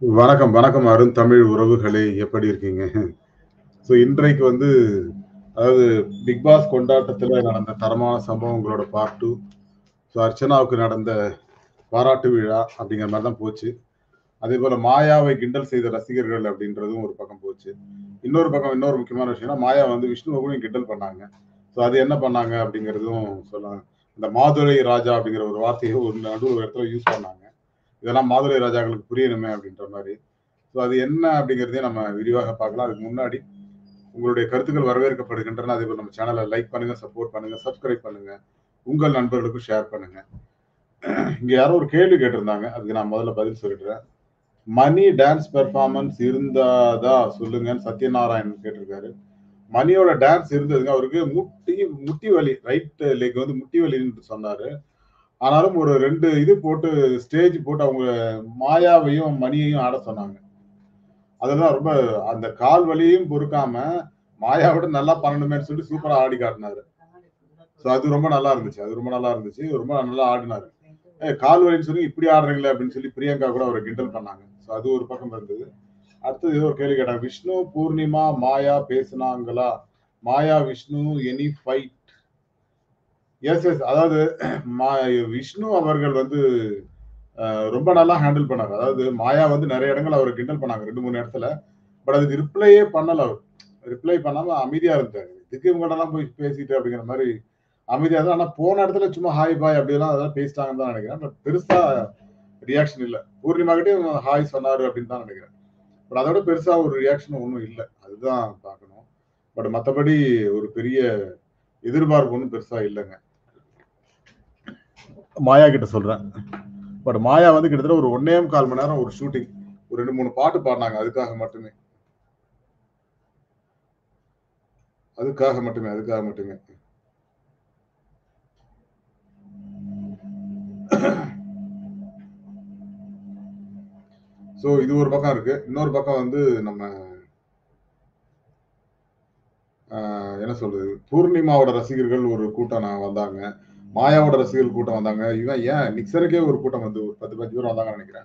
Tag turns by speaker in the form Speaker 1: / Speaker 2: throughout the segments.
Speaker 1: வணக்கம் வணக்கம் அருண் தமிழ் உறவுகளே எப்படி இருக்கீங்க ஸோ இன்றைக்கு வந்து அதாவது பிக் பாஸ் கொண்டாட்டத்தில் நடந்த தரமான சம்பவங்களோட பார்ட் டூ ஸோ அர்ச்சனாவுக்கு நடந்த பாராட்டு விழா அப்படிங்கிற மாதிரி தான் போச்சு அதே போல மாயாவை கிண்டல் செய்த ரசிகர்கள் அப்படின்றதும் ஒரு பக்கம் போச்சு இன்னொரு பக்கம் இன்னொரு முக்கியமான விஷயம்னா மாயா வந்து விஷ்ணுவை கூட கிண்டல் பண்ணாங்க ஸோ அது என்ன பண்ணாங்க அப்படிங்கிறதும் சொல்லலாம் இந்த மாதுளை ராஜா அப்படிங்கிற ஒரு வார்த்தையை ஒரு நடுவு ஒரு இடத்துல யூஸ் பண்ணாங்க இதெல்லாம் மாதுளை ராஜாக்களுக்கு புரியணுமே அப்படின்ற மாதிரி ஸோ அது என்ன அப்படிங்கிறதையும் நம்ம விரிவாக பார்க்கலாம் அதுக்கு முன்னாடி உங்களுடைய கருத்துக்கள் வரவேற்கப்படுகின்றன அதே போல் நம்ம சேனலை லைக் பண்ணுங்க சப்போர்ட் பண்ணுங்க சப்ஸ்கிரைப் பண்ணுங்க உங்கள் நண்பர்களுக்கும் ஷேர் பண்ணுங்க இங்க யாரோ ஒரு கேள்வி கேட்டிருந்தாங்க அதுக்கு நான் முதல்ல பதில் சொல்லிடுறேன் மணி டான்ஸ் பெர்ஃபார்மன்ஸ் இருந்தாதா சொல்லுங்கன்னு சத்யநாராயணன் கேட்டிருக்காரு மணியோட டான்ஸ் இருந்ததுங்க அவருக்கு முட்டி முட்டி வலி ரைட் லெக் வந்து முட்டி வலின்னு சொன்னாரு ஆனாலும் ஒரு ரெண்டு இது போட்டு ஸ்டேஜ் போட்டு அவங்க மாயாவையும் மணியையும் ஆட சொன்னாங்க அதெல்லாம் ரொம்ப அந்த கால் வலியும் பொறுக்காம மாயாவோட நல்லா பண்ணணுமேன்னு சொல்லி சூப்பரா ஆடி காட்டினாரு ஸோ அது ரொம்ப நல்லா இருந்துச்சு அது ரொம்ப நல்லா இருந்துச்சு ரொம்ப நல்லா ஆடினாரு ஏ கால் வலின்னு சொல்லி இப்படி ஆடுறீங்களே அப்படின்னு சொல்லி பிரியங்கா கூட அவரை கிண்டல் பண்ணாங்க ஸோ அது ஒரு பக்கம் இருந்தது அடுத்தது ஏதோ ஒரு கேள்வி கேட்டாங்க விஷ்ணு பூர்ணிமா மாயா பேசுனாங்களா Maya Vishnu any fight yes yes அதாவது விஷ்ணு அவர்கள் வந்து ரொம்ப நல்லா ஹேண்டில் பண்ணார் அதாவது மாயா வந்து நிறைய இடங்கள் அவரை கிண்டல் பண்ணாங்க ரெண்டு மூணு இடத்துல பட் அதுக்கு ரிப்ளையே பண்ணல அவர் ரிப்ளை பண்ணாம அமைதியா இருந்தாரு இதுக்கு இவங்கள்டெல்லாம் போய் பேசிட்டு அப்படிங்கிற மாதிரி அமைதியா இருந்தா ஆனா போன இடத்துல சும்மா ஹாய் பாய் அப்படிலாம் அதெல்லாம் பேசிட்டாங்கன்னு தான் நினைக்கிறேன் பட் பெருசா ரியாக்ஷன் இல்லை பூர்ணிமா கிட்டே ஹாய் சொன்னாரு அப்படின்னு தான் நினைக்கிறேன் பட் அதோட பெருசா ஒரு ரியாக்ஷன் ஒன்றும் இல்லை அதுதான் பார்க்கணும் பட் மற்றபடி ஒரு பெரிய எதிர்பார்ப்பு ஒன்றும் பெருசா இல்லைங்க மாயா கிட்ட சொல்றேன் பட் மாயா வந்து கிட்டத்தட்ட ஒரு ஒன்னே கால் மணி நேரம் ஒரு ஷூட்டிங் ஒரு ரெண்டு மூணு பாட்டு பாடினாங்க அதுக்காக மட்டுமே அதுக்காக மட்டுமே அதுக்காக மட்டுமே ஸோ இது ஒரு பக்கம் இருக்கு இன்னொரு பக்கம் வந்து நம்ம என்ன சொல்றது பூர்ணிமாவோட ரசிகர்கள் ஒரு கூட்டம் நான் வந்தாங்க மாயாவோட ரசிகர்கள் கூட்டம் வந்தாங்க இவன் ஏன் நிக்சருக்கே ஒரு கூட்டம் வந்து ஒரு பத்து பத்து பேர் வந்தாங்கன்னு நினைக்கிறேன்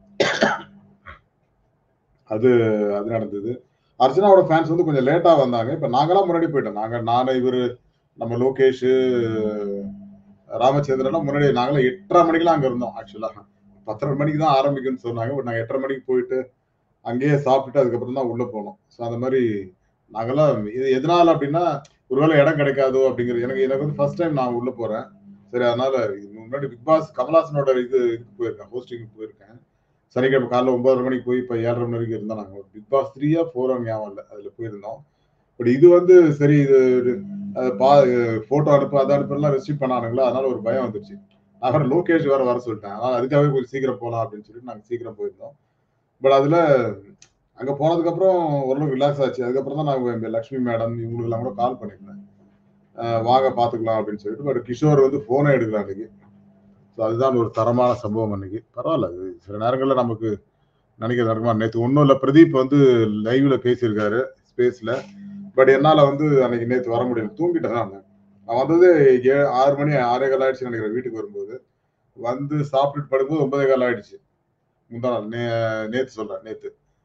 Speaker 1: அது அது நடந்தது அர்ச்சனாவோட ஃபேன்ஸ் வந்து கொஞ்சம் லேட்டா வந்தாங்க இப்ப நாங்களாம் முன்னாடி போயிட்டோம் நாங்க நானு இவரு நம்ம லோகேஷ் ராமச்சந்திரன் முன்னாடி நாங்களாம் எட்டரை மணிக்கெல்லாம் அங்க இருந்தோம் ஆக்சுவலா பத்தரை மணிக்கு தான் ஆரம்பிக்கும்னு சொன்னாங்க பட் நாங்கள் எட்டரை மணிக்கு போயிட்டு அங்கேயே சாப்பிட்டுட்டு அதுக்கப்புறம் தான் உள்ள போனோம் ஸோ அந்த மாதிரி நாங்கெல்லாம் இது எதனால அப்படின்னா ஒருவேளை இடம் கிடைக்காதோ அப்படிங்கிறது எனக்கு எனக்கு வந்து ஃபர்ஸ்ட் டைம் நான் உள்ள போறேன் சரி அதனால முன்னாடி பிக் பாஸ் கமலாசனோட இது இதுக்கு போயிருக்கேன் ஹோஸ்டிங்க்கு போயிருக்கேன் சனிக்கிழமை காலைல ஒன்பதரை மணிக்கு போய் இப்போ ஏழரை மணி வரைக்கும் இருந்தோம் நாங்கள் பிக் பாஸ் த்ரீயா ஃபோரோ ஞாபகம் இல்லை அதில் போயிருந்தோம் பட் இது வந்து சரி இது பா ஃபோட்டோ அனுப்பு அதை அனுப்புலாம் ரெஸ்ட்ரிக்ட் பண்ணானுங்களா அதனால ஒரு பயம் வந்துருச்சு நான் வேற லோகேஷ் வேற வர சொல்லிட்டேன் அதனால அதுக்காகவே கொஞ்சம் சீக்கிரம் போகலாம் அப்படின்னு சொல்லிட்டு நாங்கள் சீக்கிரம் போயிருந்தோம் பட் அதுல அங்க போனதுக்கு அப்புறம் ஓரளவுக்கு ரிலாக்ஸ் ஆச்சு அதுக்கப்புறம் தான் நான் லக்ஷ்மி மேடம் இவங்களுக்குலாம் கூட கால் பண்ணியிருந்தேன் வாங்க பாத்துக்கலாம் அப்படின்னு சொல்லிட்டு பட் கிஷோர் வந்து போனே எடுக்கல அன்னைக்கு ஸோ அதுதான் ஒரு தரமான சம்பவம் அன்னைக்கு பரவாயில்ல அது சில நேரங்களில் நமக்கு நினைக்கிறது நடக்குமா நேற்று ஒன்றும் இல்லை பிரதீப் வந்து லைவ்ல பேசியிருக்காரு ஸ்பேஸ்ல பட் என்னால் வந்து அன்னைக்கு நேற்று வர முடியல தூங்கிட்டேன் நான் நான் வந்தது ஏ ஆறு மணி ஆறே கால் ஆயிடுச்சு நினைக்கிறேன் வீட்டுக்கு வரும்போது வந்து சாப்பிட்டுட்டு படுக்கும்போது ஒன்பதே கால் ஆயிடுச்சு முந்தா நாள் நே நேற்று சொல்றேன் நேற்று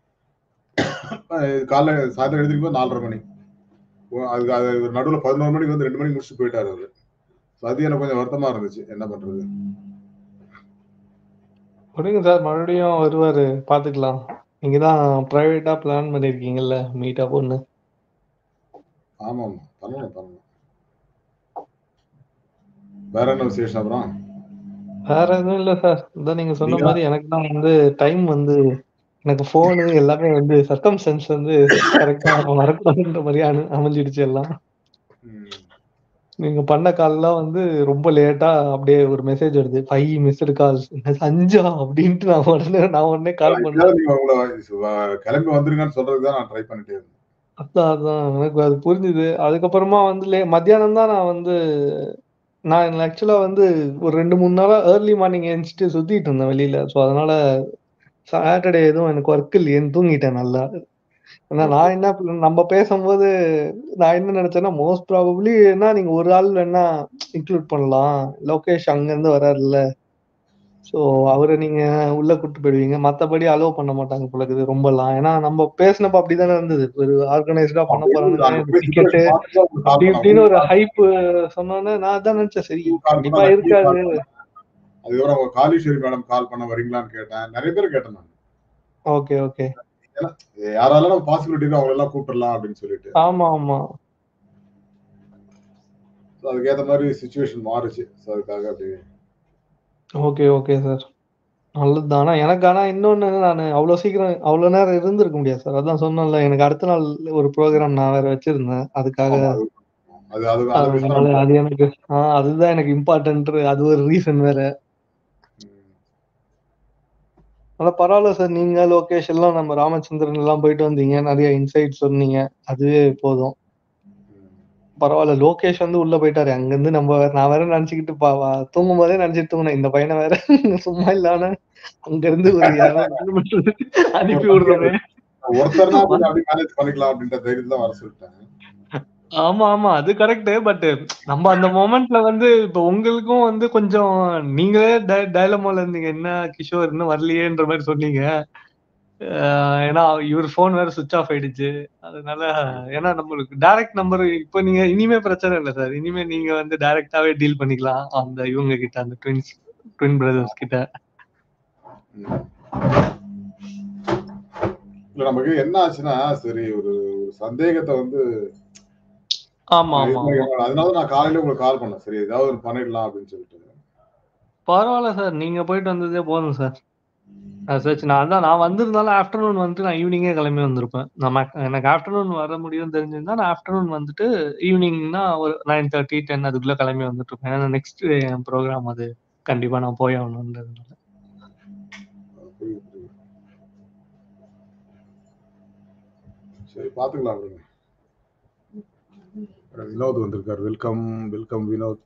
Speaker 1: காலைல சாயந்தரம் எழுதிருக்கும் போது நாலரை மணி அதுக்கு அது நடுவில் பதினோரு மணிக்கு வந்து ரெண்டு மணிக்கு முடிச்சுட்டு போயிட்டாரு அவரு அது எனக்கு கொஞ்சம் வருத்தமா இருந்துச்சு என்ன பண்றது
Speaker 2: விடுங்க சார் மறுபடியும் வருவாரு பாத்துக்கலாம் நீங்க தான் பிரைவேட்டா பிளான் பண்ணிருக்கீங்கல்ல மீட்டா பொண்ணு
Speaker 1: ஆமா ஆமா பண்ணணும் பண்ணணும் வேற என்ன விசேஷம் அப்புறம்
Speaker 2: வேற எதுவும் இல்ல சார் இதான் நீங்க சொன்ன மாதிரி எனக்கு தான் வந்து டைம் வந்து எனக்கு போனு எல்லாமே வந்து சர்க்கம் சென்ஸ் வந்து கரெக்டா வரக்கூடாதுன்ற மாதிரி அமைஞ்சிடுச்சு எல்லாம் நீங்க பண்ண கால்லாம் வந்து ரொம்ப லேட்டா அப்படியே ஒரு மெசேஜ் வருது ஃபைவ் மிஸ்டு கால்ஸ் அஞ்சா அப்படின்ட்டு நான் உடனே நான் உடனே கால் பண்ணேன்
Speaker 1: கிளம்பி வந்துருங்கன்னு சொல்றதுக்கு தான் நான் ட்ரை பண்ணிட்டே இருந்தேன்
Speaker 2: அதான் அதான் எனக்கு அது புரிஞ்சுது அதுக்கப்புறமா வந்து லே மத்தியானம் தான் நான் வந்து நான் ஆக்சுவலா வந்து ஒரு ரெண்டு மூணு நாளா ஏர்லி மார்னிங் எழுந்துட்டு சுத்திட்டு இருந்தேன் வெளியில ஸோ அதனால சாட்டர்டே எதுவும் எனக்கு ஒர்க் இல்லையேன்னு தூங்கிட்டேன் நல்லா ஏன்னா நான் என்ன நம்ம பேசும்போது நான் என்ன நினைச்சேன்னா மோஸ்ட் ப்ராபப்ளி என்ன நீங்க ஒரு ஆள் வேணா இன்க்ளூட் பண்ணலாம் லோகேஷ் அங்க இருந்து வராருல்ல ஸோ அவரை நீங்க உள்ள கூட்டு போயிடுவீங்க மத்தபடி அலோவ் பண்ண மாட்டாங்க போல இருக்குது ரொம்பலாம் ஏன்னா நம்ம பேசினப்ப அப்படிதானே இருந்தது ஒரு ஆர்கனைஸ்டா பண்ண போறாங்க டிக்கெட்டு அப்படி இப்படின்னு ஒரு ஹைப் சொன்னோன்னே நான் அதான் நினைச்சேன் சரி கண்டிப்பா இருக்காது
Speaker 1: அதுக்கப்புறம் அவங்க காளீஸ்வரி மேடம் கால் பண்ண வரீங்களான்னு கேட்டேன் நிறைய பேர் கேட்டேன் நான்
Speaker 2: ஓகே ஓகே
Speaker 1: யாரால நம்ம பாசிபிலிட்டி அவங்க எல்லாம் கூப்பிடலாம் அப்படின்னு சொல்லிட்டு
Speaker 2: ஆமா ஆமா
Speaker 1: So அதுக்கேத்த மாதிரி சுச்சுவேஷன் மாறுச்சு ஸோ அதுக்காக அப்படி
Speaker 2: ஓகே ஓகே சார் நல்லதுதான் ஆனா எனக்கு ஆனா இன்னொன்னு நான் அவ்வளவு சீக்கிரம் அவ்வளவு நேரம் இருந்திருக்க முடியாது சார் அதான் சொன்னேன்ல எனக்கு அடுத்த நாள் ஒரு ப்ரோக்ராம் நான் வேற வச்சிருந்தேன் அதுக்காக
Speaker 1: ஆமா, அது அது அது அது விஷயம்
Speaker 2: அதனால
Speaker 1: நம்ம-
Speaker 2: அது எனக்கு ஆஹ் அதுதான் எனக்கு இம்பார்ட்டன்ட் அது ஒரு ரீசன் வேற
Speaker 1: ம்.
Speaker 2: ஆனா பரவாயில்ல சார் நீங்க லொகேஷன்லாம் நம்ம ராமச்சந்திரன் எல்லாம் போயிட்டு வந்தீங்க நிறைய இன்சைட் சொன்னீங்க அதுவே போதும்
Speaker 1: ம்.
Speaker 2: பரவாயில்ல லோகேஷ் வந்து உள்ள போயிட்டாரு அங்க இருந்து நம்ம வேற நான் வேற நினைச்சுக்கிட்டு பா வா- தூங்கும் போதே நினைச்சிட்டு தூங்கினேன் இந்த பையனை வேற சும்மா இல்லாம அங்க இருந்து ஒரு இருநூறு kilometer அனுப்பி விடுறோமே
Speaker 1: ஒருத்தர்னா கொஞ்சம் அப்படி மேனேஜ் பண்ணிக்கலாம் அப்படின்ற தைரியத்துல தான் வர சொல்லிட்டேன்
Speaker 2: ஆமா ஆமா அது கரெக்ட் பட் நம்ம அந்த மொமெண்ட்ல வந்து இப்ப உங்களுக்கும் வந்து கொஞ்சம் நீங்களே டயலமோல இருந்தீங்க என்ன கிஷோர் இன்னும் வரலையேன்ற மாதிரி சொன்னீங்க அஹ் ஏன்னா இவர் போன் வேற சுவிச் ஆஃப் ஆயிடுச்சு அதனால ஏன்னா நம்மளுக்கு டைரக்ட் நம்பர் இப்போ நீங்க இனிமே பிரச்சனை இல்லை சார் இனிமே நீங்க வந்து டைரக்டாவே டீல் பண்ணிக்கலாம் அந்த இவங்க கிட்ட அந்த ட்வின்ஸ் ட்வின் பிரதர்ஸ் கிட்ட
Speaker 1: ம். இல்ல நமக்கு என்ன ஆச்சுன்னா சரி ஒரு ஒரு சந்தேகத்தை வந்து
Speaker 2: ஆமா ஆமா ஆமா
Speaker 1: அதனால நான் காலையில உங்களுக்கு கால் பண்ணேன் சரி ஏதாவது ஒரு பண்ணிடலாம் அப்படின்னு சொல்லிட்டு
Speaker 2: பரவாயில்ல சார் நீங்க போயிட்டு வந்ததே போதும் சார் சர்ச் நான் தான் நான் வந்திருந்தாலும் ஆஃப்டர்நூன் வந்துட்டு நான் ஈவினிங்கே கிளம்பி வந்திருப்பேன் நம்ம எனக்கு ஆஃப்டர்நூன் வர முடியும் தெரிஞ்சிருந்தா நான் ஆஃப்டர்நூன் வந்துட்டு ஈவினிங்னா ஒரு நைன் தேர்ட்டி டென் அதுக்குள்ள கிளம்பி வந்துட்டு இருப்பேன் ஏன்னா நெக்ஸ்ட் என் ப்ரோக்ராம் அது கண்டிப்பா நான் போய் ஆகணுன்றதுனால
Speaker 1: புரியுது, புரியுது. சரி பாத்துக்கலாம் விடுங்க அஹ் வினோத் வந்திருக்காரு welcome welcome Vinod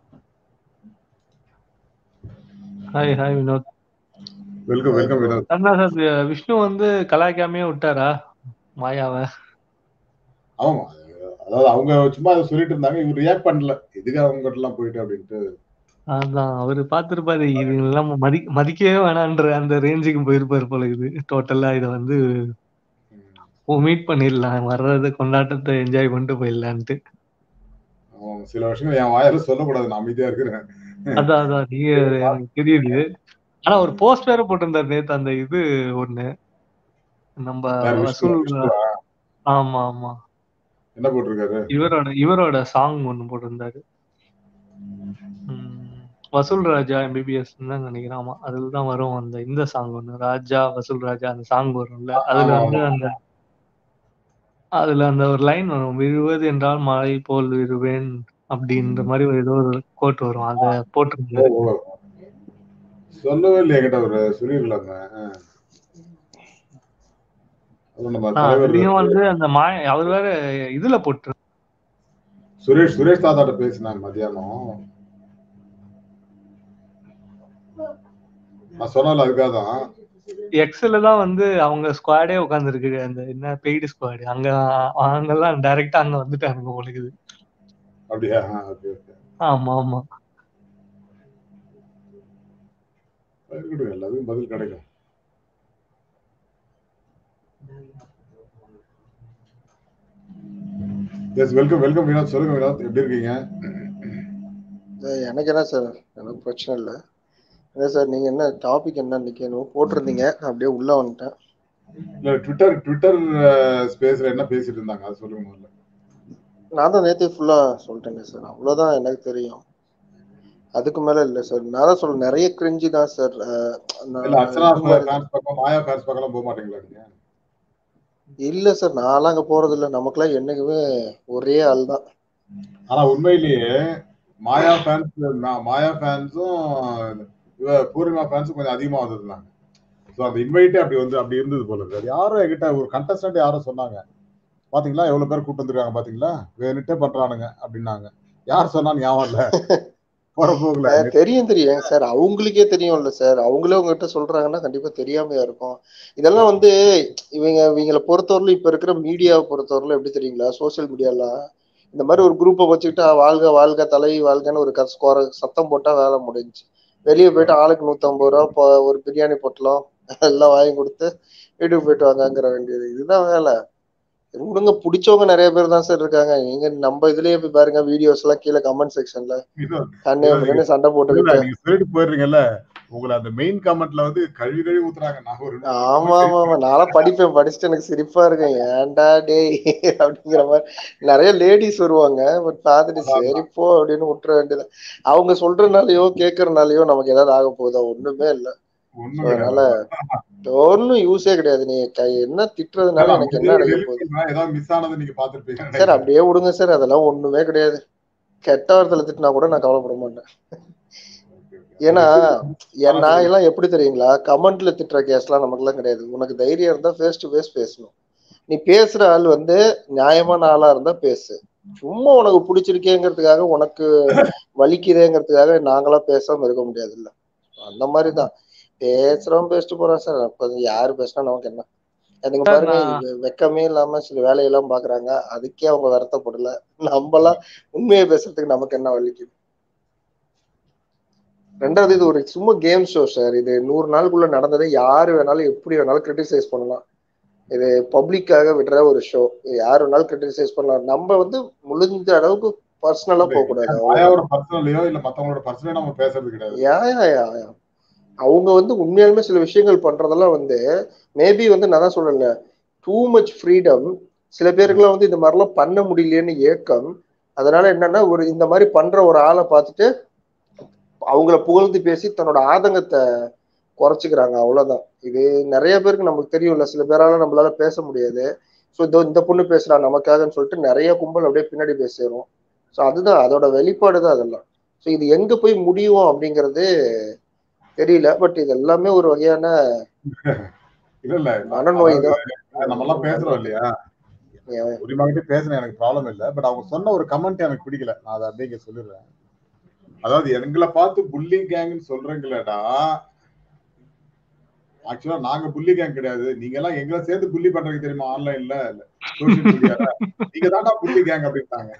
Speaker 2: hi hi Vinod
Speaker 1: welcome welcome Vinod
Speaker 2: அண்ணா சார் விஷ்ணு வந்து கலாய்க்காமே விட்டாரா மாயாவை
Speaker 1: ஆமா அதாவது அவங்க சும்மா அதை சொல்லிட்டு இருந்தாங்க இவர் ரியாக்ட் பண்ணல எதுக்கு அவங்க கிட்ட எல்லாம் போயிட்டு அப்படின்ட்டு
Speaker 2: அதான் அவரு பார்த்திருப்பாரு இது எல்லாம் மதி மதிக்கவே வேணான்ற அந்த ரேஞ்சுக்கு போயிருப்பாரு போல இது டோட்டலா இதை வந்து
Speaker 1: ம்.
Speaker 2: மீட் பண்ணிடலாம் வர்றது கொண்டாட்டத்தை என்ஜாய் பண்ணிட்டு போயிடலான்ட்டு
Speaker 1: ஆமா, சில விஷயங்கள் என் வாயால சொல்லக்கூடாது நான் அமைதியா இருக்கிறேன்
Speaker 2: அதான் அதான் நீங்க எனக்கு தெரியுது ஆனா ஒரு போஸ்ட் வேற போட்டிருந்தாரு நேத்து அந்த இது ஒண்ணு நம்ம
Speaker 1: யார் விஷ்ணு
Speaker 2: வசூல்
Speaker 1: விஷ்ணுவா?
Speaker 2: ஆமா ஆமா
Speaker 1: என்ன போட்டிருக்காரு
Speaker 2: இவரோட இவரோட சாங் ஒண்ணு போட்டிருந்தாரு உம் வசூல் ராஜா எம்பிபிஎஸ் தான் நினைக்கிறேன் ஆமா அதுல தான் வரும் அந்த இந்த சாங் ஒண்ணு ராஜா வசூல் ராஜா அந்த சாங் வரும்ல அதுல
Speaker 1: ஆமா,
Speaker 2: வந்து
Speaker 1: ஆமா.
Speaker 2: அந்த அதுல அந்த ஒரு லைன் வரும் விழுவது என்றால் மழை போல் விழுவேன் அப்படின்ற மாதிரி ஒரு ஏதோ ஒரு கோட் வரும் அத
Speaker 1: ஓ,
Speaker 2: போட்டிருந்தாரு
Speaker 1: ஓ. சொல்லவே இல்லையா கிட்ட ஒரு சொல்லிடலாங்க அப்புறம் நம்ம
Speaker 2: ஆஹ்
Speaker 1: தலைவர்
Speaker 2: அதுலயும் வந்து அந்த மாய அவர் வேற இதுல போட்டு
Speaker 1: சுரேஷ் சுரேஷ் தாத்தாட்ட பேசினாங்க மத்தியானம் நான் சொன்னால அதுக்காக தான்
Speaker 2: எக்ஸ்ல தான் வந்து அவங்க ஸ்குவாடே உட்காந்துருக்கு அந்த என்ன பெய்டு ஸ்குவாடு அங்க அங்கெல்லாம் டைரக்டா அங்க வந்துட்டாங்க உங்களுக்கு
Speaker 1: அப்படியா ஓகே ஓகே
Speaker 2: ஆமா ஆமா
Speaker 1: இருக்கட்டும் எல்லாத்துக்கும் பதில் கிடைக்கும் எஸ் வெல்கம் வெல்கம் வினோத் சொல்லுங்க வினோத் எப்படி இருக்கீங்க
Speaker 3: அஹ் எனக்கு என்ன சார் எனக்கு பிரச்சனை இல்லை என்ன சார் நீங்க என்ன டாபிக் என்ன இன்னைக்கு என்னவோ போட்டிருந்தீங்க நான் அப்படியே உள்ள வந்துட்டேன்
Speaker 1: இல்ல ட்விட்டர் ட்விட்டர் ஸ்பேஸ்ல என்ன பேசிட்டு இருந்தாங்க அது சொல்லுங்க முதல்ல
Speaker 3: நான் தான் நேத்தே ஃபுல்லா சொல்லிட்டேங்க சார் அவ்வளவுதான் எனக்கு தெரியும் அதுக்கு மேல இல்ல சார் நான் தான் சொல்ல நிறைய கிரிஞ்சி தான் சார்
Speaker 1: இல்ல அர்ச்சனா ஃபேன்ஸ் பக்கம் மாயா ஃபேன்ஸ் பக்கம் போக மாட்டீங்களா நீங்க
Speaker 3: இல்ல சார் நான்லாம் அங்க போறது இல்ல நமக்குலாம் என்னைக்குமே ஒரே ஆள் தான்
Speaker 1: ஆனா உண்மையிலேயே மாயா ஃபேன்ஸ் மாயா ஃபேன்ஸும் இவ பூர்ணிமா ஃபேன்ஸும் கொஞ்சம் அதிகமா வந்திருந்தாங்க ஸோ அந்த இன்வைட்டே அப்படி வந்து அப்படி இருந்தது போல இருக்கு அது யாரும் என்கிட்ட ஒரு கண்டஸ்டன்ட் யாரும் சொன்னாங்க பாத்தீங்களா எவ்வளவு பேர் கூட்டு வந்திருக்காங்க பாத்தீங்களா வேணுட்டே பண்றானுங்க அப்படின்னாங்க யார் சொன்னான்னு ஞாபகம் இல்ல போற போகல
Speaker 3: அஹ் தெரியும் தெரியும் சார் அவங்களுக்கே தெரியும்ல சார் அவங்களே உங்ககிட்ட சொல்றாங்கன்னா கண்டிப்பா தெரியாமையா இருக்கும் இதெல்லாம் வந்து இவங்க இவங்களை பொறுத்தவரையிலும் இப்ப இருக்கிற மீடியாவை பொறுத்தவரையிலும் எப்படி தெரியுங்களா சோசியல் மீடியாலாம் இந்த மாதிரி ஒரு குரூப்பை வச்சுக்கிட்டா வாழ்க வாழ்க தலை வாழ்கன்னு ஒரு கஸ் குறை சத்தம் போட்டா வேலை முடிஞ்சு வெளியே போயிட்டு ஆளுக்கு நூத்தம்பது ரூபா பொ- ஒரு பிரியாணி பொட்டலம் எல்லாம் வாங்கி கொடுத்து வீட்டுக்கு போயிட்டு வாங்கங்கிற வேண்டியது இதுதான் வேலை விடுங்க பிடிச்சவங்க நிறைய பேர் தான் சார் இருக்காங்க நீங்க நம்ம இதுலயே போய் பாருங்க வீடியோஸ் எல்லாம் கீழே கமெண்ட் செக்ஷன்ல
Speaker 1: இன்னும்
Speaker 3: கண்ணே
Speaker 1: இல்ல,
Speaker 3: முன்னே சண்டை
Speaker 1: இல்ல,
Speaker 3: போட்டுக்கிட்டு
Speaker 1: நீங்க சொல்லிட்டு போயிடுறீங்கல்ல உங்களை அந்த மெயின் கமெண்ட்ல வந்து கழுவி கழுவி ஊத்துறாங்க நான் ஒரு
Speaker 3: ஆமா ஆமா ஆமா நான்லாம் படிப்பேன் படிச்சுட்டு எனக்கு சிரிப்பா இருக்கும் ஏன்டா டேய் அப்படிங்கிற மாதிரி நிறைய லேடிஸ் வருவாங்க பட் பார்த்துட்டு சரி போ அப்படின்னு விட்டுற வேண்டியது அவங்க சொல்றதுனாலயோ கேட்கறதுனாலயோ நமக்கு ஏதாவது ஆக போகுதா ஒண்ணுமே இல்ல
Speaker 1: ஒண்ணும்
Speaker 3: அதனால
Speaker 1: கிடையாது.
Speaker 3: ஒன்னும் யூஸே கிடையாது நீ கை என்ன திட்டுறதுனால எனக்கு என்ன
Speaker 1: video
Speaker 3: அடைய
Speaker 1: delete
Speaker 3: போகுது
Speaker 1: பண்ணா ஏதாவது மிஸ் ஆனது நீங்க பாத்துருப்பீங்க
Speaker 3: சார் அப்படியே விடுங்க சார் அதெல்லாம் ஒண்ணுமே கிடையாது கெட்ட வார்த்தையில திட்டினா கூட நான் கவலைப்பட மாட்டேன் ஏன்னா என் நான் எல்லாம் எப்படி தெரியுங்களா கமெண்ட்ல திட்டுற கேஸ்லாம் நமக்குலாம் கிடையாது உனக்கு தைரியம் இருந்தா ஃபேஸ் டு ஃபேஸ் பேசணும் நீ பேசுற ஆள் வந்து நியாயமான ஆளா இருந்தா பேசு சும்மா உனக்கு பிடிச்சிருக்கேங்கிறதுக்காக உனக்கு வலிக்குதேங்கிறதுக்காக நாங்களா பேசாம இருக்க முடியாது இல்ல அந்த மாதிரிதான் பேசுறவன் பேசிட்டு போறான் சார் அப்ப யாரு பேசினா நமக்கு என்ன அதுங்க
Speaker 2: சார்,
Speaker 3: பாருங்க
Speaker 2: நான்-
Speaker 3: இது வெக்கமே இல்லாம சில வேலையெல்லாம் பாக்குறாங்க அதுக்கே அவங்க வருத்தப்படல நம்மலாம் உண்மையை பேசுறதுக்கு நமக்கு என்ன வலிக்குது ரெண்டாவது இது ஒரு சும்மா கேம் ஷோ சார் இது நூறு நாளுக்குள்ள நடந்ததை யாரு வேணாலும் எப்படி வேணாலும் கிரிட்டிசைஸ் பண்ணலாம் இது பப்ளிக்காக விடுற ஒரு ஷோ யார் வேணாலும் கிரிட்டிசைஸ் பண்ணலாம் நம்ம வந்து முடிஞ்ச அளவுக்கு பர்சனலா போக கூடாது அவ்வளவுதான்.
Speaker 1: மாயாவோட பர்சனலையோ இல்ல மத்தவங்களோட பர்சனலோ நம்ம பேசுறது கிடையாது
Speaker 3: யா யா யா யா. அவங்க வந்து உண்மையாலுமே சில விஷயங்கள் பண்றதெல்லாம் வந்து மேபி வந்து நான் தான் சொல்றேன்ல டூ மச் ஃப்ரீடம் சில பேருக்குலாம் வந்து இந்த மாதிரிலாம் பண்ண முடியலையேன்னு ஏக்கம் அதனால என்னன்னா ஒரு இந்த மாதிரி பண்ற ஒரு ஆளை பார்த்துட்டு அவங்கள புகழ்ந்து பேசி தன்னோட ஆதங்கத்தை குறைச்சிக்கிறாங்க அவ்வளவுதான் இது நிறைய பேருக்கு நமக்கு தெரியும்ல சில பேரால நம்மளால பேச முடியாது ஸோ இதோ இந்த பொண்ணு பேசுறா நமக்காகன்னு சொல்லிட்டு நிறைய கும்பல் அப்படியே பின்னாடி பேசிடும் ஸோ அதுதான் அதோட வெளிப்பாடு தான் அதெல்லாம் ஸோ இது எங்க போய் முடியும் அப்படிங்கிறது தெரியல பட் இது எல்லாமே ஒரு வகையான
Speaker 1: இல்ல இல்ல
Speaker 3: மனநோய் தான்
Speaker 1: நம்ம எல்லாம் பேசுறோம் இல்லையா உரிமாகிட்டே பேசுறேன் எனக்கு ப்ராப்ளம் இல்ல பட் அவங்க சொன்ன ஒரு கமெண்ட் எனக்கு பிடிக்கல நான் அதை அப்படியே இங்க சொல்லிடுறேன் அதாவது எங்களை பார்த்து புல்லிங் கேங்னு சொல்றீங்களேடா ஆக்சுவலா நாங்க புள்ளி கேங் கிடையாது நீங்க எல்லாம் எங்களை சேர்த்து புள்ளி பண்றதுக்கு தெரியுமா ஆன்லைன்ல சோசியல் மீடியால நீங்க தான்டா புள்ளி கேங் அப்படின்ட்டாங்க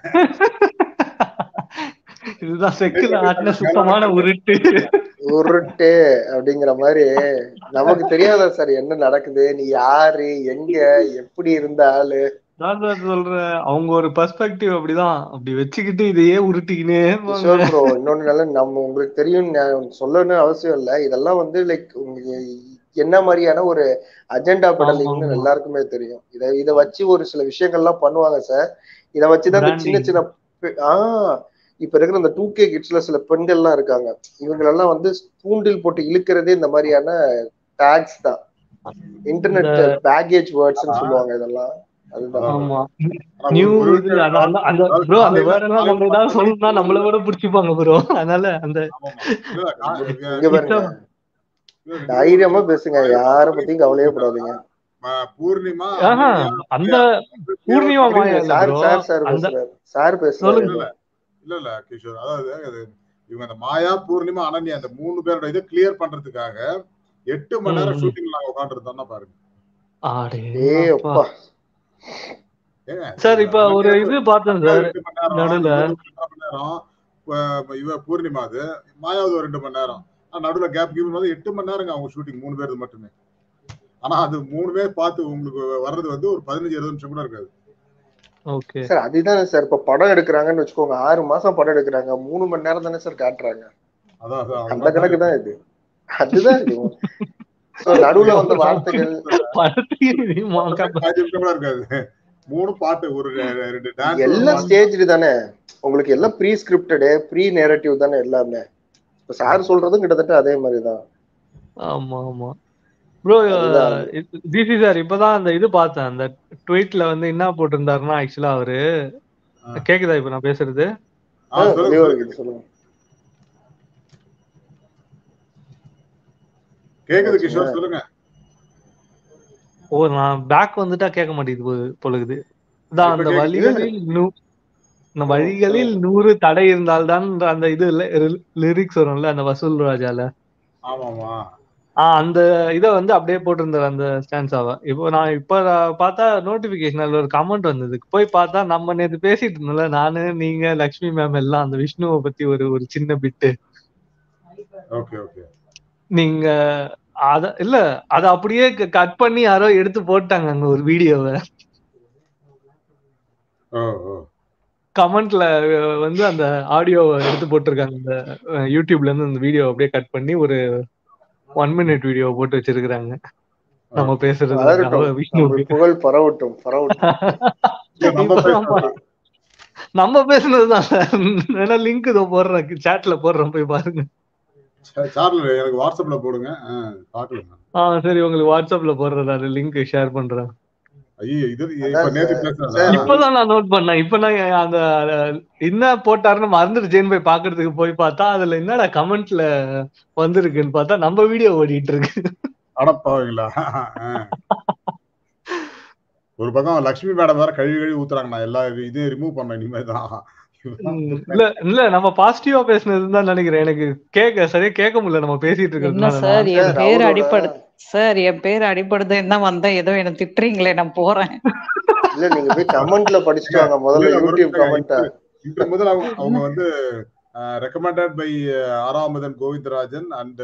Speaker 2: இதுதான் செக்குல ஆட்டின சுத்தமான உருட்டு
Speaker 3: உருட்டு அப்படிங்கிற மாதிரி நமக்கு தெரியாதா சார் என்ன நடக்குது நீ யாரு எங்க எப்படி இருந்த ஆளு
Speaker 2: நான் தான் சொல்றேன் அவங்க ஒரு பெர்ஸ்பெக்டிவ் அப்படிதான் அப்படி வச்சுக்கிட்டு இதையே உருட்டிக்கினே இருப்பாங்க.
Speaker 3: கிஷோர் ப்ரோ இன்னொன்னு நல்ல நம்ம உங்களுக்கு தெரியும் நான் சொல்லணும்னு அவசியம் இல்லை இதெல்லாம் வந்து லைக் என்ன மாதிரியான ஒரு அஜெண்டா பெடலிங்னு
Speaker 2: ஆமா.
Speaker 3: எல்லாருக்குமே தெரியும் இதை இதை வச்சு ஒரு சில விஷயங்கள்லாம் பண்ணுவாங்க சார் இதை வச்சுதான் இந்த சின்ன
Speaker 2: Branding.
Speaker 3: சின்ன பெ- ஆஹ் இப்ப இருக்கிற இந்த டூ கே கிட்ஸ்ல சில பெண்கள்லாம் இருக்காங்க இவங்களெல்லாம் வந்து தூண்டில் போட்டு இழுக்கிறதே இந்த மாதிரியான டேக்ஸ் தான் இன்டர்நெட் பேக்கேஜ் வேர்ட்ஸ்னு சொல்லுவாங்க இதெல்லாம் அதுதான்
Speaker 2: ஆமா
Speaker 1: ஆனா
Speaker 2: நியூ
Speaker 1: ஒரு- ஒரு
Speaker 2: இது அந்த அந்த- அந்த ப்ரோ அந்த வேர்ட் எல்லாம் நம்ம ஏதாவது சொல்லணும்னா நம்மள விட புடிச்சுப்பாங்க ப்ரோ அதனால அந்த
Speaker 1: ஆமாமா. இல்ல, நான்
Speaker 3: இங்க பாருங்க தைரியமா பேசுங்க யார பத்தியும் கவலையே படாதீங்க
Speaker 1: ம- பூர்ணிமா
Speaker 2: ஆஹா, அந்த பூர்ணிமா மாயா இல்ல
Speaker 3: சார்
Speaker 2: ப்ரோ
Speaker 3: சார் சார்
Speaker 2: அந்த
Speaker 3: பேசுறாரு சார் பேசுறாரு
Speaker 2: சொல்லுங்க.
Speaker 1: இல்ல இல்ல கிஷோர் அதாவது அது இவங்க அந்த மாயா பூர்ணிமா அனன்யா அந்த மூணு பேரோட இதை கிளியர் பண்றதுக்காக எட்டு மணி நேரம்
Speaker 2: ம்.
Speaker 1: ஷூட்டிங்ல நாங்க உட்காந்துருந்தோம்னா பாருங்க
Speaker 2: ஆடே
Speaker 3: ஏய்
Speaker 2: அப்பா.
Speaker 3: அப்பா
Speaker 1: ஏங்க,
Speaker 2: சார் இப்ப ஒரு இது பார்த்தேன் சார்
Speaker 1: ரெண்டு மணி நேரம்,
Speaker 2: நடுவுல.
Speaker 1: இவரு ஒரு ரெண்டரை மணி நேரம் இப்ப இவ பூர்ணிமா அது மாயாவது ஒரு ரெண்டு மணி நேரம் ஆனா நடுவுல கேப் கிவ் வந்து எட்டு மணி நேரங்க அவங்க ஷூட்டிங் மூணு பேருக்கு மட்டுமே ஆனா அது மூணு பேர் பார்த்து உங்களுக்கு வர்றது வந்து ஒரு பதினஞ்சு இருபது நிமிஷம் கூட இருக்காது
Speaker 2: ஓகே
Speaker 3: சார் அதுதானே சார் இப்ப படம் எடுக்கிறாங்கன்னு வச்சுக்கோங்க ஆறு மாசம் படம் எடுக்கிறாங்க மூணு மணி நேரம் தானே சார் காட்டுறாங்க
Speaker 1: அதான் அதான்
Speaker 3: அந்த
Speaker 1: அவங்க
Speaker 3: கணக்கு தான் இது அதுதான் இது So, நடுவுல வந்த வார்த்தைகள்
Speaker 2: படத்துக்கு மாங்கா
Speaker 1: பதினஞ்சு நிமிஷம் கூட இருக்காது மூணு பாட்டு ஒரு ரெ- ரெண்டு டான்ஸ்
Speaker 3: எல்லாம் ஸ்டேஜ்டு தானே உங்களுக்கு எல்லாம் ப்ரீ ஸ்கிரிப்டடு ப்ரீ நேரட்டிவ் தானே எல்லாமே இப்ப சார் சொல்றதும் கிட்டத்தட்ட அதே மாதிரிதான்
Speaker 2: ஆமா ஆமா ப்ரோ
Speaker 3: அதுதான்.
Speaker 2: டிசி சார் இப்பதான் அந்த இது பார்த்தேன் அந்த ட்வீட்ல வந்து என்ன போட்டிருந்தாருன்னா ஆக்சுவலா அவரு
Speaker 1: ஆ.
Speaker 2: கேக்குதா இப்ப நான் பேசுறது
Speaker 1: ஆ, சொல்லுங்க,
Speaker 3: வெளியே
Speaker 1: சொல்லுங்க.
Speaker 3: வருகிறது, சொல்லுங்க
Speaker 1: கேக்குது கிஷோர் சொல்லுங்க
Speaker 2: ஓ நான் பேக் வந்துட்டா கேட்க மாட்டேங்குது போல- பொழுது அதான்
Speaker 1: இப்ப
Speaker 2: அந்த
Speaker 1: கேக்குது.
Speaker 2: வழிகளில் நூ இந்த வழிகளில் நூறு தடை இருந்தால்தான் அந்த இது லிரிக்ஸ் வரும்ல அந்த வசூல் ராஜால
Speaker 1: ஆமாமா
Speaker 2: ஆஹ் அந்த இத வந்து அப்படியே போட்டிருந்தாரு அந்த ஸ்டான்ஸாவ இப்போ நான் இப்ப நான் பார்த்தா நோட்டிபிகேஷன் அதுல ஒரு கமெண்ட் வந்தது போய் பார்த்தா நம்ம நேத்து பேசிட்டு இருந்தோம்ல நானு நீங்க லக்ஷ்மி மேம் எல்லாம் அந்த விஷ்ணுவை பத்தி ஒரு ஒரு சின்ன பிட்டு
Speaker 1: ஓகே ஓகே
Speaker 2: நீங்க அத இல்ல அத அப்படியே கட் பண்ணி யாரோ எடுத்து போட்டாங்க அங்க ஒரு வீடியோவை
Speaker 1: ஓ ஓ
Speaker 2: கமெண்ட்ல வந்து அந்த ஆடியோவை எடுத்து போட்டிருக்காங்க இந்த அஹ், யூடியூப்ல இருந்து அந்த வீடியோ அப்படியே கட் பண்ணி ஒரு ஒன் மினிட் வீடியோ போட்டு வச்சிருக்காங்க நம்ம பேசுறது
Speaker 3: வளரட்டும்
Speaker 2: அவ விஷ்ணுவுக்கு
Speaker 3: நம்ம புகழ் பரவட்டும் பரவட்டும்
Speaker 1: இல்ல, நம்ம
Speaker 2: இப்பதான்
Speaker 1: பேசுறது
Speaker 2: நம்ம பேசுனதுதான் வேணா லிங்க் இதோ போடுறேன் சாட்ல போடுறேன் போய் பாருங்க
Speaker 1: சார்ல எனக்கு வாட்ஸ்அப்ல போடுங்க ஆ, பார்க்கலாம் நான்.
Speaker 2: ஆ சரி உங்களுக்கு வாட்ஸ்அப்ல போடுறேன் அது லிங்க் ஷேர் பண்றேன்
Speaker 1: ஐயோ இது இப்ப
Speaker 3: அதான்
Speaker 1: நேத்து
Speaker 3: சார்.
Speaker 1: பேசுறதா
Speaker 3: சார்,
Speaker 2: இப்பதான் நான் நோட் பண்ணேன் இப்ப நான் அந்த அஹ், என்ன போட்டாருன்னு மறந்துடுச்சேன்னு போய் பாக்குறதுக்கு போய் பார்த்தா அதுல என்னடா கமெண்ட்ல வந்திருக்குன்னு பார்த்தா நம்ம வீடியோ ஓடிட்டு இருக்கு
Speaker 1: அடப்பாவீங்களா ஒரு பக்கம் லக்ஷ்மி மேடம் வேற கழுவி கழுவி ஊத்துறாங்க நான் எல்லா இதையும் ரிமூவ் பண்ணேன் இனிமேதான்
Speaker 2: ம், இல்ல இல்ல நம்ம பாசிட்டிவா பேசுனதுன்னு தான் நினைக்கிறேன் எனக்கு கேட்க சரியா கேட்க முடியல நம்ம பேசிட்டு
Speaker 4: என்ன
Speaker 2: இருக்கிறதுனால
Speaker 4: சார்
Speaker 2: நான்
Speaker 4: என்
Speaker 3: சார்,
Speaker 4: பேர்
Speaker 3: அவரோட-
Speaker 4: அடிப்படு சார் என் பேர் அடிப்படுது என்ன வந்தேன் ஏதோ என்ன திட்டுறீங்களே நான் போறேன்
Speaker 3: இல்ல நீங்க போய் கமெண்ட்ல படிச்சுட்டு வாங்க முதல்ல
Speaker 1: இல்ல,
Speaker 3: யூடியூப்
Speaker 1: ஒரு
Speaker 3: கமெண்ட்
Speaker 1: இன்று முதல் அவங்க அவங்க வந்து ரெக்கமெண்டட் பை ஆராமதன் Govindarajan and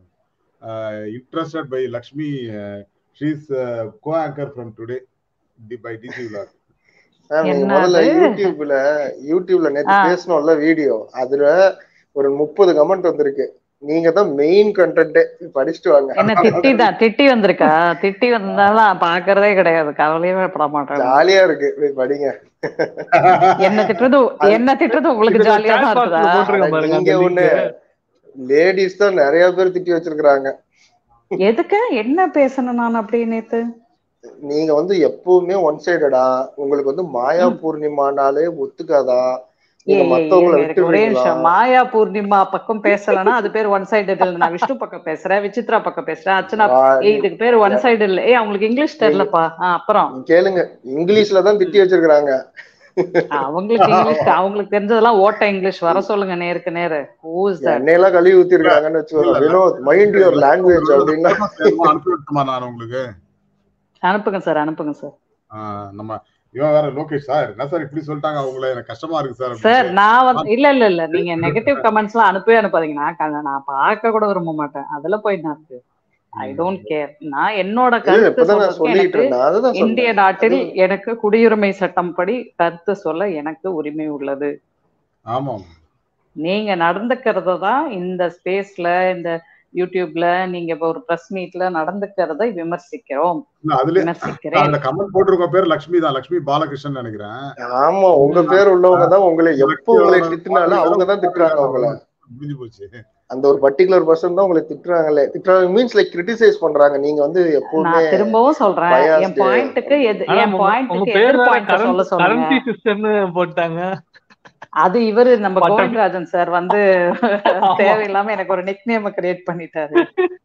Speaker 1: interested by Lakshmi she's co anchor from today by DC vlog
Speaker 3: நீங்க
Speaker 4: என்னது?
Speaker 3: முதல்ல யூடியூப்ல யூடியூப்ல நேத்து
Speaker 4: ஆ.
Speaker 3: பேசணும்ல வீடியோ அதுல ஒரு முப்பது கமெண்ட் வந்திருக்கு நீங்க தான் மெயின் கண்டென்ட்டே படிச்சுட்டு வாங்க
Speaker 4: என்ன திட்டி தான் திட்டி வந்திருக்கா திட்டி வந்தாலும் நான் பாக்குறதே கிடையாது கவலையே பட மாட்டேன்
Speaker 3: ஜாலியா இருக்கு போய் படிங்க
Speaker 4: என்ன திட்டுறது என்ன திட்டுறது உங்களுக்கு
Speaker 2: இதுல
Speaker 4: ஜாலியா தான்
Speaker 2: chat box ல
Speaker 4: இருக்குதா
Speaker 2: போட்டிருக்கேன்
Speaker 3: அட,
Speaker 2: பாருங்க
Speaker 3: நீங்க
Speaker 2: அந்த
Speaker 3: ஒண்ணு
Speaker 2: link.
Speaker 3: லேடிஸ் தான் நிறைய பேர் திட்டி வச்சிருக்காங்க
Speaker 4: எதுக்கு என்ன பேசணும் நான் அப்படி நேத்து
Speaker 3: நீங்க வந்து எப்பவுமே ஒன் சைடடா உங்களுக்கு வந்து மாயா பூர்ணிமானாலே ஒத்துக்காதா நீங்க
Speaker 4: ஏய்,
Speaker 3: மத்தவங்கள
Speaker 4: ஏய், எனக்கு ஒரே
Speaker 3: விட்டுருவீங்களா
Speaker 4: நிமிஷம் மாயா பூர்ணிமா பக்கம் பேசலன்னா அது பேர் ஒன் சைடு நான் விஷ்ணு பக்கம் பேசுறேன் விசித்ரா பக்கம் பேசுறேன் அர்ச்சனா
Speaker 3: வா,
Speaker 4: ஏய் இதுக்கு பேர் ஒன் சைடு இல்ல ஏய் அவங்களுக்கு இங்கிலீஷ் தெரியலப்பா ஆ, அப்புறம்
Speaker 3: நீ கேளுங்க இங்கிலீஷ்ல தான் திட்டி வச்சிருக்காங்க
Speaker 4: அவங்களுக்கு இங்கிலீஷ் அவங்களுக்கு தெரிஞ்சதெல்லாம் ஓட்ட இங்கிலீஷ் வர சொல்லுங்க நேருக்கு நேரு ஹூஸ் தட்
Speaker 3: எண்ணெயெல்லாம் கழுவி ஊத்தி இருக்காங்கன்னு வச்சுக்கோங்க வினோத் மைண்ட் யுவர் லாங்குவேஜ் அப்படின்னா
Speaker 1: அனுப்பி விட்டுமா நான் உங்களுக்கு
Speaker 4: அனுப்புங்க சார் அனுப்புங்க சார்
Speaker 1: ஆ, நம்ம இவன் வேற லோகேஷ் சார் என்ன சார் இப்படி சொல்லிட்டாங்க அவங்கள எனக்கு கஷ்டமா இருக்கு சார்
Speaker 4: சார்
Speaker 1: அப்படின்னு.
Speaker 4: நான் வந்து இல்ல இல்ல இல்ல நீங்க நெகட்டிவ் கமெண்ட்ஸ் எல்லாம் அனுப்பவே அனுப்பாதீங்க நான் க- நான் பார்க்க கூட விரும்ப மாட்டேன் அதுல போய் நான் இருக்கு ஐ டோன்ட் கேர் நான் என்னோட
Speaker 3: இல்ல,
Speaker 4: கருத்து
Speaker 3: இப்பதான் நான்
Speaker 4: சொல்றதுக்கு
Speaker 3: சொல்லிட்டு
Speaker 4: எனக்கு
Speaker 3: இருந்தேன் அதுதான்
Speaker 4: இந்திய
Speaker 3: சொன்னேன்
Speaker 4: நாட்டில்
Speaker 3: அது-
Speaker 4: எனக்கு குடியுரிமை சட்டம் படி கருத்து சொல்ல எனக்கு உரிமை உள்ளது
Speaker 1: ஆமாம்
Speaker 4: நீங்க நடந்துக்கிறத தான் இந்த ஸ்பேஸ்ல இந்த யூடியூப்ல நீங்க இப்ப ஒரு பிரஸ் மீட்ல நடந்துக்கிறதை விமர்சிக்கிறோம்
Speaker 1: இல்ல அதுல
Speaker 4: விமர்சிக்கிறேன்
Speaker 1: அதுல கமெண்ட் போட்டிருக்க பேர் லக்ஷ்மி தான் லக்ஷ்மி பாலகிருஷ்ணன் நினைக்கிறேன்
Speaker 3: ஆமா உங்க பேர் உள்ளவங்க தான் உங்களை எப்போ உங்களை திட்டினாலும் அவங்க தான் திட்டுறாங்க உங்களை
Speaker 1: முடிஞ்சு போச்சு
Speaker 3: அந்த ஒரு பர்டிகுலர் பர்சன் தான் உங்களை திட்டுறாங்களே திட்டுறாங்க மீன்ஸ் லைக் கிரிட்டிசைஸ் பண்றாங்க நீங்க வந்து எப்பவுமே
Speaker 4: நான் திரும்பவும் சொல்றேன்
Speaker 3: biased.
Speaker 4: என் பாயிண்ட்டுக்கு எது
Speaker 2: ஆனா
Speaker 4: என்
Speaker 2: உங்க- உங்க
Speaker 4: பாயிண்ட்டுக்கு
Speaker 2: பேர்
Speaker 4: எதிர் பாயிண்ட் சொல்ல சொல்லுங்க
Speaker 2: கரன்சி சிஸ்டம்னு போட்டாங்க
Speaker 4: அது இவரு நம்ம
Speaker 2: பட்டம்.
Speaker 4: கோவிந்தராஜன் சார் வந்து
Speaker 2: ஆமா.
Speaker 4: தேவையில்லாம எனக்கு ஒரு நிக் நேம் கிரியேட் பண்ணிட்டாரு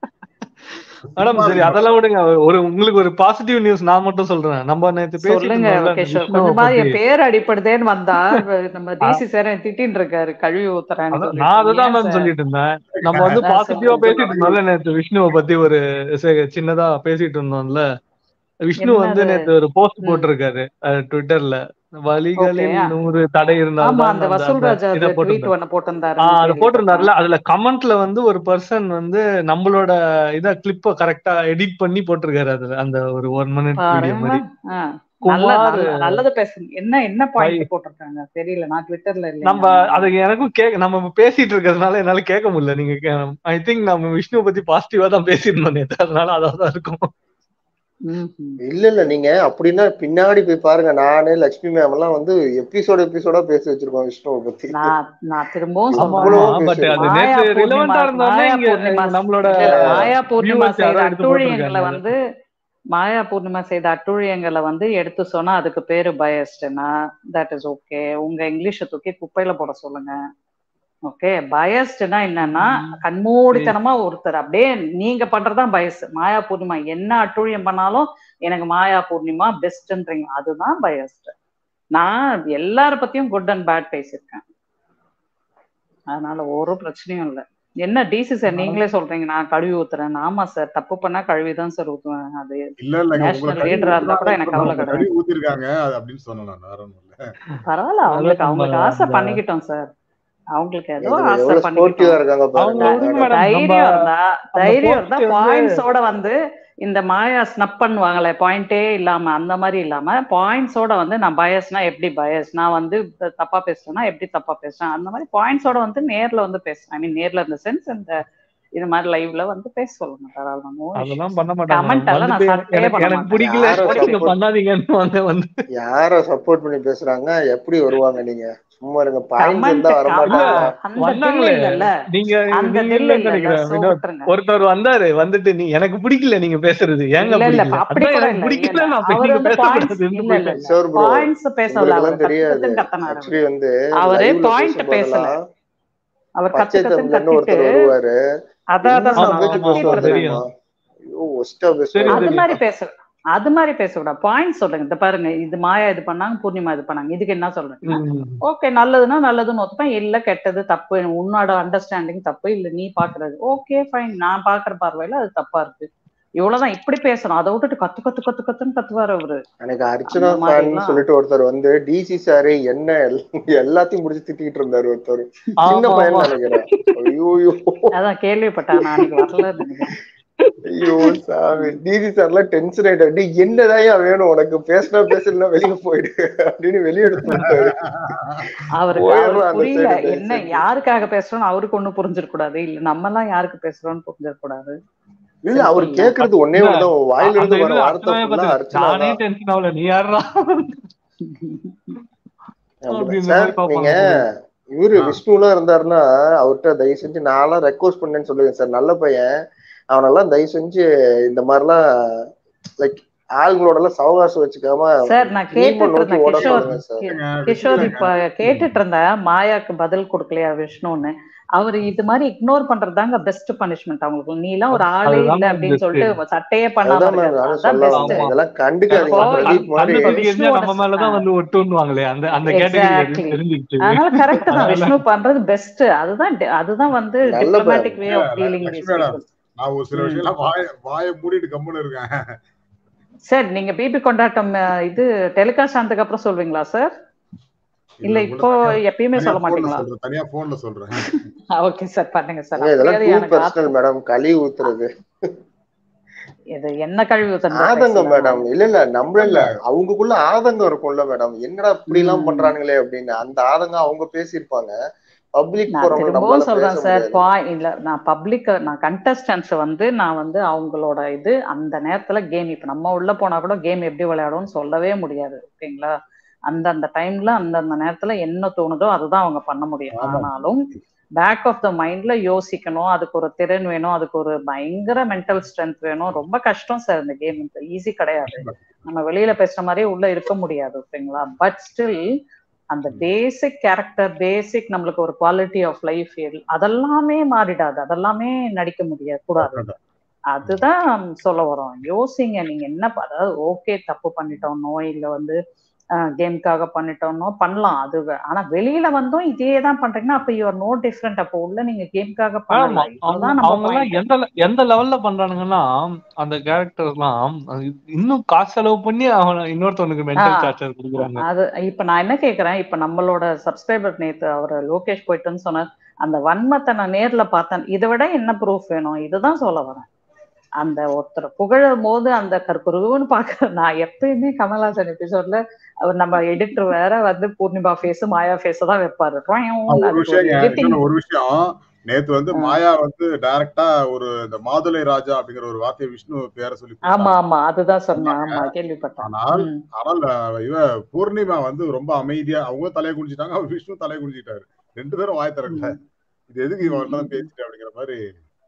Speaker 2: மேடம் சரி அதெல்லாம் விடுங்க ஒரு உங்களுக்கு ஒரு பாசிட்டிவ் நியூஸ் நான் மட்டும் சொல்றேன் நம்ம நேத்து பேசிட்டு
Speaker 4: சொல்லுங்க
Speaker 2: இருந்தோம்ல,
Speaker 4: கேஷவ்
Speaker 2: விஷ்ணுவை
Speaker 4: கொஞ்சமா என்
Speaker 2: பத்தி.
Speaker 4: பேர் அடிப்படுதேன்னு வந்தா நம்ம டிசி சார் திட்டின்னு இருக்காரு கழுவி ஊத்துறான்னு
Speaker 2: அதான்
Speaker 4: சொல்லிட்டு.
Speaker 2: நான் அதுதான்
Speaker 4: ஏன்
Speaker 2: மேம்
Speaker 4: சார்?
Speaker 2: சொல்லிட்டு இருந்தேன் நம்ம வந்து
Speaker 4: அதான்
Speaker 2: பாசிட்டிவா
Speaker 4: சொல்லுங்க.
Speaker 2: பேசிட்டு இருந்தோம்ல நேத்து விஷ்ணுவை பத்தி ஒரு சே- சின்னதா பேசிட்டு இருந்தோம்ல விஷ்ணு வந்து
Speaker 4: என்னது?
Speaker 2: நேத்து ஒரு போஸ்ட்
Speaker 4: ம்.
Speaker 2: போட்டிருக்காரு அஹ், ட்விட்டர்ல வழிகளில்
Speaker 4: Okay.
Speaker 2: நூறு தடை
Speaker 4: ஆமா
Speaker 2: இருந்தால்தான்
Speaker 4: அந்த
Speaker 2: அந்த-
Speaker 4: வசூல்
Speaker 2: அந்த
Speaker 4: ராஜா
Speaker 2: இதை
Speaker 4: ட்வீட்
Speaker 2: போட்டிருந்தாரு.
Speaker 4: ஒண்ணு போட்டிருந்தாரு
Speaker 2: ஆஹ் அது போட்டிருந்தாருல அதுல கமெண்ட்ல வந்து ஒரு பர்சன் வந்து நம்மளோட இத கிளிப்ப கரெக்டா எடிட் பண்ணி போட்டிருக்காரு அதுல அந்த ஒரு ஒன் மினிட் வீடியோ மாதிரி
Speaker 4: நல்ல
Speaker 2: குமார்
Speaker 4: நல்ல- நல்லது பேசுங்க என்ன என்ன பாயிண்ட் போட்டிருக்காங்க தெரியல நான் ட்விட்டர்ல இல்ல
Speaker 2: நம்ம அது எனக்கும் கேக்க நம்ம இப்ப பேசிட்டு இருக்கிறதுனால என்னால கேட்க முடியல நீங்க ஐ திங்க் நம்ம விஷ்ணுவை பத்தி பாசிட்டிவா தான் பேசியிருந்தோம் நேத்து அதனால அதான் இருக்கும்
Speaker 3: இல்ல இல்ல நீங்க அப்படின்னா பின்னாடி போய் பாருங்க நானு லட்சுமி மேம் எல்லாம் வந்து எபிசோட் எபிசோடா பேசி வச்சிருக்கோம் விஷ்ணுவை பத்தி
Speaker 4: நான் நான் திரும்பவும்
Speaker 3: ஆமா,
Speaker 4: சொல்றேன்
Speaker 3: ஆமா.
Speaker 2: பட் அது
Speaker 4: மாயா
Speaker 2: நேத்து
Speaker 4: பூர்ணிமா-
Speaker 2: ரிலவெண்டா இருந்தாலும்
Speaker 4: மாயா
Speaker 2: இங்க
Speaker 4: பூர்ணிமா
Speaker 2: நம்மளோட
Speaker 4: இல்ல, இல்ல, மாயா பூர்ணிமா
Speaker 2: viewers
Speaker 4: செய்த
Speaker 2: யாரோ எடுத்து
Speaker 4: அட்டூழியங்களை
Speaker 2: போட்டிருக்காங்க.
Speaker 4: வந்து மாயா பூர்ணிமா செய்த அட்டூழியங்களை வந்து எடுத்து சொன்னா அதுக்கு பேரு பயஸ்ட்னா தட் இஸ் ஓகே உங்க இங்கிலீஷை தூக்கி குப்பையில போட சொல்லுங்க ஓகே பயஸ்ட்னா என்னன்னா கண்மூடித்தனமா ஒருத்தர் அப்படியே நீங்க பண்றதுதான் பயஸ் மாயா பூர்ணிமா என்ன அட்டூழியம் பண்ணாலும் எனக்கு மாயா பூர்ணிமா பெஸ்ட்ன்றீங்க அதுதான் பயஸ்ட் நான் எல்லார பத்தியும் குட் அண்ட் பேட் பேசியிருக்கேன் அதனால ஒரு பிரச்சனையும் இல்லை என்ன டிசி சார் நீங்களே சொல்றீங்க நான் கழுவி ஊத்துறேன் ஆமா சார் தப்பு பண்ணா கழுவி தான் சார் ஊத்துவேன் அது
Speaker 1: இல்ல இல்ல
Speaker 4: National leader ஆ இருந்தா கூட எனக்கு கவலை கிடையாது.
Speaker 1: கழுவி ஊத்திருக்காங்க அது அப்படின்னு சொன்னேன் நான் வேற ஒண்ணும் இல்ல
Speaker 4: பரவாயில்ல அவங்களுக்கு
Speaker 2: நம்ம
Speaker 4: அவங்களுக்கு ஆசை
Speaker 2: அந்த-
Speaker 4: பண்ணிக்கிட்டோம் சார் அவங்களுக்கு ஏதோ
Speaker 3: இதுல
Speaker 4: ஆசை
Speaker 3: எவ்வளவு ஸ்போர்ட்டிவா
Speaker 4: பண்ணிக்கிட்டோம்
Speaker 3: இருக்காங்க
Speaker 2: அவங்க
Speaker 3: பாருங்க
Speaker 2: விடுங்க மேடம் நம்ம
Speaker 4: தைரியம் இருந்தா
Speaker 2: அந்த
Speaker 4: தைரியம் இருந்தா
Speaker 2: போஸ்ட் வந்து
Speaker 4: பாயிண்ட்ஸோட வந்து இந்த மாயா ஸ்னப் பண்ணுவாங்களே பாயிண்டே இல்லாம அந்த மாதிரி இல்லாம பாயிண்ட்ஸோட வந்து நான் பயஸ்னா எப்படி பயஸ் நான் வந்து த- தப்பா பேசுறேன்னா எப்படி தப்பா பேசுறேன் அந்த மாதிரி பாயிண்ட்ஸோட வந்து நேர்ல வந்து பேசுறேன் ஐ மீன் நேர்ல இந்த சென்ஸ் இந்த இது மாதிரி லைவ்ல வந்து பேச சொல்லுங்க தாராளமா no
Speaker 2: அதெல்லாம்
Speaker 4: issues.
Speaker 2: பண்ண மாட்டாங்க
Speaker 4: கமெண்ட் எல்லாம்
Speaker 2: வந்துட்டு
Speaker 4: நான் சட்டையே
Speaker 2: எனக்கு
Speaker 4: பண்ண
Speaker 2: எனக்கு
Speaker 4: மாட்டேன்
Speaker 2: பிடிக்கல
Speaker 3: யார
Speaker 2: நீங்க
Speaker 3: சப்போர்ட்
Speaker 2: பண்ணாதீங்கன்னு வந்து வந்து
Speaker 3: யார சப்போர்ட் பண்ணி பேசுறாங்க எப்படி வருவாங்க நீங்க சும்மா இருங்க பாயிண்ட்ஸ்
Speaker 4: கமெண்ட்
Speaker 3: இருந்தா
Speaker 2: இல்ல
Speaker 3: வரமாட்டாங்க
Speaker 4: அந்த தில்லு
Speaker 2: வந்தாங்களே
Speaker 4: இல்லல்ல
Speaker 2: நீங்க
Speaker 4: அந்த
Speaker 2: நீங்க
Speaker 4: தில்லு
Speaker 2: இல்லைன்னு
Speaker 4: இல்லல்ல
Speaker 2: நினைக்கிறேன்
Speaker 4: சோ
Speaker 2: வினோத்
Speaker 4: விட்டுருங்க
Speaker 2: ஒருத்தர் வந்தாரு வந்துட்டு நீ எனக்கு பிடிக்கல நீங்க பேசுறது ஏங்க
Speaker 4: இல்ல இல்ல
Speaker 2: பிடிக்கல
Speaker 4: அப்படி
Speaker 2: அதான்
Speaker 4: கூட
Speaker 2: எனக்கு
Speaker 4: இல்ல இல்ல
Speaker 2: பிடிக்கல
Speaker 4: இல்ல
Speaker 2: நான்
Speaker 4: அவர்
Speaker 2: நீங்க
Speaker 4: வந்து பாயிண்ட்ஸ்
Speaker 2: பேசக்கூடாதுன்னு
Speaker 4: இல்ல இல்ல
Speaker 2: போயிட்டாங்க
Speaker 4: இல்ல
Speaker 3: ஷோர் ப்ரோ
Speaker 4: பாயிண்ட்ஸ் பேசல அவர்
Speaker 3: உங்களுக்கெல்லாம்
Speaker 4: கத்து
Speaker 3: தெரியாது
Speaker 4: கத்துன்னு கத்தனாரு அவரு
Speaker 3: ஆக்சுவலி வந்து
Speaker 4: அவரு
Speaker 3: லைவ்ல
Speaker 4: பாயிண்ட் பேசல
Speaker 3: பேசும்போதெல்லாம்
Speaker 4: அவர்
Speaker 3: பச்சை
Speaker 4: கத்து கத்துன்னு
Speaker 3: தமிழ்னு
Speaker 4: கத்திட்டு
Speaker 3: ஒருத்தர் வருவாரு
Speaker 4: அதான்
Speaker 3: என்ன
Speaker 4: அதான்
Speaker 2: ஆமா
Speaker 4: சொன்னேன்
Speaker 3: சமைச்சு
Speaker 2: ஆமா
Speaker 4: கத்திட்டு
Speaker 3: பேசுவார்
Speaker 2: ஆமா
Speaker 4: இருந்தாரு
Speaker 3: தெரியுமா
Speaker 2: தெரியும்
Speaker 3: ஐயோ ஒஸ்டா பேசுவாரு
Speaker 2: தெரியும்
Speaker 4: அது
Speaker 2: தெரியும்
Speaker 4: மாதிரி பேச அது மாதிரி பேசக்கூடாது பாயிண்ட் சொல்லுங்க இந்த பாருங்க இது மாயா இது பண்ணாங்க பூர்ணிமா இது பண்ணாங்க இதுக்கு என்ன சொல்றீங்கன்னா
Speaker 2: ம்.
Speaker 4: ஓகே நல்லதுன்னா நல்லதுன்னு ஒத்துப்பேன் இல்ல கெட்டது தப்பு உன்னோட அண்டர்ஸ்டாண்டிங் தப்பு இல்ல நீ பாக்குறது ஓகே ஃபைன் நான் பாக்குற பார்வையில அது தப்பா இருக்கு இவ்வளவுதான் இப்படி பேசணும் அதை விட்டுட்டு கத்து கத்து கத்து கத்துன்னு கத்துவாரு அவரு
Speaker 3: எனக்கு அர்ச்சனா
Speaker 4: அந்த மாதிரி
Speaker 3: ஃபேன்
Speaker 4: எல்லாம்
Speaker 3: சொல்லிட்டு ஒருத்தர் வந்து டிசி சாரு என்ன எல்- எல்லாத்தையும் முடிச்சு திட்டிட்டு இருந்தாரு ஒருத்தர் சின்ன
Speaker 2: ஆமா
Speaker 3: பையன்
Speaker 2: ஆமா
Speaker 3: நினைக்கிறேன் ஐயோ
Speaker 4: அதான் கேள்விப்பட்டேன் நான் அன்னைக்கு வரல நினைக்கிறேன்
Speaker 3: ஐயோ சாமி டிசி சார்லாம் டென்ஷன் ஆயிட்டாரு என்னதான் வேணும் உனக்கு பேசினா பேசலாம் வெளிய போயிடு அப்படின்னு வெளிய எடுத்து விட்டாரு
Speaker 4: அவருக்கு
Speaker 3: போயிடுறோம்
Speaker 4: அவருக்கு
Speaker 3: அந்த
Speaker 4: புரியல
Speaker 3: சைடு
Speaker 4: என்ன
Speaker 3: தயவு செஞ்சு
Speaker 4: யாருக்காக பேசுறோம்னு அவருக்கு ஒண்ணும் புரிஞ்சிடக்கூடாது இல்ல நம்ம எல்லாம் யாருக்கு பேசுறோம்னு புரிஞ்சிடக்கூடாது
Speaker 3: இல்ல அவர்
Speaker 4: சிம்பிள்
Speaker 3: கேக்குறது ஒன்னே
Speaker 2: இல்ல
Speaker 3: ஒண்ணுதான் உன் வாயில
Speaker 2: அந்த
Speaker 3: இருந்து வர
Speaker 2: இது
Speaker 3: வார்த்தை
Speaker 2: அர்ச்சனாவே
Speaker 3: ஃபுல்லா
Speaker 2: பார்த்து
Speaker 3: அர்ச்சனா
Speaker 2: நானே
Speaker 3: தான்
Speaker 2: டென்ஷன் ஆகல நீ யாரா அப்படி
Speaker 3: அப்படிதான்
Speaker 2: இந்த
Speaker 3: சார்
Speaker 2: மாதிரி
Speaker 3: நீங்க
Speaker 2: பார்ப்பாங்க போல
Speaker 3: இவரு
Speaker 1: ஆ.
Speaker 3: விஷ்ணுலாம் இருந்தாருன்னா அவர்கிட்ட தயவு செஞ்சு நான்லாம் ரெக்வஸ்ட் பண்ணேன்னு சொல்லுங்க சார் நல்ல பையன் அவனெல்லாம் தயவு செஞ்சு இந்த மாதிரிலாம் லைக் ஆளுங்களோட எல்லாம் சவகாசம் வச்சுக்காம
Speaker 4: சார் நான்
Speaker 3: நீம
Speaker 4: கேட்டுட்டு
Speaker 3: நோக்கி
Speaker 4: இருந்தேன்
Speaker 3: ஓட
Speaker 4: கிஷோர்
Speaker 3: சொல்லுங்க சார்
Speaker 4: கி-
Speaker 1: ஏங்க
Speaker 4: கிஷோர்
Speaker 1: விட்டுலங்க
Speaker 4: இப்ப கேட்டுட்டு இருந்தேன் மாயாக்கு பதில் கொடுக்கலையா விஷ்ணுன்னு அவர் இது மாதிரி இக்னோர் பண்றதுதாங்க பெஸ்ட் பனிஷ்மெண்ட் அவங்களுக்கு நீ எல்லாம் ஒரு ஆளே
Speaker 2: அதுதான்
Speaker 4: இல்ல அப்படின்னு
Speaker 2: பெஸ்ட்
Speaker 4: சொல்லிட்டு சட்டையே பண்ணாம
Speaker 3: அதுதான் மேம்
Speaker 4: இருக்காது
Speaker 3: நானும்
Speaker 4: அதான்
Speaker 3: சொல்ல
Speaker 4: பெஸ்ட்
Speaker 3: வந்தேன்
Speaker 2: ஆமா
Speaker 3: இதெல்லாம்
Speaker 4: இப்போ
Speaker 3: கண்டுக்காதீங்க
Speaker 2: கண்ணு
Speaker 3: பிரதீப் மாதிரி
Speaker 2: கண்ணு பத்திரிக்கை
Speaker 4: விஷ்ணுவோட
Speaker 2: நம்ம மேலதான் வந்து ஒட்டுவாங்களே அந்த அந்த கேட்டகரி
Speaker 4: எக்ஸாக்ட்லி
Speaker 2: தெரிஞ்சுக்கிட்டு
Speaker 4: அதனால கரெக்ட் தான்
Speaker 2: அதனால
Speaker 4: விஷ்ணு பண்றது பெஸ்ட் அதுதான் di- அதுதான் வந்து
Speaker 3: நல்ல பையன்
Speaker 4: டிப்ளமேட்டிக் வே ஆஃப்
Speaker 1: இல்ல,
Speaker 4: dealing
Speaker 1: Lakshmi
Speaker 4: these
Speaker 1: madam
Speaker 4: people
Speaker 1: நான் ஒரு சில
Speaker 4: ம்
Speaker 1: விஷயம்லாம் வாய வாயை மூடிட்டு கம்முன்னு இருக்கேன்
Speaker 4: சார் நீங்க பிபி கொண்டாட்டம் அஹ், இது டெலிகாஸ்ட் ஆனதுக்கு அப்புறம் சொல்வீங்களா சார்
Speaker 1: இல்ல
Speaker 4: இல்ல
Speaker 1: உங்கள்ட்ட
Speaker 4: இப்போ
Speaker 1: தனியா
Speaker 4: எப்பயுமே
Speaker 1: தனியா
Speaker 4: சொல்ல
Speaker 1: போன்ல
Speaker 4: மாட்டீங்களா
Speaker 1: சொல்றேன் தனியா போன்ல சொல்றேன்
Speaker 4: ஓகே சார் பண்ணுங்க சார்
Speaker 3: ஏங்க, இதெல்லாம்
Speaker 4: அப்படியாவது
Speaker 3: டூ
Speaker 4: எனக்கு
Speaker 3: பர்சனல்
Speaker 4: ஆத்தம்
Speaker 3: மேடம் களி ஊத்துறது
Speaker 4: இது என்ன கழிவு ஊத்துறதா
Speaker 3: ஆதங்கம்
Speaker 4: பேசல
Speaker 3: மேடம்
Speaker 4: நானு
Speaker 3: இல்ல இல்ல நம்மள
Speaker 1: இல்ல
Speaker 3: இல்ல அவங்களுக்குள்ள ஆதங்கம் இருக்கும்ல மேடம் என்னடா இப்படி எல்லாம்
Speaker 4: ம்
Speaker 3: பண்றானுங்களே அப்படின்னு அந்த ஆதங்கம் அவங்க பேசியிருப்பாங்க பப்ளிக்
Speaker 4: நான்
Speaker 3: போறவங்க
Speaker 4: திரும்பவும்
Speaker 3: நம்மளால பேச
Speaker 4: சொல்றேன் சார்
Speaker 3: முடியாது
Speaker 4: பா இல்ல நான் பப்ளிக் நான் கண்டஸ்டன்ஸ் வந்து நான் வந்து அவங்களோட இது அந்த நேரத்துல கேம் இப்ப நம்ம உள்ள போனா கூட கேம் எப்படி விளையாடும்னு சொல்லவே முடியாது ஓகேங்களா அந்தந்த டைம்ல அந்தந்த நேரத்துல என்ன தோணுதோ அதுதான் அவங்க பண்ண முடியும்
Speaker 1: ஆமா
Speaker 4: ஆனாலும் பேக் ஆஃப் த மைண்ட்ல யோசிக்கணும் அதுக்கு ஒரு திறன் வேணும் அதுக்கு ஒரு பயங்கர மென்டல் ஸ்ட்ரென்த் வேணும் ரொம்ப கஷ்டம் சார் இந்த கேம் ஈஸி கிடையாது நம்ம வெளியில பேசுற மாதிரியே உள்ள இருக்க முடியாது ஓகேங்களா பட் ஸ்டில் அந்த பேசிக் கேரக்டர் பேசிக் நம்மளுக்கு ஒரு குவாலிட்டி ஆஃப் லைஃப் அதெல்லாமே மாறிடாது அதெல்லாமே நடிக்க முடியாது கூடாது அதுதான் சொல்ல வரோம் யோசிங்க நீங்க என்ன ப- அதாவது ஓகே தப்பு பண்ணிட்டோம்னோ இல்ல வந்து கேம்காக பண்ணிட்டோம்னோ பண்ணலாம் அது வே- ஆனா வெளியில வந்தும் இதே தான் பண்றீங்கன்னா அப்ப யூஆர் நோ டிஃப்ரெண்ட் அப்போ உள்ள நீங்க கேம்காக
Speaker 2: ஆமா
Speaker 4: பண்ணல
Speaker 2: அவங்க
Speaker 4: இவ்வளவுதான் நம்ம
Speaker 2: அவங்க எல்லாம்
Speaker 4: பாயிண்ட்
Speaker 2: எந்த le- எந்த லெவல்ல பண்றானுங்கன்னா அந்த கேரக்டர் எல்லாம் அது இன்னும் காசு செலவு பண்ணி அவன இன்னொருத்தவனுக்கு மென்டல்
Speaker 4: ஆஹ்
Speaker 2: டார்ச்சர் கொடுக்குறாங்க
Speaker 4: அது இப்ப நான் என்ன கேக்குறேன் இப்ப நம்மளோட சப்ஸ்கிரைபர் நேத்து அவர் லோகேஷ் போயிட்டுன்னு சொன்னார் அந்த வன்மத்தை நான் நேர்ல பார்த்தேன் இதை விட என்ன ப்ரூஃப் வேணும் இதுதான் சொல்ல வரேன் அந்த ஒருத்தர் புகழும் போது அந்த கற்குருன்னு பாக்க நான் எப்பயுமே கமல்ஹாசன் எபிசோட்ல அவர் நம்ம எடிட்டர் வேற வந்து பூர்ணிமா ஃபேஸ் மாயா ஃபேஸ் தான் வைப்பாரு
Speaker 1: ஒரு
Speaker 4: அதுக்கு ஒரு
Speaker 1: விஷயம்
Speaker 4: எடிட்டிங்
Speaker 1: இன்னொன்னு ஒரு விஷயம் நேத்து வந்து மாயா வந்து டைரக்டா ஒரு இந்த மாதுளை ராஜா அப்படிங்கிற ஒரு வார்த்தையை விஷ்ணு பேரை சொல்லி
Speaker 4: ஆமா
Speaker 1: கூப்பிட்டாங்க
Speaker 4: ஆமா அதுதான் சொன்னேன் ஆமா கேள்விப்பட்டேன்
Speaker 1: ஆனால்
Speaker 4: ம்.
Speaker 1: ஆனால் அஹ், இவ பூர்ணிமா வந்து ரொம்ப அமைதியா அவங்க தலையை குடிச்சிட்டாங்க அவர் விஷ்ணு தலையை குடிச்சிட்டாரு ரெண்டு பேரும் வாய் திறக்கல
Speaker 4: ம்.
Speaker 1: இது எதுக்கு இவன் தான்
Speaker 4: ம்.
Speaker 1: பேசிட்டு அப்படிங்கிற மாதிரி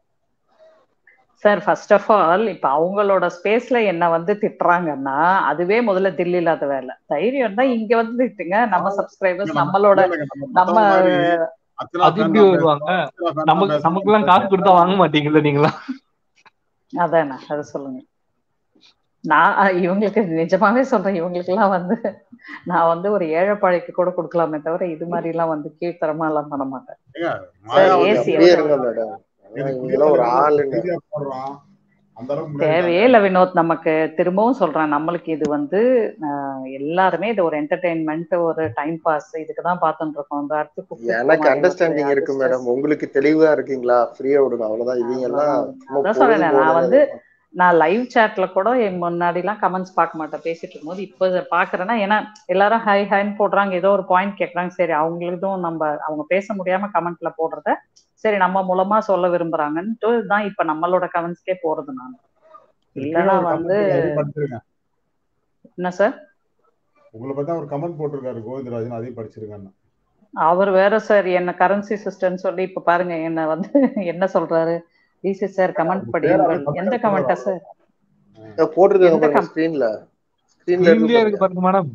Speaker 4: சார் ஃபர்ஸ்ட் ஆஃப் ஆல் இப்ப அவங்களோட ஸ்பேஸ்ல என்ன வந்து திட்டுறாங்கன்னா அதுவே முதல்ல தில்லி இல்லாத வேலை தைரியம் தான் இங்க வந்து திட்டுங்க நம்ம
Speaker 1: ஆமா.
Speaker 4: சப்ஸ்கிரைபர்ஸ்
Speaker 1: இல்ல, நம்ம
Speaker 4: நம்மளோட
Speaker 1: இல்ல, இல்ல, நம்ம
Speaker 4: நம்ம
Speaker 1: மத்தவங்க மாதிரி அர்ச்சனா
Speaker 2: அது
Speaker 1: fan
Speaker 2: எப்படி
Speaker 1: தான்
Speaker 2: வருவாங்க
Speaker 1: பேசணும், அர்ச்சனா fan தான்
Speaker 2: நமக்கு
Speaker 1: பேசணும்
Speaker 2: நமக்கு எல்லாம் காசு கொடுத்தா வாங்க மாட்டீங்கல்ல நீங்களா
Speaker 4: அதானே அதை சொல்லுங்க நான் அஹ், இவங்களுக்கு நிஜமாவே சொல்றேன் இவங்களுக்கு எல்லாம் வந்து நான் வந்து ஒரு ஏழைப்பாழைக்கு கூட கொடுக்கலாமே தவிர இது மாதிரி எல்லாம் வந்து கீழ்த்தரமா எல்லாம் பண்ண மாட்டேன்
Speaker 1: ஏங்க,
Speaker 4: சார்
Speaker 1: மாயா வந்து
Speaker 4: ஏசி
Speaker 3: அப்படியே
Speaker 4: எவ்வளவு
Speaker 3: இருங்க மேடம்
Speaker 1: இது
Speaker 3: இவங்கெல்லாம் ஒரு
Speaker 1: புதிய
Speaker 3: ஆளுன்னு
Speaker 1: செய்தியா போடுறான் அந்த அளவுக்கு முன்னாடி
Speaker 4: தேவையே இல்ல வினோத் நமக்கு திரும்பவும் சொல்றேன் நம்மளுக்கு இது வந்து ஆஹ், எல்லாருமே இது ஒரு என்டர்டைன்மெண்ட் ஒரு டைம் பாஸ் இதுக்கு தான் பார்த்துட்டு இருக்கோம் இந்த அடுத்து cook with
Speaker 3: எனக்கு
Speaker 4: Kumar
Speaker 3: அண்டர்ஸ்டாண்டிங்
Speaker 4: அது
Speaker 3: இருக்கு
Speaker 4: stress.
Speaker 3: மேடம் உங்களுக்கு தெளிவா இருக்கீங்களா ஃப்ரீயா விடுங்க அவ்வளவுதான் இவங்க எல்லாம்
Speaker 4: அவ்வளவுதான்.
Speaker 3: சும்மா
Speaker 4: அதான் சொல்றேன் நான்
Speaker 3: பொழுதுபோக்கு
Speaker 4: வந்து நான் லைவ் சாட்ல கூட என் முன்னாடி எல்லாம் கமெண்ட்ஸ் பார்க்க மாட்டேன் பேசிட்டு இருக்கும்போது இப்போ இதை பாக்குறேன்னா ஏன்னா எல்லாரும் ஹை ஹைன்னு போடுறாங்க ஏதோ ஒரு பாயிண்ட் கேட்கறாங்க சரி அவங்களுக்கும் நம்ம அவங்க பேச முடியாம கமெண்ட்ல போடுறத சரி நம்ம மூலமா சொல்ல விரும்புறாங்கன்ட்டு தான் இப்ப நம்மளோட கமெண்ட்ஸ்க்கே போறது நான் இல்லைன்னா வந்து
Speaker 1: படிச்சிருக்கேன்
Speaker 4: என்ன சார்
Speaker 1: உங்களை பத்தி ஒரு கமெண்ட் போட்டிருக்காரு கோவிந்தராஜன் அதையும் படிச்சிருக்கேன்
Speaker 4: அவர் வேற சார் என்ன கரன்சி சிஸ்டம்னு சொல்லி இப்ப பாருங்க என்ன வந்து என்ன சொல்றாரு டிசி சார் கமெண்ட் படியுங்கள் எந்த கமெண்டா சார்
Speaker 3: போட்டிருக்காங்க
Speaker 4: எந்த
Speaker 3: பாருங்க
Speaker 4: com-
Speaker 3: ஸ்கிரீன்ல ஸ்கிரீன்ல
Speaker 2: இந்தியா
Speaker 3: இருக்கு
Speaker 2: இருக்கு பாருங்க மேடம்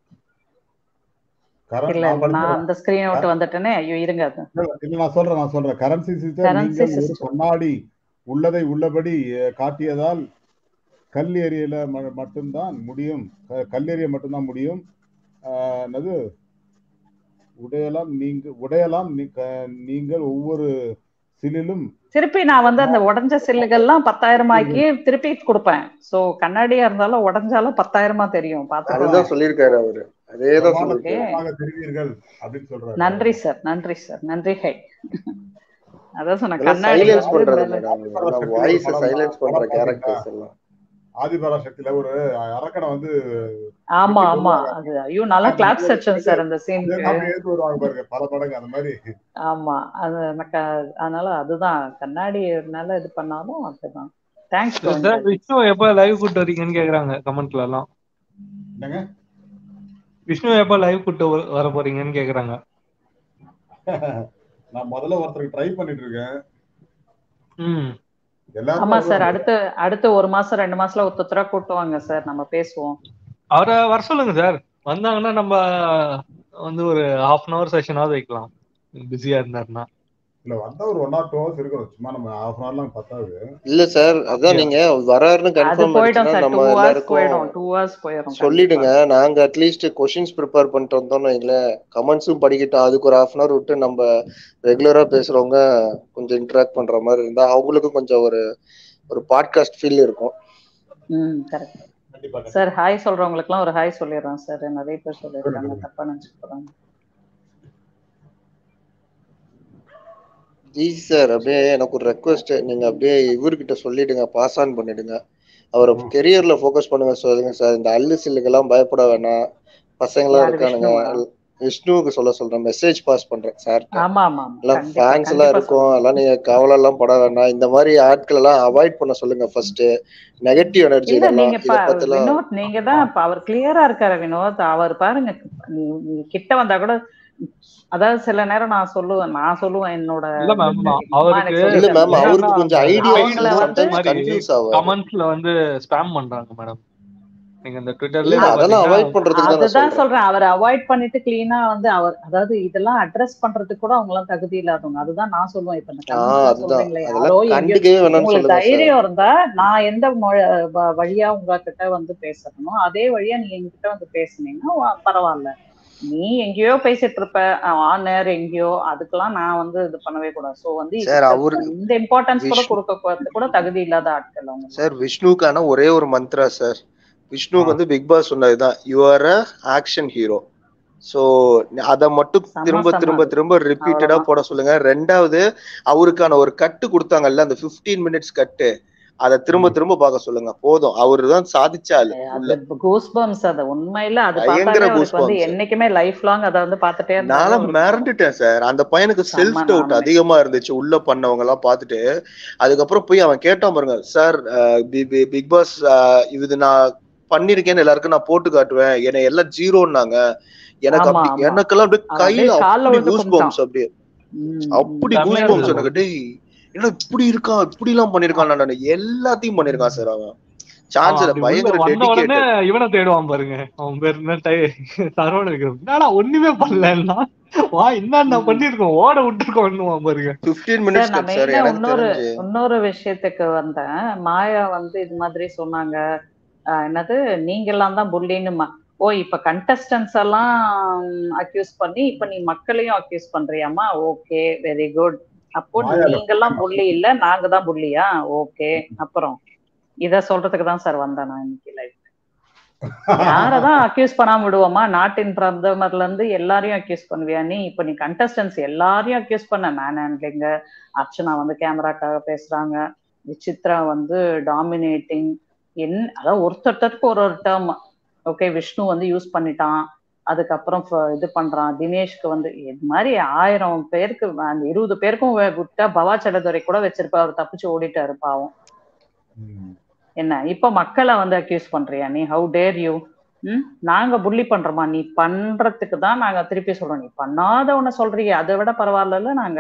Speaker 1: கரண்ட்
Speaker 4: இல்ல
Speaker 1: நான்
Speaker 4: நான்
Speaker 1: படிச்சிருக்கேன்
Speaker 4: அந்த ஸ்கிரீன் விட்டு வந்துட்டேனே ஐயோ இருங்க அது.
Speaker 1: இல்ல நான் சொல்றேன் நான் சொல்றேன் கரன்சி சிஸ்டர்
Speaker 4: Currency
Speaker 1: நீங்கள் ஒரு
Speaker 4: system.
Speaker 1: கண்ணாடி உள்ளதை உள்ளபடி அஹ், காட்டியதால் கல் எறியல ம- மட்டும்தான் முடியும் க- கல் எறிய மட்டும்தான் முடியும் ஆஹ், என்னது உடையலாம் நீங்க உடையலாம் நீ- க- நீங்கள் ஒவ்வொரு சிலிலும்
Speaker 4: திருப்பி நான் வந்து அந்த உடஞ்ச சில்லுகள்லாம் பத்தாயிரம் ஆக்கி திருப்பி கொடுப்பேன் சோ கண்ணாடியா இருந்தாலும் உடஞ்சாலும் பத்தாயிரமா தெரியும் பாத்துக்கோங்க
Speaker 3: அதுதான் சொல்லியிருக்காரு அவரு அதேதான்
Speaker 1: பிரமாண
Speaker 3: சொல்லியிருக்காரு
Speaker 1: பிரமாணமாக தெரிவீர்கள் அப்படின்னு சொல்றாரு
Speaker 4: நன்றி சார் நன்றி சார் நன்றி ஹை அதான் சொன்ன
Speaker 3: இதெல்லாம்
Speaker 4: கண்ணாடி
Speaker 3: சைலன்ஸ்
Speaker 4: வந்து
Speaker 3: பண்றது
Speaker 4: மேல-
Speaker 3: மேடம் வாய்ஸ் சைலன்ஸ் பண்ற கேரக்டர்ஸ் எல்லாம்
Speaker 1: ஆதிபராசக்தியில ஒரு அரக்கனை வந்து
Speaker 4: ஆமா ஆமா அது ஐயோ நல்லா கிளாப் செக்ஷன் சார் அந்த சீனுக்கு
Speaker 1: அப்படி எடுத்து வருவாங்க பாருங்க பல மடங்கு அந்த மாதிரி
Speaker 4: ஆமா அது எனக்கு அதனால அதுதான் கண்ணாடினால இது பண்ணாலும் அதுதான் தேங்க்ஸ்
Speaker 2: சார் விஷ்ணு எப்ப லைவ் கூட்டு வரீங்கன்னு கேக்குறாங்க கமெண்ட்ல எல்லாம்
Speaker 1: என்னங்க
Speaker 2: விஷ்ணு எப்ப லைவ் கூட்டு வ- வர போறீங்கன்னு கேக்குறாங்க
Speaker 1: நான் முதல்ல ஒருத்தருக்கு ட்ரை பண்ணிட்டு இருக்கேன்
Speaker 2: ம்
Speaker 1: எல்லாரும்
Speaker 4: ஆமா சார் அடுத்து அடுத்து ஒரு மாசம் ரெண்டு மாசத்துல ஒருத்தரா கூட்டுவாங்க சார் நம்ம பேசுவோம்
Speaker 2: அவரை வர சொல்லுங்க சார் வந்தாங்கன்னா நம்ம வந்து ஒரு ஹாஃப் அன் அவர் செஷனாவது வைக்கலாம் பிஸியா இருந்தாருன்னா
Speaker 1: இல்ல வந்தா ஒரு ஒன் ஆர் டூ ஹவர்ஸ் இருக்கணும் சும்மா நம்ம ஹாஃப் அன் ஹவர்லாம் பத்தாது
Speaker 3: இல்ல சார் அதான் நீங்க வராருன்னு
Speaker 4: அது
Speaker 3: கன்ஃபார்ம்
Speaker 4: போயிடும்
Speaker 3: ஆயிடுச்சுன்னா
Speaker 4: சார் டூ
Speaker 3: நம்ம
Speaker 4: ஹவர்ஸ் போயிடும்
Speaker 3: எல்லாருக்கும்
Speaker 4: டூ ஹவர்ஸ் போயிடும்
Speaker 3: சொல்லிடுங்க நாங்க அட்லீஸ்ட் கொஸ்டின்ஸ் ப்ரிப்பேர் பண்ணிட்டு வந்தோம்னு இல்ல கமெண்ட்ஸும் படிக்கட்டும் அதுக்கு ஒரு ஹாஃப் அன் ஹவர் விட்டு நம்ம ரெகுலரா பேசுறவங்க கொஞ்சம் இன்டராக்ட் பண்ற மாதிரி இருந்தா அவங்களுக்கும் கொஞ்சம் ஒரு ஒரு பாட்காஸ்ட் ஃபீல் இருக்கும்
Speaker 4: ம் கரெக்ட்
Speaker 1: கண்டிப்பா
Speaker 4: சார் ஹாய் சொல்றவங்களுக்குலாம் ஒரு ஹாய் சொல்லிடுறோம் சார் நிறைய பேர் சொல்லிருக்காங்க தப்பா நினைச்சுக்க போறாங்க
Speaker 3: ஜி சார் அப்படியே எனக்கு ஒரு ரெக்வஸ்ட் நீங்க அப்படியே இவர்கிட்ட சொல்லிடுங்க பாஸ் ஆன் பண்ணிடுங்க அவரை
Speaker 1: ம்.
Speaker 3: கெரியர்ல ஃபோக்கஸ் பண்ணுங்க சொல்லுங்க சார் இந்த அல்லு சில்லுக்கெல்லாம் பயப்பட வேணாம் பசங்களாம்
Speaker 4: யாரு
Speaker 3: இருக்கானுங்க
Speaker 4: விஷ்ணுவா?
Speaker 3: விஷ்ணுவுக்கு சொல்ல சொல்றேன் மெசேஜ் பாஸ் பண்றேன் சார்
Speaker 4: ஆமா ஆமா ஆமா.
Speaker 3: எல்லாம்
Speaker 4: கண்டிப்பா,
Speaker 3: ஃபேன்ஸ் எல்லாம்
Speaker 4: கண்டிப்பா
Speaker 3: இருக்கும்
Speaker 4: சொல்லுங்க.
Speaker 3: எல்லாம் நீங்க கவலை எல்லாம் பட வேண்டாம் இந்த மாதிரி ஆட்கள் எல்லாம் அவாய்ட் பண்ண சொல்லுங்க ஃபர்ஸ்ட் நெகட்டிவ் எனர்ஜி
Speaker 4: இல்ல
Speaker 3: இதெல்லாம்
Speaker 4: நீங்க
Speaker 3: இத
Speaker 4: பா-
Speaker 3: பத்திலாம்
Speaker 4: வினோத் நீங்க தான் இப்ப அவர் கிளியரா இருக்காரு வினோத் அவர் பாருங்க நீ- நீ கிட்ட வந்தா கூட அதாவது சில நேரம் நான் சொல்லுவேன் நான் சொல்லுவேன் என்னோட
Speaker 2: இல்ல மேம்
Speaker 4: அம்மா
Speaker 2: அவருக்கு
Speaker 4: எனக்கு
Speaker 3: இல்ல
Speaker 4: சொல்லி
Speaker 3: மேம்
Speaker 4: தரல.
Speaker 3: அவருக்கு கொஞ்சம் ஐடியா
Speaker 4: அவங்கள வந்து-
Speaker 3: சம்டைம்ஸ் கன்ஃபியூஸ் ஆகும்
Speaker 2: கமெண்ட்ஸ்ல வந்து ஸ்பேம் பண்றாங்க மேடம் நீங்க இந்த ட்விட்டர்ல
Speaker 3: இல்ல அதெல்லாம் அவாய்ட் பண்றதுக்கு தான் நான்
Speaker 4: அதுதான்
Speaker 3: சொல்றேன்
Speaker 4: சொல்றேன் அவர் அவாய்ட் பண்ணிட்டு கிளீனா வந்து அவர் அதாவது இதெல்லாம் அட்ரஸ் பண்றதுக்கு கூட அவங்க எல்லாம் தகுதி இல்லாதவங்க அதுதான் நான் சொல்லுவேன் இப்ப இந்த
Speaker 3: ஆ
Speaker 4: comment
Speaker 3: அதுதான்
Speaker 4: சொல்றீங்களே யாரோ
Speaker 3: அதெல்லாம்
Speaker 4: எங்கேயோ
Speaker 3: கண்டுக்கவே வேணாம்னு
Speaker 4: உங்களுக்கு
Speaker 3: சொல்லுங்க சார்
Speaker 4: தைரியம் இருந்தா நான் எந்த மொ- வ- வழியா உங்ககிட்ட வந்து பேசணுமோ அதே வழியா நீங்க என்கிட்ட வந்து பேசுனீங்கன்னா வா- பரவாயில்ல நீ எங்கேயோ பேசிட்டு இருப்ப ஆன் ஏர் எங்கேயோ அதுக்கெல்லாம் நான் வந்து இது பண்ணவே கூடாது சோ வந்து
Speaker 3: சார்,
Speaker 4: இதுக்கு
Speaker 3: அவரு-
Speaker 4: இந்த இம்பார்ட்டன்ஸ் கூட
Speaker 3: விஷ்ணு-
Speaker 4: கொடுக்க கூட தகுதி இல்லாத ஆட்கள் அவங்க
Speaker 3: சார் விஷ்ணுக்கான ஒரே ஒரு மந்த்ரா சார் விஷ்ணுவுக்கு வந்து பிக் பாஸ் சொன்னதுதான் you are a action hero so அத மட்டும்
Speaker 4: செம
Speaker 3: திரும்ப
Speaker 4: செம
Speaker 3: திரும்ப
Speaker 4: அது.
Speaker 3: திரும்ப ரிப்பீட்டடா
Speaker 4: அவ்வளவுதான்.
Speaker 3: போட சொல்லுங்க ரெண்டாவது அவருக்கான ஒரு கட்டு கொடுத்தாங்கல்ல அந்த 15 மினிட்ஸ் கட்டு அத திரும்ப திரும்ப பார்க்க சொல்லுங்க போதும் அவரு தான் சாதிச்சாலு உள்ள
Speaker 4: அது கூஸ் பம்ஸ் அது உண்மையில அது
Speaker 3: பயங்கர
Speaker 4: பார்த்தாலே அவருக்கு வந்து
Speaker 3: goosebumps.
Speaker 4: என்னைக்குமே லைஃப் லாங் அதை வந்து பார்த்துட்டே
Speaker 3: நானும்
Speaker 4: இருந்தாலும்
Speaker 3: மிரண்டுட்டேன் சார் அந்த பையனுக்கு
Speaker 4: செம்ம
Speaker 3: செல்ஃப் டவுட்
Speaker 4: நானுமே.
Speaker 3: அதிகமா இருந்துச்சு உள்ள பண்ணவங்க எல்லாம் பார்த்துட்டு அதுக்கப்புறம் போய் அவன் கேட்டான் பாருங்க சார் பிக் பாஸ் இது நான் பண்ணிருக்கேன்னு எல்லாருக்கும் நான் போட்டு காட்டுவேன் என்னை எல்லாம் ஜீரோன்னாங்க எனக்கு
Speaker 4: ஆமா,
Speaker 3: அப்படி
Speaker 4: ஆமா.
Speaker 3: எனக்கெல்லாம் அப்படியே
Speaker 4: அவன்
Speaker 3: கையில
Speaker 4: அப்படியே கால்ல
Speaker 3: அப்படி
Speaker 4: விழுந்து
Speaker 3: கூஸ்
Speaker 4: கும்பிட்டான்.
Speaker 3: பம்ப்ஸ் அப்படியே
Speaker 4: ம்,
Speaker 3: அப்படி
Speaker 2: செம்மையா
Speaker 3: கூஸ் பம்ப்ஸ்
Speaker 2: இருந்தது.
Speaker 3: எனக்கு டேய் என்ன இப்படி இருக்கான் இப்படி எல்லாம் பண்ணிருக்கான் நான் எல்லாத்தையும் பண்ணிருக்கான் சார் அவன் சான்ஸ்
Speaker 2: அவன்
Speaker 3: இல்ல
Speaker 2: அப்படி
Speaker 3: பயங்கர
Speaker 2: உள்ள வந்த உடனே
Speaker 3: டெடிகேட்டட்
Speaker 2: இவனை தேடுவான் பாருங்க அவன் பேர் என்ன டை சரவண விக்ரம் என்னடா ஒண்ணுமே பண்ணலன்னா வா என்னடா
Speaker 4: ம்.
Speaker 2: பண்ணிருக்கோம் ஓட விட்டுருக்கோம் பாருங்க
Speaker 3: 15
Speaker 4: சார்
Speaker 3: மினிட்ஸ்
Speaker 4: நான்
Speaker 3: சார்
Speaker 4: மெயினா
Speaker 3: எனக்கு
Speaker 4: இன்னொரு
Speaker 3: தெரிஞ்சு
Speaker 4: இன்னொரு விஷயத்துக்கு வந்தேன் மாயா வந்து இது மாதிரி சொன்னாங்க ஆஹ் என்னது நீங்க எல்லாம் தான் புல்லின்னு ம- ஓ இப்ப கண்டஸ்டன்ஸ் எல்லாம் அக்யூஸ் பண்ணி இப்ப நீ மக்களையும் அக்யூஸ் பண்றியாமா ஓகே வெரி குட் அப்போ
Speaker 1: மாயா
Speaker 4: நீங்க எல்லாம் புள்ளி இல்ல நாங்க தான் புள்ளியா ஓகே அப்புறம் இத சொல்றதுக்கு தான் சார் வந்தேன் நான் இன்னைக்கு லைவ் யாரதான் அக்யூஸ் பண்ணாம விடுவோமா நாட்டின் பிரதமர்ல இருந்து எல்லாரையும் அக்யூஸ் பண்ணுவியா நீ இப்ப நீ கண்டஸ்டன்ஸ் எல்லாரையும் அக்யூஸ் பண்ண மேன் ஹேண்ட்லிங்க அர்ச்சனா வந்து கேமராக்காக பேசுறாங்க விசித்ரா வந்து டாமினேட்டிங் என் அதாவது ஒருத்தருக்கு ஒரு ஒரு டேர்ம் ஓகே விஷ்ணு வந்து யூஸ் பண்ணிட்டான் அதுக்கப்புறம் ஃப- இது பண்றான் தினேஷ்க்கு வந்து இது மாதிரி ஆயிரம் பேருக்கு அந்த இருபது பேருக்கும் வே- விட்டா பவா செல்லதுரை கூட வச்சிருப்பா அவர் தப்பிச்சு ஓடிட்டாரு பாவம்
Speaker 1: ம்.
Speaker 4: என்ன இப்ப மக்களை வந்து அக்யூஸ் பண்றியா நீ ஹவு டேர் யூ ம் நாங்க புள்ளி பண்றோமா நீ பண்றதுக்கு தான் நாங்க திருப்பி சொல்றோம் நீ பண்ணாத ஒண்ண சொல்றீங்க அதை விட பரவாயில்லல்ல நாங்க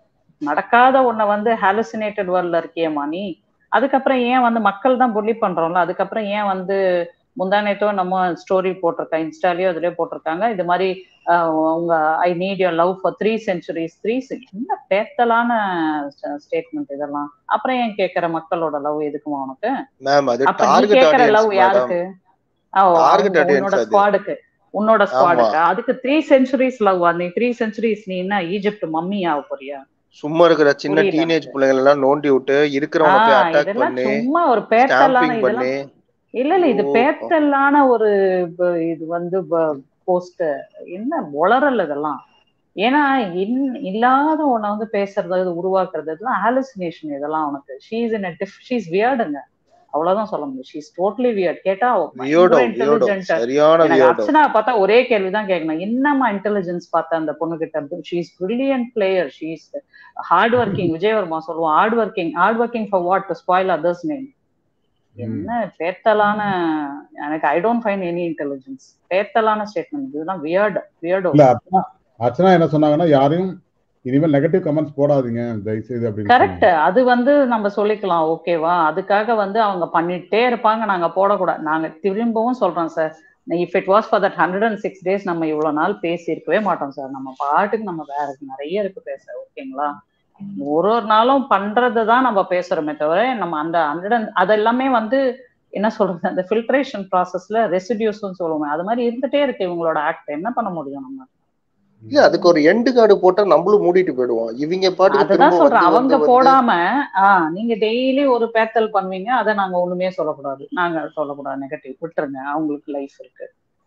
Speaker 4: நடக்காத ஒண்ண வந்து ஹாலுசினேட்டட் வேர்ல்ட்ல இருக்கியேம்மா நீ அதுக்கப்புறம் ஏன் வந்து மக்கள் தான் புள்ளி பண்றோம்ல அதுக்கப்புறம் ஏன் வந்து முந்தானேத்தோ நம்ம ஸ்டோரி போட்டிருக்கேன் இன்ஸ்டாலயோ இதுலயோ போட்டிருக்காங்க இது மாதிரி ஆஹ், உங்க I need your love for three centuries three என்ன பேத்தலான ஸ்டேட்மெண்ட் இதெல்லாம் அப்புறம் ஏன் கேக்குற மக்களோட லவ் எதுக்குமா உனக்கு
Speaker 3: மேம் அது
Speaker 4: அப்ப நீ
Speaker 3: டார்கெட்
Speaker 4: கேக்குற லவ்
Speaker 3: ஆடியன்ஸ் மேடம்
Speaker 4: யாருக்கு ஓ,
Speaker 3: Target
Speaker 4: அவங்க
Speaker 3: audience
Speaker 4: உன்னோட
Speaker 3: அது.
Speaker 4: ஸ்குவாடுக்கு உன்னோட
Speaker 3: ஆமா
Speaker 4: ஸ்குவாடுக்கு அதுக்கு த்ரீ சென்ச்சுரிஸ் லவ் நீ த்ரீ சென்ச்சுரிஸ் நீ என்ன ஈஜிப்ட் மம்மி ஆக போறியா
Speaker 3: சும்மா இருக்கிற சின்ன
Speaker 4: புரியல
Speaker 3: டீனேஜ்
Speaker 4: எனக்கு
Speaker 3: பிள்ளைங்க எல்லாம் நோண்டி விட்டு இருக்கிறவனை போய்
Speaker 4: ஆஹ்
Speaker 3: அட்டாக்
Speaker 4: இதெல்லாம்
Speaker 3: பண்ணி
Speaker 4: சும்மா ஒரு பேத்தலான
Speaker 3: ஸ்டாம்பிங்
Speaker 4: இதெல்லாம்
Speaker 3: பண்ணி
Speaker 4: இல்ல இல்ல இது
Speaker 3: ஓ
Speaker 4: பேத்தலான ஒரு ப- இது வந்து போஸ்ட் என்ன உளறல் இதெல்லாம் ஏன்னா இன் இல்லாத ஒண்ண வந்து பேசுறது இது உருவாக்குறது இதெல்லாம் ஹாலுசினேஷன் இதெல்லாம் உனக்கு ஷீஸ் இன் ஷீஸ் வியர்டுங்க அவ்வளவுதான் சொல்ல முடியும் ஷீஸ் டோட்டலி வியர்ட் கேட்டா அவ
Speaker 3: வியோடோ
Speaker 4: பயங்கர
Speaker 3: வியோடோ
Speaker 4: இன்டெலிஜென்ட்
Speaker 3: சரியான
Speaker 4: எனக்கு
Speaker 3: வியோடோ
Speaker 4: அர்ச்சனா பார்த்தா ஒரே கேள்விதான் கேட்கணும் என்னம்மா இன்டெலிஜென்ஸ் பார்த்தா அந்த பொண்ணு கிட்ட she's brilliant player she's hard working Vijayvarma சொல்லுவோம் hard working hard working for what to spoil others name
Speaker 1: ம்.
Speaker 4: என்ன பேத்தலான எனக்கு I don't find any intelligence பேத்தலான ஸ்டேட்மெண்ட் இதுதான் வியர்டு வியர்டோ
Speaker 1: இல்ல அர்ச்சனா அர்ச்சனா என்ன சொன்னாங்கன்னா யாரையும் இனிமேல் நெகட்டிவ் கமெண்ட்ஸ் போடாதீங்க தயவுசெய்து அப்படின்னு
Speaker 4: கரெக்ட்
Speaker 1: சொன்னாங்க
Speaker 4: அது வந்து நம்ம சொல்லிக்கலாம் ஓகேவா அதுக்காக வந்து அவங்க பண்ணிட்டே இருப்பாங்க நாங்க போடக்கூடாது நாங்க திரும்பவும் சொல்றோம் sir if it was for that hundred and six days நம்ம இவ்வளவு நாள் பேசி இருக்கவே மாட்டோம் சார் நம்ம பாட்டுக்கு நம்ம வேற நிறைய இருக்கு பேச ஓகேங்களா ஒரு ஒரு நாளும் பண்றது தான் நம்ம பேசுறோமே தவிர நம்ம அந்த ஹண்ட்ரட் அண்ட் அதெல்லாமே வந்து என்ன சொல்றது அந்த ஃபில்ட்ரேஷன் ப்ராசஸ்ல ரெசிடியூஸ்னு சொல்லுவோம் அது மாதிரி இருந்துட்டே இருக்கு இவங்களோட ஆக்ட் என்ன பண்ண முடியும் நம்ம
Speaker 3: இல்ல அதுக்கு ஒரு எண்டு கார்டு போட்டா நம்மளும் மூடிட்டு போயிடுவோம் இவங்க பாட்டுக்கு
Speaker 4: அதுதான்
Speaker 3: திரும்ப
Speaker 4: சொல்றேன்
Speaker 3: வந்து
Speaker 4: அவங்க
Speaker 3: வந்து வந்து
Speaker 4: போடாம ஆஹ் நீங்க டெய்லி ஒரு பேத்தல் பண்ணுவீங்க அதை நாங்க ஒண்ணுமே சொல்லக்கூடாது நாங்க சொல்லக்கூடாது நெகட்டிவ் விட்டுருங்க அவங்களுக்கு லைஃப் இருக்கு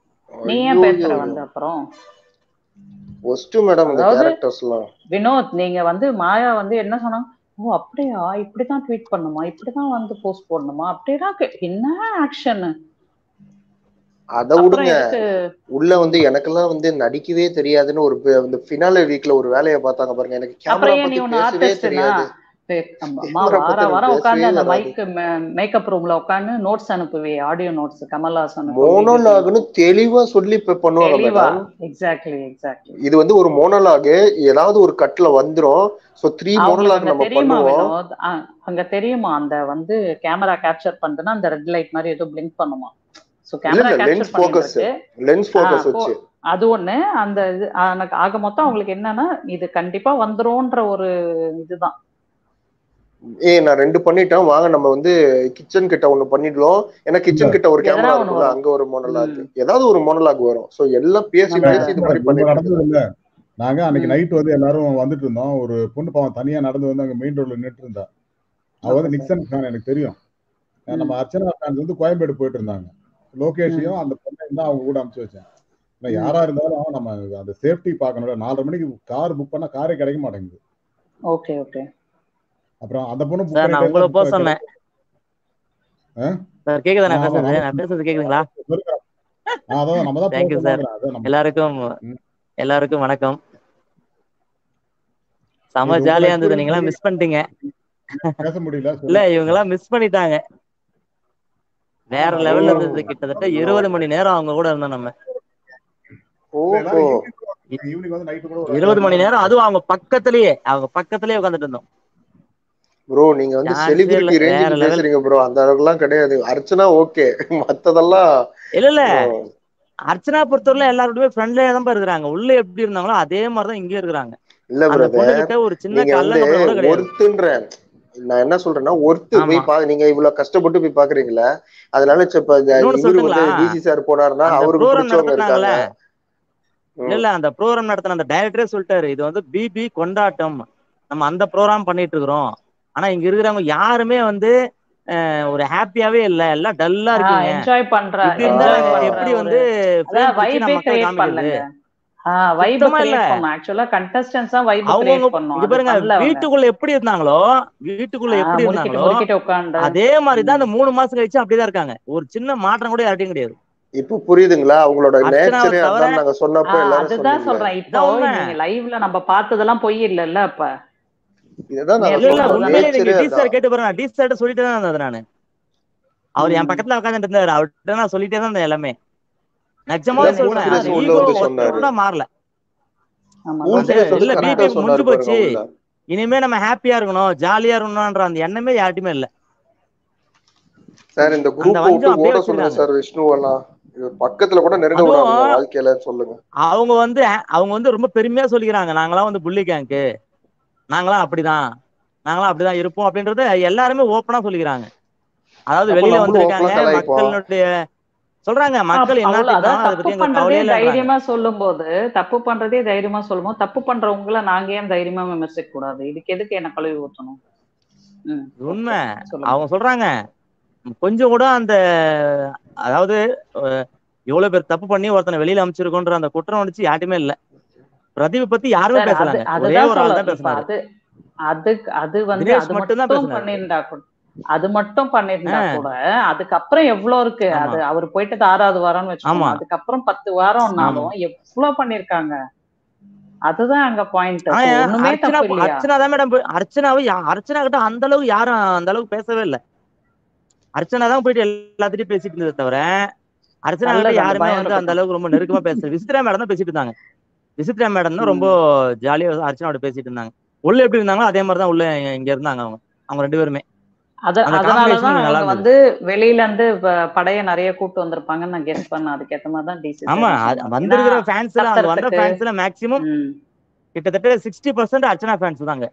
Speaker 4: நீ ஏன்
Speaker 3: ஐயோ
Speaker 4: பேசுற
Speaker 3: ஐயோ
Speaker 4: வந்து அப்புறம்
Speaker 3: ஒஸ்ட் மேடம் இந்த
Speaker 4: அதாவது
Speaker 3: கேரக்டர்ஸ் எல்லாம்
Speaker 4: வினோத் நீங்க வந்து மாயா வந்து என்ன சொன்னாங்க ஓ அப்படியா இப்படிதான் ட்வீட் பண்ணுமா இப்படிதான் வந்து போஸ்ட் போடணுமா அப்படிதான் கே- என்ன ஆக்ஷன்
Speaker 3: அத
Speaker 4: அப்புறம்
Speaker 3: விடுங்க
Speaker 4: எதுக்கு
Speaker 3: உள்ள வந்து எனக்கெல்லாம் வந்து நடிக்கவே தெரியாதுன்னு ஒரு ப- இந்த ஃபினாலே வீக்ல ஒரு வேலையை பார்த்தாங்க பாருங்க எனக்கு கேமரா
Speaker 4: அப்புறம் ஏன் நீ
Speaker 3: பத்தி
Speaker 4: ஒன்னு
Speaker 3: பேசவே
Speaker 4: ஆர்டிஸ்ட்னா
Speaker 3: தெரியாது
Speaker 4: அம்மா
Speaker 3: கேமரா
Speaker 4: வார
Speaker 3: பத்தி
Speaker 4: வாரம்
Speaker 3: எனக்கு
Speaker 4: உட்காந்து
Speaker 3: பேசவே
Speaker 4: அந்த
Speaker 3: வராது
Speaker 4: மைக் மேக்கப் ரூம்ல உட்காந்து நோட்ஸ் அனுப்புவே ஆடியோ நோட்ஸ் கமல்ஹாசனுக்கும் பிபிசி
Speaker 3: மோனோலாக்னு தெளிவா சொல்லி இப்ப பண்ணுவாங்க
Speaker 4: தெளிவா
Speaker 3: மேடம்
Speaker 4: எக்ஸாக்ட்லி எக்ஸாக்ட்லி
Speaker 3: இது வந்து ஒரு மோனோலாக் ஏதாவது ஒரு கட்ல வந்துரும் சோ த்ரீ
Speaker 4: அவங்களுக்கு
Speaker 3: மோனோலாக்
Speaker 4: அங்க
Speaker 3: நம்ம
Speaker 4: தெரியுமா
Speaker 3: பண்ணுவோம்
Speaker 4: வினோத் அ- அங்க தெரியுமா அந்த வந்து கேமரா கேப்சர் பண்ணுதுன்னா அந்த ரெட் லைட் மாதிரி ஏதோ பிளிங்க் பண்ணுமா சோ
Speaker 3: இல்ல
Speaker 4: கேமரா
Speaker 3: இல்ல லென்ஸ்
Speaker 4: கேப்சர் பண்ணிட்டு
Speaker 3: போக்கஸ்
Speaker 4: இருக்கு
Speaker 3: லென்ஸ்
Speaker 4: ஆ,
Speaker 3: போக்கஸ்
Speaker 4: போ-
Speaker 3: வச்சு
Speaker 4: அது ஒண்ணு அந்த இது எனக்கு ஆக மொத்தம் அவங்களுக்கு என்னன்னா இது கண்டிப்பா வந்துரும்ன்ற ஒரு இதுதான்
Speaker 3: ஏய் நான் ரெண்டு பண்ணிட்டேன் வாங்க நம்ம வந்து கிச்சன் கிட்ட ஒண்ணு பண்ணிடலாம் ஏன்னா
Speaker 1: இல்ல
Speaker 3: கிச்சன் கிட்ட ஒரு
Speaker 4: எதனா
Speaker 3: கேமரா
Speaker 4: ஒண்ணு
Speaker 3: இருக்கும்ல
Speaker 4: வரும்
Speaker 3: அங்க ஒரு மோனோலாக்
Speaker 4: ம்
Speaker 3: ஏதாவது ஒரு மோனோலாக் வரும் சோ எல்லாம் பேசி
Speaker 4: நம்ம
Speaker 3: பேசி இது மாதிரி
Speaker 1: இவங்க
Speaker 3: பண்ணிட்டு
Speaker 1: நடந்தது
Speaker 3: இருக்குது
Speaker 1: இல்ல நாங்க அன்னைக்கு
Speaker 4: ம்
Speaker 1: நைட் வந்து எல்லாரும் வந்துட்டு இருந்தோம் ஒரு பொண்ணு பாவம் தனியா நடந்து வந்து அங்க மெயின் ரோட்ல நின்று இருந்தா அவ
Speaker 4: ஓகே
Speaker 1: வந்து
Speaker 4: சார்
Speaker 1: நிக்சன் ஃபேன் எனக்கு தெரியும் அஹ்
Speaker 4: ம்
Speaker 1: நம்ம அர்ச்சனா ஃபேன்ஸ் வந்து கோயம்பேடு போயிட்டு இருந்தாங்க
Speaker 4: ம்
Speaker 1: லோகேஷையும் அந்த பொண்ணையும் தான் அவங்க கூட அனுப்பிச்சு வச்சேன் ஏன்னா
Speaker 4: ம்
Speaker 1: யாரா இருந்தாலும் நம்ம அந்த சேஃப்டி பார்க்கணும்ல நாலரை மணிக்கு கார் புக் பண்ணா காரே கிடைக்க மாட்டேங்குது
Speaker 4: ஓகே ஓகே
Speaker 1: அப்புறம் அந்த பொண்ணு புக்
Speaker 5: சார் நான்
Speaker 1: பண்ணிட்டே
Speaker 5: உங்களை
Speaker 1: இருந்தா
Speaker 5: போக
Speaker 1: கிடை-
Speaker 5: சொன்னேன்
Speaker 1: அஹ்?
Speaker 5: சார் கேக்குதா நான்
Speaker 1: ஆமா
Speaker 5: பேசுறது
Speaker 1: ஆமா
Speaker 5: நான் பேசுறது கேக்குதுங்களா
Speaker 1: சொல்லுங்க அதான் நம்ம தான் போக
Speaker 5: தேங்க்யூ சார்
Speaker 1: சொன்னாங்க அதான் நம்ம
Speaker 5: எல்லாருக்கும்
Speaker 1: ம்.
Speaker 5: எல்லாருக்கும் வணக்கம் செம
Speaker 1: இது உங்களை
Speaker 5: ஜாலியா இருந்தது
Speaker 1: எக்ஸ்பீரியன்ஸ்
Speaker 5: நீங்க எல்லாம்
Speaker 1: பண்ணி
Speaker 5: மிஸ் பண்ணிட்டீங்க
Speaker 1: பேச முடியல
Speaker 5: இல்ல
Speaker 1: சொல்லுங்க
Speaker 5: இவங்க எல்லாம் மிஸ் பண்ணிட்டாங்க வேற
Speaker 4: ஆமா
Speaker 5: லெவல்ல
Speaker 4: வினோத்
Speaker 5: இருந்தது கிட்டத்தட்ட இருபது மணி நேரம் அவங்க கூட இருந்தோம் நம்ம
Speaker 1: இல்ல
Speaker 3: ஓஹோ
Speaker 1: எல்லாரும் ஈவினிங் ஈவினிங் வந்து நைட்டு கூட ஒரு
Speaker 5: இருபது
Speaker 1: அஞ்சாறு
Speaker 5: மணி
Speaker 1: மணி
Speaker 5: நேரம் அதுவும் அவங்க பக்கத்திலேயே அவங்க பக்கத்திலேயே உட்காந்துட்டு இருந்தோம்
Speaker 3: ப்ரோ நீங்க வந்து
Speaker 5: சான்ஸே இல்ல
Speaker 3: செலிபிரிட்டி
Speaker 5: வேற
Speaker 3: ரேஞ்சுக்கு
Speaker 5: லெவல்
Speaker 3: பேசுறீங்க ப்ரோ அந்த அளவுக்குலாம் கிடையாது அர்ச்சனா ஓகே மத்ததெல்லாம்
Speaker 5: இல்ல இல்ல
Speaker 3: bro,
Speaker 5: அர்ச்சனா பொறுத்தவரை எல்லாரோடய ஃப்ரெண்ட்லியா தான் இருக்காங்க உள்ள எப்படி இருந்தாங்களோ அதே மாதிரிதான் இங்கேயும் இருக்கிறாங்க
Speaker 3: இல்ல
Speaker 5: அந்த பொண்ணு
Speaker 3: பிரதர்
Speaker 5: கிட்ட ஒரு சின்ன
Speaker 3: நீங்க வந்து
Speaker 5: கல்லங்க கூட கிடையாது
Speaker 3: ஒர்த்துன்ற நான் என்ன சொல்றேன்னா ஒர்த்து
Speaker 5: ஆமா
Speaker 3: போய் பா நீங்க இவ்வளவு கஷ்டப்பட்டு போய் பாக்குறீங்களா அதனால சரி, இப்ப இந்த
Speaker 5: இன்னொன்னு
Speaker 3: இவரு வந்து
Speaker 5: சொல்லட்டுங்களா
Speaker 3: டிசி சார் போனாருன்னா
Speaker 5: அந்த
Speaker 3: அவருக்கு
Speaker 5: ப்ரோக்ராம்
Speaker 3: பிடிச்சவங்க இருக்காங்க
Speaker 5: நடத்தினாங்கல்ல இல்ல
Speaker 3: ம்.
Speaker 5: இல்ல அந்த ப்ரோக்ராம் நடத்தின அந்த டைரக்டரே சொல்லிட்டாரு இது வந்து பிபி கொண்டாட்டம் நம்ம அந்த ப்ரோக்ராம் பண்ணிட்டு இருக்கிறோம் ஆனா இங்க இருக்கிறவங்க யாருமே வந்து அஹ், ஒரு ஹாப்பியாவே இல்ல எல்லாம் டல்லா இருக்கீங்க
Speaker 4: என்ஜாய் பண்ற
Speaker 5: இப்படி இருந்தா
Speaker 4: என்ஜாய்
Speaker 3: ஆ.
Speaker 4: பண்ற
Speaker 5: எப்படி
Speaker 4: ஒரு
Speaker 5: வந்து
Speaker 4: அதான்
Speaker 5: frame வச்சு
Speaker 4: வைபே
Speaker 5: நம்ம மக்கள்
Speaker 4: கிரியேட்
Speaker 5: காமிக்கிறது
Speaker 4: பண்ணலங்க ஆஹ் வைப்
Speaker 5: சுத்தமா இல்ல
Speaker 4: கிரியேட் பண்ணும் ஆக்சுவலா கண்டஸ்டன்ஸ் தான் வைப்
Speaker 5: அவங்கவுங்க
Speaker 4: கிரியேட் பண்ணும்
Speaker 5: இங்க
Speaker 4: அது
Speaker 5: பாருங்க
Speaker 4: பண்ணல அவங்க
Speaker 5: வீட்டுக்குள்ள எப்படி இருந்தாங்களோ வீட்டுக்குள்ள
Speaker 4: ஆஹ்
Speaker 5: எப்படி
Speaker 4: முறுக்கிட்டு
Speaker 5: இருந்தாங்களோ
Speaker 4: முறுக்கிட்டு உட்காந்து
Speaker 5: அதே மாதிரிதான் அந்த மூணு மாசம் கழிச்சு அப்படிதான் இருக்காங்க ஒரு சின்ன மாற்றம் கூட யார்ட்டையும் கிடையாது
Speaker 3: இப்ப புரியுதுங்களா அவங்களோட
Speaker 5: அர்ச்சனாவை
Speaker 3: நேச்சரே
Speaker 5: தவிர
Speaker 3: அதான் நாங்க சொன்னப்போ
Speaker 4: ஆஹ்
Speaker 3: எல்லாரும்
Speaker 4: அதுதான்
Speaker 3: சொன்னீங்களே
Speaker 4: சொல்றேன் இப்போ
Speaker 5: இதான் உண்மை
Speaker 4: நீங்க லைவ்ல நம்ம பார்த்ததெல்லாம் பொய் இல்லல்ல அப்ப
Speaker 3: இதுதான் நாங்க
Speaker 5: இல்ல இல்ல
Speaker 3: சொல்றோம்
Speaker 5: உண்மையிலே நீங்க
Speaker 3: நேச்சரே
Speaker 5: டி சார்
Speaker 3: அதான்
Speaker 5: கேட்டு பாருங்க டி சார்ட்ட சொல்லிட்டே தான் இருந்தது நானு அவர் என்
Speaker 4: ம்.
Speaker 5: பக்கத்துல உட்காந்துட்டு இருந்தாரு அவர்கிட்ட நான் சொல்லிட்டே தான் இருந்தேன் எல்லாமே நிஜமாவே
Speaker 3: இல்ல
Speaker 4: இல்ல
Speaker 3: கூல்
Speaker 5: சொல்றேன்
Speaker 4: நிஜமா
Speaker 5: அந்த
Speaker 3: சுரேஷ் உள்ள
Speaker 5: ஈகோ
Speaker 3: வந்து
Speaker 5: ஒருத்தர்
Speaker 3: சொன்னாரு
Speaker 5: கூட மாறல
Speaker 4: ஆமா
Speaker 3: கூல்
Speaker 5: அந்த
Speaker 3: சுரேஷ் வந்து
Speaker 5: இல்ல
Speaker 3: கரெக்டா
Speaker 5: பிபி முடிஞ்சு
Speaker 3: சொன்னாரு பாருங்க
Speaker 5: போச்சு
Speaker 3: உள்ள
Speaker 5: இனிமே நம்ம ஹாப்பியா இருக்கணும் ஜாலியா இருக்கணும்ன்ற அந்த எண்ணமே யார்ட்டுமே இல்ல
Speaker 3: சார் இந்த
Speaker 5: அந்த
Speaker 3: குரூப் விட்டு
Speaker 5: வஞ்சம் அப்படியே
Speaker 3: ஓட சொல்லுங்க
Speaker 5: வச்சிருக்காங்க
Speaker 3: சார் விஷ்ணுவெல்லாம் இது பக்கத்துல கூட நெருங்க
Speaker 5: அதுவும்
Speaker 3: விடாதீங்க வாழ்க்கையில சொல்லுங்க
Speaker 5: அவங்க வந்து அவங்க வந்து ரொம்ப பெருமையா சொல்லிக்கிறாங்க நாங்களாம் வந்து புள்ளி கேங்க்கு நாங்களாம் அப்படிதான் நாங்களாம் அப்படிதான் இருப்போம் அப்படின்றத எல்லாருமே ஓப்பனா சொல்லிக்கிறாங்க அதாவது
Speaker 3: அப்ப
Speaker 5: வெளியில
Speaker 3: நம்மளும்
Speaker 5: வந்திருக்காங்க
Speaker 3: ஓப்பனா கலாய்ப்போம்
Speaker 5: மக்களுடைய சொல்றாங்க
Speaker 4: அப்-
Speaker 5: மக்கள் என்ன
Speaker 4: அவ்வளவு அதான்
Speaker 5: திட்டினாலும் அதை
Speaker 4: தப்பு
Speaker 5: பத்தி எங்களுக்கு
Speaker 4: பண்றதே
Speaker 5: கவலையே இல்லைன்றாங்க
Speaker 4: தைரியமா சொல்லும்போது தப்பு பண்றதே தைரியமா சொல்லும்போது தப்பு பண்றவங்கள நாங்க ஏன் தைரியமா விமர்சிக்க கூடாது இதுக்கு எதுக்கு என்ன கழுவி ஊத்தணும் ம்
Speaker 5: இது உண்மை
Speaker 4: சொல்லுங்க
Speaker 5: அவங்க சொல்றாங்க கொஞ்சம் கூட அந்த அதாவது அஹ், இவ்வளவு பேர் தப்பு பண்ணி ஒருத்தனை வெளியில அமைச்சிருக்கோன்ற அந்த குற்றம் உணர்ச்சி யாருமே இல்ல பிரதீப் பத்தி யாருமே
Speaker 4: சார் அது
Speaker 5: பேசலாங்க ஒரே
Speaker 4: அதுதான்
Speaker 5: ஒரு ஆள்
Speaker 4: சொல்ல
Speaker 5: தான்
Speaker 4: இப்ப
Speaker 5: பேசினாரு
Speaker 4: அது அது அது வந்து
Speaker 5: தினேஷ்
Speaker 4: அது
Speaker 5: மட்டும் தான்
Speaker 4: மட்டும்
Speaker 5: பேசினாரு
Speaker 4: பண்ணியிருந்தா கூட அது மட்டும் பண்ணியிருந்தா
Speaker 5: ஆஹ்
Speaker 4: கூட அதுக்கப்புறம் எவ்வளவு இருக்கு
Speaker 5: ஆமா
Speaker 4: அது அவர் போயிட்டு ஆறாவது வாரம்னு வச்சுக்கோங்க
Speaker 5: ஆமா
Speaker 4: அதுக்கப்புறம் பத்து
Speaker 5: ஆமா
Speaker 4: வாரம்னாலும் எவ்வளவு பண்ணிருக்காங்க அதுதான் அங்க பாயிண்ட்
Speaker 5: ஆனா
Speaker 4: சோ ஒண்ணுமே
Speaker 5: அர்ச்சனா
Speaker 4: தப்பு இல்லையா
Speaker 5: அர்ச்சனா தான் மேடம் அர்ச்சனாவை யா- அர்ச்சனா கிட்ட அந்த அளவுக்கு யாரும் அந்த அளவுக்கு பேசவே இல்ல அர்ச்சனா தான் போயிட்டு எல்லாத்திட்டையும் பேசிட்டு இருந்ததை தவிர அர்ச்சனா கிட்ட
Speaker 4: நல்லது அந்த
Speaker 5: யாருமே
Speaker 4: பயம்
Speaker 5: வந்து அந்த
Speaker 4: இருக்கட்டும்
Speaker 5: அளவுக்கு ரொம்ப நெருக்கமா பேசல விசித்ரா மேடம் தான் பேசிட்டு இருந்தாங்க விசித்ரா மேடம் தான் ரொம்ப
Speaker 4: ம்
Speaker 5: ஜாலியா அர்ச்சனாவோட பேசிட்டு இருந்தாங்க உள்ள எப்படி இருந்தாங்களோ அதே மாதிரி தான் உள்ள இங்க இங்க இருந்தாங்க அவங்க அவங்க ரெண்டு பேருமே
Speaker 4: அத
Speaker 5: அந்த
Speaker 4: அதனாலதான்
Speaker 5: காம்பினேஷன் நல்லா
Speaker 4: அவங்க
Speaker 5: இருந்தது
Speaker 4: வந்து வெளியில இருந்து ப- படைய நிறைய கூட்டு வந்திருப்பாங்கன்னு நான் கெஸ் பண்ணேன் அதுக்கேத்த மாதிரி தான் டிசி
Speaker 5: ஆமா
Speaker 4: சாரும்
Speaker 5: அது
Speaker 4: சொன்னாரு ஏன்னா
Speaker 5: வந்திருக்கிற ஃபேன்ஸ்ல அந்த வந்த
Speaker 4: கத்துறதுக்கு
Speaker 5: ஃபேன்ஸ்ல மேக்சிமம்
Speaker 4: ம்
Speaker 5: கிட்டத்தட்ட சிக்ஸ்டி பர்சன்ட் அர்ச்சனா ஃபேன்ஸ் தாங்க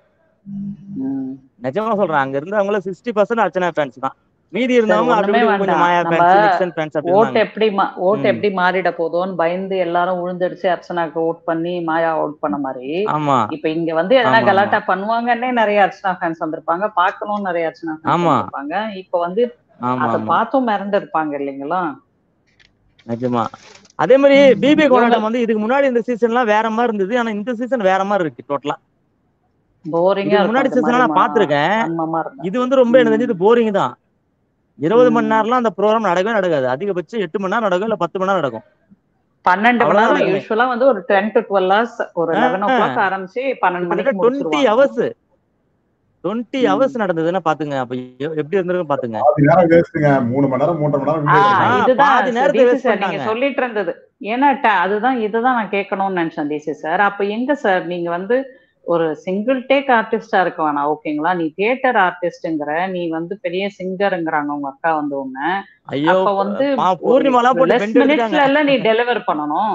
Speaker 4: ம்
Speaker 5: நிஜமா சொல்றேன் அங்க இருந்தவங்கள சிக்ஸ்டி பர்சன்ட் அர்ச்சனா ஃபேன்ஸ் தான் மீதி
Speaker 4: சரி
Speaker 5: இருந்தவங்க அப்படி
Speaker 4: ஒண்ணுமே
Speaker 5: இப்படி கொஞ்சம்
Speaker 4: வேண்டாம்
Speaker 5: மாயா
Speaker 4: நம்ம
Speaker 5: ஃபேன்ஸ் நிக்சன் ஃபேன்ஸ் அப்படி
Speaker 4: ஓட்டு
Speaker 5: இருந்தாங்க
Speaker 4: எப்படி மா ஓட்டு
Speaker 5: ம்
Speaker 4: எப்படி மாறிட போதோன்னு பயந்து எல்லாரும் உழுந்தடிச்சு அர்ச்சனாக்கு ஓட் பண்ணி மாயா ஓட் பண்ண மாதிரி
Speaker 5: ஆமா
Speaker 4: இப்ப இங்க வந்து எதனா
Speaker 5: ஆமா ஆமா
Speaker 4: கலாட்டா பண்ணுவாங்கன்னே நிறைய அர்ச்சனா ஃபேன்ஸ் வந்திருப்பாங்க பார்க்கணும்னு நிறைய அர்ச்சனா ஃபேன்ஸ்
Speaker 5: ஆமா
Speaker 4: வந்திருப்பாங்க இப்ப வந்து
Speaker 5: ஆமா
Speaker 4: அத
Speaker 5: ஆமா
Speaker 4: பார்த்தும் மிரண்டு இருப்பாங்க இல்லைங்களா
Speaker 5: நிஜமா அதே மாதிரி பிபி
Speaker 4: இவங்க
Speaker 5: கொண்டாட்டம் வந்து இதுக்கு முன்னாடி இந்த சீசன்லாம் வேற மாதிரி இருந்தது ஆனா இந்த சீசன் வேற மாதிரி இருக்கு டோட்டலா
Speaker 4: போரிங்கா
Speaker 5: இதுக்கு
Speaker 4: இருக்கும்
Speaker 5: முன்னாடி
Speaker 4: இது
Speaker 5: சீசன்
Speaker 4: மாதிரி
Speaker 5: நான் பாத்திருக்கேன்
Speaker 4: வன்மமா இருந்தா
Speaker 5: இது வந்து ரொம்ப எனக்கு
Speaker 4: ம்
Speaker 5: தெரிஞ்சது போரிங் தான் இருபது மணி
Speaker 4: ம்
Speaker 5: நேரம்லாம் அந்த ப்ரோக்ராம் நடக்கவே நடக்காது அதிகபட்சம் எட்டு மணி நேரம் நடக்கும் இல்ல பத்து மணி நேரம் நடக்கும்
Speaker 4: பன்னெண்டு மணி
Speaker 5: அவ்வளவுதான்
Speaker 4: நேரம்
Speaker 5: நடக்குமே
Speaker 4: யூஸ்வலா வந்து ஒரு டென் டு டுவெல் ஹவர்ஸ் ஒரு லெவன் ஓ கிளாக் ஆரம்பிச்சு பன்னெண்டு
Speaker 5: கிட்டத்தட்ட
Speaker 4: மணிக்கு
Speaker 5: டுவெண்ட்டி
Speaker 4: முடிச்சிருவாங்க
Speaker 5: ஹவர்ஸ் டுவெண்ட்டி
Speaker 4: ம்
Speaker 5: ஹவர்ஸ் நடந்ததுன்னா பாத்துங்க அப்ப எ- எப்படி இருந்திருக்கும் பாத்துங்க
Speaker 1: பாதி நேரம் வேஸ்ட்டுங்க மூணு மணி நேரம் மூன்றரை மணி நேரம் வீடியோ
Speaker 4: ஆஹ்
Speaker 5: ஆஹ்
Speaker 1: எடுக்கணும்
Speaker 4: இதுதான்
Speaker 5: பாதி நேரத்தை
Speaker 4: டிசி
Speaker 5: வேஸ்ட்
Speaker 4: சார் நீங்க
Speaker 5: பண்ணிட்டாங்க
Speaker 4: சொல்லிட்டு இருந்தது ஏன்னா ட- அதுதான் இதுதான் நான் கேட்கணும்னு நினைச்சேன் டிசி சார் அப்ப எங்க சார் நீங்க வந்து ஒரு சிங்கிள் டேக் ஆர்டிஸ்டா இருக்க வேணாம் ஓகேங்களா நீ தியேட்டர் ஆர்டிஸ்ட்ங்கிற நீ வந்து பெரிய சிங்கருங்கிறாங்க உங்க அக்கா வந்து உன்ன
Speaker 5: ஐயோ
Speaker 4: அப்ப வந்து
Speaker 5: பா-
Speaker 4: ஒரு
Speaker 5: பூர்ணிமாலாம் போட்டு
Speaker 4: லெஸ்
Speaker 5: பெண்ட் எடுத்துட்டாங்க
Speaker 4: மினிட்ஸ்ல எல்லாம் நீ டெலிவர் பண்ணணும்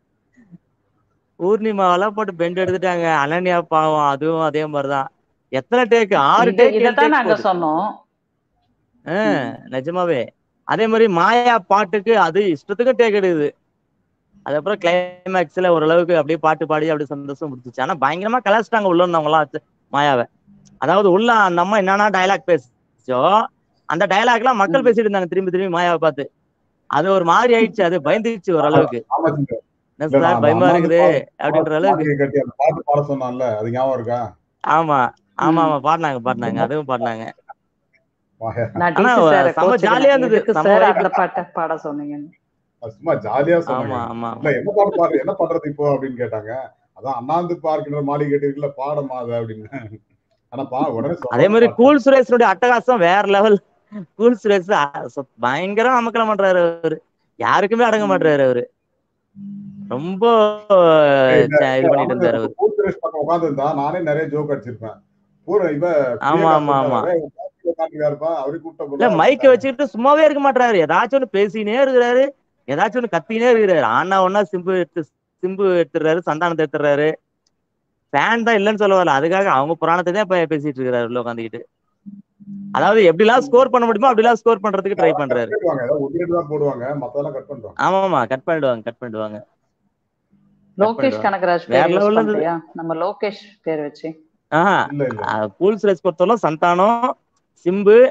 Speaker 5: பூர்ணிமாவெல்லாம் போட்டு பெண்ட் எடுத்துட்டாங்க அனன்யா பாவம் அதுவும் அதே மாதிரிதான் எத்தனை டேக் ஆறு
Speaker 4: இது
Speaker 5: டேக் ஏழு
Speaker 4: இதத்தான்
Speaker 5: டேக்
Speaker 4: நாங்க
Speaker 5: போகுது
Speaker 4: சொன்னோம்
Speaker 5: ஆஹ்
Speaker 4: ம்.
Speaker 5: நிஜமாவே அதே மாதிரி மாயா பாட்டுக்கு அது இஷ்டத்துக்கும் டேக் எடுக்குது அதுக்கப்புறம் கிளைமேக்ஸ்ல ஓரளவுக்கு அப்படியே பாட்டு பாடி அப்படியே சந்தோஷம் முடிச்சிச்சு ஆனா பயங்கரமா கலாச்சிட்டாங்க உள்ள இருந்தவங்களாம் மாயாவை அதாவது உள்ள அந்த அம்மா என்னன்னா டயலாக் பேசிச்சோ அந்த டயலாக் எல்லாம் மக்கள்
Speaker 4: ம்.
Speaker 5: பேசிட்டு இருந்தாங்க திரும்பி திரும்பி மாயாவை பார்த்து அது ஒரு மாதிரி ஆயிடுச்சு அது பயந்துச்சு ஓரளவுக்கு
Speaker 1: ஆமா சிங்க.
Speaker 5: என்ன
Speaker 1: இல்ல
Speaker 5: சார்
Speaker 1: நான்
Speaker 5: பயமா
Speaker 1: அண்ணாந்து
Speaker 5: இருக்குது
Speaker 1: பாட்டு
Speaker 5: அப்படின்ற அளவுக்கு
Speaker 1: பாட்டு கட்டி அந்த பாட்டு பாட சொன்னான்ல அது ஞாபகம் இருக்கா
Speaker 5: ஆமா ஆமா
Speaker 4: ம்.
Speaker 5: ஆமா பாடினாங்க பாடினாங்க அதுவும் பாடினாங்க
Speaker 1: வாயா.
Speaker 4: நான்
Speaker 5: ஆனா
Speaker 4: டிசி சார
Speaker 5: செம்ம ஜாலியா இருந்தது
Speaker 4: எதுக்கு
Speaker 5: செம்ம
Speaker 4: சார்
Speaker 5: வைப்
Speaker 4: அந்த பாட்டை பாட சொன்னீங்க
Speaker 1: அது சும்மா ஜாலியா
Speaker 5: ஆமா
Speaker 1: சொன்னாங்க
Speaker 5: ஆமா
Speaker 1: இல்ல என்ன பாட்டு பாடுற என்ன பண்றது இப்போ அப்படின்னு கேட்டாங்க அதான் அண்ணாந்து பார்க்கின்ற மாளிகை கேட்டிருக்குல்ல பாடமா அது அப்படின்னு ஆனா பா உடனே
Speaker 5: அதே
Speaker 1: சொல்லாம
Speaker 5: மாதிரி
Speaker 1: பாட்டேன்
Speaker 5: கூல் சுரேஷனுடைய அட்டகாசம் வேற லெவல் கூல் சுரேஷ் அ- சொ- பயங்கரம் அமக்கலம் பண்றாரு அவரு யாருக்குமே அடங்க
Speaker 4: ம்.
Speaker 5: மாட்டாரு அவரு ரொம்ப
Speaker 1: ஏய், இந்த
Speaker 5: ச- இது பண்ணிட்டு இருந்தாரு அவரு
Speaker 1: பூத்துரேஷ் பக்கம் உட்காந்து இருந்தா நானே நிறைய ஜோக் அடிச்சிருப்பேன் பூரா இவ
Speaker 5: ஆமா ஆமா ஆமா
Speaker 1: உட்காந்துருப்பா அவரே கூட்ட
Speaker 5: இல்ல மைக்க வச்சுக்கிட்டு சும்மாவே இருக்க மாட்டாரு ஏதாச்சும் ஒண்ணு பேசினே இருக்கிறாரு ஏதாச்சும் ஒண்ணு கத்தினே இருக்கிறாரு ஆனா ஒன்னா சிம்பு எடுத்து சிம்பு எடுத்துறாரு சந்தானத்தை எடுத்துறாரு ஃபேன் தான் இல்லைன்னு சொல்ல வரல அதுக்காக அவங்க புராணத்தை தான் இப்ப பேசிட்டு இருக்காரு உள்ள உட்காந்துக்கிட்டு அதாவது எப்படிலாம் ஸ்கோர் பண்ண முடியுமோ அப்படிலாம் ஸ்கோர் பண்றதுக்கு ட்ரை பண்றாரு
Speaker 1: போடுவாங்க ஏதாவது ஒரு ரேட் தான் போடுவாங்க மத்ததெல்லாம் கட் பண்றாங்க
Speaker 5: ஆமா ஆமா கட் பண்ணிடுவாங்க கட் பண்ணிடுவாங்க
Speaker 4: லோகேஷ்
Speaker 5: பண்ணிடுவாங்க.
Speaker 4: கனகராஜ்
Speaker 5: வேற
Speaker 4: பேர் யூஸ்
Speaker 5: level ல இருந்தது.
Speaker 4: பண்றியா நம்ம லோகேஷ் பேர் வச்சு
Speaker 5: ஆஹா
Speaker 1: இல்ல இல்ல
Speaker 5: கூல்ஸ் ரேஸ் பொறுத்தவரை சந்தானம் சிம்பு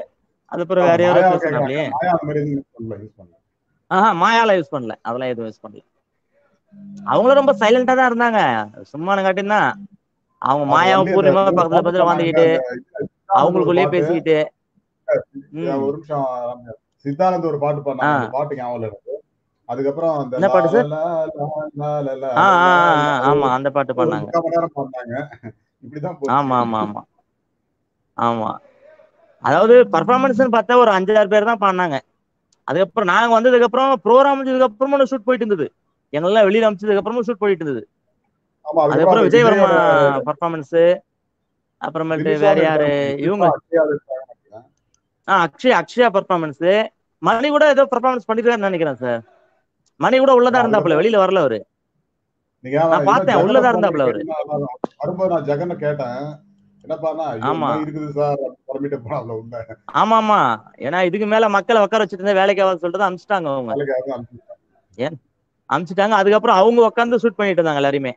Speaker 5: அது அப்புறம் வேற யாரோ
Speaker 1: மாயா
Speaker 5: பேசுனாப்லயே
Speaker 1: கேக்குறாங்க மாயா அந்த மாதிரி எதுவும் யூஸ் பண்ணல யூஸ் பண்ணல
Speaker 5: ஆஹா மாயாலாம் யூஸ் பண்ணல அதெல்லாம் எதுவும் யூஸ் பண்ணல அவங்களும் ரொம்ப சைலண்டா தான் இருந்தாங்க சும்மானங்காட்டியும் தான் அவங்க
Speaker 1: அது
Speaker 5: மாயாவும்
Speaker 1: வந்து அந்த
Speaker 5: பூர்ணிமா
Speaker 1: ஒரு
Speaker 5: பக்கத்துல
Speaker 1: பாட்டு
Speaker 5: பக்கத்துல
Speaker 1: பண்ணாங்க
Speaker 5: வாழ்ந்துக்கிட்டு
Speaker 1: அந்த சித்தானந்த் ஒரு
Speaker 5: அவங்களுக்குள்ளேயே
Speaker 1: பாட்டு
Speaker 5: பேசிக்கிட்டு
Speaker 1: அஹ்
Speaker 5: ம்
Speaker 1: ஒரு நிமிஷம் ரம்யா. சித்தானந்த் ஒரு பாட்டு
Speaker 5: ஆ
Speaker 1: பண்ணாங்க அந்த பாட்டு ஞாபகம் இல்ல எனக்கு அதுக்கப்புறம் அந்த
Speaker 5: என்ன
Speaker 1: லா
Speaker 5: பாட்டு
Speaker 1: லா
Speaker 5: சார்
Speaker 1: லா லா லா லா
Speaker 5: ஆ
Speaker 1: லா
Speaker 5: ஆ
Speaker 1: லா
Speaker 5: ஆ,
Speaker 1: லா
Speaker 5: ஆ,
Speaker 1: அது
Speaker 5: ஆமா அந்த பாட்டு
Speaker 1: ஒரு
Speaker 5: பண்ணாங்க
Speaker 1: முக்கால் மணி நேரம் பண்ணாங்க இப்படிதான் போச்சு
Speaker 5: ஆமா ஆமா ஆமா ஆமா அதாவது பர்ஃபார்மன்ஸ்னு பார்த்தா ஒரு அஞ்சாறு பேர் தான் பாடினாங்க அதுக்கப்புறம் நாங்க வந்ததுக்கு அப்புறம் ப்ரோக்ராம் முடிஞ்சதுக்கு அப்புறமும் ஷூட் போயிட்டு இருந்தது எங்கெல்லாம் வெளியில அமிச்சதுக்கு அப்புறமும் ஷூட் போயிட்டு இருந்தது
Speaker 1: ஆமா அதுக்கப்புறம்
Speaker 5: அதுக்கப்புறம்
Speaker 1: அந்த
Speaker 5: விஜய் வர்மா
Speaker 1: விஜயோட
Speaker 5: பர்ஃபார்மன்ஸ் அப்புறமேட்டு
Speaker 1: திரிஷாவும்
Speaker 5: வேற யாரு
Speaker 1: இருக்காங்க
Speaker 5: இவங்க
Speaker 1: திரிஷா அக்ஷயாவும் இருக்காங்க நினைக்கிறேன்.
Speaker 5: ஆ அக்ஷயா அக்ஷயா பர்ஃபார்மன்ஸ் மணி கூட ஏதோ பர்ஃபார்மன்ஸ் பண்ணிருக்காருன்னு நினைக்கிறேன் சார் மணி கூட உள்ளதா இருந்தாப்புல
Speaker 1: அதுக்கப்புறம்
Speaker 5: வெளியில வரல அவரு
Speaker 1: நீங்க ஏன்
Speaker 5: நான்
Speaker 1: இன்னும்
Speaker 5: பார்த்தேன்
Speaker 1: ஜெகனை
Speaker 5: உள்ளதா
Speaker 1: போன் பண்ணி
Speaker 5: இருந்தாப்புல அவரு
Speaker 1: கேட்டீங்கன்னா நான் வரும்போது நான் ஜெகனை கேட்டேன் என்னப்பான்னா ஐயோ
Speaker 5: ஆமா
Speaker 1: இன்னும் இருக்குது சார் புறமிட்டு போனாப்ல உள்ள
Speaker 5: ஆமா ஆமா ஏன்னா இதுக்கு மேல மக்களை உட்கார வச்சுட்டு இருந்தா வேலைக்கு ஆகாது சொல்லிட்டு அமிச்சிட்டாங்க அவங்க
Speaker 1: வேலைக்கு யாரும் அனுப்பிச்சு
Speaker 5: ஏன் அமிச்சிட்டாங்க அதுக்கப்புறம் அவங்க உட்காந்து ஷூட் பண்ணிட்டு இருந்தாங்க எல்லாருமே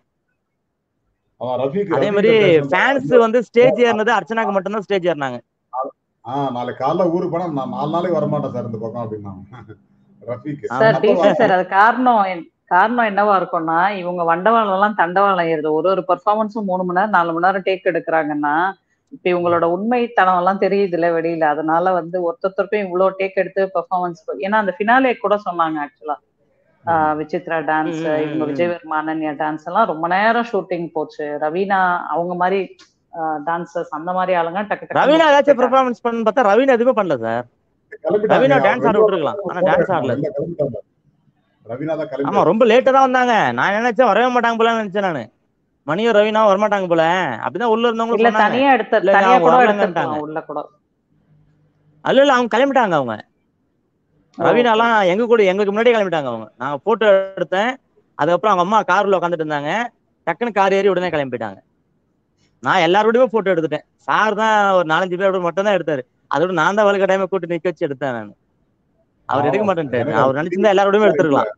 Speaker 1: அவன் ரஃபீக்
Speaker 5: அதே
Speaker 1: ரஃபீக்
Speaker 5: மாதிரி
Speaker 1: பேசுனது
Speaker 5: ஃபேன்ஸ் வந்து ஸ்டேஜ் ஏறினது அர்ச்சனாக்கு மட்டும்தான் ஸ்டேஜ் ஏறினாங்க
Speaker 1: ஆஹ் நாளைக்கு காலைல ஊருக்கு போனா நான் நாலு நாளைக்கு வரமாட்டேன் சார் இந்த பக்கம் அப்படின்னாங்க ரஃபீக்
Speaker 4: சார்
Speaker 1: அப்ப
Speaker 4: டிசி
Speaker 1: வா-
Speaker 4: சார் அது காரணம் என்- காரணம் என்னவா இருக்கும்னா இவங்க வண்டவாளம் எல்லாம் தண்டவாளம் ஏறுது ஒரு ஒரு பெர்ஃபார்மன்ஸும் மூணு மணி நேரம் நாலு மணி நேரம் டேக் எடுக்கிறாங்கன்னா இப்ப இவங்களோட உண்மைத்தனம் எல்லாம் தெரியுது இல்ல வெளியில அதனால வந்து ஒருத்தருக்கும் இவ்வளவு டேக் எடுத்து பெர்ஃபார்மன்ஸ் ஏன்னா அந்த ஃபினாலே கூட சொன்னாங்க ஆக்சுவலா
Speaker 1: ம்.
Speaker 4: விசித்ரா டான்ஸ்
Speaker 5: ம், ம்,
Speaker 4: இவங்க
Speaker 5: ம்.
Speaker 4: விஜய் வர்மா அனன்யா டான்ஸ் எல்லாம் ரொம்ப நேரம் ஷூட்டிங் போச்சு ரவீனா அவங்க மாதிரி டான்சர்ஸ் அந்த மாதிரி ஆளுங்க டக்கு டக்குன்னு
Speaker 5: ரவீனா
Speaker 4: முடிச்சுட்டு
Speaker 5: ஏதாச்சும்
Speaker 4: போயிட்டாங்க
Speaker 5: பெர்ஃபார்மன்ஸ் பண்ணு பார்த்தா ரவீனா எதுவுமே பண்ணல சார்
Speaker 1: கிளம்பிட்டாங்க
Speaker 5: ரவீனா
Speaker 1: அவங்க
Speaker 5: டான்ஸ் ஆட
Speaker 1: வெளில
Speaker 5: விட்டுருக்கலாம் ஆனா
Speaker 1: போட்டோ
Speaker 5: டான்ஸ்
Speaker 1: எடுக்கணும்
Speaker 5: ஆடல
Speaker 1: வெளில கிளம்பிட்டாங்க ரவீனா தான்
Speaker 5: ஆமா
Speaker 1: கிளம்பியாச்சு
Speaker 5: ரொம்ப லேட்டா தான் வந்தாங்க நான் நினைச்சேன் வரவே மாட்டாங்க போல நினைச்சேன் நானு மணியும் ரவீனாவும் வரமாட்டாங்க போல அப்படிதான் உள்ள இருந்தவங்களும்
Speaker 4: இல்ல
Speaker 5: சொன்னாங்க
Speaker 4: தனியா எடுத்த
Speaker 5: இல்ல
Speaker 4: தனியா
Speaker 5: அவங்க
Speaker 4: கூட
Speaker 5: வரலங்கன்ட்டாங்க
Speaker 4: எடுத்திருக்கலாம் உள்ள கூட
Speaker 5: அல்ல இல்ல அவங்க கிளம்பிட்டாங்க அவங்க ரவீனா
Speaker 4: ஓகே
Speaker 5: எல்லாம் எங்க கூட எங்களுக்கு முன்னாடியே கிளம்பிட்டாங்க அவங்க நாங்க போட்டோ எடுத்தேன் அதுக்கப்புறம் அவங்க அம்மா கார்ல உட்காந்துட்டு இருந்தாங்க டக்குன்னு கார் ஏறி உடனே கிளம்பி போயிட்டாங்க நான் எல்லாரோடயுமே போட்டோ எடுத்துட்டேன் சார் தான் ஒரு நாலஞ்சு பேரோட மட்டும் தான் எடுத்தாரு அதோட நான் தான் வலுக்க டைமை கூட்டு நிக்க வச்சு எடுத்தேன் நான் அவர் எடுக்க
Speaker 1: ஆமா
Speaker 5: மாட்டேன்ட்டாரு
Speaker 1: எனக்கு அது
Speaker 5: அவர் நினைச்சிருந்தா எல்லாரோடயுமே
Speaker 1: இல்ல
Speaker 5: எடுத்துருக்கலாம்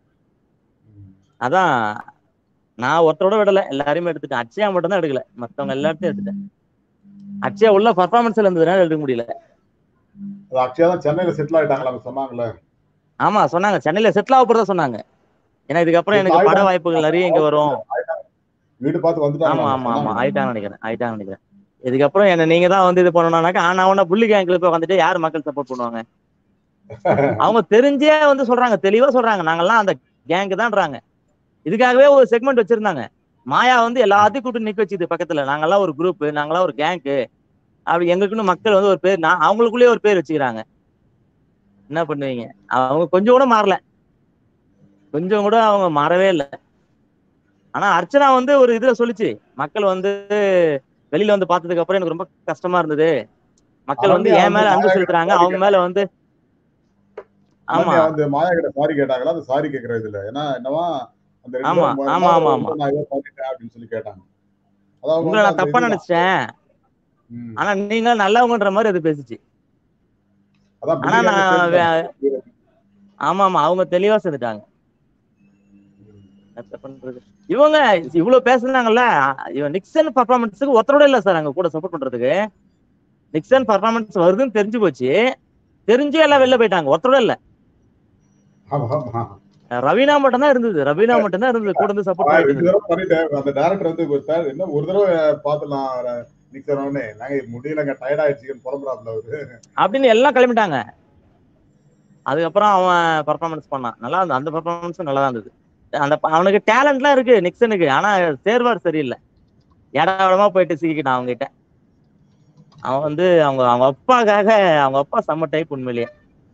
Speaker 5: அதான் நான் ஒருத்தரோட விடல எல்லாரையுமே எடுத்துட்டேன் அச்சயா மட்டும் தான் எடுக்கல மத்தவங்க எல்லாத்தையும் எடுத்துட்டேன் அச்சயா உள்ள பர்ஃபார்மன்ஸ்ல இருந்ததுனால எடுக்க முடியல
Speaker 1: அது அக்ஷயா தான் சென்னையில செட்டில் ஆயிட்டாங்களா அவங்க சொன்னாங்கல்ல
Speaker 5: ஆமா சொன்னாங்க சென்னையில செட்டில் ஆக போறதா சொன்னாங்க ஏன்னா இதுக்கப்புறம்
Speaker 1: செட்டில்
Speaker 5: எனக்கு பட
Speaker 1: ஆயிட்டாங்க
Speaker 5: வாய்ப்புகள் நிறைய இங்க வரும்
Speaker 1: வீடு பார்த்து
Speaker 5: ஆமா
Speaker 1: வந்துட்டாங்களாங்க
Speaker 5: ஆமா ஆமா
Speaker 1: சொன்னாங்க
Speaker 5: ஆயிட்டாங்கன்னு நினைக்கிறேன் ஆயிட்டாங்கன்னு நினைக்கிறேன் இதுக்கப்புறம் என்ன நீங்க தான் வந்து இது பண்ணணும்னாக்கா ஆனா உன புள்ளி கேங்க்ல போய் வந்துட்டு யார் மக்கள் சப்போர்ட் பண்ணுவாங்க அவங்க தெரிஞ்சே வந்து சொல்றாங்க தெளிவா சொல்றாங்க நாங்கெல்லாம் அந்த கேங்கு தான்றாங்க இதுக்காகவே ஒரு செக்மெண்ட் வச்சிருந்தாங்க மாயா வந்து எல்லாத்தையும் கூப்பிட்டு நிக்க வச்சுது பக்கத்துல நாங்கெல்லாம் ஒரு குரூப் நாங்கெல்லாம் ஒரு கேங்கு அப்படி எங்களுக்குன்னு மக்கள் வந்து ஒரு பேர் நான் அவங்களுக்குள்ளேயே ஒரு பேர் வச்சுக்கிறாங்க என்ன பண்ணுவீங்க அவங்க கொஞ்சம் கூட மாறல கொஞ்சம் கூட அவங்க மாறவே இல்லை ஆனா அர்ச்சனா வந்து ஒரு இதுல சொல்லிச்சு மக்கள் வந்து வெளியில வந்து பார்த்ததுக்கு அப்புறம் எனக்கு ரொம்ப கஷ்டமா இருந்தது மக்கள் வந்து
Speaker 1: அனன்யா
Speaker 5: என்
Speaker 1: வந்து
Speaker 5: மேல அன்பு
Speaker 1: மாயா கிட்ட
Speaker 5: செலுத்துறாங்க
Speaker 1: சாரி
Speaker 5: அவங்க மேல
Speaker 1: கேட்டாங்க
Speaker 5: வந்து ஆமா
Speaker 1: அனன்யா வந்து மாயா கிட்ட சாரி கேட்டாங்களா அந்த சாரி கேட்கறது இல்ல ஏன்னா என்னவா அந்த ரெண்டு
Speaker 5: ஆமா
Speaker 1: பேரும்
Speaker 5: ஆமா
Speaker 1: ம-
Speaker 5: ஆமா
Speaker 1: வந்து
Speaker 5: ஆமா
Speaker 1: நான் ஏதோ பண்ணிட்டேன் அப்படின்னு சொல்லி கேட்டாங்க அது அவங்க
Speaker 5: உங்களை
Speaker 1: வந்து
Speaker 5: நான்
Speaker 1: அந்த
Speaker 5: தப்பா
Speaker 1: இதுதான்
Speaker 5: நினைச்சிட்டேன்
Speaker 1: ம்.
Speaker 5: ஆனா நீங்க நல்லவங்கன்ற மாதிரி அது பேசுச்சு
Speaker 1: அதான்
Speaker 5: ஆனா
Speaker 1: புள்ளி கேங்க
Speaker 5: நான்
Speaker 1: சேர்த்துட்டாங்க
Speaker 5: வே- ஆமா ஆமா அவங்க தெளிவா செஞ்சுட்டாங்க என்ன பண்றது இவங்க இவ்வளவு பேசுனாங்கல்ல இவன் நிக்சன் பர்ஃபார்மன்ஸுக்கு ஒருத்தரோட இல்ல சார் அங்க கூட சப்போர்ட் பண்றதுக்கு நிக்சன் பர்ஃபார்மன்ஸ் வருதுன்னு தெரிஞ்சு போச்சு தெரிஞ்சு எல்லாம் வெளில போயிட்டாங்க ஒருத்தரோட இல்ல
Speaker 1: ஆமா ஆமா
Speaker 5: ரவீனா மட்டும் தான் இருந்தது ரவீனா மட்டும் தான் இருந்தது கூட இருந்து சப்போர்ட்
Speaker 1: நான்
Speaker 5: பண்ணிட்டு
Speaker 1: ரெண்டு
Speaker 5: இருந்தது
Speaker 1: தடவை பண்ணிட்டேன் அந்த டேரக்டர் வந்து ஒரு third- என்ன ஒரு தடவை பாத்துலாம் நிக்கிறோன்னு நாங்க முடியலங்க டயர்ட் ஆயிடுச்சுன்னு புலம்புறாப்ல அவரு
Speaker 5: அப்படின்னு எல்லாம் கிளம்பிட்டாங்க அதுக்கப்புறம் அவன் பர்ஃபார்மன்ஸ் பண்ணான் நல்லா இருந்தது அந்த பர்ஃபார்மன்ஸும் நல்லா தான் இருந்தது அந்த ப- அவனுக்கு டேலண்ட்லாம் இருக்கு நிக்சனுக்கு ஆனா சேர்வார் சரியில்லை இடமா போயிட்டு சிக்கிக்கிட்டான் அவங்க கிட்ட அவன் வந்து அவங்க அவங்க அப்பாக்காக அவங்க அப்பா செம்ம டைப் உண்மையிலேயே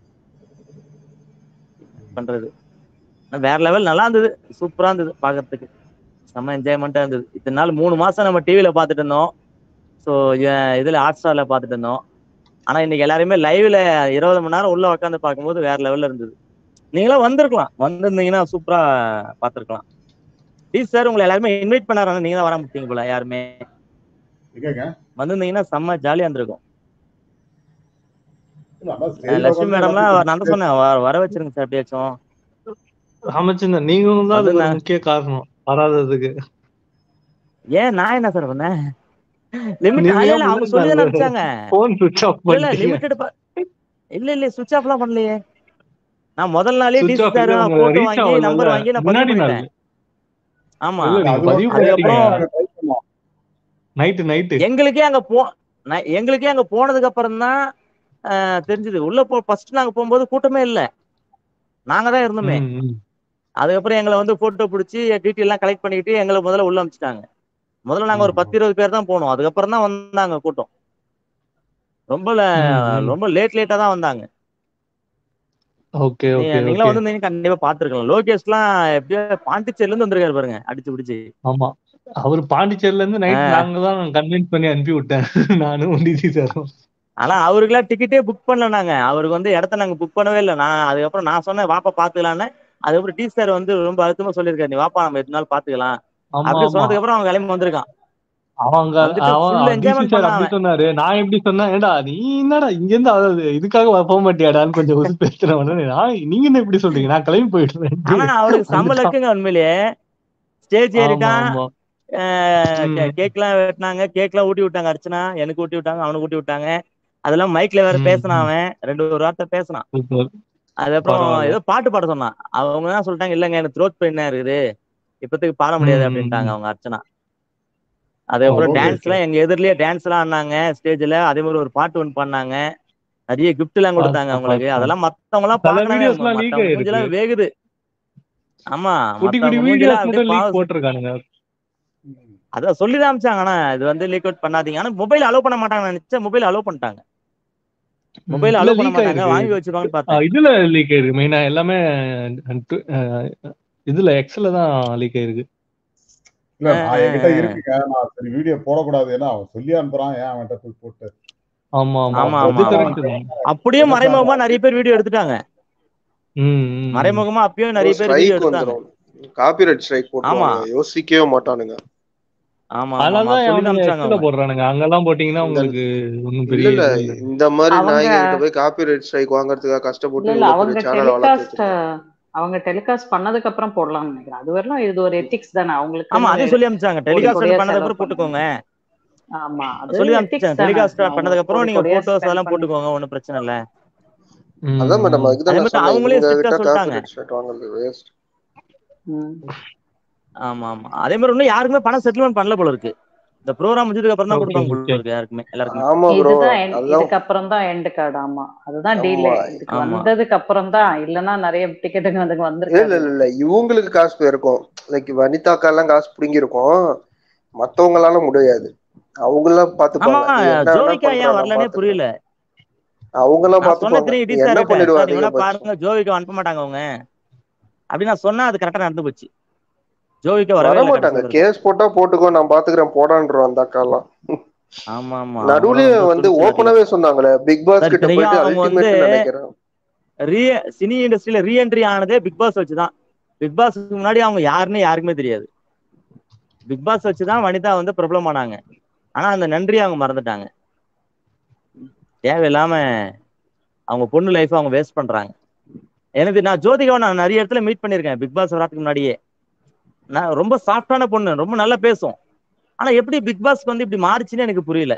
Speaker 5: பண்றது ஆனா வேற லெவல் நல்லா இருந்தது சூப்பரா இருந்தது பாக்குறதுக்கு செம்ம என்ஜாய்மெண்டா இருந்தது இத்தனை நாள் மூணு மாசம் நம்ம டிவில பாத்துட்டு இருந்தோம் ஸோ இதுல ஹாட் ஸ்டார்ல பாத்துட்டு இருந்தோம் ஆனா இன்னைக்கு எல்லாருமே லைவ்ல இருபது மணி நேரம் உள்ள உட்காந்து பார்க்கும்போது வேற லெவல்ல இருந்தது நீங்களும் வந்திருக்கலாம் வந்திருந்தீங்கன்னா சூப்பரா பார்த்திருக்கலாம் ப்ளீஸ் சார் உங்களை எல்லாருமே இன்வைட் பண்ணாரு நீங்க தான் வர மாட்டீங்க போல யாருமே
Speaker 1: எங்கங்க
Speaker 5: வந்திருந்தீங்கன்னா செம்ம ஜாலியா இருந்திருக்கும்
Speaker 1: இல்ல, அதான்
Speaker 5: அஹ்
Speaker 1: stage ல
Speaker 5: லட்சுமி
Speaker 1: உட்கார்ந்து
Speaker 5: மேடம்லாம்
Speaker 1: எல்லாத்தையும்
Speaker 5: நான் தான் சொன்னேன் வர- வர வச்சிருங்க சார் எப்படியாச்சும்
Speaker 2: ராமச்சந்திரன் நீங்களும் தான் அதுக்கு ஒரு
Speaker 5: வந்திருந்தேன்
Speaker 2: முக்கிய காரணம் வராததுக்கு
Speaker 5: ஏன் நான் என்ன சார் பண்ணேன் லிமிட்
Speaker 2: நீங்க
Speaker 5: இல்ல
Speaker 2: ஏன்
Speaker 5: இல்ல அவங்க
Speaker 2: முன்னாடி
Speaker 5: சொல்லி தானே
Speaker 2: நாள்
Speaker 5: அனுப்பிச்சாங்க
Speaker 2: போன் சுவிட்ச் ஆஃப்
Speaker 5: இல்ல இல்ல
Speaker 2: பண்ணிட்டீங்க
Speaker 5: லிமிட்டட் இல்ல இல்ல சுவிட்ச் ஆஃப்லாம் பண்ணலையே நான் முதல் நாளே
Speaker 2: சுவிட்ச்
Speaker 5: டிசி
Speaker 2: ஆஃப்
Speaker 5: சார்
Speaker 2: இல்ல உங்க
Speaker 5: போட்டோ
Speaker 2: ரீச்
Speaker 5: வாங்கி
Speaker 2: ஆகல
Speaker 5: நம்பர் வாங்கி நான் பதிவு
Speaker 2: முன்னாடி நாள்
Speaker 5: பண்ணிட்டேன் ஆமா
Speaker 2: இல்ல நீங்க
Speaker 1: அது
Speaker 2: பதிவு
Speaker 1: அதே
Speaker 2: பண்ணிட்டீங்க
Speaker 5: அதுக்கப்புறம்
Speaker 1: நாங்க ட்ரை பண்ணோம்
Speaker 2: நைட்டு நைட்டு
Speaker 5: எங்களுக்கே அங்க போ நான் எங்களுக்கே அங்க போனதுக்கு அப்புறம் தான் தெரிஞ்சது உள்ள போ ஃபர்ஸ்ட் நாங்க போகும்போது கூட்டமே இல்ல நாங்க தான் இருந்தோமே
Speaker 2: ம், ம்.
Speaker 5: அதுக்கப்புறம் எங்களை வந்து போட்டோ பிடிச்சி டீட்டெயில் எல்லாம் கலெக்ட் பண்ணிக்கிட்டு எங்களை முதல்ல உள்ள அமிச்சிட்டாங்க முதல்ல நாங்க ஒரு
Speaker 1: ம்.
Speaker 5: பத்து இருபது பேர் தான் போனோம் அதுக்கப்புறம் தான் வந்தாங்க கூட்டம் ரொம்ப ல-
Speaker 2: ம், ம்.
Speaker 5: ரொம்ப லேட் லேட்டா தான் வந்தாங்க
Speaker 2: ஓகே
Speaker 5: நீ-
Speaker 2: ஓகே
Speaker 5: நீங்களா
Speaker 2: ஓகே
Speaker 5: வந்து நீங்க கண்டிப்பா பாத்துருக்கலாம் லோகேஷ்லாம் எப்படியோ பாண்டிச்சேரில இருந்து வந்திருக்காரு பாருங்க அடிச்சு பிடிச்சு
Speaker 2: ஆமா அவர் பாண்டிச்சேரில இருந்து நைட்
Speaker 5: ஆ.
Speaker 2: நாங்க தான் கன்வின்ஸ் பண்ணி அனுப்பி விட்டேன் நானும் டிசி சாரும்
Speaker 5: ஆனா அவருக்குலாம் டிக்கெட்டே புக் பண்ணல நாங்க அவருக்கு வந்து இடத்த நாங்க புக் பண்ணவே இல்லை நான் அதுக்கப்புறம் நான் சொன்னேன் வாப்பா பாத்துக்கலான்னு அதுக்கப்புறம் டி சார் வந்து ரொம்ப அழுத்தமா சொல்லியிருக்காரு நீ வாப்பா நம்ம எட்டு நாள் பாத்துக்கலாம்
Speaker 2: ஆமா
Speaker 5: அப்படி
Speaker 2: ஆமா
Speaker 5: சொன்னதுக்கு அப்புறம் அவன் கிளம்பி வந்திருக்கான்
Speaker 2: அவங்க
Speaker 5: வந்துட்டு
Speaker 2: அவன்
Speaker 5: full
Speaker 2: டிசி
Speaker 5: enjoyment
Speaker 2: சார்
Speaker 5: பண்ணான்
Speaker 2: அப்படி
Speaker 5: அவன்.
Speaker 2: சொன்னாரு நான் எப்படி சொன்னேன் ஏடா நீ என்னடா இங்க இருந்து அதாவது இதுக்காக வ- போக மாட்டியாடான்னு கொஞ்சம் உசு பேசுறேன் உடனே நான் நீங்க என்ன இப்படி சொல்றீங்க நான் கிளம்பி போயிடுறேன்
Speaker 5: ஆனா அவனுக்கு செம்ம
Speaker 2: வந்துட்டான்.
Speaker 5: லக்குங்க உண்மையிலேயே ஸ்டேஜ்
Speaker 2: ஆமா
Speaker 5: ஏறிட்டான்
Speaker 2: ஆமா ம்.
Speaker 5: கேக் எல்லாம் வெட்டினாங்க கேக் எல்லாம் ஊட்டி விட்டாங்க அர்ச்சனா எனக்கு ஊட்டி விட்டாங்க அவனுக்கு ஊட்டி விட்டாங்க அதெல்லாம் மைக்ல வேற
Speaker 2: ம்,
Speaker 5: பேசினான்
Speaker 2: ம்.
Speaker 5: அவன் ரெண்டு ஒரு வார்த்தை பேசினான்
Speaker 2: சூப்பர்
Speaker 5: அதுக்கப்புறம்
Speaker 2: பரவாயில்ல.
Speaker 5: ஏதோ பாட்டு பாட சொன்னான் அவங்க தான் சொல்லிட்டாங்க இல்லங்க எனக்கு த்ரோட் பெயினா இருக்குது இப்போதைக்கு பாட முடியாது
Speaker 2: ம், ம்,
Speaker 5: அப்படின்ட்டாங்க
Speaker 2: ம்.
Speaker 5: அவங்க அர்ச்சனா அதுக்கப்புறம்
Speaker 1: ஓகே
Speaker 5: டான்ஸ் எல்லாம் எங்க எதிரிலேயே டான்ஸ் எல்லாம் ஆடினாங்க ஸ்டேஜ்ல அதே மாதிரி ஒரு பாட்டு ஒன்று பண்ணாங்க நிறைய கிஃப்ட் எல்லாம் கொடுத்தாங்க
Speaker 2: பார்த்தேன்,
Speaker 5: அவங்களுக்கு
Speaker 2: பார்த்தேன்.
Speaker 5: அதெல்லாம் மத்தவங்க எல்லாம்
Speaker 2: சில
Speaker 5: பாக்கணும்
Speaker 2: videos எல்லாம் leak
Speaker 5: மத்தவங்க மூஞ்செல்லாம்
Speaker 2: ஆயிருக்கு.
Speaker 5: வேகுது ஆமா
Speaker 2: குட்டி குட்டி
Speaker 5: மத்தவங்க
Speaker 2: வீடியோஸ்
Speaker 5: மூஞ்செல்லாம் அப்படியே
Speaker 2: மட்டும் லீக்
Speaker 5: பாவம்
Speaker 2: போட்டிருக்கானுங்க
Speaker 5: அதான் சொல்லி தான் அமிச்சாங்க ஆனா இது வந்து லீக் அவுட் பண்ணாதீங்க ஆனா மொபைல் அலோவ் பண்ண மாட்டாங்க நினைச்சா மொபைல் அலோவ் பண்ணிட்டாங்க மொபைல்
Speaker 2: இல்ல
Speaker 5: அலோவ் பண்ண
Speaker 2: லீக்
Speaker 5: மாட்டாங்க
Speaker 2: ஆயிருக்கு
Speaker 5: வாங்கி வச்சிருவாங்கன்னு
Speaker 2: ஆ,
Speaker 5: பார்த்தேன்
Speaker 2: இதுல லீக் ஆயிருக்கு மெயினா எல்லாமே அஹ், இதுல எக்ஸ்ல தான் லீக் ஆயிருக்கு
Speaker 1: இல்ல நான் என்கிட்ட இருக்குங்க நான் சரி வீடியோ போடக்கூடாது ஏன்னா அவன் சொல்லி அனுப்புறான் ஏன் அவன்கிட்ட போய் போட்டு
Speaker 2: ஆமா ஆமா
Speaker 5: ஆமா,
Speaker 2: அது
Speaker 5: ஆமா,
Speaker 2: கரெக்ட் தான்
Speaker 5: அப்படியே மறைமுகமா நிறைய பேர் வீடியோ எடுத்துட்டாங்க
Speaker 2: ம், ம், ம்.
Speaker 5: மறைமுகமா அப்பயும் நிறைய பேர் வீடியோ
Speaker 3: ஸ்ட்ரைக்
Speaker 5: எடுத்தாங்க
Speaker 3: வந்துரும் காப்பிரைட் ஸ்ட்ரைக் போட்டுருவாங்க யோசிக்கவே மாட்டானுங்க
Speaker 5: ஆமா ஆமா ஆமா
Speaker 2: அதனாலதான்
Speaker 5: சொல்லி தான்
Speaker 2: அவனுங்க
Speaker 5: அமிச்சாங்க
Speaker 2: எக்ஸ்ல
Speaker 5: அவங்க
Speaker 2: போடுறானுங்க அங்கெல்லாம் போட்டீங்கன்னா
Speaker 3: இந்த-
Speaker 2: உங்களுக்கு ஒண்ணும்
Speaker 3: இல்ல
Speaker 2: பெரிய
Speaker 3: இல்ல
Speaker 2: இது இல்ல
Speaker 3: இந்த மாதிரி
Speaker 4: அவங்க-
Speaker 3: நாய்ங்க கிட்ட போய் காப்பிரைட் ஸ்ட்ரைக் வாங்குறதுக்காக
Speaker 4: இல்ல
Speaker 3: கஷ்டப்பட்டு
Speaker 4: இல்ல
Speaker 3: இவ்வளவு
Speaker 4: அவங்க
Speaker 3: பெரிய சேனல்
Speaker 4: டெலிகாஸ்ட்
Speaker 3: வளர்த்து
Speaker 4: அவங்க டெலிகாஸ்ட் பண்ணதுக்கு அப்புறம் போடலாம்னு நினைக்கிறேன் அது வரலாம் இது ஒரு எத்திக்ஸ் தானே அவங்களுக்கு
Speaker 5: ஆமா அதே சொல்லி அமிச்சாங்க
Speaker 4: கோடி
Speaker 5: டெலிகாஸ்ட்
Speaker 4: கோடியா
Speaker 5: பண்ணதுக்கு
Speaker 4: செலவு
Speaker 5: அப்புறம் போட்டுக்கோங்க
Speaker 4: ஆமா அது
Speaker 5: சொல்லி
Speaker 4: ethics
Speaker 5: அமிச்சாங்க
Speaker 4: தானே.
Speaker 5: டெலிகாஸ்ட்
Speaker 4: அவங்க
Speaker 5: பண்ணதுக்கு அப்புறம்
Speaker 4: கோடி
Speaker 5: நீங்க
Speaker 4: கோடியா
Speaker 5: போட்டோஸ்
Speaker 4: spend
Speaker 5: அதெல்லாம்
Speaker 4: பண்ணி-
Speaker 5: போட்டுக்கோங்க ஒண்ணும் பிரச்சனை இல்ல
Speaker 2: ம்,
Speaker 3: அதான் மேடம்
Speaker 2: ம்.
Speaker 3: அதுதான்
Speaker 5: அதே
Speaker 3: நான்
Speaker 5: மாதிரி
Speaker 3: சொன்னேன்
Speaker 5: அவங்களே
Speaker 3: இவங்க
Speaker 5: ஸ்ட்ரிக்டா
Speaker 3: கிட்ட
Speaker 5: சொல்லிட்டாங்க
Speaker 3: காப்பிரைட் ஸ்ட்ரைக் வாங்குறது வேஸ்ட்
Speaker 4: ம்.
Speaker 5: ஆமா ஆமா அதே மாதிரி இன்னும் யாருக்குமே பணம் செட்டில்மெண்ட் பண்ணல போல இருக்கு இந்த ப்ரோக்ராம் முடிஞ்சதுக்கு அப்புறம் தான்
Speaker 2: Okay,
Speaker 5: கொடுப்பாங்க போல
Speaker 2: okay.
Speaker 5: இருக்கு யாருக்குமே எல்லாருக்குமே
Speaker 3: ஆமா ப்ரோ
Speaker 4: இதுதான் end-
Speaker 3: அதுதான்
Speaker 4: இதுக்கு அப்புறம் தான் எண்ட் கார்டு ஆமா அதுதான்
Speaker 3: ஆமா.
Speaker 4: டீலே இதுக்கு
Speaker 5: ஆமா.
Speaker 4: வந்ததுக்கு அப்புறம் தான் இல்லன்னா நிறைய டிக்கெட்டுங்க அதுக்கு
Speaker 3: இல்ல இல்ல
Speaker 4: வந்திருக்காது
Speaker 3: இல்ல இல்ல இவங்களுக்கு காசு போயிருக்கும் லைக் வனிதாக்கா எல்லாம் காசு புடுங்கிருக்கும் மத்தவங்களால முடியாது அவங்க எல்லாம்
Speaker 5: ஆமா
Speaker 3: பாத்துப்பாங்க நீ என்ன வேணா
Speaker 5: ஜோவிகா ஏன்
Speaker 3: பண்றா, நான்
Speaker 5: வரலனே
Speaker 3: பாத்துக்கிறேன்.
Speaker 5: புரியல
Speaker 3: அவங்க எல்லாம்
Speaker 5: நான் சொன்ன
Speaker 3: பாத்துப்பாங்க
Speaker 5: தெரியும்
Speaker 3: நீ
Speaker 5: டி
Speaker 3: என்ன
Speaker 5: சார்
Speaker 3: பண்ணிடுவா
Speaker 5: சார் இவனா
Speaker 3: அதிகபட்சம்
Speaker 5: பாருங்க ஜோவிகா அனுப்ப மாட்டாங்க அவங்க அப்படி நான் சொன்னா அது கரெக்டா நடந்து போச்சு ஜோவிகா வரவே
Speaker 3: வர
Speaker 5: இல்லை
Speaker 3: மாட்டாங்க
Speaker 5: கடைசி வரைக்கும்
Speaker 3: கேஸ் போட்டா போட்டுக்கோ நான் பாத்துக்கிறேன் போடான்றோம் அந்த அக்கா எல்லாம்
Speaker 5: ஆமா ஆமா
Speaker 3: நடுவுலயே
Speaker 5: அவங்களும் ரொம்ப
Speaker 3: வந்து
Speaker 5: துணிச்சல் அதிகம்.
Speaker 3: ஓப்பனாவே சொன்னாங்களே பிக் பாஸ்
Speaker 5: சார்,
Speaker 3: கிட்ட
Speaker 5: இத்தனைக்கும்
Speaker 3: போயிட்டு
Speaker 5: அவங்க வந்து
Speaker 3: அல்டிமேட் நினைக்கிறேன்
Speaker 5: ரீ சினி இண்டஸ்ட்ரியில ரீஎன்ட்ரி ஆனதே பிக் பாஸ் வச்சுதான் பிக் பாஸ்க்கு முன்னாடி அவங்க யாருன்னு யாருக்குமே தெரியாது பிக் பாஸ் வச்சுதான் வனிதா வந்து பிரபலம் ஆனாங்க ஆனா அந்த நன்றி அவங்க மறந்துட்டாங்க தேவையில்லாம அவங்க பொண்ணு லைஃப் அவங்க வேஸ்ட் பண்றாங்க எனக்கு நான் ஜோதிகாவை நான் நிறைய இடத்துல மீட் பண்ணியிருக்கேன் பிக் பாஸ் வரதுக்கு முன்னாடியே நான் ரொம்ப சாஃப்டான பொண்ணு ரொம்ப நல்லா பேசும் ஆனா எப்படி பிக் பாஸ்க்கு வந்து இப்படி மாறுச்சுன்னு எனக்கு புரியல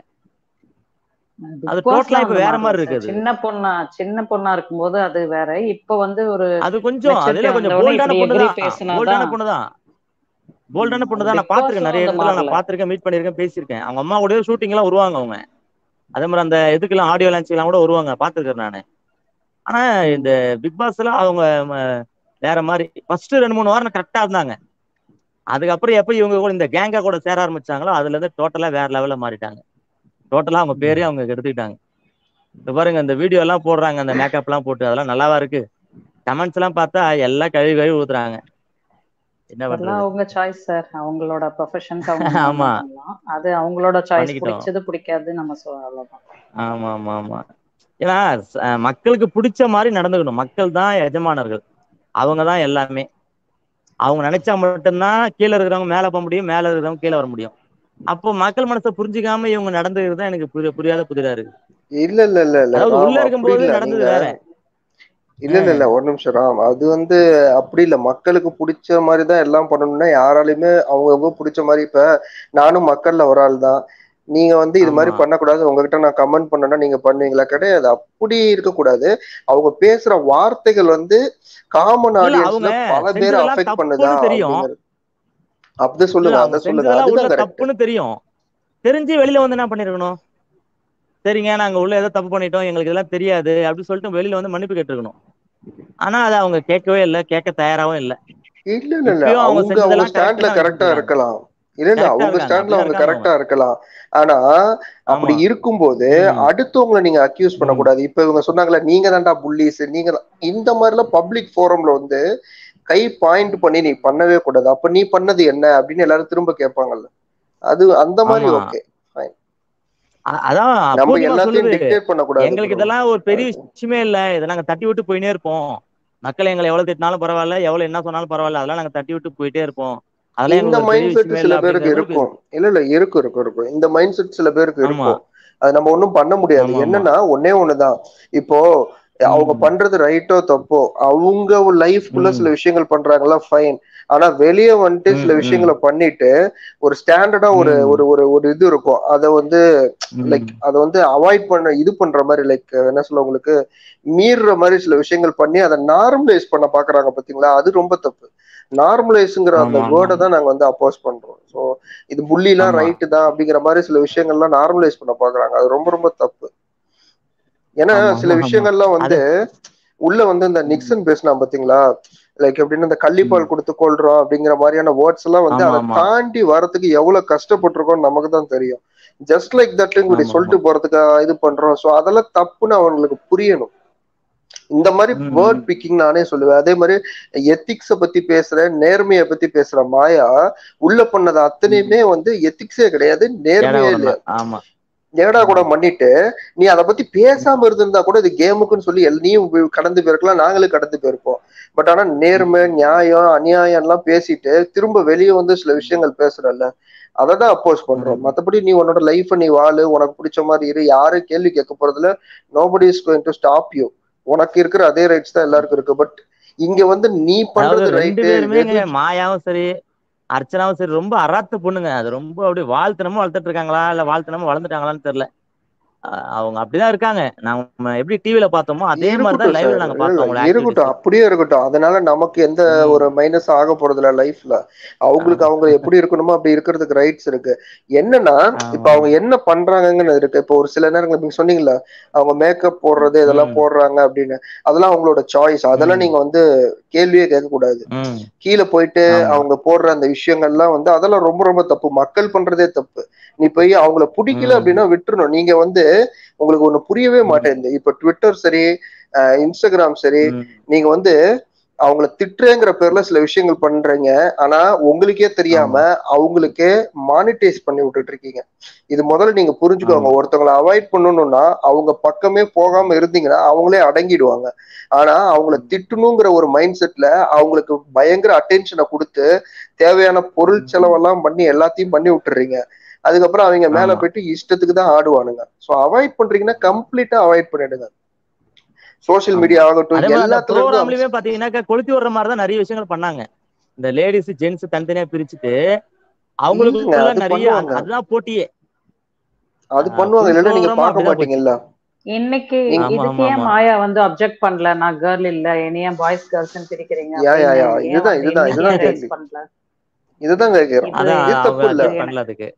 Speaker 4: Big
Speaker 5: அது
Speaker 4: Boss
Speaker 5: டோட்டலா
Speaker 4: லாம்
Speaker 5: இப்ப
Speaker 4: அந்த
Speaker 5: வேற
Speaker 4: மாதிரி
Speaker 5: மாதிரி
Speaker 4: தான்
Speaker 5: இருக்குது
Speaker 4: சார். சின்ன பொண்ணா சின்ன பொண்ணா இருக்கும்போது அது வேற இப்ப வந்து ஒரு
Speaker 5: அது கொஞ்சம்
Speaker 4: Maturity
Speaker 5: அதுல கொஞ்சம்
Speaker 4: வந்தவுடனே
Speaker 5: போல்டான
Speaker 4: இப்படி
Speaker 5: பொண்ணு
Speaker 4: எகிரி
Speaker 5: தான்
Speaker 4: பேசுனாதான்
Speaker 5: போல்டான பொண்ணு தான் போல்டான பொண்ணு தான் நான்
Speaker 4: Big
Speaker 5: பாத்திருக்கேன்
Speaker 4: Boss-ம்
Speaker 5: நிறைய
Speaker 4: அந்த
Speaker 5: இடத்துல நான்
Speaker 4: மாறல.
Speaker 5: பாத்திருக்கேன் மீட் பண்ணிருக்கேன் பேசியிருக்கேன் அவங்க அம்மா கூட ஷூட்டிங் எல்லாம் வருவாங்க அவங்க அதே மாதிரி அந்த இதுக்கெல்லாம் ஆடியோ லான்ச் எல்லாம் கூட வருவாங்க பாத்துருக்கேன் நானு ஆனா இந்த பிக் பாஸ்ல அவங்க ம, வேற மாதிரி ஃபர்ஸ்ட் ரெண்டு மூணு வாரம் கரெக்டா இருந்தாங்க அதுக்கப்புறம் எப்ப இவங்க கூட இந்த கேங்கா கூட சேர ஆரம்பிச்சாங்களோ அதுல இருந்து டோட்டலா வேற லெவல்ல மாறிட்டாங்க டோட்டலா அவங்க பேரே அவங்க எடுத்துக்கிட்டாங்க இப்ப பாருங்க இந்த வீடியோ எல்லாம் போடுறாங்க அந்த மேக்கப் எல்லாம் போட்டு அதெல்லாம் நல்லாவா இருக்கு கமெண்ட்ஸ் எல்லாம் பார்த்தா எல்லாம் கழுவி கழுவி ஊத்துறாங்க என்ன
Speaker 4: அதெல்லாம்
Speaker 5: பண்றது
Speaker 4: அவங்க சாய்ஸ் சார் அவங்களோட ப்ரொஃபஷனுக்கு அவங்க
Speaker 5: ஆமா.
Speaker 4: பண்ணலாம். அது அவங்களோட சாய்ஸ்
Speaker 5: பண்ணிக்கிட்டோம்.
Speaker 4: பிடிச்சது பிடிக்காது நம்ம சொல்ல அவ்வளவுதான்
Speaker 5: ஆமா ஆமா ஆமா ஏன்னா ச- அஹ் மக்களுக்கு பிடிச்ச மாதிரி நடந்துக்கணும் மக்கள் தான் எஜமானர்கள் அவங்க தான் எல்லாமே அவங்க நினைச்சா மட்டும்தான் கீழே இருக்கிறவங்க மேல போக முடியும் மேல இருக்கிறவங்க கீழே வர முடியும் அப்போ மக்கள் மனசை புரிஞ்சுக்காம இவங்க நடந்துக்கிறது தான் எனக்கு புரிய புரியாத புதிரா இருக்கு
Speaker 3: இல்ல இல்ல இல்ல இல்ல
Speaker 5: அதாவது
Speaker 3: ராம்,
Speaker 5: உள்ள
Speaker 3: அப்படி
Speaker 5: இருக்கும்போது
Speaker 3: இல்ல
Speaker 5: நடந்தது
Speaker 3: நீங்க
Speaker 5: வேற
Speaker 3: இல்ல இல்ல இல்ல ஒரு நிமிஷம் ராம் அது வந்து அப்படி இல்ல மக்களுக்கு பிடிச்ச மாதிரி தான் எல்லாம் பண்ணணும்னா யாராலையுமே அவங்க பிடிச்ச மாதிரி இப்ப நானும் மக்கள்ல ஒரு ஆள் தான் நீங்க வந்து இது மாதிரி
Speaker 5: ஆமா.
Speaker 3: பண்ணக்கூடாது உங்ககிட்ட நான் கமெண்ட் பண்ணனா நீங்க பண்ணுவீங்களா கிடையாது அப்படி இருக்கக்கூடாது அவங்க பேசுற வார்த்தைகள் வந்து காமன்
Speaker 5: இல்ல,
Speaker 3: ஆடியன்ஸ்ல
Speaker 5: அவங்க
Speaker 3: பல பேரை
Speaker 5: செஞ்சதெல்லாம்
Speaker 3: அஃபெக்ட்
Speaker 5: தப்புன்னு
Speaker 3: பண்ணுதா
Speaker 5: தெரியும்.
Speaker 3: அப்படிங்கிறது அப்படி
Speaker 5: இல்ல
Speaker 3: சொல்லுங்க
Speaker 5: அவங்க
Speaker 3: அத சொல்லுங்க
Speaker 5: செஞ்சதெல்லாம் உள்ள
Speaker 3: அதுதான் கரெக்ட்
Speaker 5: தப்புன்னு தெரியும் தெரிஞ்சு வெளியில வந்து என்ன பண்ணிருக்கணும் சரிங்க நாங்க உள்ள ஏதோ தப்பு பண்ணிட்டோம் எங்களுக்கு இதெல்லாம் தெரியாது அப்படின்னு சொல்லிட்டு வெளியில வந்து மன்னிப்பு கேட்டிருக்கணும் ஆனா அதை அவங்க கேட்கவே இல்லை கேட்க தயாராவும் இல்லை
Speaker 3: இல்ல இல்ல இல்ல
Speaker 5: இப்பயும் அவங்க
Speaker 3: அவங்க அவங்க
Speaker 5: செஞ்சதெல்லாம்
Speaker 3: ஸ்டாண்ட்ல
Speaker 5: கரெக்ட்
Speaker 3: கரெக்டா
Speaker 5: தான்
Speaker 3: இருக்கலாம் இல்ல இல்ல
Speaker 5: கரெக்டா
Speaker 3: அவங்க
Speaker 5: இருக்காங்க
Speaker 3: ஸ்டாண்ட்ல
Speaker 5: அப்படிதான்
Speaker 3: அவங்க
Speaker 5: இருக்காங்க அவங்க
Speaker 3: கரெக்டா இருக்கலாம் ஆனா அப்படி
Speaker 5: ஆமா
Speaker 3: இருக்கும்போது
Speaker 5: ம்
Speaker 3: அடுத்தவங்களை நீங்க அக்யூஸ்
Speaker 5: ம்
Speaker 3: பண்ணக்கூடாது இப்ப இவங்க சொன்னாங்களே நீங்க தான்டா புள்ளிஸ் நீங்க தான் இந்த மாதிரிலாம் பப்ளிக் ஃபோரம்ல வந்து கை பாயிண்ட் பண்ணி நீ பண்ணவே கூடாது அப்ப நீ பண்ணது என்ன அப்படின்னு எல்லாரும் திரும்ப கேட்பாங்கல்ல அது அந்த மாதிரி
Speaker 5: ஆமா
Speaker 3: ஓகே ஃபைன்
Speaker 5: அ- அதான்
Speaker 3: நம்ம
Speaker 5: பூர்ணிமா
Speaker 3: எல்லாத்தையும்
Speaker 5: சொல்லுது
Speaker 3: டிக்டேட் பண்ணக்கூடாது
Speaker 5: எங்களுக்கு
Speaker 3: ப்ரோ
Speaker 5: இதெல்லாம் ஒரு பெரிய விஷயமே இல்ல இதை நாங்க தட்டி விட்டு போயினே இருப்போம் மக்கள் எங்களை எவ்வளவு திட்டினாலும் பரவாயில்ல எவ்வளவு என்ன சொன்னாலும் பரவாயில்ல அதெல்லாம் நாங்க தட்டி விட்டு போயிட்டே இருப்போம் அதெல்லாம்
Speaker 3: இந்த
Speaker 5: எங்களுக்கு ஒரு பெரிய
Speaker 3: மைண்ட் செட்
Speaker 5: விஷயமே
Speaker 3: சில
Speaker 5: இல்ல
Speaker 3: பேருக்கு
Speaker 5: அப்படிங்கிற மாதிரி
Speaker 3: இருக்கும்
Speaker 5: பேசுது
Speaker 3: இல்ல இல்ல இருக்கும் இருக்கும் இருக்கும் இந்த மைண்ட் செட் சில பேருக்கு
Speaker 5: ஆமா
Speaker 3: இருக்கும் அது நம்ம ஒண்ணும் பண்ண முடியாது
Speaker 5: ஆமா ஆமா
Speaker 3: என்னன்னா ஒன்னே ஒண்ணுதான் இப்போ அவங்க
Speaker 5: ம்
Speaker 3: பண்றது ரைட்டோ தப்போ அவங்க லைஃப்குள்ள
Speaker 5: ம்
Speaker 3: சில விஷயங்கள் பண்றாங்களா ஃபைன் ஆனா வெளியே வந்துட்டு சில
Speaker 5: ம் ம்
Speaker 3: விஷயங்களை பண்ணிட்டு ஒரு ஸ்டாண்டர்டா ஒரு
Speaker 5: ம்
Speaker 3: ஒரு ஒரு ஒரு இது இருக்கும் அதை வந்து லைக்
Speaker 5: ம்
Speaker 3: அதை வந்து அவாய்ட் பண்ண இது பண்ற மாதிரி லைக் என்ன சொல்ல உங்களுக்கு மீறுற மாதிரி சில விஷயங்கள் பண்ணி அதை நார்மலைஸ் பண்ண பாக்குறாங்க பாத்தீங்களா அது ரொம்ப தப்பு நார்மலைஸ்ங்கிற அந்த
Speaker 5: ஆமா ஆமா
Speaker 3: வேர்டை
Speaker 5: ஆமா
Speaker 3: தான் நாங்க வந்து அப்போஸ் பண்றோம் ஸோ இது புள்ளிலாம்
Speaker 5: ஆமா
Speaker 3: ரைட்டு தான் அப்படிங்கிற மாதிரி சில விஷயங்கள்லாம் நார்மலைஸ் பண்ண பாக்குறாங்க அது ரொம்ப ரொம்ப தப்பு ஏன்னா
Speaker 5: ஆமா
Speaker 3: சில
Speaker 5: ஆமா ஆமா
Speaker 3: விஷயங்கள்லாம்
Speaker 5: அது
Speaker 3: வந்து உள்ள வந்து இந்த
Speaker 5: ம்
Speaker 3: நிக்சன் பேசினா பாத்தீங்களா லைக் எப்படின்னு இந்த
Speaker 5: ம்
Speaker 3: கள்ளிப்பால் கொடுத்து கொள்றோம் அப்படிங்கிற மாதிரியான வேர்ட்ஸ் எல்லாம் வந்து
Speaker 5: ஆமா
Speaker 3: அதை
Speaker 5: ஆமா
Speaker 3: தாண்டி வரதுக்கு எவ்வளவு கஷ்டப்பட்டிருக்கோம் நமக்கு தான் தெரியும் ஜஸ்ட் லைக் தட் இப்படி
Speaker 5: ஆமா ஆமா
Speaker 3: சொல்லிட்டு போறதுக்கு இது பண்றோம் ஸோ அதெல்லாம் தப்புன்னு அவங்களுக்கு புரியணும் இந்த மாதிரி
Speaker 5: ம்
Speaker 3: வேர்ட்
Speaker 5: ம்
Speaker 3: பிக்கிங் நானே சொல்லுவேன் அதே மாதிரி எத்திக்ஸ பத்தி பேசுற நேர்மையை பத்தி பேசுற மாயா உள்ள பண்ணது
Speaker 5: ம்
Speaker 3: அத்தனையுமே வந்து எத்திக்ஸே கிடையாது
Speaker 5: ஏடா
Speaker 3: நேர்மையே
Speaker 5: உடம்பு
Speaker 3: இல்லையா
Speaker 5: ஆமா
Speaker 3: ஏடா கூட
Speaker 5: ஆமா
Speaker 3: பண்ணிட்டு நீ அதை பத்தி
Speaker 5: ம்
Speaker 3: பேசாம இருந்திருந்தா கூட இது கேமுக்குன்னு சொல்லி எல்- நீயும் வி- கடந்து போயிருக்கலாம் நாங்களும் கடந்து போயிருப்போம் பட் ஆனா நேர்மை
Speaker 5: ம்
Speaker 3: நியாயம் அநியாயம் எல்லாம் பேசிட்டு திரும்ப வெளியே வந்து சில விஷயங்கள் பேசுறல்ல அதை தான் அப்போஸ் பண்றோம்
Speaker 5: ம்
Speaker 3: மத்தபடி நீ உன்னோட லைஃப் நீ வாழு உனக்கு பிடிச்ச மாதிரி இரு யாரும் கேள்வி கேட்க போறதுல nobody is going to stop you உனக்கு இருக்கிற அதே ரைட்ஸ் தான் எல்லாருக்கும் இருக்கு பட் இங்க வந்து நீ
Speaker 5: அதாவது
Speaker 3: பண்றது
Speaker 5: ரெண்டு
Speaker 3: ரைட்டு
Speaker 5: பேருமே மாயாவும் சரி அர்ச்சனாவும் சரி ரொம்ப அராத்து பொண்ணுங்க அது ரொம்ப அப்படியே வாழ்த்தனமா வளர்த்துட்டு இருக்காங்களா இல்ல வாழ்த்தனமா வளர்ந்துட்டாங்களான்னு தெரியல அஹ் அவங்க அப்படிதான் இருக்காங்க நம்ம எப்படி டிவில பார்த்தோமோ அதே மாதிரிதான்
Speaker 3: இருக்கட்டும்
Speaker 5: லைவ்ல
Speaker 3: சார்
Speaker 5: நாங்க
Speaker 3: இல்ல
Speaker 5: பார்த்தோம்
Speaker 3: இல்ல
Speaker 5: அவங்களோட
Speaker 3: இருக்கட்டும்
Speaker 5: ஆக்டிவிட்டிஸ்
Speaker 3: அப்படியே இருக்கட்டும் அதனால நமக்கு எந்த
Speaker 5: ம்
Speaker 3: ஒரு மைனஸ் ஆக போறதில்ல லைஃப்ல அவங்களுக்கு
Speaker 5: ஆமா
Speaker 3: அவங்க எப்படி இருக்கணுமோ அப்படி இருக்கிறதுக்கு ரைட்ஸ் இருக்கு என்னன்னா இப்ப
Speaker 5: ஆமா
Speaker 3: அவங்க என்ன பண்றாங்கன்னு இருக்கு இப்போ ஒரு சில நேரங்கள் நீங்க சொன்னீங்கல்ல அவங்க மேக்கப் போடுறது இதெல்லாம்
Speaker 5: ம்
Speaker 3: போடுறாங்க அப்படின்னு அதெல்லாம் அவங்களோட சாய்ஸ் அதெல்லாம்
Speaker 5: ம்
Speaker 3: நீங்க வந்து கேள்வியே கேட்க கூடாது
Speaker 5: ம்
Speaker 3: கீழே போயிட்டு
Speaker 5: ஆமா
Speaker 3: அவங்க போடுற அந்த விஷயங்கள்லாம் வந்து அதெல்லாம் ரொம்ப ரொம்ப தப்பு மக்கள் பண்றதே தப்பு நீ போய் அவங்கள பிடிக்கல
Speaker 5: ம்
Speaker 3: அப்படின்னா விட்டுறணும் நீங்க வந்து உங்களுக்கு ஒண்ணு புரியவே
Speaker 5: ம்
Speaker 3: மாட்டேங்குது இப்ப ட்விட்டர் சரி அஹ் இன்ஸ்டாகிராம் சரி
Speaker 5: ம்
Speaker 3: நீங்க வந்து அவங்கள திட்டுறேங்கிற பேர்ல சில விஷயங்கள் பண்றீங்க ஆனா உங்களுக்கே தெரியாம
Speaker 5: ஆமா
Speaker 3: அவங்களுக்கே மானிட்டைஸ் பண்ணி விட்டுட்டு இருக்கீங்க இது முதல்ல நீங்க புரிஞ்சுக்கோங்க
Speaker 5: ஆமா
Speaker 3: ஒருத்தவங்களை அவாய்ட் பண்ணணும்னா அவங்க பக்கமே போகாம இருந்தீங்கன்னா அவங்களே அடங்கிடுவாங்க ஆனா அவங்கள
Speaker 5: ம்
Speaker 3: திட்டணுங்கிற ஒரு மைண்ட் செட்ல அவங்களுக்கு பயங்கர அட்டென்ஷனை கொடுத்து தேவையான பொருள்
Speaker 5: ம்
Speaker 3: செலவெல்லாம் பண்ணி எல்லாத்தையும் பண்ணி விட்டுறீங்க அதுக்கப்புறம் அவங்க மேல
Speaker 5: ஆமா
Speaker 3: போயிட்டு இஷ்டத்துக்கு தான் ஆடுவானுங்க ஸோ அவாய்ட் பண்றீங்கன்னா கம்ப்ளீட்டா அவாய்ட் பண்ணிடுங்க சோஷியல்
Speaker 5: ஆமா
Speaker 3: மீடியா ஆகட்டும்
Speaker 5: அதே மாதிரி அந்த
Speaker 3: எல்லாத்துல இருந்தும்
Speaker 5: ப்ரோக்ராம்லயுமே பாத்தீங்கன்னாக்கா கொளுத்தி விடுற மாதிரி தான் நிறைய விஷயங்கள் பண்ணாங்க இந்த லேடிஸ் ஜென்ஸ் தனித்தனியா பிரிச்சுட்டு
Speaker 3: இல்லைங்க
Speaker 5: அவங்களுக்குள்ள
Speaker 3: அது
Speaker 5: நிறைய
Speaker 3: பண்ணுவாங்க
Speaker 5: அது- அதுதான் போட்டியே
Speaker 3: அது பண்ணுவாங்க
Speaker 5: ஃபுல்
Speaker 3: இல்லைன்னா நீங்க
Speaker 5: ப்ரோக்ராமும்
Speaker 3: பார்க்க
Speaker 5: அப்படிதான் போச்சு
Speaker 3: மாட்டீங்கல்ல
Speaker 4: இன்னைக்கு
Speaker 3: நீங்க
Speaker 5: ஆமா
Speaker 4: இதுக்கு
Speaker 5: ஆமா
Speaker 4: ஏன்
Speaker 5: ஆமா
Speaker 4: மாயா வந்து அப்செக்ட் பண்ணல நான் கேர்ள் இல்ல என்னைய பாய்ஸ் கேர்ள்ஸ் பிரிக்கிறீங்க
Speaker 3: யா யா
Speaker 4: அப்படின்னு
Speaker 3: யா
Speaker 4: ஏன்
Speaker 3: இதுதான்
Speaker 4: வந்து
Speaker 3: இதுதான்
Speaker 4: இன்னைக்கு
Speaker 3: இதுதான்
Speaker 4: ஏன் ரைஸ்
Speaker 3: கேள்வி
Speaker 4: பண்ணல
Speaker 3: இதுதான் கேட்கிறோம்
Speaker 4: இது
Speaker 5: அதான்
Speaker 3: இது
Speaker 5: அவங்க
Speaker 3: தப்பு இல்ல
Speaker 4: இது
Speaker 5: அட்ஜஸ்ட்
Speaker 4: எனக்கு
Speaker 5: பண்ணல அதுக்கு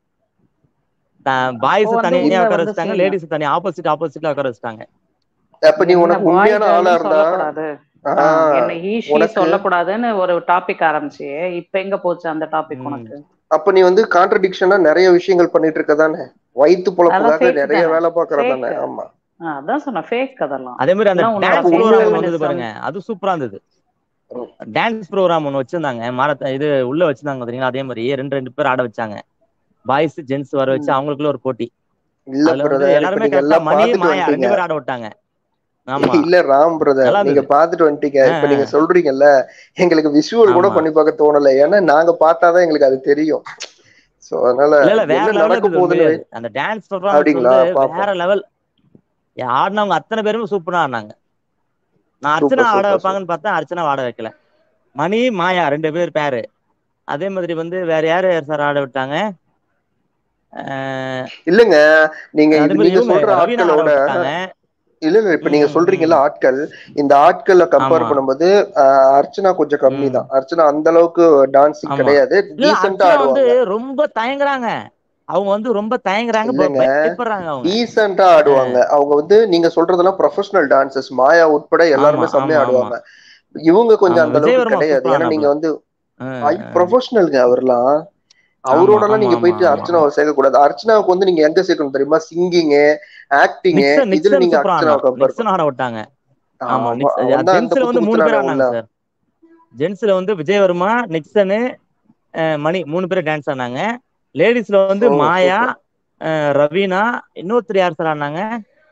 Speaker 4: அப்போ
Speaker 5: பாய்ஸ்
Speaker 4: வந்து
Speaker 5: தனியா
Speaker 4: உள்ள
Speaker 5: உட்கார
Speaker 4: வந்து
Speaker 5: வச்சுட்டாங்க
Speaker 4: ஃபீல்
Speaker 5: லேடிஸ் தனியா ஆப்போசிட் ஆப்போசிட்ல உட்கார வச்சுட்டாங்க
Speaker 3: அப்ப நீ
Speaker 4: என்ன
Speaker 3: உனக்கு
Speaker 4: பாய்
Speaker 3: உண்மையான ஆளா
Speaker 4: கேர்ள்னு
Speaker 3: இருந்தா
Speaker 4: சொல்லக்கூடாது ஆஹ்
Speaker 3: ஆஹ்
Speaker 4: என்ன ஈ ஷீ
Speaker 3: உனக்கு
Speaker 4: சொல்லக்கூடாதுன்னு ஒரு டாபிக் ஆரம்பிச்சு இப்ப எங்க போச்சு அந்த டாபிக்
Speaker 5: ம்
Speaker 4: உனக்கு
Speaker 3: அப்ப நீ வந்து கான்ட்ரடிக்ஷனா நிறைய விஷயங்கள் பண்ணிட்டு இருக்க தானே வயிற்று
Speaker 4: அதெல்லாம்
Speaker 3: பொழப்புக்காக
Speaker 4: ஃபேக்
Speaker 3: நிறைய
Speaker 4: தானே
Speaker 3: வேலை பாக்குற
Speaker 4: ஃபேக்
Speaker 3: தானே ஆமா
Speaker 4: அதான் சொன்னேன் ஃபேக் அதெல்லாம்
Speaker 5: அதே மாதிரி அந்த
Speaker 4: இதெல்லாம் உன்னோட
Speaker 5: டான்ஸ்
Speaker 3: அப்ப
Speaker 4: ஃபேக்
Speaker 5: ப்ரோக்ராம்
Speaker 3: உண்மையான
Speaker 5: ஒன்று வந்தது
Speaker 4: ஃபெமினிசம்
Speaker 5: பாருங்க அது சூப்பரா இருந்தது டான்ஸ் ப்ரோக்ராம் ஒன்று வச்சிருந்தாங்க மாரத்த இது உள்ள வச்சிருந்தாங்க பாத்தீங்களா அதே மாதிரி ரெண்டு ரெண்டு பேர் ஆட வச்சாங்க பாய்ஸ் ஜென்ஸ் வர வச்சு அவங்களுக்குள்ள ஒரு போட்டி
Speaker 3: இல்ல
Speaker 5: அதுல வந்து
Speaker 3: பிரதர் இப்ப
Speaker 5: எல்லாருமே
Speaker 3: நீங்க
Speaker 5: கரெக்டா
Speaker 3: எல்லாம்
Speaker 5: மணி
Speaker 3: பாத்துட்டு
Speaker 5: மாயா ரெண்டு
Speaker 3: வந்துட்டீங்க
Speaker 5: பேர் ஆட விட்டாங்க ஆமா
Speaker 3: இல்ல ராம் பிரதர்
Speaker 5: நல்லா
Speaker 3: நீங்க
Speaker 5: இருந்தது
Speaker 3: பாத்துட்டு வந்துட்டீங்க
Speaker 5: ஆ,
Speaker 3: இப்ப
Speaker 5: ஆ,
Speaker 3: நீங்க சொல்றீங்கல்ல எங்களுக்கு விஷுவல் கூட
Speaker 5: ஆமா
Speaker 3: பண்ணி பார்க்க தோணல ஏன்னா நாங்க பார்த்தாதான் எங்களுக்கு அது தெரியும் சோ அதனால
Speaker 5: இல்ல இல்ல வேற
Speaker 3: என்ன
Speaker 5: லெவல்ல
Speaker 3: நடக்க
Speaker 5: இருந்தது
Speaker 3: போகுதுன்னு
Speaker 5: உண்மையிலே அது அந்த டான்ஸ் பர்ஃபார்மன்ஸ்
Speaker 3: அப்படிங்களா
Speaker 5: வந்து
Speaker 3: பாப்போம்
Speaker 5: வேற லெவல் ஆடினவங்க அத்தனை பேருமே சூப்பரா ஆடினாங்க நான் அர்ச்சனா
Speaker 3: சூப்பர்
Speaker 5: ஆட
Speaker 3: சூப்பர் சூப்பர்
Speaker 5: வைப்பாங்கன்னு பார்த்தா அர்ச்சனா ஆட வைக்கல மணி மாயா ரெண்டு பேர் பேரு அதே மாதிரி வந்து வேற யாரு யார் சார் ஆட விட்டாங்க அஹ்
Speaker 3: இல்லங்க நீங்க
Speaker 5: அதே
Speaker 3: இது
Speaker 5: மாதிரி
Speaker 3: நீங்க
Speaker 5: இவங்க
Speaker 3: சொல்ற
Speaker 5: ரவீனா ஆட
Speaker 3: ஆட்களோட
Speaker 5: விட்டாங்க
Speaker 3: இல்ல இல்ல இப்ப நீங்க
Speaker 5: ம்,
Speaker 3: சொல்றீங்கல்ல
Speaker 5: ம்.
Speaker 3: ஆட்கள் இந்த ஆட்களை கம்பேர்
Speaker 5: ஆமா.
Speaker 3: பண்ணும்போது ஆஹ், அர்ச்சனா கொஞ்சம் கம்மி
Speaker 5: ம்.
Speaker 3: தான் அர்ச்சனா அந்த அளவுக்கு டான்சிங்
Speaker 5: ஆமா.
Speaker 3: கிடையாது
Speaker 5: இல்ல
Speaker 3: டீசெண்டா
Speaker 5: அர்ச்சனா வந்து
Speaker 3: ஆடுவாங்க
Speaker 5: ரொம்ப தயங்குறாங்க அவங்க வந்து ரொம்ப தயங்குறாங்க ப-
Speaker 3: இல்லைங்க
Speaker 5: பயப்படுறாங்க அவங்க
Speaker 3: டீசெண்டா ஆடுவாங்க அவங்க வந்து நீங்க சொல்றதெல்லாம் ப்ரொஃபஷனல் டான்சர்ஸ் மாயா உட்பட
Speaker 5: ஆமா
Speaker 3: எல்லாருமே
Speaker 5: ஆமா
Speaker 3: செம்மையா
Speaker 5: ஆமா
Speaker 3: ஆடுவாங்க இவங்க கொஞ்சம்
Speaker 5: ஆமா
Speaker 3: அந்த
Speaker 5: விஜய்
Speaker 3: அளவுக்கு
Speaker 5: வர்மா
Speaker 3: கிடையாது
Speaker 5: சூப்பரா
Speaker 3: ஏன்னா நீங்க
Speaker 5: ஆனாப்ல
Speaker 3: வந்து
Speaker 5: அஹ்
Speaker 3: ப்ரொஃபஷனலுங்க அவர்லாம்
Speaker 5: ஆமா
Speaker 3: அவரோடலாம்
Speaker 5: ஆமா
Speaker 3: நீங்க
Speaker 5: ஆமா
Speaker 3: போயிட்டு
Speaker 5: ஆமா
Speaker 3: அர்ச்சனாவை சேர்க்க கூடாது அர்ச்சனாவுக்கு வந்து நீங்க எங்க சேர்க்கணும் தெரியுமா சிங்கிங்கு ஆக்டிங்கு
Speaker 5: நிக்சன்
Speaker 3: இதுல
Speaker 5: நிக்சன்
Speaker 3: நீங்க
Speaker 5: சூப்பரா
Speaker 3: அர்ச்சனாவை
Speaker 5: ஆடினான்
Speaker 3: கம்பேர்
Speaker 5: நிக்சன் ஆட விட்டாங்க ஆமா
Speaker 3: அவன்
Speaker 5: நிக்ஸ்
Speaker 3: அவன் தான் அந்த
Speaker 5: ஜென்ஸ்ல
Speaker 3: குத்து
Speaker 5: வந்து மூணு பேர்
Speaker 3: குத்துனானே உள்ள
Speaker 5: ஆடினாங்க சார் ஜென்ஸ்ல வந்து விஜயவர்மா நிக்சனு அஹ் மணி மூணு பேர் டான்ஸ் ஆடினாங்க லேடிஸ்ல வந்து
Speaker 3: ஓ
Speaker 5: மாயா
Speaker 3: சூப்பர்
Speaker 5: அஹ் ரவீனா இன்னொருத்தர் யார் சார் ஆடினாங்க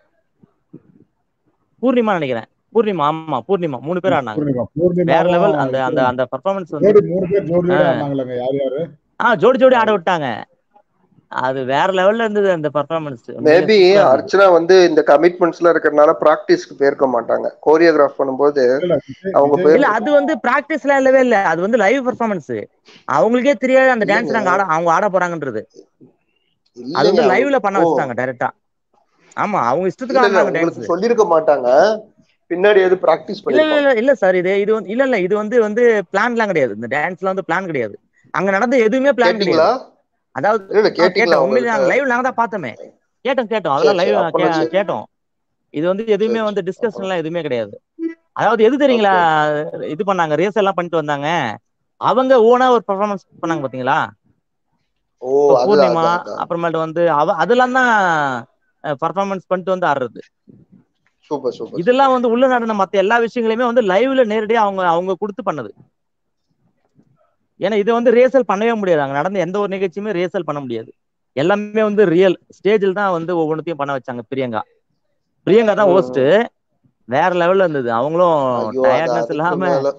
Speaker 5: பூர்ணிமா நினைக்கிறேன் பூர்ணிமா ஆமா பூர்ணிமா மூணு பேர் ஆடினாங்க
Speaker 1: பூர்ணிமா
Speaker 5: வேற லெவல்
Speaker 1: பூர்ணிமாவும்
Speaker 5: அந்த அந்த
Speaker 1: இவரும்
Speaker 5: அந்த பர்ஃபார்மன்ஸ் வந்து
Speaker 1: ஜோடி மூணு பேர் ஜோடி ஜோடி
Speaker 5: அஹ்
Speaker 1: ஆடினாங்களங்க யார் யாரு
Speaker 5: ஆ ஜோடி ஜோடி ஆட விட்டாங்க அது வேற லெவல்ல இருந்தது அந்த பர்ஃபார்மன்ஸ் உண்மையிலே
Speaker 3: மேபி
Speaker 5: சூப்பரா இருந்தது
Speaker 3: அர்ச்சனா வந்து இந்த கமிட்மெண்ட்ஸ்ல இருக்கிறதுனால பிராக்டிஸ்க்கு போயிருக்க மாட்டாங்க கோரியோகிராஃப் பண்ணும்போது
Speaker 1: இல்ல விஜய்
Speaker 3: அவங்க
Speaker 1: விஜய்
Speaker 5: இல்ல
Speaker 3: போயிரு
Speaker 5: அது வந்து பிராக்டிஸ்ல இல்லவே இல்ல அது வந்து லைவ் பர்ஃபார்மன்ஸ் அவங்களுக்கே தெரியாது அந்த டான்ஸ்
Speaker 3: இல்லைங்க
Speaker 5: நாங்க ஆட அவங்க ஆட போறாங்கன்றது அது
Speaker 3: இல்லைங்க
Speaker 5: வந்து
Speaker 3: அவங்க
Speaker 5: லைவ்ல பண்ண
Speaker 3: ஓ
Speaker 5: வச்சுட்டாங்க டைரக்டா ஆமா அவங்க இஷ்டத்துக்கு
Speaker 3: இல்ல இல்ல
Speaker 5: ஆடினாங்க டான்ஸ்
Speaker 3: உங்களுக்கு சொல்லியிருக்க மாட்டாங்க பின்னாடி எது பிராக்டிஸ்
Speaker 5: இல்ல இல்ல
Speaker 3: பண்ணிருப்பாங்க
Speaker 5: இல்ல இல்ல சார் இது இது வந்து இல்ல இல்ல இது வந்து வந்து பிளான்லாம் கிடையாது இந்த டான்ஸ்ல வந்து பிளான் கிடையாது அங்க நடந்த எதுவுமே பிளான்
Speaker 3: கேட்டீங்களா
Speaker 5: கிடையாது அதாவது
Speaker 3: இல்ல இல்ல
Speaker 5: ஆ,
Speaker 3: கேட்டீங்களா
Speaker 5: கேட்டோம் உண்மையிலே
Speaker 3: அவங்கள்ட்ட
Speaker 5: நாங்க லைவ் நாங்க தான் பார்த்தோமே கேட்டோம் கேட்டோம்
Speaker 3: சரி
Speaker 5: அதெல்லாம் லைவ்
Speaker 3: சரி அப்பனா சரி
Speaker 5: கேட்டோம் இது வந்து எதுவுமே
Speaker 3: சரி
Speaker 5: வந்து
Speaker 3: சரி
Speaker 5: டிஸ்கஷன்
Speaker 3: அப்பனா
Speaker 5: எல்லாம் எதுவுமே கிடையாது அதாவது எது தெரியுங்களா
Speaker 3: ஓகே
Speaker 5: இது பண்ணாங்க ரேஸ் எல்லாம் பண்ணிட்டு வந்தாங்க அவங்க ஓனா ஒரு பெர்ஃபார்மன்ஸ் பண்ணாங்க பாத்தீங்களா
Speaker 3: ஓ
Speaker 5: இப்போ
Speaker 3: அதுதான்
Speaker 5: பூர்ணிமா
Speaker 3: அதான் அதான்
Speaker 5: அப்புறமேட்டு வந்து அவ அதெல்லாம் தான் பர்ஃபார்மன்ஸ் பண்ணிட்டு வந்து ஆடுறது
Speaker 3: சூப்பர் சூப்பர்
Speaker 5: இதெல்லாம்
Speaker 3: சூப்பர்
Speaker 5: வந்து உள்ள நடந்த மத்த எல்லா விஷயங்களையுமே வந்து லைவ்ல நேரடியா அவங்க அவங்க கொடுத்து பண்ணது ஏன்னா இது வந்து ரேசல் பண்ணவே முடியாது அங்க நடந்த எந்த ஒரு நிகழ்ச்சியுமே ரேசல் பண்ண முடியாது எல்லாமே வந்து ரியல் ஸ்டேஜில் தான் வந்து ஒவ்வொன்றத்தையும் பண்ண வச்சாங்க பிரியங்கா பிரியங்கா தான் ஹோஸ்ட்
Speaker 3: ம்
Speaker 5: வேற லெவல்ல இருந்தது அவங்களும்
Speaker 3: ஐயோ அது
Speaker 5: டயர்ட்னஸ்
Speaker 3: அதுக்கு
Speaker 5: இல்லாம
Speaker 3: மேல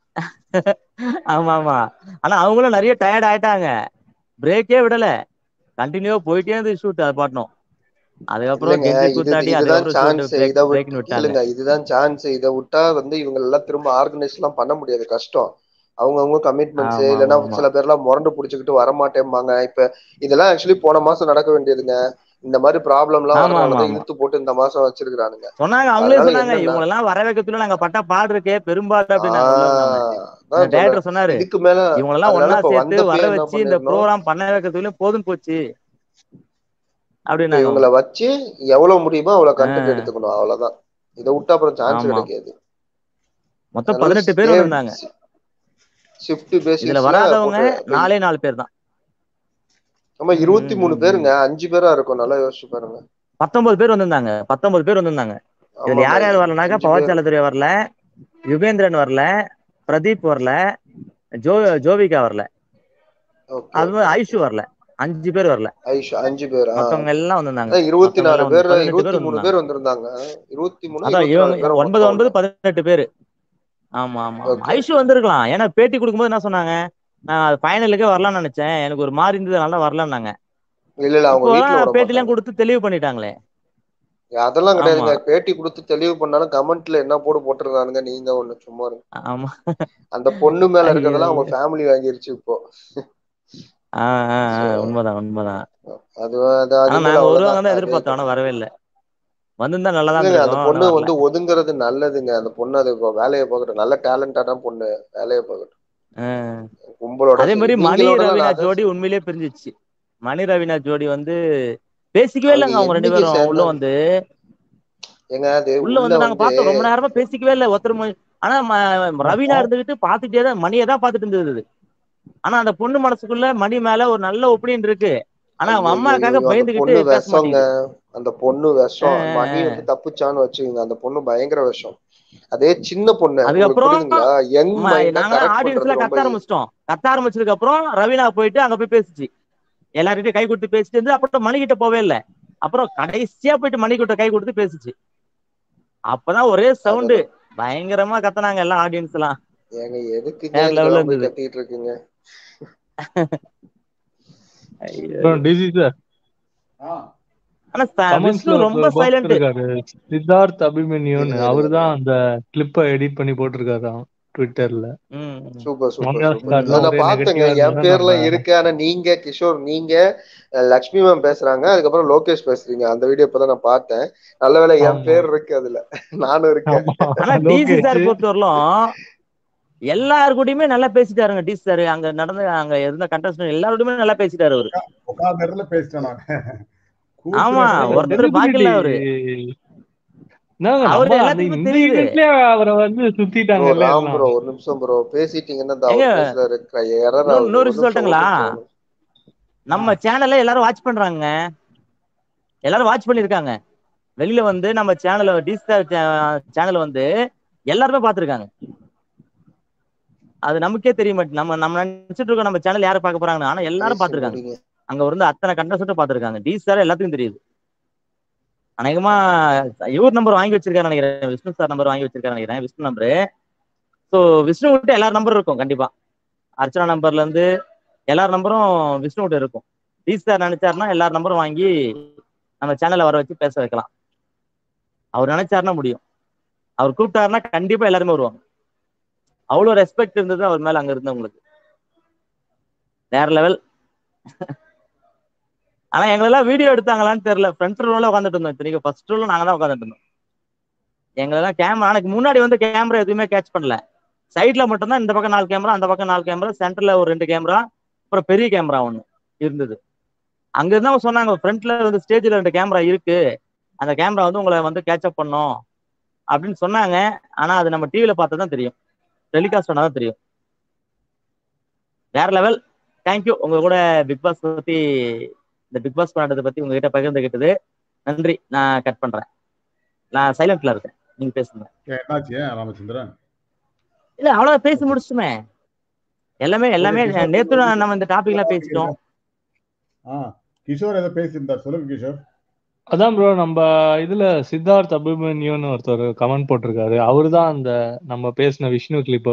Speaker 5: ஆமா ஆமா ஆனா அவங்களும் நிறைய டயர்ட் ஆயிட்டாங்க பிரேக்கே விடல கண்டினியூவா போயிட்டே இருந்தது ஷூட் அது பாட்டணும் அதுக்கப்புறம்
Speaker 3: இல்லைங்க
Speaker 5: கெஞ்சி
Speaker 3: இது
Speaker 5: கூத்தாடி
Speaker 3: இதுதான்
Speaker 5: அதுக்கப்புறம் ஷூட்
Speaker 3: சான்ஸ்
Speaker 5: பிரேக்
Speaker 3: இதை விட்டு
Speaker 5: பிரேக்னு விட்டாங்க
Speaker 3: இல்லைங்க இதுதான் சான்ஸ் இதை விட்டா வந்து இவங்க எல்லாம் திரும்ப ஆர்கனைஸ் எல்லாம் பண்ண முடியாது கஷ்டம் அவங்கவுங்க கமிட்மெண்ட்ஸ்
Speaker 5: ஆமா
Speaker 3: இல்லைன்னா
Speaker 5: ஆமா
Speaker 3: சில பேர்லாம் முரண்டு பிடிச்சிக்கிட்டு வரமாட்டேம்பாங்க இப்ப இதெல்லாம் ஆக்சுவலி போன மாசம் நடக்க வேண்டியதுங்க இந்த மாதிரி ப்ராப்ளம் எல்லாம்
Speaker 5: ஆமா ஆமா
Speaker 3: வரனாலதான்
Speaker 5: ஆமா
Speaker 3: இழுத்து போட்டு இந்த மாசம் வச்சிருக்கானுங்க
Speaker 5: சொன்னாங்க அவங்களே
Speaker 3: அதனால
Speaker 5: சொன்னாங்க
Speaker 3: என்னன்னா
Speaker 5: இவங்க எல்லாம் வர வைக்கத்துல நாங்க பட்ட பாடு இருக்கே பெரும்பாடு அப்படின்னாங்க உள்ள இருந்தவங்க
Speaker 3: ஆஹ்
Speaker 5: அந்த
Speaker 3: அதான் சொன்னேன்
Speaker 5: டைரக்டர் சொன்னாரு
Speaker 3: இதுக்கு மேல
Speaker 5: இவங்க எல்லாம்
Speaker 3: அதனால
Speaker 5: ஒன்னா
Speaker 3: இப்ப
Speaker 5: சேர்த்து வர
Speaker 3: வந்தப்பே என்ன
Speaker 5: வச்சு இந்த
Speaker 3: பண்ணிடணும்
Speaker 5: ப்ரோக்ராம் பண்ண வைக்கிறதுக்குள்ளயும் போதும் போச்சு அப்படின்னாங்க
Speaker 3: இவங்கள
Speaker 5: அவங்க
Speaker 3: வச்சு எவ்வளவு முடியுமோ அவ்வளவு கண்டென்ட்
Speaker 5: ஆஹ்
Speaker 3: எடுத்துக்கணும் அவ்வளவுதான் இதை விட்டு அப்புறம் சான்ஸ்
Speaker 5: ஆமா
Speaker 3: கிடைக்காது
Speaker 5: மொத்தம்
Speaker 3: அதனால
Speaker 5: பதினெட்டு பேர் வந்திருந்தாங்க
Speaker 3: ஷிஃப்ட்
Speaker 5: இதுல
Speaker 3: பேசிஸ்ல
Speaker 5: வராதவங்க
Speaker 3: போட்டு இப்ப
Speaker 5: நாலே நாலு பேர் தான்
Speaker 3: நம்ம
Speaker 5: ம்,
Speaker 3: இருபத்தி
Speaker 5: ம்,
Speaker 3: மூணு
Speaker 5: ம்,
Speaker 3: பேருங்க
Speaker 5: ம்.
Speaker 3: அஞ்சு பேரா இருக்கும் நல்லா யோசிச்சு பாருங்க
Speaker 5: பத்தொன்பது பேர் வந்திருந்தாங்க பத்தொன்பது பேர் வந்திருந்தாங்க இதுல
Speaker 3: ஆமாங்க
Speaker 5: யார் யார் வரலனாக்கா
Speaker 3: அஞ்சு பேர்
Speaker 5: பவாச்சாலத்துறை வரல யுகேந்திரன் வரல பிரதீப் வரல ஜோ ஜோவிகா வரல
Speaker 3: ஓகே
Speaker 5: அது
Speaker 3: ஓகே
Speaker 5: ஐஷு
Speaker 3: ஓகே
Speaker 5: வரல அஞ்சு பேர் வரல
Speaker 3: ஐஷ் அஞ்சு பேர் ஆ
Speaker 5: மத்தவங்க எல்லாம் வந்திருந்தாங்க
Speaker 3: அதான் இருபத்தி
Speaker 5: மத்தவங்க
Speaker 3: நாலு
Speaker 5: எல்லாம் வந்து
Speaker 3: பேர்
Speaker 5: பதினெட்டு
Speaker 3: இருபத்தி
Speaker 5: பேர்
Speaker 3: மூணு
Speaker 5: வந்திருந்தாங்க
Speaker 3: பேர் வந்திருந்தாங்க இருபத்தி மூணு
Speaker 5: அதான்
Speaker 3: இருபத்தி நாலு
Speaker 5: இவங்க
Speaker 3: பேர்
Speaker 5: ஒன்பது
Speaker 3: மொத்தம்
Speaker 5: ஒன்பது
Speaker 3: உள்ள
Speaker 5: பதினெட்டு பேர் ஆமா ஆமா ஆமா
Speaker 3: ஓகே
Speaker 5: ஐஷு வந்திருக்கலாம் ஏன்னா பேட்டி கொடுக்கும்போது என்ன சொன்னாங்க நான் ஃபைனலுக்கே வரலாம்னு நினைச்சேன் எனக்கு ஒரு மாதிரி இருந்தது அதனால வரலன்னாங்க
Speaker 3: இல்ல இல்ல அவங்க
Speaker 5: இப்போ
Speaker 3: வீட்டுல விட
Speaker 5: பேட்டிலாம்
Speaker 3: மாட்டாங்க
Speaker 5: கொடுத்து தெளிவு பண்ணிட்டாங்களே
Speaker 3: அதெல்லாம்
Speaker 5: ஆமா
Speaker 3: கிடையாதுங்க பேட்டி கொடுத்து தெளிவு பண்ணாலும் கமெண்ட்ல என்ன போட்டு போட்டுருக்கானுங்க நீங்க ஒண்ணு சும்மா இருங்க
Speaker 5: ஆமா
Speaker 3: அந்த பொண்ணு மேல
Speaker 5: ஐயோ
Speaker 3: இருக்கிறதெல்லாம் அவங்க
Speaker 5: ஐயோ
Speaker 3: ஃபேமிலி வாங்கிருச்சு இப்போ
Speaker 5: ஆஹ் ஆஹ்
Speaker 3: So,
Speaker 5: ஆஹ் உண்மைதான் உண்மைதான்
Speaker 3: அது அது அது
Speaker 5: ஆனா
Speaker 3: இனிமேல்
Speaker 5: நாங்க
Speaker 3: அவ்வளவுதான்
Speaker 5: வருவாங்க தான்
Speaker 3: அது
Speaker 5: எதிர்பார்த்தோம் ஆனா வரவே இல்லை வந்திருந்தா நல்லா தான்
Speaker 3: இல்லைங்க அந்த
Speaker 5: இருந்திருக்கும்
Speaker 3: பொண்ணு
Speaker 5: இன்னும் வரல
Speaker 3: வந்து ஒதுங்குறது நல்லதுங்க அந்த பொண்ணு அது இப்போ வேலையை பார்க்கட்டும் நல்ல டேலண்டான பொண்ணு வேலையை பார்க்கட்டும்
Speaker 5: ஆஹ்
Speaker 3: கும்பலோட
Speaker 5: அதே
Speaker 3: சரி
Speaker 5: மாதிரி மணி
Speaker 3: நீங்களோட
Speaker 5: ரவீனா
Speaker 3: நான் அதான்
Speaker 5: ஜோடி உண்மையிலேயே பிரிஞ்சிச்சு மணி ரவீனா ஜோடி வந்து பேசிக்கவே
Speaker 3: அவங்க
Speaker 5: இல்லைங்க அவங்க ரெண்டு
Speaker 3: என்னைக்கு
Speaker 5: பேரும் உள்ள
Speaker 3: சேர்ந்தாங்க
Speaker 5: வந்து
Speaker 3: ஏங்க அது
Speaker 5: உள்ள
Speaker 3: உள்ள
Speaker 5: வந்து நாங்க
Speaker 3: வந்து
Speaker 5: பார்த்தோம் ரொம்ப நேரமா பேசிக்கவே இல்லை ஒருத்தர் மு- ஆனா ம- ரவீனா
Speaker 1: பா-
Speaker 5: இருந்துகிட்டு பார்த்துட்டே தான் மணியை தான் பார்த்துட்டு இருந்தது ஆனா அந்த பொண்ணு மனசுக்குள்ள மணி மேல ஒரு நல்ல ஒப்பீனியன் இருக்கு ஆனா அவன் அம்மாக்காக
Speaker 3: ஐயோ அந்த
Speaker 5: பயந்துகிட்டு
Speaker 3: பொண்ணு
Speaker 5: பேச
Speaker 3: விஷங்க
Speaker 5: மாட்டேங்குது
Speaker 3: அந்த பொண்ணு விஷம்
Speaker 5: ஆஹ்
Speaker 3: மணி
Speaker 5: ஆஹ்
Speaker 3: வந்து தப்புச்சான்னு வச்சுக்கோங்க அந்த பொண்ணு பயங்கர விஷம் அதே சின்ன பொண்ணு உங்களுக்கு
Speaker 5: அதுக்கப்புறம்
Speaker 3: புரியுதுங்களா யங்
Speaker 5: ம-
Speaker 3: மைண்ட
Speaker 5: நாங்களாம்
Speaker 3: கரெக்ட்
Speaker 5: ஆடியன்ஸ்ல
Speaker 3: பண்றது ரொம்ப
Speaker 5: கத்த ஆரம்பிச்சிட்டோம் கத்த ஆரம்பிச்சதுக்கு அப்புறம் ரவீனா போயிட்டு அங்க போய் பேசிச்சு எல்லார்கிட்டயும் கை கொடுத்து பேசிட்டு இருந்து அப்புறம் மணிக்கிட்ட போவே இல்லை அப்புறம் கடைசியா போயிட்டு மணிக்கிட்ட கை கொடுத்து பேசிச்சு அப்பதான் ஒரே சவுண்டு
Speaker 3: அதுதான்
Speaker 5: பயங்கரமா கத்துனாங்க எல்லாம் ஆடியன்ஸ் எல்லாம்
Speaker 3: ஏங்க எதுக்குங்க
Speaker 5: வேற லெவல்ல
Speaker 3: இதுக்கெல்லாம் போய்
Speaker 5: இருந்தது
Speaker 3: கத்திட்டு இருக்கீங்க
Speaker 5: ஐயோ,
Speaker 2: அப்புறம் டிசி சார்
Speaker 1: ஆ,
Speaker 5: ஆனா ச-
Speaker 2: கமெண்ட்ஸ்ல
Speaker 5: விஷ்ணு ரொம்ப
Speaker 2: ஒருத்தர்
Speaker 5: சைலண்ட்
Speaker 2: போட்டிருக்காரு சித்தார்த் அபிமன்யுன்னு
Speaker 3: இருங்க இருங்க
Speaker 2: அவரு
Speaker 3: இருங்க
Speaker 2: தான் அந்த கிளிப்பை எடிட் பண்ணி போட்டிருக்காராம் ட்விட்டர்ல
Speaker 5: ம்
Speaker 3: சூப்பர் சூப்பர்
Speaker 2: மங்கா
Speaker 3: சூப்பர்
Speaker 2: ஸ்டார்ல
Speaker 3: அதை நான்
Speaker 2: ஒரே
Speaker 3: பார்த்தேங்க
Speaker 2: நெகட்டிவா
Speaker 3: என்
Speaker 2: இருந்ததுன்னா
Speaker 3: பேர்லாம்
Speaker 2: நம்ம
Speaker 3: இருக்கு ஆனா நீங்க கிஷோர் நீங்க அஹ், லக்ஷ்மி மேம் பேசுறாங்க அதுக்கப்புறம் லோகேஷ் பேசுறீங்க அந்த வீடியோ இப்பதான் நான் பார்த்தேன் நல்ல வேளை என்
Speaker 2: ஆமா
Speaker 3: பேர் இருக்கு அதுல நானும் இருக்கேன்
Speaker 2: ஆமா
Speaker 5: ஆனா டிசி சார்
Speaker 2: லோகேஷ்
Speaker 5: பொறுத்தவரையிலும் எல்லார் கூடயுமே நல்லா பேசிட்டாருங்க டிசி சார் அங்க நடந்த அங்க இருந்த கண்டஸ்டன் எல்லாரோடையுமே நல்லா பேசிட்டாரு அவரு
Speaker 1: உட்கார்ந்த இடத்துல பேசிட்டேன் நான்
Speaker 5: ஆமா
Speaker 1: கூப்பிட்டு
Speaker 5: ஒருத்தர்
Speaker 2: விசிபிலிட்டி
Speaker 5: பாக்கல அவரு
Speaker 2: நாங்க
Speaker 5: அவரு
Speaker 2: நம்ம அந்த
Speaker 5: எல்லாத்துக்குமே
Speaker 2: இந்த
Speaker 5: தெரியுது
Speaker 2: ஈவெண்ட்லயே அவரை வந்து
Speaker 3: ப்ரோ
Speaker 2: சுத்திட்டாங்கல்ல
Speaker 3: ராம்
Speaker 2: எல்லாம்
Speaker 3: ப்ரோ ஒரு நிமிஷம் ப்ரோ பேசிட்டீங்கன்னா இந்த
Speaker 5: ஏங்க
Speaker 3: அவர் பேசுறாரு எரர்
Speaker 5: இன்னொரு
Speaker 3: ஆகுது
Speaker 5: இன்னொரு
Speaker 3: ஒரு
Speaker 5: விஷயம்
Speaker 3: நிமிஷம் ஒரு
Speaker 5: சொல்லட்டுங்களா
Speaker 3: நிமிஷம் ஒரு நிமிஷம்.
Speaker 5: நம்ம சேனல்ல எல்லாரும் வாட்ச் பண்றாங்க எல்லாரும் வாட்ச் பண்ணிருக்காங்க வெளியில வந்து நம்ம சேனல் டிஸ்டார் சேனல் வந்து எல்லாருமே பாத்துருக்காங்க அது நமக்கே தெரிய மாட்டேங்குது நம்ம நம்ம நினைச்சிட்டு இருக்கோம் நம்ம சேனல் யாரை பார்க்க போறாங்கன்னு ஆனா எல்லாரும்
Speaker 3: பேசி
Speaker 5: பாத்துருக்காங்க
Speaker 3: முடிங்க
Speaker 5: அங்க வந்து அத்தனை கண்டஸ்டும் பாத்துருக்காங்க டி சார் எல்லாத்துக்கும் தெரியுது அநேகமா இவர் நம்பர் வாங்கி வச்சிருக்காரு நினைக்கிறேன் விஷ்ணு சார் நம்பர் வாங்கி வச்சிருக்காரு நினைக்கிறேன் விஷ்ணு நம்பரு ஸோ விஷ்ணு விட்டு எல்லார் நம்பரும் இருக்கும் கண்டிப்பா அர்ச்சனா நம்பர்ல இருந்து எல்லார் நம்பரும் விஷ்ணு விட்டு இருக்கும் டி சார் நினைச்சாருன்னா எல்லார் நம்பரும் வாங்கி நம்ம சேனல்ல வர வச்சு பேச வைக்கலாம் அவர் நினைச்சாருன்னா முடியும் அவர் கூப்பிட்டாருன்னா கண்டிப்பா எல்லாருமே வருவாங்க அவ்வளவு ரெஸ்பெக்ட் இருந்தது அவர் மேல அங்க இருந்தவங்களுக்கு வேற லெவல் ஆனா எங்களெல்லாம் வீடியோ எடுத்தாங்களான்னு தெரியல ஃப்ரண்ட் ரோல உட்காந்துட்டு இருந்தோம் இத்தனைக்கு ஃபர்ஸ்ட் ரோல நாங்க தான் உட்காந்துட்டு இருந்தோம் எங்களெல்லாம் கேமரா எனக்கு முன்னாடி வந்து கேமரா எதுவுமே கேட்ச் பண்ணல சைட்ல மட்டும்தான் இந்த பக்கம் நாலு கேமரா அந்த பக்கம் நாலு கேமரா சென்டர்ல ஒரு ரெண்டு கேமரா அப்புறம் பெரிய கேமரா ஒண்ணு இருந்தது அங்க இருந்தா அவங்க சொன்னாங்க ஃப்ரண்ட்ல வந்து ஸ்டேஜ்ல ரெண்டு கேமரா இருக்கு அந்த கேமரா வந்து உங்களை வந்து கேட்சப் பண்ணும் அப்படின்னு சொன்னாங்க ஆனா அது நம்ம டிவில பார்த்தா தான் தெரியும் டெலிகாஸ்ட் பண்ணா தான் தெரியும் வேற லெவல் தேங்க்யூ உங்க கூட பிக் பாஸ் பத்தி இந்த பிக் பாஸ் கொண்டாட்டத்தை பத்தி உங்ககிட்ட பகிர்ந்துகிட்டது நன்றி நான் கட் பண்றேன் நான் சைலண்ட்ல இருக்கேன் நீங்க பேசுங்க
Speaker 1: ஏன் என்னாச்சு ஏன் ராமச்சந்திரன்
Speaker 5: இல்ல அவ்வளவு பேசி முடிச்சுமே எல்லாமே எல்லாமே
Speaker 1: ஓகே, கிஷோர்.
Speaker 5: நேத்து நான் நம்ம இந்த டாபிக் எல்லாம் பேசிட்டோம்
Speaker 1: ஆ கிஷோர் ஏதோ பேசியிருந்தார் சொல்லுங்க கிஷோர்
Speaker 2: அதான் ப்ரோ நம்ம இதுல சித்தார்த் அபிமன்யுன்னு ஒருத்தர் கமெண்ட் போட்டிருக்காரு அவருதான் அந்த நம்ம பேசின விஷ்ணு கிளிப்ப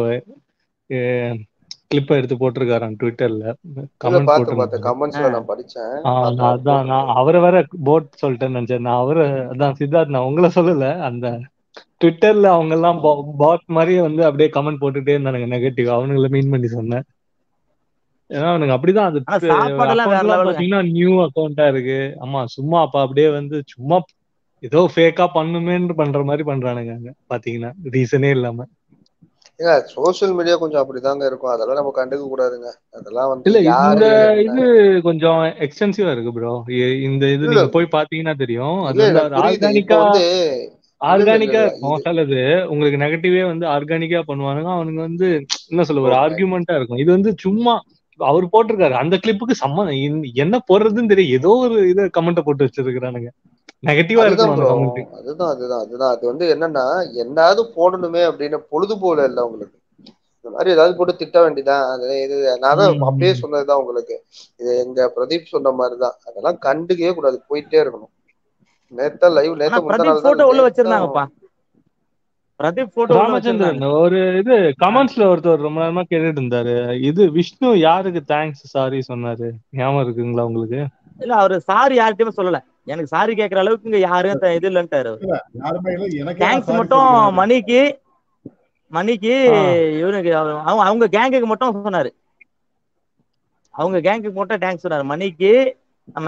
Speaker 2: கிளிப்ப எடுத்து போட்டிருக்காராம் ட்விட்டர்ல
Speaker 3: இல்ல
Speaker 2: கமெண்ட்
Speaker 3: பாத்து பார்த்தேன்
Speaker 2: போட்டிருந்தாரு
Speaker 3: கமெண்ட்ஸ்ல நான் படிச்சேன்
Speaker 2: ஆ,
Speaker 3: பார்த்தேன்
Speaker 2: நான்
Speaker 3: அவர்
Speaker 2: அதான் நான்
Speaker 3: போட்டிருந்தாரு
Speaker 2: அவரை வேற போட் சொல்லிட்டேன்னு நினைச்சேன் நான் அவரை அதான் சித்தார்த் நான் உங்களை சொல்லல அந்த ட்விட்டர்ல அவங்க எல்லாம் பாட் மாதிரியே வந்து அப்படியே கமெண்ட் போட்டுட்டே இருந்தானுங்க நெகட்டிவ் அவனுங்கள மீன் பண்ணி சொன்னேன் ஏன்னா அவனுங்க அப்படிதான் அது
Speaker 5: ஆனா சாப்பாடெல்லாம் வேற
Speaker 2: அக்கௌண்ட்லாம்
Speaker 5: லெவலுங்க
Speaker 2: பாத்தீங்கன்னா நியூ அக்கௌண்டா இருக்கு ஆமா சும்மா அப்ப அப்படியே வந்து சும்மா ஏதோ ஃபேக்கா பண்ணுமேன்னு பண்ற மாதிரி பண்றானுங்க அங்க பாத்தீங்கன்னா ரீசனே இல்லாம
Speaker 3: ஏங்க சோஷியல் மீடியா கொஞ்சம் அப்படிதாங்க இருக்கும் அதெல்லாம் நம்ம கண்டுக்க கூடாதுங்க அதெல்லாம் வந்து
Speaker 2: இல்ல
Speaker 3: யாரு
Speaker 2: இந்த
Speaker 3: என்ன
Speaker 2: இது கொஞ்சம் எக்ஸ்டென்சிவா இருக்கு ப்ரோ இந்த இது
Speaker 3: இல்ல
Speaker 2: நீங்க போய் பாத்தீங்கன்னா தெரியும் அது
Speaker 3: இல்ல
Speaker 2: வந்து
Speaker 3: எனக்கு புரியுது இப்ப
Speaker 2: ஆர்கானிக்கா
Speaker 3: வந்து இல்ல இல்ல இல்ல
Speaker 2: ஆர்கானிக்கா
Speaker 3: இல்ல
Speaker 2: இருக்கும்
Speaker 3: இது
Speaker 2: சிலது உங்களுக்கு நெகட்டிவே வந்து ஆர்கானிக்கா பண்ணுவானுங்க அவனுங்க வந்து என்ன சொல்ல ஒரு
Speaker 3: ஓகே
Speaker 2: ஆர்கியூமெண்டா இருக்கும் இது வந்து சும்மா அவர் போட்டிருக்காரு அந்த கிளிப்புக்கு சம்மந்தம் இன்- என்ன போடுறதுன்னு தெரியும் ஏதோ ஒரு இதை கமெண்ட்டை போட்டு வச்சிருக்கிறானுங்க நெகட்டிவா
Speaker 3: அதுதான்
Speaker 2: இருக்கணும் அந்த
Speaker 3: ப்ரோ
Speaker 2: கமெண்ட்
Speaker 3: அதுதான் அதுதான் அதுதான் அது வந்து என்னன்னா என்னாவது போடணுமே அப்படின்னு பொழுது போல இல்ல உங்களுக்கு இந்த மாதிரி ஏதாவது போட்டு திட்ட வேண்டியதான் அது இது நான் தான் அப்பயே சொன்னதுதான் உங்களுக்கு இது எங்க பிரதீப் சொன்ன மாதிரிதான் அதெல்லாம் கண்டுக்கவே கூடாது போயிட்டே இருக்கணும் நேத்தா லைவ்
Speaker 5: ஆனா
Speaker 3: நேத்த முந்தா
Speaker 5: பிரதீப்
Speaker 3: நாள் தான்
Speaker 5: போட்டோ உள்ள
Speaker 3: நேத்தா
Speaker 5: வச்சிருந்தாங்கப்பா பிரதீப் போட்டோ உள்ள
Speaker 2: ராமச்சந்திரன்
Speaker 5: வச்சிருந்தாங்க
Speaker 2: ஒரு இது கமெண்ட்ஸ்ல ஒருத்தர் ரொம்ப நேரமா கேட்டுட்டு இருந்தாரு இது விஷ்ணு யாருக்கு தேங்க்ஸ் சாரி சொன்னாரு ஞாபகம் இருக்குங்களா உங்களுக்கு
Speaker 5: இல்ல அவரு சாரி யார்கிட்டயுமே சொல்லல எனக்கு சாரி கேக்குற அளவுக்கு இங்க யாரும் த- இது இல்லன்ட்டாரு அவரு
Speaker 1: இல்ல யாருமே இல்ல எனக்கே நான்
Speaker 5: தேங்க்ஸ்
Speaker 1: சாரி
Speaker 5: மட்டும்
Speaker 1: சொல்லிக்கிறேன்
Speaker 5: மணிக்கு மணிக்கு
Speaker 2: ஆ
Speaker 5: இவனுக்கு அவ- அவங்க அவங்க கேங்குக்கு மட்டும் சொன்னாரு அவங்க கேங்குக்கு மட்டும் தேங்க்ஸ் சொன்னாரு மணிக்கு நம்ம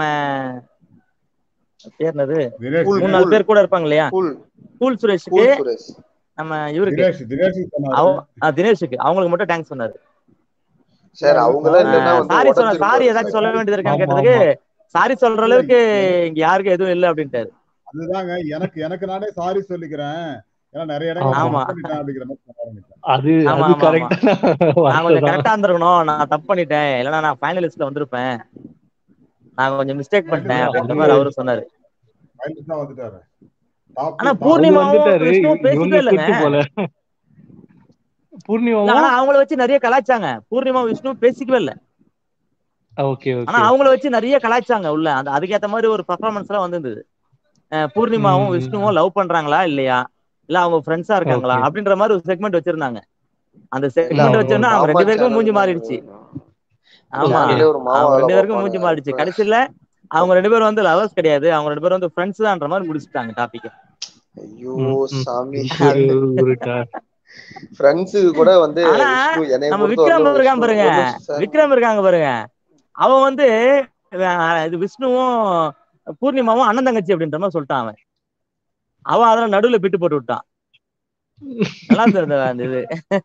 Speaker 5: பேர் என்னது
Speaker 1: தினேஷ்
Speaker 3: கூல்
Speaker 5: மூணு
Speaker 1: தினேஷ்
Speaker 5: நாலு
Speaker 3: கூல்
Speaker 5: பேர் கூட இருப்பாங்க இல்லையா
Speaker 3: கூல்
Speaker 5: கூல் சுரேஷுக்கு
Speaker 3: கூல் சுரேஷ்
Speaker 5: நம்ம இவருக்கு
Speaker 1: தினேஷ் தினேஷ் சொன்னாரு
Speaker 5: அவ ஆ, தினேஷுக்கு அவங்களுக்கு மட்டும் தேங்க்ஸ் சொன்னாரு
Speaker 3: சார்
Speaker 1: அது
Speaker 3: அவங்களாம்
Speaker 1: சாரி
Speaker 3: இல்லைன்னா வந்து
Speaker 5: சாரி சொன்ன சாரி
Speaker 3: உடஞ்சிருப்பாரு
Speaker 5: ஏதாச்சும் சொல்ல வேண்டியது இருக்கான்னு
Speaker 2: ஆமா
Speaker 5: கேட்டதுக்கு
Speaker 2: ஆமா
Speaker 5: சாரி சொல்ற
Speaker 1: இல்ல
Speaker 5: அளவுக்கு
Speaker 1: எனக்கு
Speaker 5: இங்க யாருக்கும் எதுவும் இல்லை அப்படின்ட்டாரு
Speaker 1: அதுதாங்க எனக்கு எனக்கு நானே சாரி சொல்லிக்கிறேன் ஏன்னா நிறைய இடங்களை
Speaker 2: ஆமா
Speaker 5: ஆமா
Speaker 1: தப்பு பண்ணிட்டேன் அப்படிங்கிற மாதிரி சொல்ல ஆரம்பிச்சேன்
Speaker 2: அது
Speaker 5: ஆமா
Speaker 2: அது
Speaker 5: ஆமா ஆமா
Speaker 2: கரெக்டான
Speaker 5: நான்
Speaker 2: வார்த்தை
Speaker 5: கொஞ்சம்
Speaker 2: தான்
Speaker 5: கரெக்டா இருந்திருக்கணும் நான் தப்பு பண்ணிட்டேன் இல்லைன்னா நான் ஃபைனலிஸ்ட்ல வந்திருப்பேன் நான் கொஞ்சம் மிஸ்டேக் பண்ணிட்டேன்
Speaker 1: இல்ல
Speaker 5: அப்படின்ற
Speaker 2: அது
Speaker 5: மாதிரி அவரும் சொன்னாரு
Speaker 1: ஃபைனல்ஸ் தான் வந்துட்டாரு டாப்
Speaker 5: ஆனா
Speaker 1: டாப்
Speaker 2: அவரு
Speaker 5: பூர்ணிமாவும்
Speaker 2: வந்துட்டாரு
Speaker 5: விஷ்ணுவும்
Speaker 2: இவங்க
Speaker 5: பேசிக்கவே இல்லைங்க
Speaker 2: கூட்டு போல
Speaker 5: இல்ல
Speaker 2: பூர்ணிமாவும்
Speaker 5: ஆனா அவங்கள வச்சு நிறைய கலாய்ச்சாங்க பூர்ணிமா விஷ்ணு பேசிக்கவே இல்லை
Speaker 2: ஓகே
Speaker 5: ஆனா
Speaker 2: ஓகே
Speaker 5: அவங்கள வச்சு நிறைய கலாய்ச்சாங்க உள்ள அந்த அதுக்கேத்த மாதிரி ஒரு பர்ஃபார்மன்ஸ் எல்லாம் வந்திருந்தது அஹ் பூர்ணிமாவும் விஷ்ணுவும் லவ் பண்றாங்களா இல்லையா இல்ல அவங்க ஃப்ரெண்ட்ஸா இருக்காங்களா
Speaker 2: ஓகே
Speaker 5: அப்படின்ற மாதிரி ஒரு செக்மெண்ட் வச்சிருந்தாங்க அந்த
Speaker 3: இல்ல
Speaker 5: செக்மெண்ட்
Speaker 3: அவங்க
Speaker 5: வச்சோன்னா அவங்க
Speaker 3: மாமா
Speaker 5: ரெண்டு பேருக்கும் மூஞ்சி
Speaker 3: சேனல்
Speaker 5: மாறிடுச்சு ஆமா
Speaker 2: ஓகே
Speaker 3: சேனல்லே ஒரு
Speaker 5: அவங்க
Speaker 3: மாமாவை
Speaker 5: ரெண்டு பேருக்கும்
Speaker 3: பார்ப்பானுங்க
Speaker 5: மூஞ்சி மாறிடுச்சு
Speaker 3: இப்ப
Speaker 5: கடைசியில அவங்க ரெண்டு பேரும் வந்து லவர்ஸ் கிடையாது அவங்க ரெண்டு பேரும் வந்து ஃப்ரெண்ட்ஸ் தான்ற மாதிரி முடிச்சுட்டாங்க டாபிக்
Speaker 3: ஐயோ
Speaker 2: ம், ம்.
Speaker 3: சாமி
Speaker 2: இப்படி ஒரு உருட்டா
Speaker 3: ஃப்ரெண்ட்ஸுக்கு கூட வந்து
Speaker 5: ஆனா,
Speaker 3: விஷ்ணு என்னைய
Speaker 5: நம்ம
Speaker 3: பொறுத்த
Speaker 5: விக்ரம்
Speaker 3: வரைக்கும்
Speaker 5: இருக்கான்
Speaker 3: விஷ்ணு
Speaker 5: பாருங்க
Speaker 3: ஒரு நிமிஷம் சார்
Speaker 5: விக்ரம் இருக்காங்க பாருங்க அவன் வந்து அஹ், இது விஷ்ணுவும் பூர்ணிமாவும் அண்ணன் தங்கச்சி அப்படின்ற மாதிரி சொல்லிட்டான் அவன் அவன் அதெல்லாம் நடுவுல பிட்டு போட்டு விட்டான் நல்லா இருந்தது அந்த இது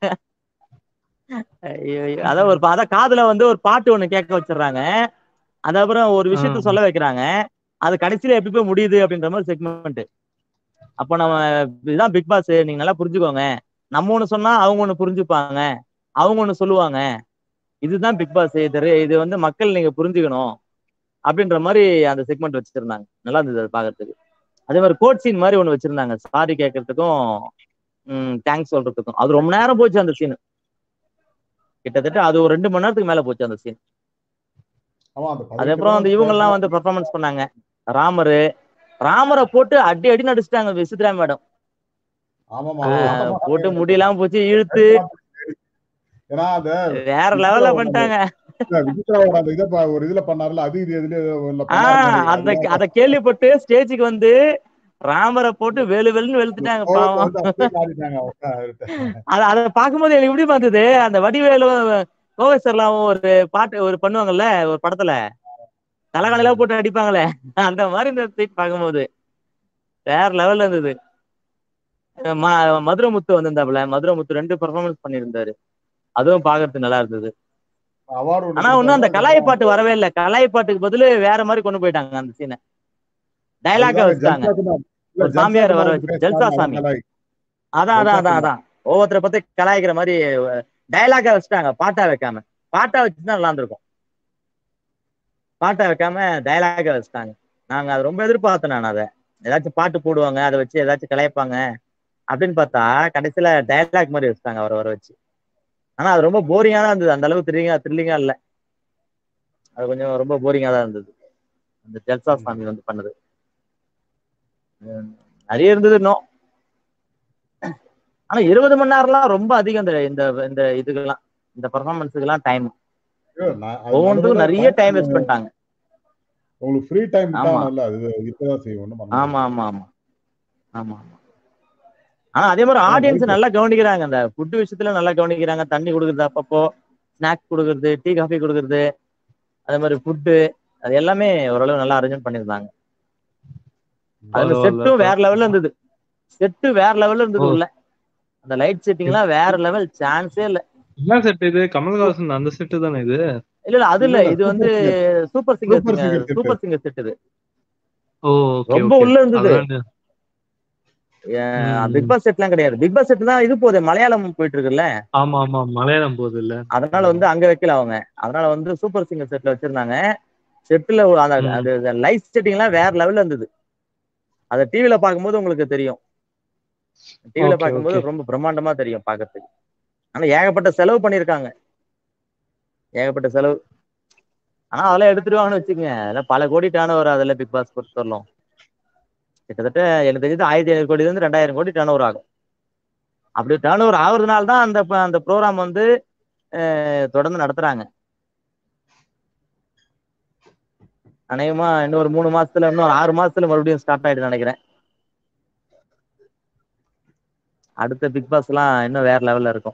Speaker 5: ஐயோ, ஐயோ. அதான் ஒரு பா- அதான் காதுல வந்து ஒரு பாட்டு ஒண்ணு கேட்க வச்சிடுறாங்க அதுக்கப்புறம் ஒரு விஷயத்த
Speaker 2: ஆ.
Speaker 5: சொல்ல வைக்கிறாங்க அது கடைசியில எப்படி போய் முடியுது அப்படின்ற மாதிரி செக்மெண்ட் அப்போ நம்ம இதுதான் பிக் பாஸ் நீங்க நல்லா புரிஞ்சுக்கோங்க நம்ம ஒண்ணு சொன்னா அவங்க ஒண்ணு புரிஞ்சுப்பாங்க அவங்க ஒண்ணு சொல்லுவாங்க இதுதான் பிக் பாஸ் இது re- இது வந்து மக்கள் நீங்க புரிஞ்சுக்கணும் அப்படின்ற மாதிரி அந்த செக்மெண்ட் வச்சிருந்தாங்க நல்லா இருந்தது அது பாக்குறதுக்கு அதே மாதிரி கோட் சீன் மாதிரி ஒண்ணு வச்சிருந்தாங்க சாரி கேட்கறதுக்கும் தேங்க்ஸ் சொல்றதுக்கும் அது ரொம்ப நேரம் போச்சு அந்த சீன் கிட்டத்தட்ட அது ஒரு ரெண்டு மணி நேரத்துக்கு மேல போச்சு அந்த சீன்
Speaker 1: ஆமா அந்த
Speaker 5: அதுக்கப்புறம் அந்த இவங்க எல்லாம் வந்து பெர்ஃபார்மன்ஸ் பண்ணாங்க ராமரு ராமரை போட்டு அடி அடி நடிச்சிட்டாங்க விசித்ரா மேடம்
Speaker 1: ஆமாமா
Speaker 5: போட்டு முடியெல்லாம் போச்சு இழுத்து
Speaker 1: ஏன்னா அந்த
Speaker 5: வேற லெவல்ல பண்ணிட்டாங்க
Speaker 1: விசித்ராவோட அந்த இதை ப- ஒரு இதுல பண்ணாருல அது இது எதுல ஒண்ணுல
Speaker 5: ஆஹ்
Speaker 1: பண்ணாரு
Speaker 5: அந்த
Speaker 1: பாருங்க.
Speaker 5: அத கேள்விப்பட்டு ஸ்டேஜுக்கு வந்து ராமரை போட்டு வெளு வெளுன்னு வெளுத்துட்டாங்க
Speaker 1: கோவத்தை
Speaker 5: பாவம்
Speaker 1: வந்து அப்படியே மாறிட்டாங்க அவங்க.
Speaker 5: அத அத பாக்கும்போது எனக்கு எப்படி பார்த்தது அந்த வடிவேலும் கோவை சார்லாம் ஒரு பாட்டு ஒரு பண்ணுவாங்கல்ல ஒரு படத்துல தலைகாலையில போட்டு அடிப்பாங்களே அந்த மாதிரி இந்த சீட் பார்க்கும்போது வேற லெவல்ல இருந்தது ம- மதுரமுத்து வந்திருந்தாப்புல மதுரமுத்து ரெண்டு பெர்ஃபார்மன்ஸ் பண்ணியிருந்தாரு அதுவும் பாக்குறதுக்கு நல்லா இருந்தது
Speaker 1: award ஒண்ணு
Speaker 5: ஆனா ஒன்னும் அந்த
Speaker 1: கொடுத்தாங்க.
Speaker 5: கலாய் பாட்டு வரவே இல்ல கலாய் பாட்டுக்கு பதிலு வேற மாதிரி கொண்டு போயிட்டாங்க அந்த சீனை டைலாக்கா
Speaker 1: அதுதான்
Speaker 5: வச்சுட்டாங்க
Speaker 1: ஜல்சா குமார். இல்ல,
Speaker 5: ஒரு சாமியாரை
Speaker 1: ஜல்சா
Speaker 5: வர
Speaker 1: குமார்
Speaker 5: வச்சு
Speaker 1: பேசினாரு,
Speaker 5: ஜல்சா
Speaker 1: அதான்
Speaker 5: சாமி
Speaker 1: கலாய்.
Speaker 5: அதான் அதான்
Speaker 1: ஜல்சா
Speaker 5: அதான் அதான் ஒவ்வொருத்தரை பத்தி கலாய்க்கிற மாதிரி டைலாக்கா வச்சுட்டாங்க பாட்டா வைக்காம பாட்டா வச்சுதான் நல்லா இருந்திருக்கும் பாட்டா வைக்காம டைலாக்கா வச்சுட்டாங்க நாங்க அதை ரொம்ப எதிர்பார்த்தேன் நான் அதை ஏதாச்சும் பாட்டு போடுவாங்க அதை வச்சு ஏதாச்சும் கலாய்ப்பாங்க அப்படின்னு பார்த்தா கடைசியில டைலாக் மாதிரி வச்சுட்டாங்க அவரை வர வச்சு ஆனா அது ரொம்ப போரிங்கா தான் இருந்தது அந்த அளவுக்கு த்ரில்லிங்கா த்ரில்லிங்கா இல்ல அது கொஞ்சம் ரொம்ப போரிங்கா தான் இருந்தது அந்த ஜல்சா சாமி வந்து பண்ணது உம் நிறைய இருந்தது இன்னும் ஆனா இருபது மணி நேரம்லாம் ரொம்ப அதிகம் இந்த இந்த இந்த இதுக்கெல்லாம் இந்த பெர்ஃபார்மன்ஸுக்கெல்லாம் டைம்
Speaker 1: ஐயோ, நான் அது
Speaker 5: ஒவ்வொன்றுக்கும்
Speaker 1: நடுவுல
Speaker 5: நிறைய டைம் வேஸ்ட் பண்ணிட்டாங்க
Speaker 1: உங்களுக்கு ஃப்ரீ டைம்
Speaker 5: ஆமா.
Speaker 1: இல்ல அது இருக்கதான் செய்யும் ஒண்ணும் பண்ண
Speaker 5: ஆமா ஆமா ஆமா ஆமா ஆமா ஆனா அதே மாதிரி
Speaker 1: ஆ,
Speaker 5: ஆடியன்ஸ்
Speaker 1: right.
Speaker 5: நல்லா கவனிக்கிறாங்க அந்த ஃபுட் விஷயத்துல நல்லா கவனிக்கிறாங்க தண்ணி கொடுக்குறது அப்பப்போ ஸ்நாக்ஸ் கொடுக்குறது டீ காஃபி கொடுக்குறது அதே மாதிரி ஃபுட்டு அது எல்லாமே ஓரளவு நல்லா அரேஞ்ச் பண்ணியிருந்தாங்க அதுல
Speaker 2: பரவாயில்ல.
Speaker 5: செட்டும் வேற லெவல்ல இருந்தது செட்டு வேற லெவல்ல இருந்தது
Speaker 2: ஓ.
Speaker 5: உள்ள அந்த லைட் செட்டிங்லாம் வேற லெவல் சான்ஸே இல்ல
Speaker 2: என்ன செட் இது கமல்ஹாசன் அந்த செட்டு தானே இது
Speaker 5: இல்ல இல்ல அது இல்ல
Speaker 1: இல்ல,
Speaker 5: இது வந்து super
Speaker 1: Super
Speaker 5: singer
Speaker 1: Singer set.
Speaker 5: Super singer set இது
Speaker 2: ஓ ஓகே
Speaker 5: ரொம்ப உள்ள இருந்தது பிக் பாஸ் செட்லாம் கிடையாது பிக் பாஸ் செட் தான் இது போகுது மலையாளம் போயிட்டு இருக்குல்ல
Speaker 2: ஆமா ஆமா மலையாளம் போகுது இல்ல
Speaker 5: அதனால வந்து அங்க வைக்கல அவங்க அதனால வந்து சூப்பர் சிங்கர் செட்ல வச்சிருந்தாங்க செட்ல அந்த
Speaker 2: ம்.
Speaker 5: அந்த லைட் செட்டிங்லாம் வேற லெவல்ல இருந்தது அத டிவில பாக்கும்போது உங்களுக்கு தெரியும் டிவில
Speaker 2: Okay,
Speaker 5: பாக்கும்போது
Speaker 2: okay.
Speaker 5: ரொம்ப பிரம்மாண்டமா தெரியும் பாக்குறதுக்கு ஆனா ஏகப்பட்ட செலவு பண்ணிருக்காங்க ஏகப்பட்ட செலவு ஆனா அதெல்லாம் எடுத்துருவாங்கன்னு வச்சுக்கோங்க அதெல்லாம் பல கோடி டேர்ன் ஓவர் அதில் பிக் பாஸ் பொறுத்தவரையிலும் கிட்டத்தட்ட எனக்கு தெரிஞ்சது ஆயிரத்தி ஐநூறு கோடி இருந்து ரெண்டாயிரம் கோடி டேர்ன் ஓவர் ஆகும் அப்படி டேர்ன் ஓவர் ஆகுறதுனால தான் அந்த ப- அந்த ப்ரோக்ராம் வந்து அஹ், தொடர்ந்து நடத்துறாங்க அநேகமா இன்னும் ஒரு மூணு மாசத்துல இன்னும் ஒரு ஆறு மாசத்துல மறுபடியும் ஸ்டார்ட் ஆயிடுன்னு நினைக்கிறேன் அடுத்த பிக் பாஸ் எல்லாம் இன்னும் வேற லெவல்ல இருக்கும்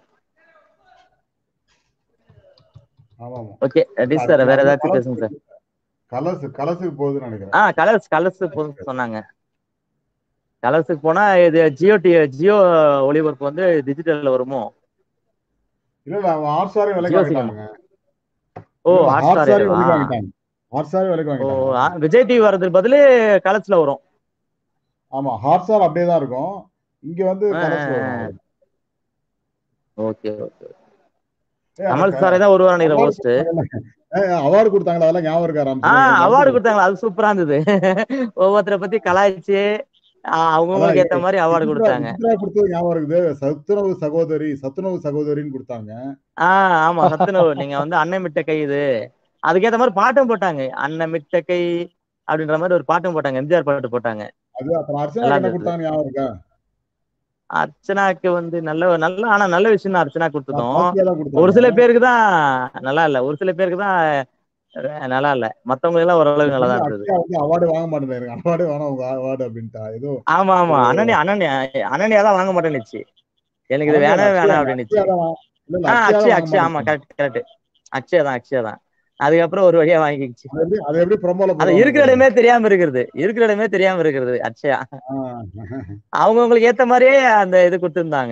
Speaker 1: ஆமா ஆமா
Speaker 5: ஓகே டிஸ் சார் வேற ஏதாச்சும் பேசுங்க சார்
Speaker 1: கலர்ஸ் கலர்ஸுக்கு போகுதுன்னு நினைக்கிறேன்
Speaker 5: ஆ கலர்ஸ் கலர்ஸ் சொன்னாங்க கலர்ஸுக்கு போனா இது ஜியோ டி ஜியோ ஒளிபரப்பு வந்து டிஜிட்டல்ல வருமோ
Speaker 1: இல்ல இல்ல அவன் ஹாட் ஸ்டாரே விலைக்கு
Speaker 5: ஜியோ
Speaker 1: வாங்கிட்டாங்க
Speaker 5: ஓ
Speaker 1: ஹாட்
Speaker 5: ஹாட்
Speaker 1: ஸ்டாரே விலைக்கு
Speaker 5: ஸ்டார்
Speaker 1: வாங்கிட்டாங்க ஹாட் ஸ்டாரே விலைக்கு
Speaker 5: ஓ
Speaker 1: வாங்கிட்டாங்க
Speaker 5: ஆ, விஜய் டிவி வர்றதுக்கு பதிலு கலர்ஸ்ல வரும்
Speaker 1: ஆமா ஹாட் ஸ்டார் அப்படியே தான் இருக்கும் இங்க வந்து
Speaker 5: ஆ,
Speaker 1: கலர்ஸ்ல
Speaker 5: ஆ,
Speaker 1: வரும்
Speaker 5: ஓகே ஓகே
Speaker 1: ஏய்,
Speaker 5: கமல்
Speaker 1: அந்த
Speaker 5: சாரே தான் வருவார் நினைக்கிற ஹோஸ்ட்
Speaker 1: அவார்டு கொடுத்தாங்களா அதெல்லாம் ஞாபகம் இருக்கா
Speaker 5: ஆ
Speaker 1: ராமச்சந்திரன்
Speaker 5: அவார்டு கொடுத்தாங்க அது சூப்பரா இருந்தது ஒவ்வொருத்தரை பத்தி கலாய்ச்சு ஆ, அவங்கவங்களுக்கு ஏத்த மாதிரி அவார்டு கொடுத்தாங்க
Speaker 1: வித்ரா கொடுத்தது ஞாபகம் இருக்குது சத்துணவு சகோதரி சத்துணவு சகோதரின்னு கொடுத்தாங்க
Speaker 5: ஆ ஆமா சத்துணவு நீங்க வந்து அன்னை மிட்ட கை இது அதுக்கேத்த மாதிரி பாட்டும் போட்டாங்க அன்னை மிட்ட கை அப்படின்ற மாதிரி ஒரு பாட்டும் போட்டாங்க எம்ஜிஆர் பாட்டு போட்டாங்க
Speaker 1: அது அப்புறம் அர்ச்சனா
Speaker 5: நல்லா
Speaker 1: என்ன
Speaker 5: இருந்தது.
Speaker 1: கொடுத்தாங்க ஞாபகம் இருக்கா
Speaker 5: அர்ச்சனாக்கு வந்து நல்ல நல்ல ஆனா நல்ல விஷயம் தான் அர்ச்சனா கொடுத்ததும்
Speaker 1: காஸ்ட்லியா தான் கொடுத்தாங்க
Speaker 5: ஒரு சில பேருக்கு தான் நல்லா இல்ல ஒரு சில பேருக்கு தான் அஹ் நல்லா இல்ல மத்தவங்க எல்லாம் ஓரளவுக்கு நல்லா தான் இருந்தது
Speaker 1: அக்ஷயா வந்து அவார்டு வாங்க மாட்டேன் எனக்கு அவார்டு வேணாம் உங்க அவார்டு அப்படின்ட்டா ஏதோ
Speaker 5: ஆமா ஆமா அனன்யா அனன்யா அனன்யா தான் வாங்க மாட்டேன்னுச்சு எனக்கு இது
Speaker 1: அதான்
Speaker 5: வேணவே
Speaker 1: அக்ஷயா
Speaker 5: வேணாம்
Speaker 1: அக்ஷயா
Speaker 5: அப்படின்னுச்சு
Speaker 1: தான் வா- இல்ல இல்ல
Speaker 5: ஆஹ்
Speaker 1: அக்ஷயா
Speaker 5: அக்ஷயா
Speaker 1: தான் வாங்க
Speaker 5: அக்ஷயா ஆமா
Speaker 1: மாட்டேங்குது
Speaker 5: கரெக்ட் கரெக்ட் அக்ஷயா தான் அக்ஷயா தான் அதுக்கப்புறம் ஒரு வழியா வாங்கிக்கிச்சு
Speaker 1: அது எப்படி அது எப்படி ப்ரொமோல
Speaker 5: அது
Speaker 1: போடுவாங்க
Speaker 5: இருக்கிற
Speaker 1: பாருங்க
Speaker 5: இடமே தெரியாம இருக்கிறது இருக்கிற இடமே தெரியாம இருக்கிறது அக்ஷயா
Speaker 1: ஆஹ்
Speaker 5: அவங்கவுங்களுக்கு ஏத்த மாதிரியே அந்த இது கொடுத்திருந்தாங்க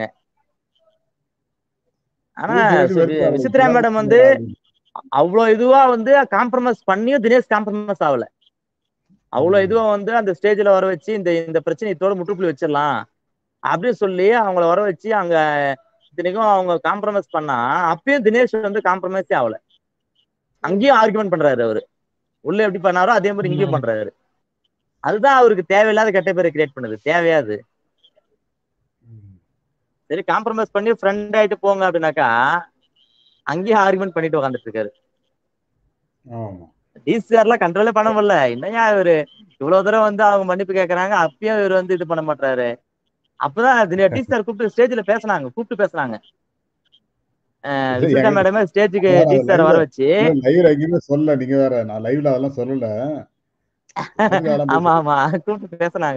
Speaker 5: ஆனா
Speaker 1: ஊசி வச்சு
Speaker 5: சி-
Speaker 1: வெறுப்பாரு
Speaker 5: விசித்ரா
Speaker 1: இதெல்லாம்
Speaker 5: மேடம் வந்து
Speaker 1: வச்சுக்கோடா அப்படின்னு
Speaker 5: அவ்வளவு இதுவா வந்து காம்ப்ரமைஸ் பண்ணியும் தினேஷ் காம்ப்ரமைஸ் ஆகல அவ்வளவு
Speaker 1: ம்.
Speaker 5: இதுவா வந்து அந்த ஸ்டேஜ்ல வர வச்சு இந்த இந்த பிரச்சனை இதோட முற்றுப்புள்ளி வச்சிடலாம் அப்படின்னு சொல்லி அவங்கள வர வச்சு அங்க இத்தனைக்கும் அவங்க காம்ப்ரமைஸ் பண்ணா அப்பயும் தினேஷ் வந்து காம்ப்ரமைஸே ஆகல அங்கேயும் ஆர்குமெண்ட் பண்றாரு அவரு உள்ள எப்படி பண்ணாரோ அதே மாதிரி இங்கேயும்
Speaker 2: ம்.
Speaker 5: பண்றாரு அதுதான் அவருக்கு தேவையில்லாத கெட்ட பேரை கிரியேட் பண்ணுது தேவையாது
Speaker 1: ம்.
Speaker 5: சரி காம்ப்ரமைஸ் பண்ணி ஃப்ரெண்ட் ஆயிட்டு போங்க அப்படின்னாக்கா அங்கேயும் ஆர்குமெண்ட் பண்ணிட்டு உட்காந்துட்டு இருக்காரு
Speaker 1: ஆமா
Speaker 5: டிசிஆர்லாம் கண்ட்ரோலே பண்ண முடியல என்னையா இவரு இவ்வளவு தூரம் வந்து அவங்க மன்னிப்பு கேக்குறாங்க அப்பயும் இவர் வந்து இது பண்ண மாட்டாரு அப்பதான் டிசிஆர் கூப்பிட்டு ஸ்டேஜ்ல பேசுனாங்க கூப்பிட்டு பேசுனாங்க அஹ்
Speaker 1: இது
Speaker 5: விசிட்டா
Speaker 1: எங்க
Speaker 5: மேடமே ஸ்டேஜுக்கு
Speaker 1: வேற
Speaker 5: டிசிஆர் வர
Speaker 1: லைவ்ல
Speaker 5: வச்சு
Speaker 1: லைவ்ல எங்கேயுமே சொல்லல நீங்க வேற நான் லைவ்ல அதெல்லாம் சொல்லல எதுக்கு அதெல்லாம்
Speaker 5: ஆமா
Speaker 1: போயிட்டு
Speaker 5: ஆமா கூப்பிட்டு பேசுனாங்க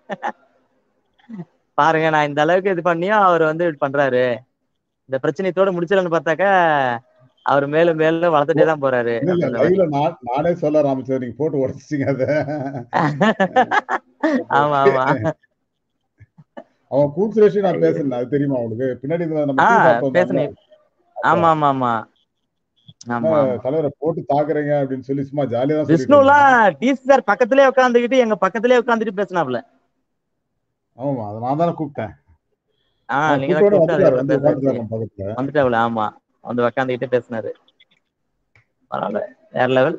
Speaker 5: பாருங்க நான் இந்த அளவுக்கு இது பண்ணியும் அவர் வந்து இது பண்றாரு இந்த பிரச்சனையத்தோட முடிச்சிடலன்னு பார்த்தாக்கா அவர் மேலும் மேலும் வளர்த்துட்டே தான் போறாரு
Speaker 1: இல்ல இல்ல
Speaker 5: அப்படின்ற மாதிரி
Speaker 1: லைவ்ல நான் நானே சொல்ல ராமச்சந்திரன் நீங்க போட்டு உடச்சிட்டீங்க அத
Speaker 5: ஆமா ஆமா
Speaker 1: அவன் கூப் சுரேஷ் நான் பேசுனேன் அது தெரியுமா அவனுக்கு பின்னாடி இந்த நம்ம டீ
Speaker 5: ஆஹ்
Speaker 1: சாப்பிட்டு வந்தாங்க
Speaker 5: பேசுனீங்க ஆமா ஆமா ஆமா ஆமா ஆமா
Speaker 1: தலைவரை போட்டு தாக்குறீங்க அப்படின்னு சொல்லி சும்மா ஜாலியா தான் சொல்லிட்டு
Speaker 5: விஷ்ணுலாம்
Speaker 1: இருந்தாங்க
Speaker 5: டிசி சார் பக்கத்திலே உட்காந்துக்கிட்டு எங்க பக்கத்திலே உட்காந்துட்டு பேசினாப்ல
Speaker 1: ஆமா அதை நான் தானே கூப்பிட்டேன்
Speaker 5: ஆஹ்
Speaker 1: அவன்
Speaker 5: நீங்க தான்
Speaker 1: கூப்பிட்டோட
Speaker 5: கூப்பிட்டு
Speaker 1: வந்துட்டாரு
Speaker 5: அதுக்கப்புறம்
Speaker 1: வந்து
Speaker 5: பேச வச்சீங்க
Speaker 1: உட்காந்துட்டாரு நம்ம பக்கத்துல
Speaker 5: வந்துட்டாப்ல ஆமா வந்து உட்காந்துக்கிட்டு பேசினாரு பரவாயில்ல வேற லெவல்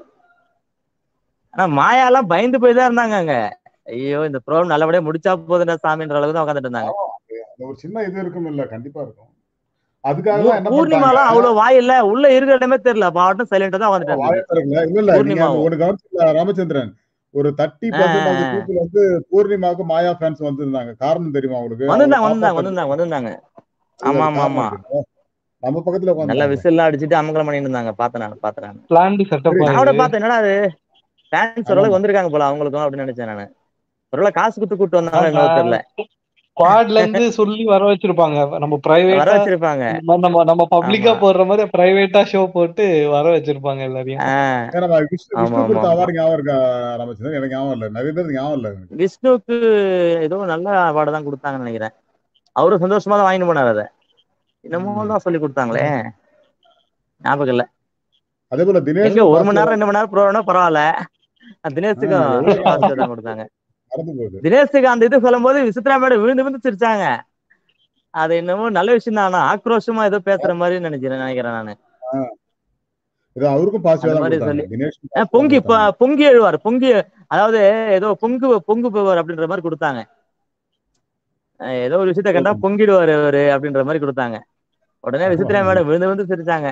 Speaker 5: ஆனா மாயாலாம் பயந்து போய் தான் இருந்தாங்க அங்க ஐயோ இந்த ப்ரோக்ராம் நல்லபடியா முடிச்சா போதுடா சாமின்ற அளவுக்கு தான் உட்காந்துட்டு இருந்தாங்க
Speaker 1: அந்த ஒரு சின்ன இது இருக்கும் இல்ல கண்டிப்பா இருக்கும் அதுக்காக
Speaker 5: பூ-
Speaker 1: தான் என்ன பண்ணிட்டாங்க
Speaker 5: பூர்ணிமாலாம் அவ்வளவு வாய் இல்ல உள்ள இருக்கிற இடமே தெரியல பாட்டும் சைலண்டா தான் உட்காந்துட்டு
Speaker 1: வாய
Speaker 5: இருந்தது
Speaker 1: திறக்கல இல்ல இல்ல நீங்க அந்த
Speaker 5: பூர்ணிமாவும்
Speaker 1: ஒரு கவனிச்சில ராமச்சந்திரன் ஒரு thirty
Speaker 5: ah
Speaker 1: percent of
Speaker 5: ah ah.
Speaker 1: People வந்து பூர்ணிமாவுக்கு மாயா ஃபேன்ஸ் வந்திருந்தாங்க காரணம் தெரியுமா உங்களுக்கு அவங்கள
Speaker 5: வந்திருந்தாங்க வந்திருந்தாங்க
Speaker 1: காப்பாத்துறதுக்கு
Speaker 5: வந்திருந்தாங்க வந்திருந்தாங்க
Speaker 1: அது
Speaker 5: ஆமா
Speaker 1: ஒரு
Speaker 5: ஆமா
Speaker 1: காரணம்
Speaker 5: ஆமா
Speaker 1: இருக்கு நம்ம பக்கத்துல
Speaker 5: நல்லா
Speaker 1: உட்காந்துட்டாங்க
Speaker 5: விசில் அடிச்சுட்டு அமங்கலம் பண்ணிட்டு இருந்தாங்க பார்த்தேன் நான் பார்த்தேன் நான்
Speaker 2: பிளான்டு செட்டப்
Speaker 1: சரி
Speaker 5: நான் கூட
Speaker 2: இது
Speaker 5: பார்த்தேன் என்னடா அது ஃபேன்ஸ்
Speaker 1: ஆமா
Speaker 5: ஓரளவுக்கு வந்திருக்காங்க போல அவங்களுக்கும் அப்படின்னு நினைச்சேன் நானு ஒருவேளை காசு கொடுத்து கூட்டு வந்தாங்களோ
Speaker 2: ஆமா
Speaker 5: என்னவோ தெரியல
Speaker 2: ஸ்குவாட்ல இருந்து சொல்லி வர வச்சிருப்பாங்க நம்ம
Speaker 5: வர
Speaker 2: பிரைவேட்டா
Speaker 5: வச்சிருப்பாங்க
Speaker 2: இந்த மாதிரி நம்ம நம்ம பப்ளிக்கா
Speaker 5: ஆமா
Speaker 2: போடுற மாதிரி பிரைவேட்டா ஷோ போட்டு வர வச்சிருப்பாங்க எல்லாரையும்
Speaker 5: ஆஹ்
Speaker 1: ஏன்னா நம்ம விஷ்ணு
Speaker 5: ஆமா
Speaker 1: விஷ்ணு
Speaker 5: ஆமா
Speaker 1: கொடுத்த
Speaker 5: ஆமா
Speaker 1: அவார்டு ஞாபகம் இருக்கா ராமச்சந்திரன் எனக்கு ஞாபகம் இல்ல நிறைய பேருக்கு ஞாபகம் இல்ல எனக்கு
Speaker 5: விஷ்ணுவுக்கு ஏதோ நல்ல அவார்டு தான் கொடுத்தாங்கன்னு நினைக்கிறேன் அவரும் சந்தோஷமா தான் வாங்கிட்டு போனார் அதை என்னமோ
Speaker 1: ம்.
Speaker 5: தான் சொல்லி கொடுத்தாங்களே ஞாபகம் இல்ல
Speaker 1: அதே போல
Speaker 5: எங்க
Speaker 1: தினேஷுக்கும்
Speaker 5: ஒரு மணி
Speaker 1: பாசிட்டிவா
Speaker 5: நேரம் ரெண்டு மணி நேரம் ப்ரோனா பரவாயில்ல தினேஷுக்கும்
Speaker 1: எவ்வளவு
Speaker 5: பாசிட்டிவ் தான் கொடுத்தாங்க
Speaker 1: மறந்து போகுது
Speaker 5: தினேஷுக்கு அந்த இது சொல்லும்போது விசித்ரா மேடம் விழுந்து விழுந்து சிரிச்சாங்க அது என்னமோ நல்ல விஷயம் தான் ஆனா ஆக்ரோஷமா ஏதோ பேசுற மாதிரி நினைக்கிறேன் நினைக்கிறேன் நானு
Speaker 1: இது அவருக்கும் பாசிட்டிவா
Speaker 5: அந்த
Speaker 1: தான்
Speaker 5: மாதிரி
Speaker 1: கொடுத்தாங்க
Speaker 5: சொல்லி
Speaker 1: தினேஷுக்கும்
Speaker 5: அஹ்
Speaker 1: பாசிட்டிவா
Speaker 5: பொங்கி
Speaker 1: கொடுத்தாங்க
Speaker 5: ப- பொங்கி எழுவார் பொங்கி அதாவது ஏதோ பொங்கு பொங்கு போவார் அப்படின்ற மாதிரி கொடுத்தாங்க அஹ் ஏதோ ஒரு விஷயத்த கண்டா பொங்கிடுவாரு அவரு அப்படின்ற மாதிரி கொடுத்தாங்க உடனே விசித்ரா மேடம் விழுந்து விழுந்து சிரிச்சாங்க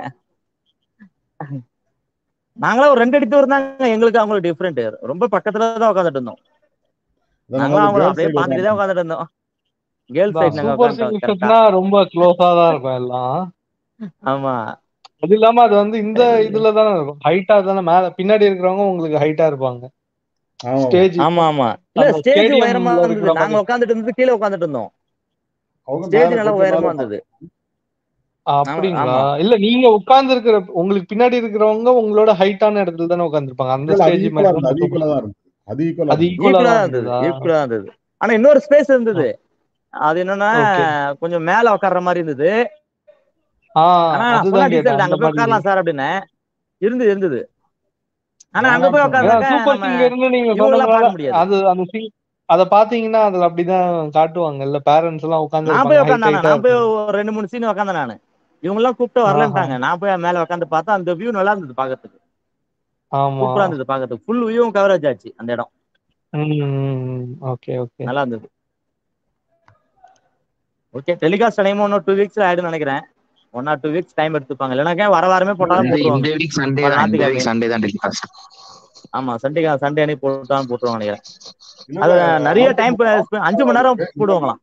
Speaker 5: நாங்களாம் ஒரு ரெண்டு அடித்து இருந்தாங்க எங்களுக்கு அவங்களுக்கு டிஃப்ரெண்ட் ரொம்ப பக்கத்துல தான் உட்காந்துட்டு இருந்தோம்
Speaker 1: அதான்
Speaker 5: நாங்களும்
Speaker 1: நம்ம
Speaker 5: அவங்களும்
Speaker 1: கேர்ள்ஸ்
Speaker 5: அப்படியே
Speaker 1: சைடு
Speaker 5: பார்த்துட்டு தான் உட்காந்துட்டு இருந்தோம் கேர்ள்ஸ் சைடு நாங்க
Speaker 2: சூப்பர்
Speaker 5: உட்காந்துட்டோம் கரெக்டா
Speaker 2: சிங்கர்ஸ்னா ரொம்ப க்ளோஸா தான் இருக்கும் எல்லாம்
Speaker 5: ஆமா
Speaker 2: அது இல்லாம அது வந்து இந்த இதுல தானே இருக்கும் ஹைட்டா தானே மேல பின்னாடி இருக்கிறவங்க உங்களுக்கு ஹைட்டா இருப்பாங்க
Speaker 1: ஆமா
Speaker 2: ஸ்டேஜ்
Speaker 5: ஆமா ஆமா இல்ல
Speaker 2: நம்ம
Speaker 5: ஸ்டேஜ் உயரமா
Speaker 2: ஸ்டேடியம்ல
Speaker 5: இருந்தது
Speaker 2: இருக்கிற
Speaker 5: நாங்க
Speaker 2: மாதிரி
Speaker 5: உட்காந்துட்டு இருந்தது கீழே உட்காந்துட்டு இருந்தோம்
Speaker 1: அவங்க
Speaker 5: ஸ்டேஜ்
Speaker 1: மேல
Speaker 5: நல்லா
Speaker 1: கொஞ்சம்
Speaker 5: உயரமா
Speaker 1: மேல
Speaker 5: இருந்தது
Speaker 2: அப்படிங்களா
Speaker 5: ஆமா
Speaker 2: இல்ல நீங்க உட்கார்ந்து இருக்கிற உங்களுக்கு பின்னாடி இருக்கிறவங்க உங்களோட ஹைட்டான இடத்துல தானே உட்கார்ந்துருப்பாங்க அந்த
Speaker 1: இல்ல அது
Speaker 2: ஸ்டேஜ்
Speaker 1: ஈக்குவலா
Speaker 2: மாதிரி
Speaker 1: இருந்தது
Speaker 2: தான்
Speaker 1: அது ஈக்குவலா தான் இருந்தது அது ஈக்குவலா
Speaker 2: அது
Speaker 1: இருந்தது
Speaker 2: ஈக்குவலா
Speaker 5: ஈக்குவலா
Speaker 2: தான்
Speaker 5: தான் இருந்தது
Speaker 2: இருந்ததா
Speaker 5: ஈக்குவலா தான் இருந்தது ஆனா இன்னொரு ஸ்பேஸ் இருந்தது அது என்னன்னா
Speaker 2: ஓகே
Speaker 5: கொஞ்சம் மேல உட்கார்ற மாதிரி இருந்தது
Speaker 2: ஆஹ்
Speaker 5: ஆனா நான்
Speaker 2: அதுதான்
Speaker 5: சொன்னா
Speaker 2: கேட்டேன்
Speaker 5: டீச்சர்
Speaker 2: அந்த
Speaker 5: அங்க போய்
Speaker 2: மாதிரி
Speaker 5: உட்காரலாம் சார் அப்படின்னு இருந்தது இருந்தது ஆனா அங்க
Speaker 1: நானா
Speaker 5: போய்
Speaker 1: போனேன்
Speaker 2: ஏன்னா
Speaker 5: உட்கார்ந்தாக்க
Speaker 2: சூப்பர்
Speaker 5: நம்ம
Speaker 2: சிங்கர்னு நீங்க
Speaker 5: இவங்களெல்லாம்
Speaker 2: சொன்னதுனால
Speaker 5: பார்க்க முடியாது
Speaker 2: அது அந்த சிங் அத பாத்தீங்கன்னா அதுல அப்படிதான் காட்டுவாங்க இல்ல பேரண்ட்ஸ் எல்லாம் உட்கார்ந்து
Speaker 5: நான் போய்
Speaker 2: இருப்பாங்க ஹைட்
Speaker 5: உட்காந்தானே
Speaker 2: ஹைட்டா
Speaker 5: நான் போய்
Speaker 2: இருப்பாங்க
Speaker 5: ஒரு ரெண்டு மூணு சீன் உட்காந்தேன் நானு இவங்க எல்லாம் கூப்பிட்டு
Speaker 2: ஆஹா
Speaker 5: வரலன்ட்டாங்க நான் போய் மேல உட்காந்து பார்த்தா அந்த வியூ நல்லா இருந்தது பாக்கிறதுக்கு
Speaker 2: ஆமா
Speaker 5: சூப்பரா இருந்தது பாக்கிறதுக்கு ஃபுல் வியூவும் கவரேஜ் ஆச்சு அந்த இடம்
Speaker 2: ஓகே ஓகே
Speaker 5: நல்லா இருந்தது ஓகே டெலிகாஸ்ட் டைம் ஒன்னும் டூ வீக்ஸ்ல ஆயிடும்னு நினைக்கிறேன் one or two weeks time எடுத்துப்பாங்க இல்லைனாக்கா வர வாரமே போட்டாலும்
Speaker 6: இந்த
Speaker 5: போட்டுருவாங்க
Speaker 6: இந்த வீக் சண்டே
Speaker 5: வர
Speaker 6: தான் இந்த
Speaker 5: ஞாயிற்றுக்கிழமை
Speaker 6: வீக் சண்டே தான் டெலிகாஸ்ட்
Speaker 5: ஆமா சண்டே சண்டே அன்னைக்கு போட்டாலும் போட்டுருவாங்க நினைக்கிறேன்
Speaker 1: இல்ல
Speaker 5: அது
Speaker 1: இல்ல
Speaker 5: நிறைய
Speaker 1: அடுத்த
Speaker 5: டைம் அஞ்சு மணி நேரம் போடுவாங்களாம்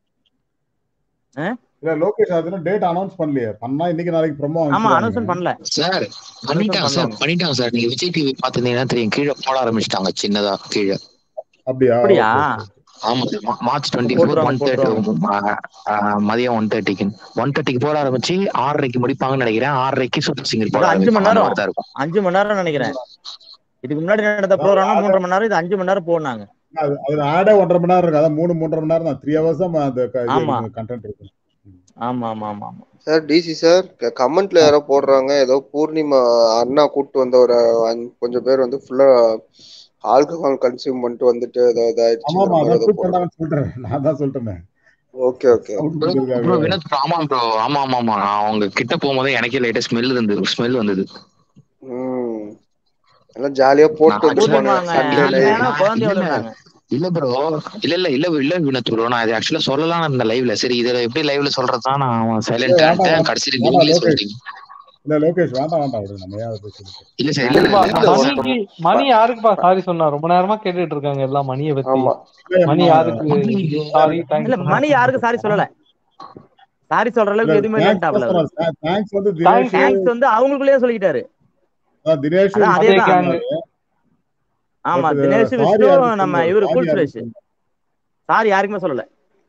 Speaker 1: இல்ல லோகேஷ் அதுன்னு டேட் அனௌன்ஸ் பண்ணலையே பண்ணா இன்னைக்கு நாளைக்கு ப்ரோமோ
Speaker 5: ஆமா
Speaker 1: அனுப்பிச்சிருவாங்க
Speaker 5: அனௌன்ஸ்மெண்ட் பண்ணல
Speaker 6: சார் பண்ணிட்டாங்க சார்
Speaker 5: பண்ணுவாங்க
Speaker 6: பண்ணிட்டாங்க சார் நீங்க விஜய் டிவி பாத்துருந்தீங்கன்னா தெரியும் கீழே போட ஆரம்பிச்சிட்டாங்க சின்னதா கீழே
Speaker 1: அப்படியா
Speaker 5: அப்படியா
Speaker 1: ஓகே ஓகே
Speaker 6: ஆமா மா- மார்ச் டுவெண்ட்டி ஃபோர்
Speaker 5: போட்டுருவாங்க
Speaker 6: ஒன்
Speaker 5: போட்டுருவாங்க
Speaker 6: தேர்ட்டி மதியம் ஒன் தேர்ட்டிக்கு ஒன் தேர்ட்டிக்கு போட ஆரம்பிச்சு ஆறரைக்கு முடிப்பாங்கன்னு நினைக்கிறேன் ஆறரைக்கு சூப்பர் சிங்கர் போட
Speaker 5: ஒரு அஞ்சு மணி
Speaker 6: ஆரம்பிப்பாங்க அந்த
Speaker 5: நேரம்
Speaker 6: மாதிரி தான் இருக்கும்
Speaker 5: அஞ்சு மணி நேரம் நினைக்கிறேன் இதுக்கு முன்னாடி நடந்த ப்ரோக்ராம் மூன்றரை மணி நேரம் இது அஞ்சு மணி நேரம் போனாங்க
Speaker 1: அது அதுல ஆடே ஒன்றரை மணி நேரம் இருக்கு அதான் மூணு மூன்றரை மணி நேரம் தான் த்ரீ ஹவர்ஸ் அந்த
Speaker 5: ஆமா
Speaker 1: கண்டென்ட் இருக்கும்
Speaker 5: ஆமா ஆமா ஆமா ஆமா
Speaker 3: சார் டிசி சார் கமெண்ட்ல யாரோ போடுறாங்க ஏதோ பூர்ணிமா அண்ணா கூட்டு வந்த ஒரு அஞ்சு- கொஞ்சம் பேர் வந்து ஃபுல்லா ஆல்கஹால் கன்சியூம் பண்ணிட்டு வந்துட்டு ஏதோ
Speaker 1: ஆமா
Speaker 3: இதாயிடுச்சுங்கிற
Speaker 1: ஆமா
Speaker 3: மாதிரி
Speaker 1: அதான்
Speaker 3: ஏதோ
Speaker 1: ட்வீட்
Speaker 3: போடுறாங்க
Speaker 1: பண்ணாங்கன்னு சொல்றேன் நான் தான் சொல்லிட்டேன்
Speaker 3: okay okay
Speaker 1: sound
Speaker 6: bro bro
Speaker 1: பிடிக்கிறதுக்காக
Speaker 6: வினோத் bro, ஆமா ப்ரோ ஆமா ஆமா ஆமா நான் அவங்க கிட்ட போகும்போது எனக்கே லைட்டா ஸ்மெல் இருந்தது ஸ்மெல் வந்தது
Speaker 3: ம் எல்லாம் ஜாலியா போட்டு
Speaker 6: நான் actually-
Speaker 3: வந்துருப்பாங்க
Speaker 5: பூர்ணிமாங்க
Speaker 3: சண்டே
Speaker 6: இல்ல
Speaker 3: லைவ்
Speaker 5: அண்ணனா
Speaker 6: நான்
Speaker 5: குழந்தையோட
Speaker 6: இல்ல
Speaker 5: இருந்தாங்க
Speaker 6: இல்ல ப்ரோ இல்ல இல்ல இல்ல இல்ல வினோத் ப்ரோ நான் இது ஆக்சுவலா சொல்லலாம் இந்த லைவ்ல சரி இதுல எப்படி லைவ்ல சொல்றதுதான் நான் சைலண்ட்
Speaker 1: வேண்டாம்
Speaker 6: ஆகிட்டேன்
Speaker 1: வேண்டாம்
Speaker 6: கடைசியில்
Speaker 1: வேண்டாம்
Speaker 6: நீங்களே
Speaker 1: லோகேஷ்
Speaker 6: சொல்லிட்டீங்க
Speaker 1: இல்ல லோகேஷ் வேண்டாம் வேண்டாம் விடுங்க நம்ம ஏன் அதை போய் சொல்லிட்டு
Speaker 6: இல்ல சார் இல்ல இல்ல
Speaker 2: சரிப்பா
Speaker 6: இல்ல
Speaker 3: இல்ல
Speaker 6: இல்ல
Speaker 2: மணிக்கு மணி யாருக்குப்பா சாரி சொன்னா ரொம்ப நேரமா கேட்டுட்டு இருக்காங்க எல்லாம் மணியை பத்தி
Speaker 3: ஆமா
Speaker 1: இல்ல
Speaker 2: மணி
Speaker 1: நம்ம
Speaker 2: யாருக்கு
Speaker 6: மணி
Speaker 2: சாரி
Speaker 5: இல்ல
Speaker 2: தேங்க்ஸ்
Speaker 5: மணி யாருக்கும் சாரி சொல்லல சாரி சொல்ற
Speaker 1: இல்ல
Speaker 5: அளவுக்கு எதுவுமே
Speaker 1: தேங்க்ஸ்
Speaker 5: இல்லன்ட்டாப்ல
Speaker 1: தான்
Speaker 5: அவரு
Speaker 1: சொன்னார் தேங்க்ஸ் வந்து
Speaker 2: தேங்க்ஸ்
Speaker 1: தினேஷ்
Speaker 5: தேங்க்ஸ் வந்து அவங்களுக்குள்ளேயே சொல்லிக்கிட்டாரு
Speaker 1: அதான் தினேஷ்
Speaker 5: அதான்
Speaker 2: அதே
Speaker 1: விஷ்ணு
Speaker 5: அதேதான்
Speaker 2: கேங்கு
Speaker 1: சொன்னாரு
Speaker 5: ஆமா
Speaker 1: பட்
Speaker 5: தினேஷ்
Speaker 1: சாரி
Speaker 5: விஷ்ணு
Speaker 1: யாருக்கும்
Speaker 5: நம்ம
Speaker 1: சொல்லல
Speaker 5: இவரு
Speaker 1: சாரி
Speaker 5: கூல்
Speaker 1: யாருக்கும்
Speaker 5: சுரேஷ்
Speaker 1: சொல்லல
Speaker 5: சாரி யாருக்குமே சொல்லல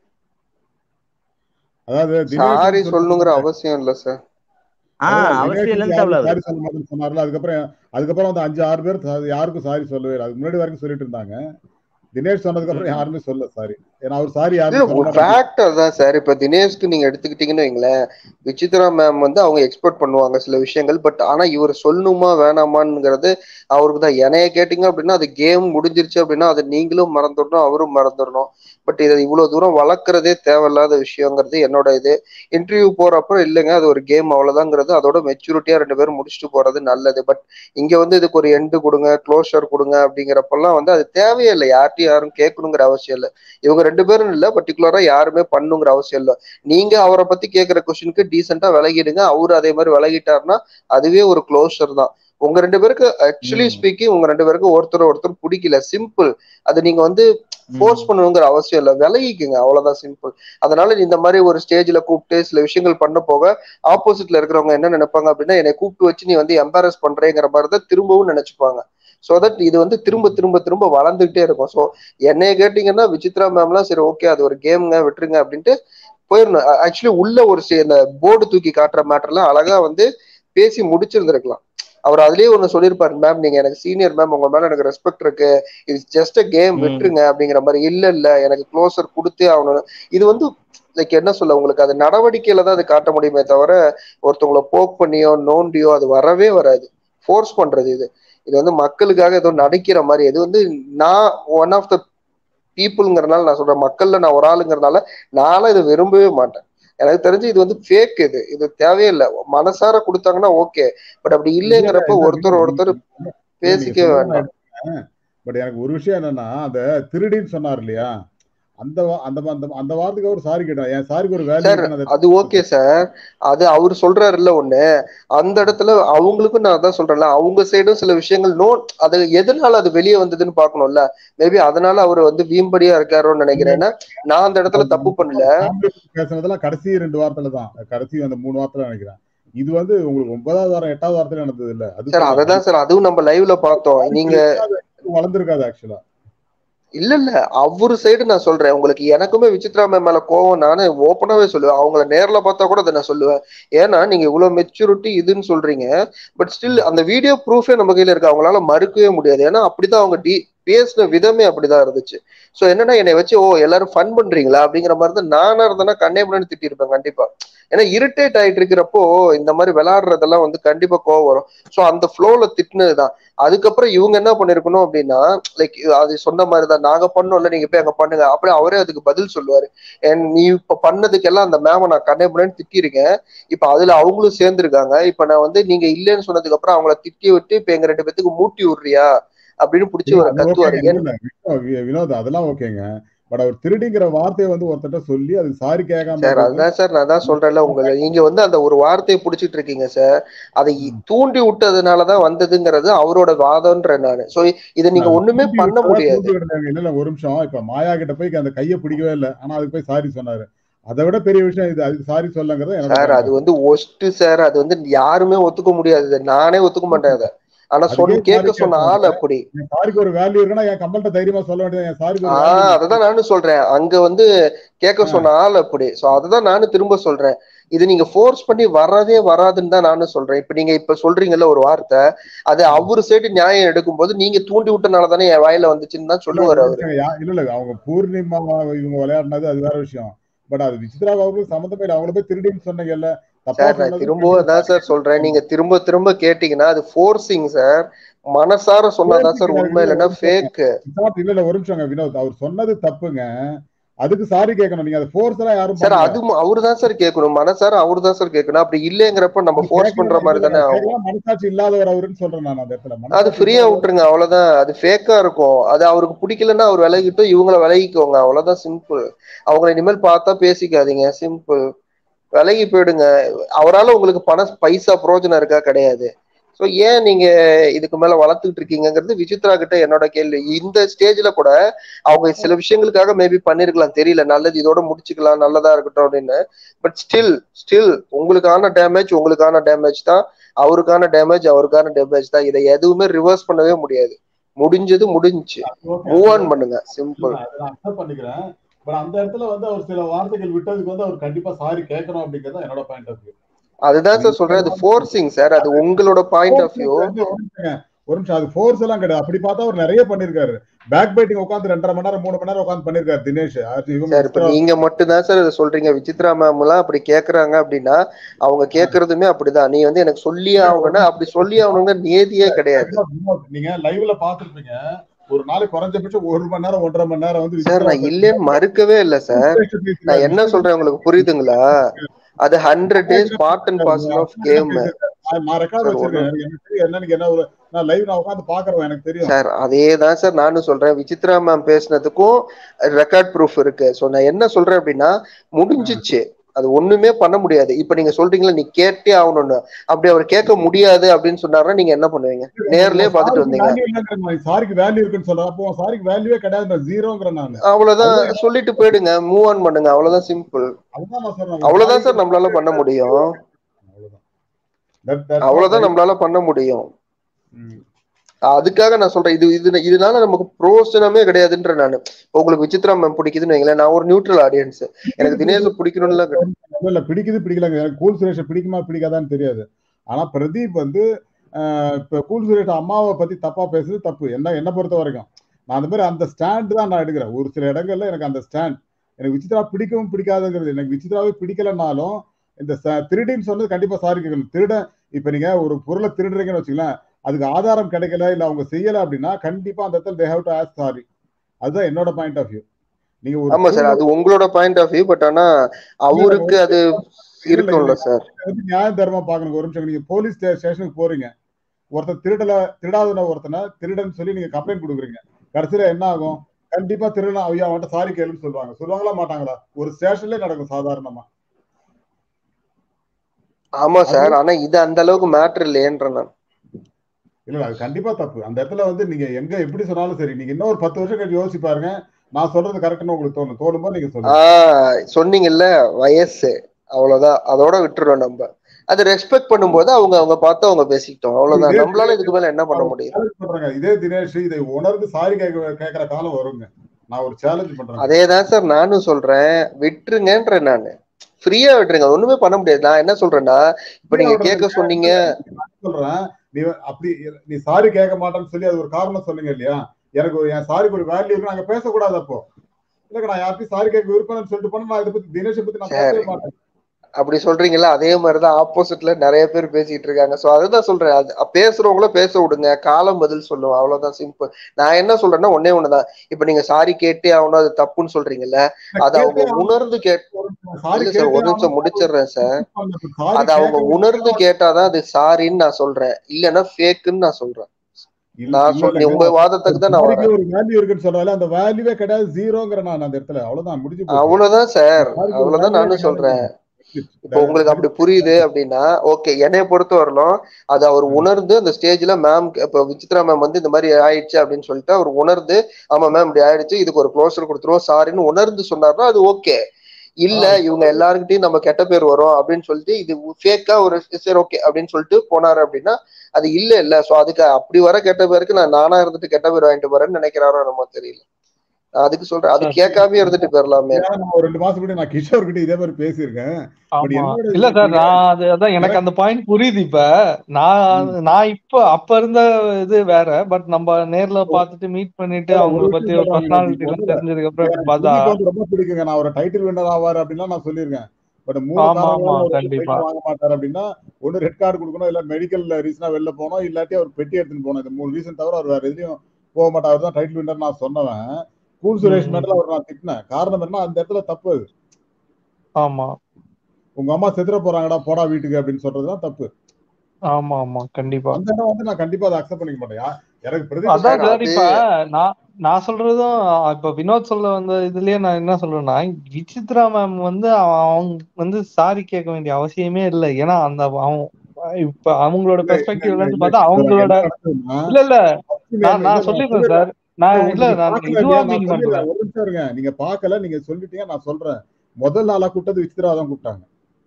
Speaker 1: அதாவது தினேஷ்
Speaker 3: சாரி
Speaker 1: வந்து
Speaker 3: சொல்லணுங்கிற
Speaker 1: சொல்லிட்டு
Speaker 3: அவசியம் இல்ல சார்
Speaker 5: ஆஹ்
Speaker 1: அதுதான்
Speaker 5: அவசியம்
Speaker 1: தினேஷ் வந்து
Speaker 5: இல்லன்ட்டாப்ல
Speaker 1: யாருக்கும்
Speaker 5: அவரு
Speaker 1: சாரி சொல்ல மாட்டேன்னு சொன்னார்ல அதுக்கப்புறம் அதுக்கப்புறம் வந்து அஞ்சு ஆறு பேர் சா- யாருக்கும் சாரி சொல்லவே இல்லை அதுக்கு முன்னாடி வரைக்கும் சொல்லிட்டு இருந்தாங்க தினேஷ் சொன்னதுக்கு
Speaker 5: ம்,
Speaker 1: அப்புறம்
Speaker 5: ம்.
Speaker 1: யாருமே சொல்ல சாரி ஏன்னா அவர் சாரி
Speaker 3: இல்ல
Speaker 1: யாருக்கும் சொல்ல
Speaker 3: ஒரு
Speaker 1: மாட்டேன்னு
Speaker 3: ஃபேக்டர் தான் சார் இப்ப தினேஷ்க்கு நீங்க எடுத்துக்கிட்டீங்கன்னு வைங்களேன் விசித்ரா மேம் வந்து அவங்க எக்ஸ்பெக்ட் பண்ணுவாங்க சில விஷயங்கள் பட் ஆனா இவர் சொல்லணுமா வேணாமாங்கிறது அவருக்கு தான் என்னைய கேட்டீங்க அப்படின்னா அது கேம் முடிஞ்சிருச்சு அப்படின்னா அது நீங்களும் மறந்துடணும் அவரும் மறந்துடணும் பட் இதை இவ்வளவு தூரம் வளர்க்கறதே தேவையில்லாத விஷயங்கிறது என்னோட இது இன்டர்வியூ போறப்ப இல்லைங்க அது ஒரு கேம் அவ்வளவுதாங்கிறது அதோட மெச்சூரிட்டியா ரெண்டு பேரும் முடிச்சுட்டு போறது நல்லது பட் இங்க வந்து இதுக்கு ஒரு எண்டு கொடுங்க க்ளோஷர் கொடுங்க அப்படிங்கிறப்பெல்லாம் வந்து அது தேவையே இல்லை யார்ட்டையும் யாரும் கேட்கணுங்கிற அவசியம் இல்லை இவங்க ரெண்டு பேரும் இல்ல பர்டிகுலரா யாருமே பண்ணுங்கிற அவசியம் இல்லை நீங்க அவரை பத்தி கேட்கிற கொஸ்டினுக்கு டீசெண்டா விலகிடுங்க அவரு அதே மாதிரி விலகிட்டாருன்னா அதுவே ஒரு க்ளோஷர் தான் உங்க ரெண்டு பேருக்கு ஆக்சுவலி
Speaker 1: ம்.
Speaker 3: ஸ்பீக்கிங் உங்க ரெண்டு பேருக்கு ஒருத்தர் ஒருத்தர் பிடிக்கல சிம்பிள் அது நீங்க வந்து
Speaker 5: ம்.
Speaker 3: ஃபோர்ஸ் பண்ணணுங்கிற அவசியம் இல்லை விலகிக்குங்க அவ்வளவுதான் சிம்பிள் அதனால இந்த மாதிரி ஒரு ஸ்டேஜ்ல கூப்பிட்டு சில விஷயங்கள் பண்ண போக ஆப்போசிட்ல இருக்கிறவங்க என்ன நினைப்பாங்க அப்படின்னா என்னை கூப்பிட்டு வச்சு நீ வந்து எம்பாரஸ் பண்றேங்கிற மாதிரி தான் திரும்பவும் நினைச்சுப்பாங்க ஸோ தட் இது வந்து திரும்ப திரும்ப திரும்ப வளர்ந்துகிட்டே இருக்கும் ஸோ என்னைய கேட்டீங்கன்னா விசித்ரா மேம்லாம் சரி ஓகே அது ஒரு கேம்ங்க விட்டுருங்க அப்படின்ட்டு போயிடணும் ஆக்சுவலி உள்ள ஒரு சி- இந்த போர்டு தூக்கி காட்டுற மேட்டர்லாம் அழகா வந்து பேசி முடிச்சிருந்திருக்கலாம் அவர் அதுலயே ஒண்ணு சொல்லியிருப்பாரு மேம் நீங்க எனக்கு சீனியர் மேம் உங்க மேல எனக்கு ரெஸ்பெக்ட் இருக்கு இது ஜஸ்ட் அ கேம்
Speaker 5: ம்.
Speaker 3: விட்டுருங்க அப்படிங்கிற மாதிரி இல்ல இல்ல எனக்கு க்ளோசர் கொடுத்தே ஆகணும் இது வந்து லைக் என்ன சொல்ல உங்களுக்கு அது நடவடிக்கையில தான் அது காட்ட முடியுமே தவிர ஒருத்தவங்கள போக் பண்ணியோ நோண்டியோ அது வரவே வராது ஃபோர்ஸ் பண்றது இது இது வந்து மக்களுக்காக ஏதோ நடிக்கிற மாதிரி இது வந்து நான் ஒன் ஆஃப் த பீப்புள்ங்கிறனால நான் சொல்றேன் மக்கள்ல நான் ஒரு ஆளுங்கிறனால நானும் இதை விரும்பவே மாட்டேன் எனக்கு தெரிஞ்சு இது வந்து ஃபேக் இது இது தேவையில்லை மனசார கொடுத்தாங்கன்னா ஓகே பட் அப்படி
Speaker 1: இல்ல இல்ல
Speaker 3: இல்லைங்கிறப்ப
Speaker 1: இல்ல
Speaker 3: ஒருத்தர்
Speaker 1: வினோத்
Speaker 3: ஒருத்தர்
Speaker 1: நீங்க இல்ல நீங்க
Speaker 3: பேசிக்கவே
Speaker 1: சொல்றது நான்
Speaker 3: வேண்டாம்
Speaker 1: எடுத்துக்கிறேன் பட் எனக்கு ஒரு விஷயம் என்னன்னா அந்த திருடின்னு சொன்னார் இல்லையா அந்த வா- அந்த அந்த அந்த வார்த்தைக்கு அவர் சாரி கேட்டார் என் சாரிக்கு ஒரு வேல்யூ
Speaker 3: சார்
Speaker 1: இருக்குன்னு அதை
Speaker 3: அது ஓகே சார் அது அவர் சொல்றாருல்ல ஒண்ணு அந்த இடத்துல அவங்களுக்கும் நான் அதான் சொல்றேன்ல அவங்க சைடும் சில விஷயங்கள் நோ அது எதனால அது வெளியே வந்ததுன்னு பார்க்கணும்ல மேபி அதனால அவர் வந்து வீம்படியா இருக்காரோன்னு
Speaker 1: இல்ல
Speaker 3: நினைக்கிறேன் ஏன்னா நான் அந்த இடத்துல
Speaker 1: அவர்
Speaker 3: தப்பு பண்ணல
Speaker 1: ஃபேமிலி பேசுனதெல்லாம் கடைசி ரெண்டு வார்த்தையில தான் கடைசி அந்த மூணு வார்த்தையில நினைக்கிறேன் இது வந்து உங்களுக்கு ஒன்பதாவது வாரம் எட்டாவது வாரத்துல நடந்தது இல்ல அது
Speaker 3: சார்
Speaker 1: சொல்றேன் அது
Speaker 3: அததான் சார் அதுவும் நம்ம லைவ்ல பார்த்தோம்
Speaker 1: சாரி
Speaker 3: நீங்க
Speaker 1: கேட்காத வளர்ந்துருக்காது ஆக்சுவலா
Speaker 3: இல்ல இல்ல அவரு சைடு நான் சொல்றேன் உங்களுக்கு எனக்குமே விசித்ரா மேம் மேல கோவம் நானு ஓப்பனாவே சொல்லுவேன் அவங்கள நேர்ல பார்த்தா கூட அதை நான் சொல்லுவேன் ஏன்னா நீங்க இவ்வளவு மெச்சூரிட்டி இதுன்னு சொல்றீங்க பட் ஸ்டில் அந்த வீடியோ ப்ரூஃபே நம்ம கையில இருக்கு அவங்களால மறுக்கவே முடியாது ஏன்னா அப்படிதான் அவங்க டி பேசின விதமே அப்படிதான் இருந்துச்சு சோ என்னன்னா என்னை வச்சு ஓ எல்லாரும் ஃபன் பண்றீங்களா அப்படிங்கிற மாதிரி தான் நானா இருந்தேன்னா கண்ணே முன்னாடி திட்டிருப்பேன் கண்டிப்பா ஏன்னா இரிட்டேட் ஆயிட்டு இருக்கிறப்போ இந்த மாதிரி விளையாடுறதெல்லாம் வந்து கண்டிப்பா கோவம் வரும் சோ அந்த ஃப்ளோல திட்டினதுதான் அதுக்கப்புறம் இவங்க என்ன பண்ணிருக்கணும் அப்படின்னா லைக் அது சொன்ன மாதிரி தான் நாங்க பண்ணோம்ல நீங்க போய் அங்க பண்ணுங்க அப்படியே அவரே அதுக்கு பதில் சொல்லுவாரு And நீ இப்ப பண்ணதுக்கெல்லாம் அந்த மேம நான் கண்ணே முன்னாடி திட்டிருக்கேன் இப்ப அதுல அவங்களும் சேர்ந்திருக்காங்க இப்ப நான் வந்து நீங்க இல்லைன்னு சொன்னதுக்கு அப்புறம் அவங்கள திட்டி விட்டு இப்ப எங்க ரெண்டு பேத்துக்கு மூட்டி விடுறியா அப்படின்னு புடிச்சு
Speaker 1: இல்ல
Speaker 3: ஒரு
Speaker 1: அது
Speaker 3: கத்துவாரு
Speaker 1: ஓகேங்க
Speaker 3: ஏன்
Speaker 1: இல்ல இல்ல வினோ- வினோத் அதெல்லாம் ஓகேங்க பட் அவர் திருடிங்கிற வார்த்தையை வந்து ஒருத்தட்ட சொல்லி அது சாரி கேட்காம
Speaker 3: சார்
Speaker 1: இருக்கிறது
Speaker 3: அதுதான் சார் நான் தான் சொல்றேன்ல உங்களை நீங்க வந்து அந்த ஒரு வார்த்தையை புடிச்சிட்டு இருக்கீங்க சார் அதை
Speaker 1: ம்.
Speaker 3: தூண்டி விட்டதுனாலதான் வந்ததுங்கிறது அவரோட வாதம்ன்றேன் நானு சோ இதை
Speaker 1: இல்ல
Speaker 3: நீங்க
Speaker 1: அது
Speaker 3: ஒண்ணுமே
Speaker 1: தூண்டி
Speaker 3: பண்ண
Speaker 1: விட்டதா
Speaker 3: முடியாது
Speaker 1: தூண்டி விடுறாங்க இல்ல இல்ல ஒரு நிமிஷம் இப்ப மாயா கிட்ட போய் அந்த கையை பிடிக்கவே இல்லை ஆனா அதுக்கு போய் சாரி சொன்னாரு அதை விட பெரிய விஷயம் இது அதுக்கு சாரி சொல்லுங்கிறது என்னோட
Speaker 3: சார் அது
Speaker 1: பாயிண்ட்
Speaker 3: வந்து ஒஸ்ட் சார் அது வந்து யாருமே ஒத்துக்க முடியாது இதை நானே ஒத்துக்க மாட்டேன் அதை ஆனா சொன்ன
Speaker 1: அதுக்கே
Speaker 3: கேட்க
Speaker 1: சாரி
Speaker 3: சொன்ன ஆள்
Speaker 1: கேட்கணும்
Speaker 3: அப்படி
Speaker 1: என் சாரிக்கு ஒரு வேல்யூ இருக்குன்னா என் கம்பல்ட்ட தைரியமா சொல்ல வேண்டியது என் சாரிக்கு ஒரு
Speaker 3: ஆஹ்
Speaker 1: வேல்யூ இருக்கு
Speaker 3: அததான் நானும் சொல்றேன் அங்க வந்து கேட்க சொன்ன ஆள் அப்படி சோ அததான் நானும் திரும்ப சொல்றேன் இது நீங்க ஃபோர்ஸ் பண்ணி வர்றதே வராதுன்னு தான் நானும் சொல்றேன் இப்ப நீங்க இப்ப சொல்றீங்கல்ல ஒரு வார்த்தை அது அவரு சைடு நியாயம் எடுக்கும்போது நீங்க தூண்டி விட்டனால தானே என் வாயில வந்துச்சுன்னு தான்
Speaker 1: இல்ல
Speaker 3: சொல்லுவாரு
Speaker 1: ஒரு
Speaker 3: அவரு
Speaker 1: நிமிஷம் யா- இல்ல இல்ல அவங்க பூர்ணிமா இவங்க விளையாடினது அது வேற விஷயம் பட் அது விசித்ரா அவங்களுக்கு சம்மந்தமே இல்லை அவங்கள போய் திருடின்னு சொன்னீங்கல்ல தப்பா
Speaker 3: சார் நான்
Speaker 1: சொன்னது
Speaker 3: திரும்பவும்
Speaker 1: கண்டிப்பா
Speaker 3: அதான் சார் சொல்றேன் நீங்க திரும்ப திரும்ப கேட்டீங்கன்னா அது ஃபோர்சிங் சார் மனசார சொன்னாதான் சார்
Speaker 1: பேசிக்கிறேன்
Speaker 3: உண்மை
Speaker 1: இல்ல
Speaker 3: இல்லைன்னா
Speaker 1: ஒரு நிமிஷம்
Speaker 3: ஃபேக்
Speaker 1: வினோத், இல்ல இல்ல ஒரு நிமிஷங்க வினோத் அவர் சொன்னது தப்புங்க அதுக்கு சாரி கேட்கணும் நீங்க அதை ஃபோர்ஸ் எல்லாம் யாரும்
Speaker 3: சார்
Speaker 1: பண்ணல
Speaker 3: அது அவரு தான் சார் கேட்கணும் மனசார அவரு தான் சார் கேட்கணும் அப்படி இல்லைங்கிறப்ப நம்ம
Speaker 1: அது
Speaker 3: ஃபோர்ஸ் பண்ற
Speaker 1: கேட்கலாம்
Speaker 3: மாதிரி
Speaker 1: இல்ல
Speaker 3: தானே ஆகும்
Speaker 1: கேட்கலாம் மனசாட்சி இல்லாதவர் அவருன்னு சொல்றேன் நான் அந்த இடத்துல
Speaker 3: அது
Speaker 1: மனசாட்சி
Speaker 3: ஃப்ரீயா
Speaker 1: இல்லாதவர்
Speaker 3: விட்டுருங்க அவ்வளவுதான் அது ஃபேக்கா இருக்கும் அது அவருக்கு பிடிக்கலன்னா அவர் விலகிட்டும் இவங்கள விலகிக்கோங்க அவ்வளவுதான் சிம்பிள் அவங்கள இனிமேல் பார்த்தா பேசிக்காதீங்க சிம்பிள் விலகி போயிடுங்க அவரால உங்களுக்கு பண பைசா பிரயோஜனம் இருக்கா கிடையாது சோ ஏன் நீங்க இதுக்கு மேல வளர்த்துக்கிட்டு இருக்கீங்கங்கிறது விசித்ரா கிட்ட என்னோட கேள்வி இந்த ஸ்டேஜ்ல கூட அவங்க சில விஷயங்களுக்காக மேபி பண்ணிருக்கலாம் தெரியல நல்லது இதோட முடிச்சுக்கலாம் நல்லதா இருக்கட்டும் அப்படின்னு பட் ஸ்டில் ஸ்டில் உங்களுக்கான டேமேஜ் உங்களுக்கான டேமேஜ் தான் அவருக்கான டேமேஜ் அவருக்கான டேமேஜ் தான் இதை எதுவுமே ரிவர்ஸ் பண்ணவே முடியாது முடிஞ்சது முடிஞ்சுச்சு
Speaker 1: ஓகே
Speaker 3: மூவ்
Speaker 1: அது
Speaker 3: ஆன் பண்ணுங்க சிம்பிள்
Speaker 1: இல்ல அதை நான் அக்செப்ட் பண்ணிக்கிறேன் பட் அந்த இடத்துல வந்து அவர் சில வார்த்தைகள் விட்டதுக்கு வந்து அவர் கண்டிப்பா சாரி கேட்கணும் அப்படிங்கிறது தான் என்னோட பாயிண்ட் ஆஃப் வியூ
Speaker 3: அதுதான் சார் சொல்றேன் அது ஃபோர்சிங் சார் அது உங்களோட பாயிண்ட் ஆஃப் வியூ
Speaker 1: ஒரு நிமிஷம் ஒரு நிமிஷம் அது ஃபோர்ஸ் எல்லாம் கிடையாது அப்படி பார்த்தா அவர் நிறைய பண்ணிருக்காரு பேக் பைட்டிங் உட்காந்து ரெண்டரை மணி நேரம் மூணு மணி நேரம் உட்காந்து பண்ணிருக்காரு தினேஷ் அது இவங்க
Speaker 3: சார் இப்ப
Speaker 1: விசித்ரா
Speaker 3: நீங்க மட்டும் தான் சார் இதை சொல்றீங்க விசித்ரா மேம் எல்லாம் அப்படி கேக்குறாங்க அப்படின்னா அவங்க கேக்குறதுமே அப்படிதான் நீ வந்து எனக்கு சொல்லி ஆகணும்னா அப்படி சொல்லி ஆகணுங்க நேதியே கிடையாது
Speaker 1: வினோத், வினோத், நீங்க லைவ்ல பாத்துருப்பீங்க ஒரு நாளைக்கு குறைஞ்சபட்சம் ஒரு மணி நேரம் ஒன்றரை மணி நேரம் வந்து
Speaker 3: சார்
Speaker 1: விசித்ரா
Speaker 3: நான் இல்லைன்னு மறுக்கவே இல்லை சார் நான் என்ன சொல்றேன் உங்களுக்கு புரியுதுங்களா அது hundred days part and parcel of game
Speaker 1: நான் ரெக்கார்ட்
Speaker 3: சார் ஒண்ணு
Speaker 1: வச்சிருக்கேன் எனக்கு தெரியும் என்னன்னு என்ன ஒரு நான் லைவ் நான் உட்காந்து பாக்குறேன் எனக்கு தெரியும்
Speaker 3: சார் அதே தான் சார் நானும் சொல்றேன் விசித்ரா மேம் பேசினதுக்கும் ரெக்கார்ட் ப்ரூஃப் இருக்கு ஸோ நான் என்ன சொல்றேன் அப்படின்னா முடிஞ்சிச்சு அது ஒண்ணுமே பண்ண முடியாது இப்ப நீங்க சொல்றீங்களா நீ கேட்டே ஆகணும்னு அப்படி அவர் கேட்க முடியாது அப்படின்னு சொன்னாருன்னா நீங்க என்ன பண்ணுவீங்க நேர்லயே பார்த்துட்டு
Speaker 1: சாரிக்கு
Speaker 3: வந்தீங்க
Speaker 1: வேல்யூ இல்லைங்கிற சாரிக்கு வேல்யூ இருக்குன்னு சொல்றேன் அப்போ சாரிக்கு வேல்யூவே கிடையாது ஜீரோங்கிறேன் நான்
Speaker 3: அவ்வளவுதான் சொல்லிட்டு போயிடுங்க மூவ் ஆன் பண்ணுங்க அவ்வளவுதான் சிம்பிள்
Speaker 1: அதுதான் நான் சொல்றேன்
Speaker 3: அவ்வளவுதான் சார் நம்மளால பண்ண முடியும்
Speaker 1: அவ்வளவுதான் That- that's what
Speaker 3: அவ்வளவுதான்
Speaker 1: I-
Speaker 3: நம்மளால பண்ண முடியும்
Speaker 1: ம்.
Speaker 3: அதுக்காக நான் சொல்றேன் இது இது இதனால நமக்கு பிரோஜனமே கிடையாதுன்ற நான் உங்களுக்கு விசித்ரா மேம் பிடிக்குதுன்னு வைங்களேன் நான் ஒரு நியூட்ரல் ஆடியன்ஸ் எனக்கு தினேஷ் பிடிக்கணும்ல
Speaker 1: இல்ல, இல்ல பிடிக்குது பிடிக்கலங்க எனக்கு கூல் சுரேஷ் பிடிக்குமா பிடிக்காதான்னு தெரியாது ஆனா பிரதீப் வந்து ஆஹ், இப்ப கூல் சுரேஷ் அம்மாவை பத்தி தப்பா பேசுறது தப்பு என்ன என்ன பொறுத்த வரைக்கும் நான் அந்த மாதிரி அந்த ஸ்டாண்ட் தான் நான் எடுக்கிறேன் ஒரு சில இடங்கள்ல எனக்கு அந்த ஸ்டாண்ட் எனக்கு விசித்ரா பிடிக்கவும் பிடிக்காதுங்கிறது எனக்கு விசித்ராவே பிடிக்கலனாலும் இந்த ச- திருடின்னு சொன்னது கண்டிப்பா சாரி கேட்கணும் திருட இப்ப நீங்க ஒரு பொருளை திருடுறீங்கன்னு வச்சுங்களேன் அதுக்கு ஆதாரம் கிடைக்கல இல்ல அவங்க செய்யல அப்படின்னா கண்டிப்பா அந்த இடத்துல they have to ask sorry அதுதான் என்னோட பாயிண்ட் ஆஃப் வியூ நீங்க ஒரு
Speaker 3: ஆமா சார்
Speaker 1: பொருளை
Speaker 3: அது உங்களோட பாயிண்ட் ஆஃப் வியூ பட் ஆனா அவருக்கு அது இருக்கும்ல சார்
Speaker 1: வந்து நியாய தர்மா பார்க்கணும் ஒரு நிமிஷம் நீங்க போலீஸ் ஸ்டேஷனுக்கு போறீங்க ஒருத்தன் திருடல திருடாத ஒருத்தனை திருடன்னு சொல்லி நீங்க கம்ப்ளைண்ட் கொடுக்குறீங்க கடைசியில என்ன ஆகும் கண்டிப்பா திருடன் ஐயா அவன்கிட்ட சாரி கேளுன்னு சொல்லுவாங்க சொல்லுவாங்களா மாட்டாங்களா ஒரு ஸ்டேஷன்லயே நடக்கும் சாதாரணமா
Speaker 3: ஆமா சார் ஆனா இது அந்த அளவுக்கு மேட்டர் இல்லையன்ற நான்
Speaker 1: இல்ல இல்ல, அது கண்டிப்பா தப்பு அந்த இடத்துல வந்து நீங்க எங்க எப்படி சொன்னாலும் சரி நீங்க இன்னும் ஒரு பத்து வருஷம் கழிச்சு யோசிச்சு பாருங்க நான் சொல்றது கரெக்ட்னு உங்களுக்கு தோணும் தோணும் போது நீங்க சொல்லுங்க
Speaker 3: ஆஹ் சொன்னீங்கல்ல வயசு அவ்வளவுதான் அதோட விட்டுறோம் நம்ம அது ரெஸ்பெக்ட் பண்ணும்போது அவங்க அவங்க பார்த்து அவங்க பேசிக்கிட்டோம் அவ்வளவுதான் நம்மளால இதுக்கு மேல என்ன பண்ண முடியும்
Speaker 1: சேலஞ்ச் பண்றாங்க இதே தினேஷ் இதை உணர்ந்து சாரி கேட்க கேட்கற காலம் வருங்க நான் ஒரு சேலஞ்ச் பண்றேன்
Speaker 3: அதேதான் சார் நானும் சொல்றேன் விட்டுருங்கன்றேன் நானு ஃப்ரீயா விட்டுருங்க அது ஒண்ணுமே பண்ண முடியாது நான் என்ன சொல்றேன்னா இப்ப நீங்க கேட்க சொன்னீங்க
Speaker 1: சொல்றேன் நீ அப்படி நீ சாரி கேட்க மாட்டேன்னு சொல்லி அது ஒரு காரணம் சொன்னீங்க இல்லையா எனக்கு ஒரு- என் சாரிக்கு ஒரு வேல்யூ இருக்கு நாங்க பேசக்கூடாது அப்போ இல்ல நான் யார்ட்டையும் சாரி கேட்க விருப்பம்னு சொல்லிட்டு போனா நான் இதை பத்தி தினேஷை பத்தி நான் பேசவே மாட்டேன்
Speaker 3: அப்படி சொல்றீங்களா அதே மாதிரிதான் ஆப்போசிட்ல நிறைய பேர் பேசிட்டு இருக்காங்க சோ அதுதான் சொல்றேன் அது பேசுறவங்கள பேச விடுங்க காலம் பதில் சொல்லுவோம் அவ்வளவுதான் சிம்பிள் நான் என்ன சொல்றேன்னா ஒன்னே ஒண்ணுதான் இப்ப நீங்க சாரி கேட்டே ஆகணும் அது தப்புன்னு சொல்றீங்கல்ல அது அவங்க உணர்ந்து கேட்
Speaker 1: சாரி
Speaker 3: இல்ல சார் ஒரு நிமிஷம் முடிச்சிடுறேன் சார் அது அவங்க உணர்ந்து கேட்டாதான் அது சாரின்னு நான் சொல்றேன் இல்லைன்னா ஃபேக்குன்னு நான் சொல்றேன் நான் சொன்னேன் உங்க வாதத்துக்கு தான் நான் வரேன்
Speaker 1: ஒரு வேல்யூ இருக்குன்னு சொன்னால அந்த வேல்யூவே கிடையாது ஜீரோங்கிற நான் அந்த இடத்துல அவ்வளவுதான் முடிஞ்சு போச்சு.
Speaker 3: அவ்வளவுதான் சார்
Speaker 1: சாரிக்கு ஒரு
Speaker 3: அவ்வளவுதான்
Speaker 1: value
Speaker 3: நானும்
Speaker 1: கிடையாது.
Speaker 3: சொல்றேன் இப்போ உங்களுக்கு அப்படி புரியுது அப்படின்னா ஓகே என்னைய பொறுத்த வரலும் அது அவர் உணர்ந்து அந்த ஸ்டேஜ்ல மேம் இப்போ விசித்ரா மேம் வந்து இந்த மாதிரி ஆயிடுச்சு அப்படின்னு சொல்லிட்டு அவர் உணர்ந்து ஆமா மேம் இப்படி ஆயிடுச்சு இதுக்கு ஒரு க்ளோசர் கொடுத்துருவோம் சாரின்னு உணர்ந்து சொன்னார்னா அது ஓகே இல்ல இவங்க எல்லாருக்கிட்டையும் நம்ம கெட்ட பேர் வரும் அப்படின்னு சொல்லிட்டு இது ஃபேக்கா ஒரு சரி ஓகே அப்படின்னு சொல்லிட்டு போனாரு அப்படின்னா அது இல்ல இல்ல சோ அதுக்கு அப்படி வர கெட்ட பேருக்கு நான் நானா இருந்துட்டு கெட்ட பேர் வாங்கிட்டு போறேன்னு நினைக்கிறாரோ நம்ம தெரியல நான் அதுக்கு சொல்றேன் அது கேட்காம இருந்துட்டு போயிடலாமே
Speaker 1: ஏன்னா நம்ம ஒரு ரெண்டு மாசம் முன்னாடி நான் கிஷோர் கிட்ட இதே மாதிரி பேசியிருக்கேன் பட்
Speaker 2: ஆமா
Speaker 1: என்னோட
Speaker 2: இல்ல
Speaker 1: இதுல
Speaker 2: சார் நான் அது அதான் எனக்கு அந்த பாயிண்ட் புரியுது இப்ப நான் நான் இப்ப அப்ப இருந்த இது வேற பட் நம்ம நேர்ல பார்த்துட்டு மீட் பண்ணிட்டு
Speaker 1: ஒரு
Speaker 2: அவங்கள
Speaker 1: விஷயம்
Speaker 2: பத்தி ஒரு
Speaker 1: சொல்றாங்க
Speaker 2: பர்சனாலிட்டி
Speaker 1: இப்போ
Speaker 2: எல்லாம் தெரிஞ்சதுக்கு அப்புறம் இப்ப
Speaker 1: எனக்கு
Speaker 2: பார்த்தா
Speaker 1: சுஜித் வந்து ரொம்ப பிடிக்குங்க நான் ஒரு டைட்டில் வின்னர் ஆவார் அப்படின்லாம் நான் சொல்லியிருக்கேன் பட் மூணு
Speaker 2: ஆமா ஆமா
Speaker 1: காரணங்களால அவர் வந்து
Speaker 2: கண்டிப்பா
Speaker 1: டைட்டில் வாங்க மாட்டார் அப்படின்னா ஒன்னு ரெட் கார்டு கொடுக்கணும் இல்ல மெடிக்கல் ரீசனா வெளில போனோம் இல்லாட்டி அவர் பெட்டி எடுத்துன்னு போனோம் இந்த மூணு ரீசன் தவிர அவர் வேற எதுலயும் போக மாட்டார் அவர் தான் டைட்டில் வின்னர் நான் சொன்னவன் கூல் சுரேஷ்
Speaker 2: ம்
Speaker 1: மேட்டர்ல அவர் நான் திட்டினேன் காரணம் என்ன அந்த இடத்துல தப்பு அது
Speaker 2: ஆமா
Speaker 1: உங்க அம்மா செத்துற போறாங்கடா போடா வீட்டுக்கு அப்படின்னு சொல்றதுதான் தப்பு
Speaker 2: ஆமா ஆமா கண்டிப்பா
Speaker 1: அந்த இடம் வந்து நான் கண்டிப்பா அதை அக்செப்ட் பண்ணிக்க மாட்டேன் யா- எனக்கு பிரதீப்
Speaker 2: அதான்
Speaker 3: சார்
Speaker 2: சார்
Speaker 3: அது
Speaker 2: இப்ப நான் நான் சொல்றதும் இப்ப வினோத் சொல்ல வந்த இதுலயே நான் என்ன சொல்றேன்னா விசித்ரா மேம் வந்து அவ- அவங்க வந்து சாரி கேட்க வேண்டிய அவசியமே இல்லை ஏன்னா அந்த அவங்க இப்ப அவங்களோட
Speaker 1: இல்ல இல்ல
Speaker 2: பெர்ஸ்பெக்டிவ்ல
Speaker 1: இல்ல
Speaker 2: இருந்து
Speaker 1: இல்ல
Speaker 2: பார்த்தா
Speaker 1: கிஷோர் அங்க
Speaker 2: அவங்களோட
Speaker 1: என்ன நடக்குதுன்னா
Speaker 2: இல்ல இல்ல
Speaker 1: first
Speaker 2: நான்
Speaker 1: இல்ல
Speaker 2: நான்
Speaker 1: நான்
Speaker 2: சொல்லிடுறேன்
Speaker 1: சொல்லிடுறேன்
Speaker 2: சார் நான்
Speaker 1: இல்ல,
Speaker 2: இல்ல
Speaker 1: நீங்க
Speaker 2: நான்
Speaker 1: பார்க்கல
Speaker 2: இதுவா
Speaker 1: இல்லையா நான்
Speaker 2: மீன்
Speaker 1: சொல்லிடுறேன்
Speaker 2: பண்றேன்
Speaker 1: ஒரு நிமிஷம் இருங்க நீங்க பார்க்கல நீங்க சொல்லிட்டீங்க நான் சொல்றேன் முதல் நாளா கூப்பிட்டது விசித்ரா தான் கூப்பிட்டாங்க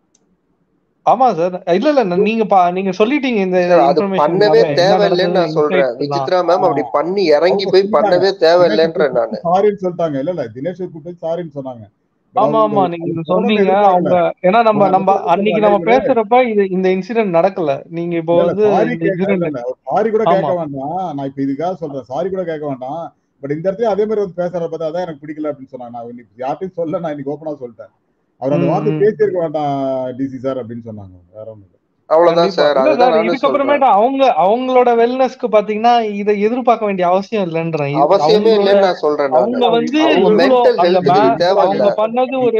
Speaker 2: ஆமா சார் இல்ல இல்ல நான் நீங்க பா நீங்க சொல்லிட்டீங்க இந்த
Speaker 3: சார் அது
Speaker 2: இன்ஃபர்மேஷன்
Speaker 3: பண்ணவே
Speaker 2: எல்லாமே என்ன
Speaker 3: தேவையில்லைன்னு
Speaker 2: நடந்தது
Speaker 3: நான் சொல்றேன்
Speaker 2: இன்சைட்ஸ் எல்லாம்
Speaker 3: விசித்ரா மேம் அப்படி பண்ணி இறங்கி
Speaker 1: அவங்க
Speaker 3: போய்
Speaker 1: சொல்லிட்டாங்க
Speaker 3: பண்ணவே
Speaker 1: தினேஷ்
Speaker 3: தேவையில்லைன்ற நானு
Speaker 1: கூப்பிட்டு சாரின்னு சொல்லிட்டாங்க இல்ல இல்ல தினேஷ் கூப்பிட்டு சாரின்னு சொன்னாங்க பட்
Speaker 2: ஆமா
Speaker 1: அவங்க
Speaker 2: ஆமா
Speaker 1: அது
Speaker 2: நீங்க
Speaker 1: சொல்லணும்னு
Speaker 2: சொன்னீங்க அவங்க
Speaker 1: எதிர்பார்க்கல
Speaker 2: ஏன்னா நம்ம
Speaker 1: அவங்க அந்த
Speaker 2: நம்ம
Speaker 1: இடத்துல
Speaker 2: அன்னைக்கு
Speaker 1: சொல்றாங்க
Speaker 2: நம்ம
Speaker 1: இவரு
Speaker 2: பேசுறப்ப இது இந்த இன்சிடென்ட் நடக்கல நீங்க இப்போ
Speaker 1: இல்ல இல்ல
Speaker 2: வந்து
Speaker 1: சாரி
Speaker 2: இந்த
Speaker 1: கேட்க இல்ல
Speaker 2: இன்சிடென்ட்
Speaker 1: இல்ல சாரி கூட
Speaker 2: ஆமா
Speaker 1: கேட்க வேண்டாம் நான் இப்ப இதுக்காக சொல்றேன் சாரி கூட கேட்க வேண்டாம் பட் இந்த இடத்துல அதே மாதிரி வந்து பேசுறத பார்த்தா அதான் எனக்கு பிடிக்கல அப்படின்னு சொன்னாங்க நான் இன்னைக்கு யார்ட்டையும் சொல்ல நான் இன்னைக்கு ஓப்பனா சொல்லிட்டேன் அவர் அந்த
Speaker 2: ம்
Speaker 1: வார்த்தை
Speaker 2: ம்
Speaker 1: பேசியிருக்க வேண்டாம் டிசி சார் அப்படின்னு சொன்னாங்க வேற ஒண்ணும் இல்ல
Speaker 3: அவ்வளவுதான்
Speaker 2: கண்டிப்பா
Speaker 3: சார்
Speaker 2: இல்ல
Speaker 3: அதுதான்
Speaker 2: சார்
Speaker 3: நானும் சொல்றேன்
Speaker 2: இதுக்கப்புறமேட்டு அவங்க அவங்களோட வெல்னஸ்க்கு பாத்தீங்கன்னா இதை எதிர்பார்க்க வேண்டிய அவசியம் இல்லைன்றேன் இது
Speaker 3: அவசியமே
Speaker 2: அவங்களோட
Speaker 3: இல்லைன்னு நான் சொல்றேன் நானு
Speaker 2: அவங்க வந்து
Speaker 3: அவங்க
Speaker 2: இவ்வளோ
Speaker 3: மென்டல்
Speaker 2: அந்த
Speaker 3: ஹெல்த்துக்கு
Speaker 2: மே
Speaker 3: இது தேவையில்ல
Speaker 2: அவங்க பண்ணது ஒரு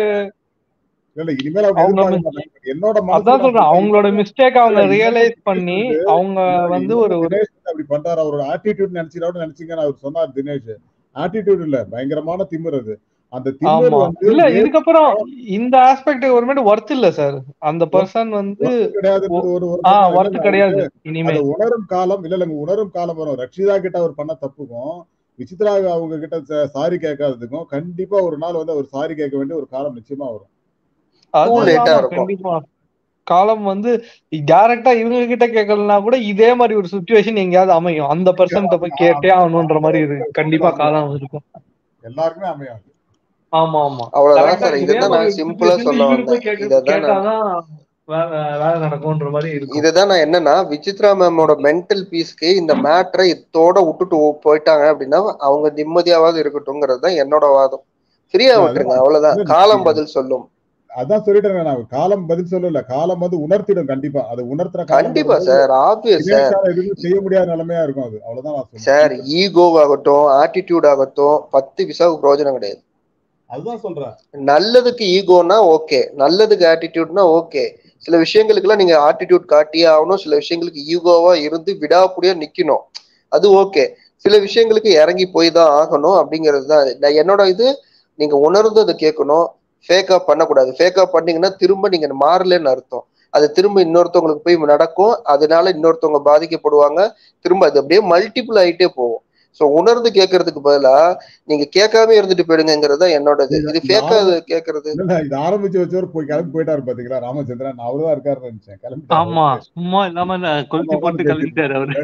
Speaker 1: இல்ல இல்ல இனிமேல் அவங்க
Speaker 2: அவங்க
Speaker 1: எதிர்பார்க்க
Speaker 2: mis-
Speaker 1: மாட்டாங்க But என்னோட மனசுல
Speaker 2: அதான்
Speaker 1: நான்
Speaker 2: சொல்றேன்
Speaker 1: சொல்றேன்
Speaker 2: அவங்களோட
Speaker 1: இன்னொன்னு
Speaker 2: மிஸ்டேக் அவங்க
Speaker 1: இல்ல இன்னொன்னு
Speaker 2: ரியலைஸ்
Speaker 1: தினேஷ்
Speaker 2: பண்ணி
Speaker 1: வந்து
Speaker 2: அவங்க
Speaker 1: இல்ல
Speaker 2: வந்து
Speaker 1: இன்னொன்னு
Speaker 2: ஒரு ஒரு
Speaker 1: தினேஷ் வந்து அப்படி பண்றாரு அவரோட ஆட்டிடியூட் நினைச்சிடாவது நினைச்சீங்கன்னு அவர் சொன்னார் தினேஷ் ஆட்டிடியூட் இல்ல பயங்கரமான திமிர் அது அந்த திமிர்
Speaker 2: ஆமா
Speaker 1: வந்து
Speaker 2: இல்ல
Speaker 1: ஏன்
Speaker 2: இதுக்கப்புறம் இந்த ஆஸ்பெக்ட் ஒருமேட்டு ஒர்த் இல்ல சார் அந்த பர்சன் வந்து
Speaker 1: ஒர்த்து கிடையாதுன்றது ஒரு ஒரு
Speaker 2: ஆ
Speaker 1: பக்கம் இல்ல
Speaker 2: ஒர்த்
Speaker 1: இல்ல
Speaker 2: கிடையாது
Speaker 1: அவருக்கு
Speaker 2: இனிமே
Speaker 1: அதை உணரும் காலம் இல்ல இல்லங்க உணரும் காலம் வரும் ரக்ஷிதா கிட்ட அவர் பண்ண தப்புக்கும் விசித்ரா அவங்க கிட்ட சாரி கேட்காததுக்கும் கண்டிப்பா ஒரு நாள் வந்து அவர் சாரி கேட்க வேண்டிய ஒரு காலம் நிச்சயமா வரும்
Speaker 2: அது
Speaker 3: டூ லேட்டா
Speaker 2: ஆமா
Speaker 3: இருக்கும்
Speaker 2: கண்டிப்பா காலம் வந்து டைரக்டா இவங்க கிட்ட கேட்கலனா கூட இதே மாதிரி ஒரு சுச்சுவேஷன் எங்கேயாவது அமையும் அந்த பர்சன்ட்ட போய் கேட்டே ஆகணும்ன்ற மாதிரி இருக்கு கண்டிப்பா காலம் இருக்கும்
Speaker 1: எல்லாருக்குமே அமையாது
Speaker 2: ஆமா ஆமா
Speaker 3: அவ்வளவுதான்
Speaker 2: கரெக்டா
Speaker 3: சார்
Speaker 2: இதே
Speaker 3: இதைதான்
Speaker 2: மாதிரி
Speaker 3: நான்
Speaker 2: ஒரு
Speaker 3: சிம்பிளா
Speaker 2: சுச்சுவேஷன்
Speaker 3: சொல்ல
Speaker 2: இவரு போய்
Speaker 3: வந்தேன்
Speaker 2: கேட்க
Speaker 3: இதைதான் நான்
Speaker 2: கேட்டாதான் வேலை வேலை நடக்கும்ன்ற மாதிரி இருக்கும்
Speaker 3: இதுதான் நான் என்னன்னா விசித்ரா மேமோட மென்டல் பீஸ்க்கு இந்த மேட்டரை இதோட விட்டுட்டு ஓ- போயிட்டாங்க அப்படின்னா அவங்க நிம்மதியாவது இருக்கட்டும்ங்கிறது தான் என்னோட வாதம் ஃப்ரீயா
Speaker 1: இல்ல
Speaker 3: விட்டுருங்க
Speaker 1: அதான்
Speaker 3: அவ்வளவுதான்
Speaker 1: இல்ல
Speaker 3: காலம்
Speaker 1: நீங்க
Speaker 3: பதில் சொல்லும்
Speaker 1: அதான் சொல்லிட்டேன் நான் காலம் பதில் சொல்லல காலம் வந்து உணர்த்திடும் கண்டிப்பா அது உணர்த்துற காலம்
Speaker 3: கண்டிப்பா
Speaker 1: வரும்போது
Speaker 3: சார் ஆப்வியஸ் சார்
Speaker 1: தினேஷால எதுவுமே செய்ய முடியாத நிலைமையா இருக்கும் அது அவ்வளவுதான் நான் சொல்றேன்
Speaker 3: சார்
Speaker 1: சிம்பிள்
Speaker 3: ஈகோ ஆகட்டும் ஆட்டிடியூட் ஆகட்டும் பத்து விசாவுக்கு பிரயோஜனம் கிடையாது
Speaker 1: அதுதான் சொல்றேன்
Speaker 3: நல்லதுக்கு ஈகோனா ஓகே நல்லதுக்கு ஆட்டிடியூட்னா ஓகே சில விஷயங்களுக்குலாம் நீங்க ஆட்டிடியூட் காட்டியே ஆகணும் சில விஷயங்களுக்கு ஈகோவா இருந்து விடாப்புடியா நிக்கணும் அது ஓகே சில விஷயங்களுக்கு இறங்கி போய் தான் ஆகணும் அப்படிங்கிறது தான் நான் என்னோட இது நீங்க உணர்ந்து அதை கேட்கணும் ஃபேக்கா பண்ணக்கூடாது ஃபேக்கா பண்ணீங்கன்னா திரும்ப நீங்க மாறலன்னு அர்த்தம் அது திரும்ப இன்னொருத்தவங்களுக்கு போய் நடக்கும் அதனால இன்னொருத்தவங்க பாதிக்கப்படுவாங்க திரும்ப அது அப்படியே மல்டிபிள் ஆயிட்டே போகும் ஸோ உணர்ந்து கேட்கறதுக்கு பதிலா நீங்க கேட்காம இருந்துட்டு போயிடுங்கிறது தான் என்னோடது
Speaker 1: இது
Speaker 3: இது
Speaker 1: இது
Speaker 3: ஃபேக்கா
Speaker 1: ஆரம்பி
Speaker 3: கேட்கறது
Speaker 1: இல்ல இல்ல இது ஆரம்பிச்சு வச்சவர் போய் கிளம்பி போயிட்டாரு பாத்தீங்களா ராமச்சந்திரன் நான் அவருதான் இருக்காருன்னு நினைச்சேன் கிளம்பிட்டாரு
Speaker 2: ஆமா
Speaker 1: ஓகே
Speaker 2: சும்மா இல்லாம நான்
Speaker 1: நம்ம
Speaker 2: கொளுத்தி போட்டு
Speaker 1: உட்காந்து பேசிட்டு
Speaker 2: கிளம்பிட்டாரு அவரு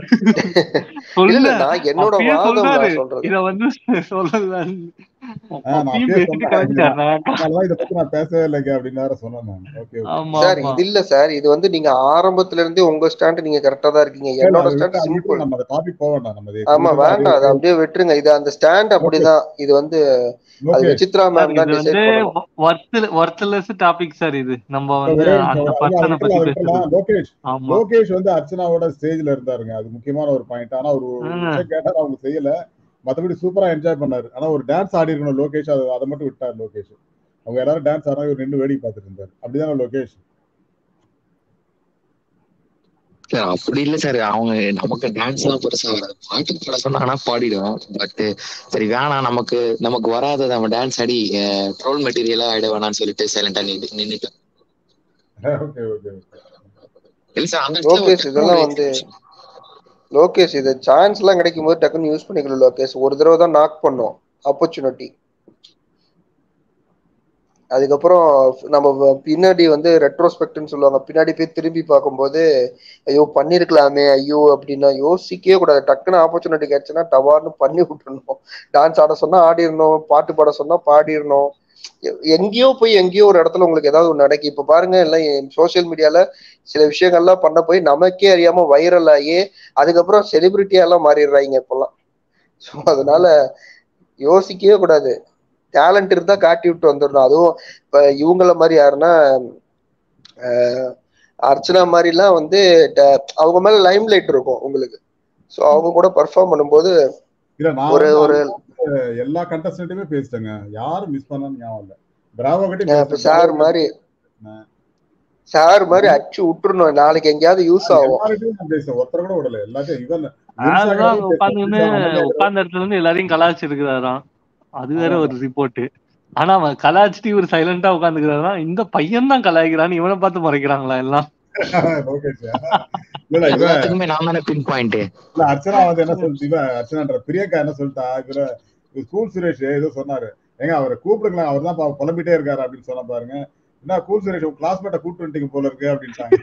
Speaker 3: இல்ல இல்ல
Speaker 2: சொன்னேன்
Speaker 3: நான் என்னோட
Speaker 2: அப்பயே
Speaker 3: வாதம்
Speaker 2: சொல்றாரு
Speaker 3: நான் சொல்றது
Speaker 2: இத வந்து சொல்லல
Speaker 1: ஆஹ் நான்
Speaker 2: அப்பயும்
Speaker 1: அப்பயே
Speaker 2: பேசிட்டு
Speaker 1: சொன்னேன் இது
Speaker 2: கிளம்பிட்டாரு
Speaker 1: நான்
Speaker 2: நான்
Speaker 1: அதனாலதான் இதை பத்தி நான் பேசவே இல்லைங்க அப்படின்னு வேற சொன்னேன் நான் ஓகே ஓகே
Speaker 2: ஆமா
Speaker 3: சார்
Speaker 2: ஆமா
Speaker 3: இது இல்ல சார் இது வந்து நீங்க ஆரம்பத்துல இருந்தே உங்க ஸ்டாண்ட் நீங்க கரெக்டா தான் இருக்கீங்க
Speaker 1: இல்ல
Speaker 3: என்னோட
Speaker 1: அதை
Speaker 3: ஸ்டாண்ட்
Speaker 1: விட்டு அது விட்டு
Speaker 3: சிம்பிள்
Speaker 1: நம்ம அந்த டாபிக் போக வேண்டாம் நம்ம இதை
Speaker 3: ஆமா
Speaker 1: திரும்ப திரும்ப அதே
Speaker 3: வேண்டாம் அதை அப்படியே விட்டுருங்க இது அந்த ஸ்டாண்ட்
Speaker 1: ஓகே
Speaker 3: அப்படிதான் இது வந்து அது
Speaker 1: லோகேஷ்
Speaker 3: விசித்ரா
Speaker 2: சார்
Speaker 3: மேம் தான்
Speaker 2: இது வந்து
Speaker 3: டிசைட் பண்ணணும்
Speaker 2: ஒர்த் ஒர்த்லெஸ் டாபிக் சார் இது நம்ம
Speaker 1: இப்ப
Speaker 2: வந்து
Speaker 1: ஒரே
Speaker 2: அந்த
Speaker 1: நிமிஷம் அதை அதை
Speaker 2: பர்சனை
Speaker 1: விட்டுலாம்
Speaker 2: பத்தி
Speaker 1: அதை விட்டுலாம்
Speaker 2: பேசுறது
Speaker 1: லோகேஷ்
Speaker 2: ஆமா
Speaker 1: லோகேஷ் வந்து அர்ச்சனாவோட ஸ்டேஜ்ல இருந்தாருங்க அது முக்கியமான ஒரு பாயிண்ட் ஆனா ஒரு ஒரு
Speaker 2: ஆஹ்
Speaker 1: விஷயம் கேட்டாரு அவங்க செய்யல மத்தபடி சூப்பரா என்ஜாய் பண்ணாரு ஆனா ஒரு டான்ஸ் ஆடி இருக்கணும் லோகேஷ் அதை அதை மட்டும் விட்டார் லோகேஷ் அவங்க எல்லாரும் டான்ஸ் ஆனா இவர் நின்று வேடிக்கை பார்த்துட்டு இருந்தாரு அப்படிதானே லோகேஷ்
Speaker 6: சார் அப்படி இல்ல சார் அவங்க நமக்கு டான்ஸ் எல்லாம் பெருசா வராது பாட்டு பாட சொன்னாங்கன்னா பாடிடுவோம் பட் சரி வேணாம் நமக்கு நமக்கு வராத நம்ம டான்ஸ் ஆடி ட்ரோல் மெட்டீரியலா ஆயிட வேணாம்னு சொல்லிட்டு சைலண்டா நின்று நின்னுட்டேன்
Speaker 1: ஓகே ஓகே
Speaker 6: இல்ல சார் அந்த இடத்துல ஒரு
Speaker 3: லோகேஷ்
Speaker 6: டக்குனு
Speaker 3: இதெல்லாம்
Speaker 6: ஒரு
Speaker 3: வந்து லோகேஷ் இது சான்ஸ் எல்லாம் கிடைக்கும் போது டக்குன்னு யூஸ் பண்ணிக்கணும் லோகேஷ் ஒரு தடவை தான் நாக் பண்ணோம் ஆப்பர்ச்சுனிட்டி அதுக்கப்புறம் நம்ம வ- பின்னாடி வந்து ரெட்ரோஸ்பெக்ட்னு சொல்லுவாங்க பின்னாடி போய் திரும்பி பார்க்கும்போது ஐயோ பண்ணிருக்கலாமே ஐயோ அப்படின்னா யோசிக்கவே கூடாது டக்குன்னு ஆப்பர்ச்சுனிட்டி கிடைச்சுன்னா டவார்னு பண்ணி விட்டுறணும் டான்ஸ் ஆட சொன்னா ஆடிடணும் பாட்டு பாட சொன்னா பாடிடணும் எ- எங்கேயோ போய் எங்கேயோ ஒரு இடத்துல உங்களுக்கு ஏதாவது ஒன்று நடக்கு இப்ப பாருங்க எல்லாம் சோஷியல் மீடியால சில விஷயங்கள்லாம் பண்ண போய் நமக்கே அறியாம வைரல் ஆகி அதுக்கப்புறம் செலிபிரிட்டியா எல்லாம் மாறிடுறாங்க இப்பெல்லாம் ஸோ அதனால யோசிக்கவே கூடாது டேலண்ட் இருந்தா காட்டி விட்டு வந்துடணும் அதுவும் இப்ப இவங்கள மாதிரி யாருன்னா அஹ், அர்ச்சனா மாதிரிலாம் வந்து ட- அவங்க மேல லைம் லைட் இருக்கும் உங்களுக்கு ஸோ அவங்க கூட பர்ஃபார்ம் பண்ணும்போது
Speaker 1: இல்ல நான்
Speaker 3: ஒரு
Speaker 1: வந்து
Speaker 3: ஒரு
Speaker 1: அந்த எல்லா கண்டஸ்டன்ட்டுமே பேசிட்டேங்க யாரும் மிஸ் பண்ணான்னு ஞாபகம் இல்ல பிராவோ கிட்ட
Speaker 3: அஹ், இப்ப
Speaker 1: பேசிட்டேன்
Speaker 3: சார்
Speaker 1: பிராவோ
Speaker 3: மாதிரி
Speaker 1: பேசினேன்
Speaker 3: சார் மாதிரி அடிச்சு விட்டுறணும் நாளைக்கு எங்கேயாவது யூஸ் ஆகும்
Speaker 1: எல்லார்கிட்டயும் நான் பேசுறேன் ஒருத்தர் கூட விடல எல்லாத்தையும் இவன்
Speaker 2: அதுதான்
Speaker 1: விருசாகரையும்
Speaker 2: உட்காந்துன்னு
Speaker 1: பேசுறேன்
Speaker 2: உட்கார்ந்த இடத்துல இருந்து எல்லாரையும் கலாய்ச்சிருக்கிறாராம் அது வேற ஒரு ரிப்போர்ட் ஆனா அவன் கலாய்ச்சிட்டு இவர் சைலண்டா உட்காந்துக்கிறாராம் இந்த பையன் தான் கலாய்க்கிறான்னு இவனை பார்த்து மறைக்கிறாங்களா எல்லாம்
Speaker 1: லோகேஷ் இல்ல இவன்
Speaker 6: எல்லாத்துக்குமே நான் தானே பின் பாயிண்ட்
Speaker 1: இல்ல அர்ச்சனா வந்து என்ன சொல்லிட்டு இவன் அர்ச்சனான்ற பிரியங்கா என்ன சொல்லிட்டா இவர கூல் சுரேஷ் ஏதோ சொன்னாரு ஏங்க அவரை கூப்பிடுங்களேன் அவர் தான் பா- புலம்பிட்டே இருக்காரு அப்படின்னு சொன்ன பாருங்க என்ன கூல் சுரேஷ் உங்க கிளாஸ்மேட்டை கூப்பிட்டு வந்துட்டீங்க போல இருக்கு அப்படின்ட்டாங்க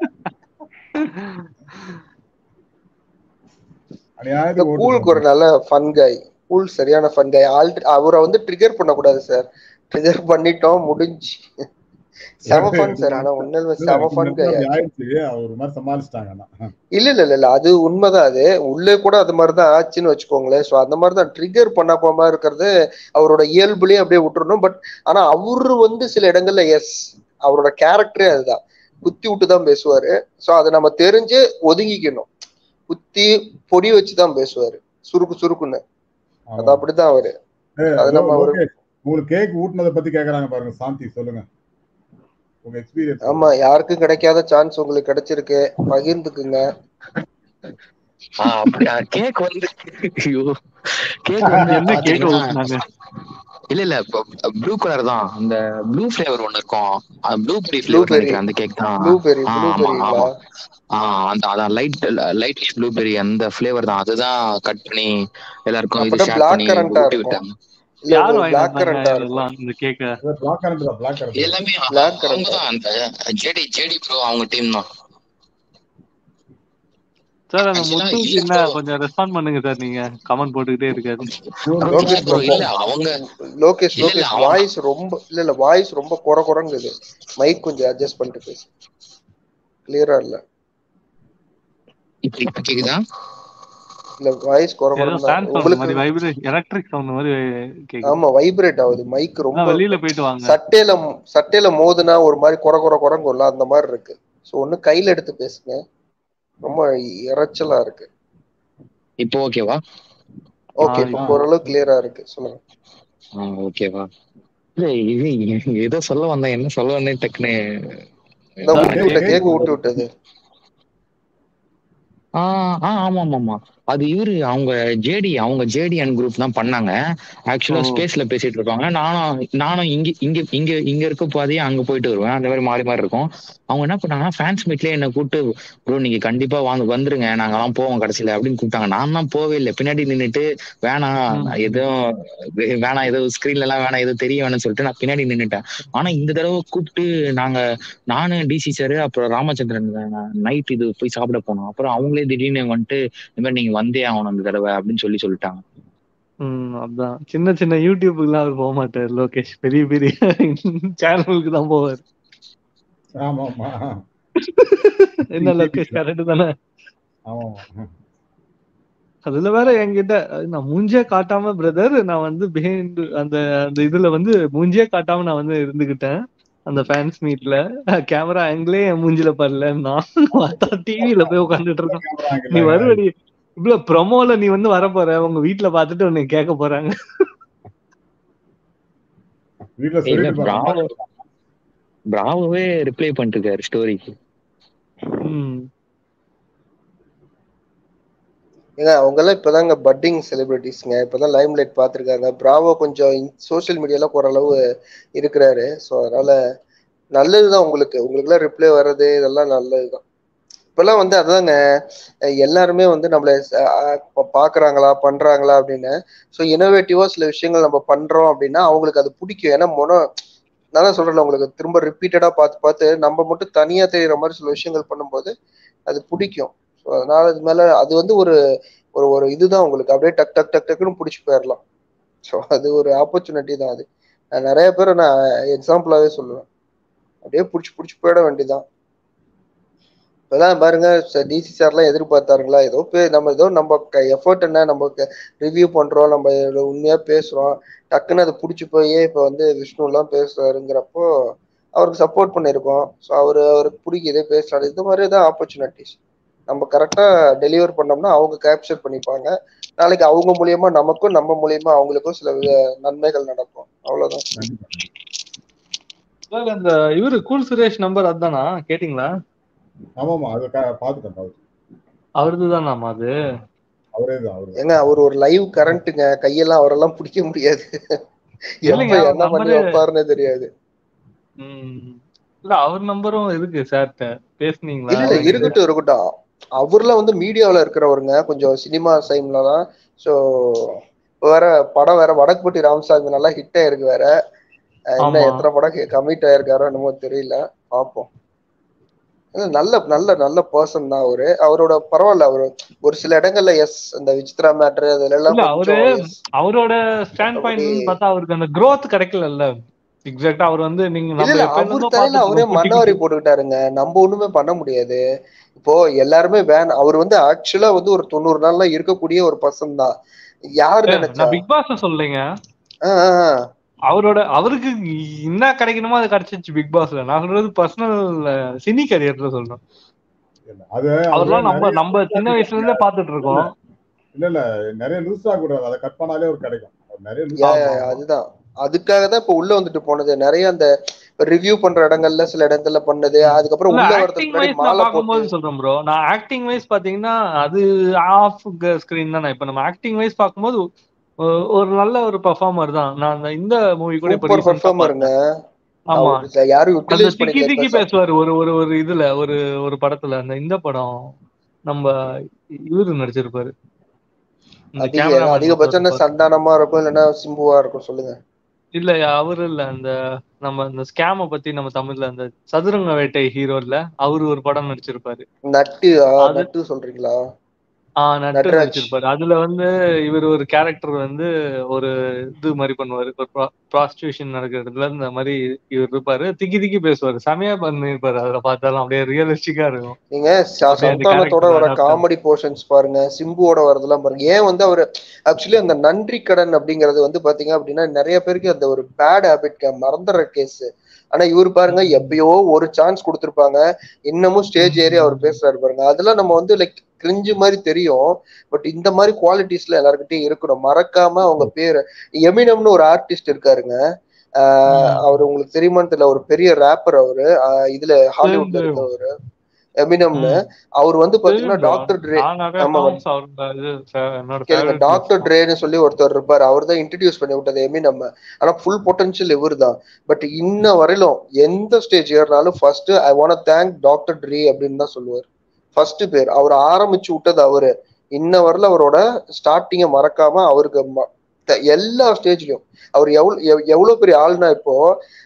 Speaker 3: இந்த
Speaker 1: அநியாயத்துக்கு ஓட்டு
Speaker 3: கூலுக்கு ஒரு நல்ல ஃபன் காய் கூல் சரியான ஃபன் காய் ஆல்ரெடி அவரை வந்து ட்ரிகர் பண்ணக்கூடாது சார் ட்ரிகர் பண்ணிட்டோம் முடிஞ்சு செம ஃபன் சார் ஆனா உண்மையிலுமே
Speaker 1: இல்ல
Speaker 3: செம
Speaker 1: இந்த
Speaker 3: ஃபன்
Speaker 1: இடத்துல
Speaker 3: காய்
Speaker 1: அப்படி ஆயிடுச்சு அவர் ஒரு மாதிரி சமாளிச்சிட்டாங்க ஆனா
Speaker 3: இல்ல இல்ல இல்ல இல்ல அது உண்மைதான் அது உள்ளே கூட அது மாதிரிதான் ஆச்சுன்னு வச்சுக்கோங்களேன் சோ அந்த மாதிரிதான் ட்ரிகர் பண்ண போகாம இருக்கிறது அவரோட இயல்புலயே அப்படியே விட்டுறணும் பட் ஆனா அவரு வந்து சில இடங்கள்ல எஸ் அவரோட கேரக்டரே அதுதான் குத்தி விட்டு தான் பேசுவாரு சோ அதை நம்ம தெரிஞ்சு ஒதுங்கிக்கணும் குத்தி பொடி வச்சுதான் பேசுவாரு சுருக்கு சுருக்குன்னு அது
Speaker 1: ஆமா
Speaker 3: அப்படிதான் அவரு
Speaker 1: ஏய்,
Speaker 3: அது
Speaker 1: லோ-
Speaker 3: நம்ம அவரு
Speaker 1: லோகேஷ் உங்களுக்கு கேக் ஊட்டினதை பத்தி கேக்குறாங்க பாருங்க சாந்தி சொல்லுங்க உங்க எக்ஸ்பீரியன்ஸ்
Speaker 3: ஆமா யாருக்கும் கிடைக்காத சான்ஸ் உங்களுக்கு கிடைச்சிருக்கு பகிர்ந்துக்குங்க
Speaker 6: ஆஹ் அப்படியா கேக் வந்து ஐயோ கேக் வந்து
Speaker 2: என்ன கேக்க
Speaker 6: பாத்தீங்கன்னா
Speaker 2: ஊத்துனாங்க
Speaker 6: இல்ல இல்ல ப்ளூ கலர் தான் அந்த ப்ளூ ஃபிளேவர் ஒன்னு இருக்கும் ப்ளூ பெரி ஃபிளேவர்
Speaker 3: ப்ளூபெர்ரி
Speaker 6: நினைக்கிறேன் அந்த கேக் தான்
Speaker 3: ப்ளூபெர்ரி
Speaker 6: ஆ ஆமா
Speaker 3: ப்ளூபெர்ரிங்களா
Speaker 6: ஆமா ஆஹ் அந்த அதான் லைட் லைட் ப்ளூபெரி அந்த ஃபிளேவர் தான் அதுதான் கட் பண்ணி எல்லாருக்கும் இது
Speaker 3: அப்பனா
Speaker 6: ஷேர்
Speaker 3: பிளாக்
Speaker 6: பண்ணி
Speaker 3: கரண்டா
Speaker 6: ஊட்டி
Speaker 3: இருக்கும்
Speaker 6: விட்டாங்க
Speaker 3: இல்ல
Speaker 2: யார்
Speaker 3: ஒரு
Speaker 2: வாங்கி
Speaker 3: பிளாக்
Speaker 2: வந்தாங்க
Speaker 3: கரண்டா இருக்கும்
Speaker 2: இதெல்லாம் இந்த கேக்க
Speaker 1: பிளாக் கரண்ட் தான் பிளாக் கரண்ட்
Speaker 6: எல்லாமே
Speaker 3: பிளாக்
Speaker 6: அவங்க
Speaker 3: கரண்டா
Speaker 6: தான் அந்த ஜேடி ஜேடி ப்ரோ அவங்க டீம் தான்
Speaker 2: சார் அந்த
Speaker 6: ஆக்சுவலா
Speaker 2: முத்துக்கு
Speaker 6: இல்ல
Speaker 2: என்ன
Speaker 6: ப்ரோ
Speaker 2: கொஞ்சம் ரெஸ்பாண்ட் பண்ணுங்க சார் நீங்க கமெண்ட் போட்டுக்கிட்டே இருக்காரு
Speaker 3: லோகேஷ்
Speaker 6: ப்ரோ
Speaker 3: ப்ரோ
Speaker 6: இல்ல அவங்க
Speaker 3: லோகேஷ்
Speaker 6: இல்ல இல்ல
Speaker 3: லோகேஷ்
Speaker 6: அவங்க
Speaker 3: வாய்ஸ் ரொம்ப இல்ல இல்ல வாய்ஸ் ரொம்ப குறை குறைங்குது மைக் கொஞ்சம் அட்ஜஸ்ட் பண்ணிட்டு பேசு கிளியரா இல்ல
Speaker 6: இப்ப இப்ப கேக்குதா
Speaker 3: இல்ல வாய்ஸ் குறை
Speaker 2: ஏதோ
Speaker 3: குறைன்னு தான்
Speaker 2: ஃபேன் சவுண்ட்
Speaker 3: உங்களுக்கு
Speaker 2: மாதிரி வைப்ரேட் எலக்ட்ரிக் சவுண்ட் மாதிரி கேக்குது
Speaker 3: ஆமா வைப்ரேட் ஆகுது மைக்
Speaker 2: ஆனா
Speaker 3: ரொம்ப
Speaker 2: வெளியில போயிட்டு வாங்க
Speaker 3: சட்டையில சட்டையில மோதுனா ஒரு மாதிரி குறை குறை குறைங்கும்ல அந்த மாதிரி இருக்கு ஸோ ஒண்ணு கையில எடுத்து பேசுங்க ரொம்ப இறைச்சலா இருக்கு
Speaker 6: இப்போ ஓகேவா
Speaker 3: ஓகே
Speaker 2: ஆ
Speaker 3: இப்போ
Speaker 1: ஆ
Speaker 3: ஓரளவு கிளியரா இருக்கு சொல்லுங்க
Speaker 6: ஆ ஓகேவா இல்ல இது ஏதோ சொல்ல வந்தேன் என்ன சொல்ல வந்தேன் டக்குன்னு
Speaker 3: இந்த
Speaker 1: அதான்
Speaker 3: ஊட்டி
Speaker 1: கேக்
Speaker 3: விட்ட
Speaker 1: கேக்
Speaker 3: கேக் ஊட்டி
Speaker 1: ஊட்டுறது
Speaker 3: விட்டது
Speaker 6: ஆ ஆ ஆமா ஆமா ஆமா அது இவரு அவங்க ஜேடி அவங்க ஜேடிஎன் குரூப் தான் பண்ணாங்க
Speaker 2: ஓ
Speaker 6: ஆக்சுவலா ஸ்பேஸ்ல பேசிட்டு இருப்பாங்க நானும் நானும் இங்க இங்க இங்க இங்க இருக்க பாதையே அங்க போயிட்டு வருவேன் அந்த மாதிரி மாறி மாறி இருக்கும் அவங்க என்ன பண்ணாங்கன்னா ஃபேன்ஸ் மீட்லயே என்ன கூப்பிட்டு ப்ரோ நீங்க கண்டிப்பா வாங்க வந்துருங்க நாங்கெல்லாம் போவோம் கடைசியில அப்படின்னு கூப்பிட்டாங்க நான் தான் போவே இல்லை பின்னாடி நின்னுட்டு வேணாம்
Speaker 2: ம்
Speaker 6: எதுவும் வே- வேணாம் ஏதோ ஸ்கிரீன்ல எல்லாம் வேணாம் ஏதோ தெரிய வேணாம்னு சொல்லிட்டு நான் பின்னாடி நின்னுட்டேன் ஆனா இந்த தடவை கூப்பிட்டு நாங்க நானு டிசி சார் அப்புறம் ராமச்சந்திரன் நைட் இது போய் சாப்பிட போனோம் அப்புறம் அவங்களே திடீர்னு வந்துட்டு இந்த மாதிரி நீங்க வந்தே ஆகணும் இந்த தடவை அப்படின்னு சொல்லி சொல்லிட்டாங்க
Speaker 2: ம் அதான் சின்ன சின்ன யூடியூபுக்குலாம் அவர் போக மாட்டார் லோகேஷ் பெரிய பெரிய சேனலுக்கு தான் போவார்
Speaker 1: ஆமா ஆமா
Speaker 2: என்ன லோகேஷ் கரெக்ட் தானே
Speaker 1: ஆமா
Speaker 2: அதுல வேற என்கிட்ட நான் மூஞ்சே காட்டாம பிரதர் நான் வந்து பிஹைண்ட் அந்த அந்த இதுல வந்து மூஞ்சே காட்டாம நான் வந்து இருந்துகிட்டேன் அந்த ஃபேன்ஸ் மீட்ல கேமரா ஆங்கிளே என் மூஞ்சில படல நான் டிவில போய் உட்காந்துட்டு இருக்கோம்
Speaker 1: கேமரா
Speaker 2: நீ
Speaker 1: ஆங்கிள்
Speaker 2: வருவடி இவ்வளவு ப்ரொமோல நீ வந்து வர போற உங்க வீட்ல பாத்துட்டு உன்னை கேட்க போறாங்க
Speaker 1: வீட்டுல
Speaker 6: இல்ல
Speaker 1: சொல்லிட்டு
Speaker 6: பிராவோ
Speaker 1: போறாங்க
Speaker 6: பிராவோவே ரிப்ளை பண்ணிட்டு இருக்காரு ஸ்டோரிக்கு
Speaker 2: ம்
Speaker 3: ஏங்க அவங்க எல்லாம் இப்பதாங்க பட்டிங் செலிபிரிட்டிஸ்ங்க இப்பதான் லைம் லைட் பாத்திருக்காங்க பிராவோ கொஞ்சம் சோஷியல் மீடியால ஓரளவு இருக்கிறாரு ஸோ அதனால நல்லதுதான் உங்களுக்கு உங்களுக்கு எல்லாம் ரிப்ளை வர்றது இதெல்லாம் நல்லதுதான் இப்பெல்லாம் வந்து அதாங்க அஹ் எல்லாருமே வந்து நம்மள அஹ் பா- பாக்குறாங்களா பண்றாங்களா அப்படின்னு ஸோ இனோவேட்டிவா சில விஷயங்கள் நம்ம பண்றோம் அப்படின்னா அவங்களுக்கு அது பிடிக்கும் ஏன்னா மொன நான் தான் சொல்றேன்ல உங்களுக்கு திரும்ப ரிப்பீட்டடா பார்த்து பார்த்து நம்ம மட்டும் தனியா தெரியுற மாதிரி சில விஷயங்கள் பண்ணும்போது அது பிடிக்கும் ஸோ அதனால இது மேல அது வந்து ஒரு ஒரு ஒரு இதுதான் உங்களுக்கு அப்படியே டக் டக் டக் டக்குன்னு பிடிச்சி போயிடலாம் ஸோ அது ஒரு ஆப்பர்ச்சுனிட்டி தான் அது நான் நிறைய பேரை நான் எக்ஸாம்பிளாவே சொல்லுவேன் அப்படியே பிடிச்சி பிடிச்சி போயிட வேண்டியதான் இப்பதான் பாருங்க டிசி சார்லாம் எதிர்பார்த்தாருங்களா ஏதோ பே நம்ம ஏதோ நம்ம எஃபர்ட் என்ன நம்ம ரிவ்யூ பண்றோம் நம்ம இதுல உண்மையா பேசுறோம் டக்குன்னு அதை பிடிச்சி போய் இப்ப வந்து விஷ்ணு எல்லாம் பேசுறாருங்கிறப்போ அவருக்கு சப்போர்ட் பண்ணியிருக்கோம் ஸோ அவரு அவருக்கு பிடிக்குது பேசுறாரு இது மாதிரி தான் ஆப்பர்ச்சுனிட்டிஸ் நம்ம கரெக்டா டெலிவர் பண்ணோம்னா அவங்க கேப்சர் பண்ணிப்பாங்க நாளைக்கு அவங்க மூலியமா நமக்கும் நம்ம மூலியமா அவங்களுக்கும் சில வித- நன்மைகள் நடக்கும் அவ்வளவுதான்
Speaker 2: சார் அந்த இவரு கூல் சுரேஷ் நம்பர் அதுதானா கேட்டிங்களா
Speaker 1: ஆமாமா அதை க- பார்த்துட்டேன் பார்த்துட்டேன்
Speaker 2: அவரது தானாமா அது
Speaker 1: அவரே தான் அவரே
Speaker 3: ஏங்க அவர் ஒரு லைவ் கரண்ட்டுங்க கையெல்லாம் அவரெல்லாம் பிடிக்க முடியாது
Speaker 2: இல்லைங்க,
Speaker 3: எப்ப
Speaker 2: அவர்
Speaker 3: என்ன பண்ணி
Speaker 2: number-
Speaker 3: வைப்பாருன்னே தெரியாது
Speaker 2: ம். இல்ல அவர் நம்பரும் இருக்கு சார்ட்ட பேசுனீங்களா
Speaker 3: இல்ல இருக்கட்டும் இருக்கட்டும் அவர்லாம் வந்து மீடியாவுல இருக்கிறவருங்க கொஞ்சம் சினிமா சைம்லலாம் ஸோ வேற படம் வேற வடக்குப்பட்டி ராமசாமி நல்லா ஹிட் ஆயிருக்கு வேற அஹ் இன்னும்
Speaker 2: ஆமா.
Speaker 3: எத்தனை படம் கமிட் ஆயிருக்காரோ என்னமோ தெரியல பார்ப்போம் இல்ல, நல்ல நல்ல நல்ல பர்சன் தான் அவரு அவரோட பரவாயில்ல அவரு ஒரு சில இடங்கள்ல எஸ் இந்த விசித்ரா மேட்ரு அதுல எல்லாம்
Speaker 2: இல்ல,
Speaker 3: கொஞ்சம்
Speaker 2: அவரு
Speaker 3: yes.
Speaker 2: அவரோட ஸ்டாண்ட் பாயிண்ட்
Speaker 3: மத்தபடி-
Speaker 2: பார்த்தா அவருக்கு அந்த growth கிடைக்கலல்ல எக்ஸாக்ட்டா அவர் வந்து நீங்க
Speaker 3: இல்ல
Speaker 2: நம்ம
Speaker 3: இல்ல
Speaker 2: எப்ப
Speaker 3: அவர்
Speaker 2: இருந்தோ
Speaker 3: தலையில
Speaker 2: பார்த்துட்டு
Speaker 3: அவரே
Speaker 2: இருக்கோம், குட்டி
Speaker 3: மண்ணாரி
Speaker 2: குட்டி-
Speaker 3: போட்டுக்கிட்டாருங்க நம்ம ஒண்ணுமே பண்ண முடியாது இப்போ எல்லாருமே வேன் அவர் வந்து ஆக்சுவலா வந்து ஒரு தொண்ணூறு நாள்ல இருக்கக்கூடிய ஒரு பர்சன் தான் யாரு
Speaker 2: ஏ,
Speaker 3: நினைச்சா
Speaker 2: நான் பிக் பாஸ் சொல்றீங்க
Speaker 3: ஆ, ஆ, ஆ.
Speaker 2: அவரோட அவருக்கு என்ன கிடைக்கணுமோ அது கிடைச்சிச்சு பிக் பாஸ்ல நான் சொல்றது பர்சனல் சினி கரியர்ல சொல்றேன்
Speaker 1: அது
Speaker 2: அவர்லாம் நம்ம
Speaker 1: நிறைய
Speaker 2: நம்ம சின்ன வயசுல இருந்தே பாத்துட்டு இருக்கோம்
Speaker 1: இல்ல இல்ல நிறைய லூஸ் ஆகக்கூடாது அதை கட் பண்ணாலே ஒரு கிடைக்கும் அவர் நிறைய லூஸ்
Speaker 3: யா,
Speaker 2: ஆமா,
Speaker 3: யா, யா,
Speaker 2: ஆமா.
Speaker 3: அதுதான் அதுக்காக தான் இப்ப உள்ள வந்துட்டு போனது நிறைய அந்த ரிவ்யூ பண்ற இடங்கள்ல சில இடங்கள்ல பண்ணது அதுக்கப்புறம்
Speaker 2: இல்ல
Speaker 3: உள்ள வரதுக்கு
Speaker 2: ஆக்டிங்
Speaker 3: முன்னாடி
Speaker 2: வைஸ் நான்
Speaker 3: மாலை
Speaker 2: பார்க்கும்போது
Speaker 3: போட்டு
Speaker 2: சொல்றேன் ப்ரோ நான் ஆக்டிங் வைஸ் பாத்தீங்கன்னா அது ஆஃப் ஸ்கிரீன் தானே இப்ப நம்ம ஆக்டிங் வைஸ் பார்க்கும்போது ஒ- ஒரு நல்ல ஒரு பெர்ஃபார்மர் தான் நான் அந்த இந்த மூவி கூட இப்ப
Speaker 3: சூப்பர்
Speaker 2: ரீசெண்டா
Speaker 3: பெர்ஃபார்மருங்க
Speaker 2: பார்த்தேன் ஆமா
Speaker 3: அவர் யாரும்
Speaker 2: அந்த
Speaker 3: யூட்டிலைஸ்
Speaker 2: திக்கி திக்கி
Speaker 3: பண்ணிக்கல
Speaker 2: பேசுவாரு ஒரு ஒரு ஒரு இதுல ஒரு ஒரு படத்துல அந்த இந்த படம் நம்ம இவரு நடிச்சிருப்பாரு இந்த
Speaker 3: அதிக
Speaker 2: கேமராமேன்
Speaker 3: அதிகபட்சம் என்ன
Speaker 2: ஒருத்தர் இருப்பாரு.
Speaker 3: சந்தானமா இருக்கும் இல்லைன்னா சிம்புவா இருக்கும் சொல்லுங்க
Speaker 2: இல்ல அவரு இல்ல அந்த நம்ம இந்த ஸ்கேம பத்தி நம்ம தமிழ்ல அந்த சதுரங்க வேட்டை ஹீரோ இல்ல அவரு ஒரு படம் நடிச்சிருப்பாரு
Speaker 3: நட்டு ஆ,
Speaker 2: அது-
Speaker 3: நட்டு சொல்றீங்களா
Speaker 2: ஆஹ் நட்டு
Speaker 3: நட்ராஜ்.
Speaker 2: நடிச்சிருப்பாரு அதுல வந்து இவர் ஒரு கேரக்டர் வந்து ஒரு இது மாதிரி பண்ணுவாரு ஒரு ப்ராஸ்டியூஷன் நடக்கிற இடத்துல இந்த மாதிரி இவர் இருப்பாரு திக்கி திக்கி பேசுவாரு செமையா பண்ணிருப்பாரு அதுல பார்த்தாலும் அப்படியே ரியலிஸ்டிக்கா இருக்கும்
Speaker 3: நீங்க ச-
Speaker 2: அப்படியே அந்த
Speaker 3: சந்தானத்தோட
Speaker 2: character
Speaker 3: வர
Speaker 2: adapt
Speaker 3: காமெடி போர்ஷன்ஸ் பாருங்க சிம்புவோட வரதெல்லாம் பாருங்க ஏன் வந்து அவர் ஆக்சுவலி அந்த நன்றி கடன் அப்படிங்கறது வந்து பாத்தீங்க அப்படின்னா நிறைய பேருக்கு அந்த ஒரு பேட் ஹேபிட் மறந்துடுற கேஸ் ஆனா இவர் பாருங்க எப்பயோ ஒரு சான்ஸ் கொடுத்திருப்பாங்க இன்னமும் ஸ்டேஜ் ஏறி அவர் பேசுறாரு பாருங்க அதெல்லாம் நம்ம வந்து லைக் கிரிஞ்சு மாதிரி தெரியும் பட் இந்த மாதிரி குவாலிட்டிஸ்ல எல்லாருக்கிட்டையும் இருக்கணும் மறக்காம அவங்க பேரு எமினம்னு ஒரு ஆர்டிஸ்ட் இருக்காருங்க ஆஹ்
Speaker 2: ம்.
Speaker 3: அவர் உங்களுக்கு தெரியுமான்னு தெரியல ஒரு பெரிய ரேப்பர் அவரு ஆஹ் இதுல ஹாலிவுட்ல
Speaker 2: தெரியும்.
Speaker 3: இருக்கவரு எமினம்னு
Speaker 2: ம்.
Speaker 3: அவர் வந்து பாத்தீங்கன்னா
Speaker 2: தெரியும் bro.
Speaker 3: டாக்டர் ட்ரே
Speaker 2: நான் நிறைய
Speaker 3: ஆமா.
Speaker 2: songs அவரோட இது fa- என்னோட
Speaker 3: கேளுங்க
Speaker 2: favorite
Speaker 3: டாக்டர்
Speaker 2: songs.
Speaker 3: ட்ரேன்னு சொல்லி ஒருத்தர் இருப்பாரு அவர் தான் இன்ட்ரடியூஸ் பண்ணி விட்டது எமினம் ஆனா ஃபுல் பொட்டன்ஷியல் இவர் தான் பட் இன்ன வரையிலும் எந்த ஸ்டேஜ் ஏறினாலும் first I want thank doctor TR அப்படின்னு தான் சொல்லுவார் ஃபர்ஸ்ட் பேர் அவர் ஆரம்பிச்சு விட்டது அவரு இன்ன வரல அவரோட ஸ்டார்டிங்கை மறக்காம அவருக்கு ம- த- எல்லா ஸ்டேஜ்லயும் அவர் எவ்வளவு எவ்- எவ்வளவு பெரிய ஆள்னா இப்போ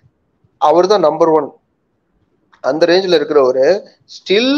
Speaker 3: அவர் தான் நம்பர் ஒன் அந்த ரேஞ்சில் இருக்கிறவரு ஸ்டில்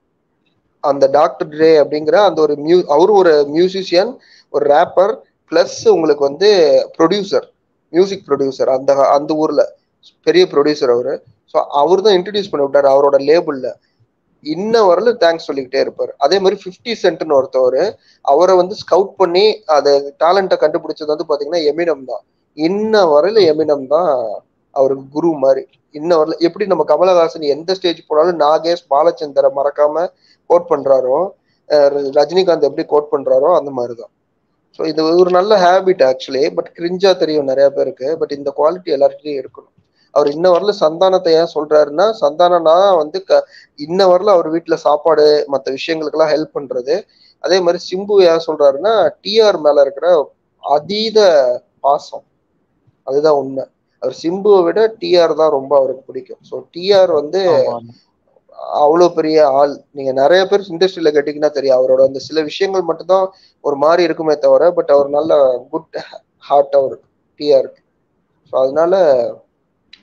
Speaker 3: அந்த டாக்டர் ட்ரே அப்படிங்கிற அந்த ஒரு மியூ அவரு ஒரு மியூசிஷியன் ஒரு ரேப்பர் பிளஸ் உங்களுக்கு வந்து ப்ரொடியூசர் மியூசிக் ப்ரொடியூசர் அந்த அந்த ஊர்ல பெரிய ப்ரொடியூசர் அவரு ஸோ அவர் தான் இன்ட்ரடியூஸ் பண்ணி விட்டாரு அவரோட லேபிள்ல இன்ன வரல தேங்க்ஸ் சொல்லிக்கிட்டே இருப்பாரு அதே மாதிரி ஃபிஃப்டி சென்ட்னு ஒருத்தவர் அவரை வந்து ஸ்கவுட் பண்ணி அதை டேலண்ட்டை கண்டுபிடிச்சது வந்து பாத்தீங்கன்னா எமினம் தான் இன்ன வரையில எமினம் தான் அவருக்கு குரு மாதிரி இன்ன வரல எப்படி நம்ம கமலஹாசன் எந்த ஸ்டேஜ் போனாலும் நாகேஷ் பாலச்சந்தரை மறக்காம கோட் பண்றாரோ அஹ் ரஜினிகாந்த் எப்படி கோட் பண்றாரோ அந்த மாதிரிதான் ஸோ இது ஒரு நல்ல ஹேபிட் ஆக்சுவலி பட் கிரிஞ்சா தெரியும் நிறைய பேருக்கு பட் இந்த குவாலிட்டி எல்லார்கிட்டையும் இருக்கணும் அவர் இன்ன வரல சந்தானத்தை ஏன் சொல்றாருன்னா சந்தானம்னா வந்து க இன்ன வரல அவர் வீட்டுல சாப்பாடு மற்ற விஷயங்களுக்கெல்லாம் ஹெல்ப் பண்றது அதே மாதிரி சிம்பு ஏன் சொல்றாருன்னா டிஆர் மேல இருக்கிற அதீத பாசம் அதுதான் உண்மை அவர் சிம்புவை விட டிஆர் தான் ரொம்ப அவருக்கு பிடிக்கும் ஸோ டிஆர் வந்து
Speaker 2: ஆமா, ஆமா.
Speaker 3: அவ்வளவு பெரிய ஆள் நீங்க நிறைய பேர் இண்டஸ்ட்ரியில கேட்டீங்கன்னா தெரியும் அவரோட அந்த சில விஷயங்கள் மட்டும்தான் ஒரு மாதிரி இருக்குமே தவிர பட் அவர் நல்ல குட் ஹார்ட் அவர் டிஆர் ஸோ அதனால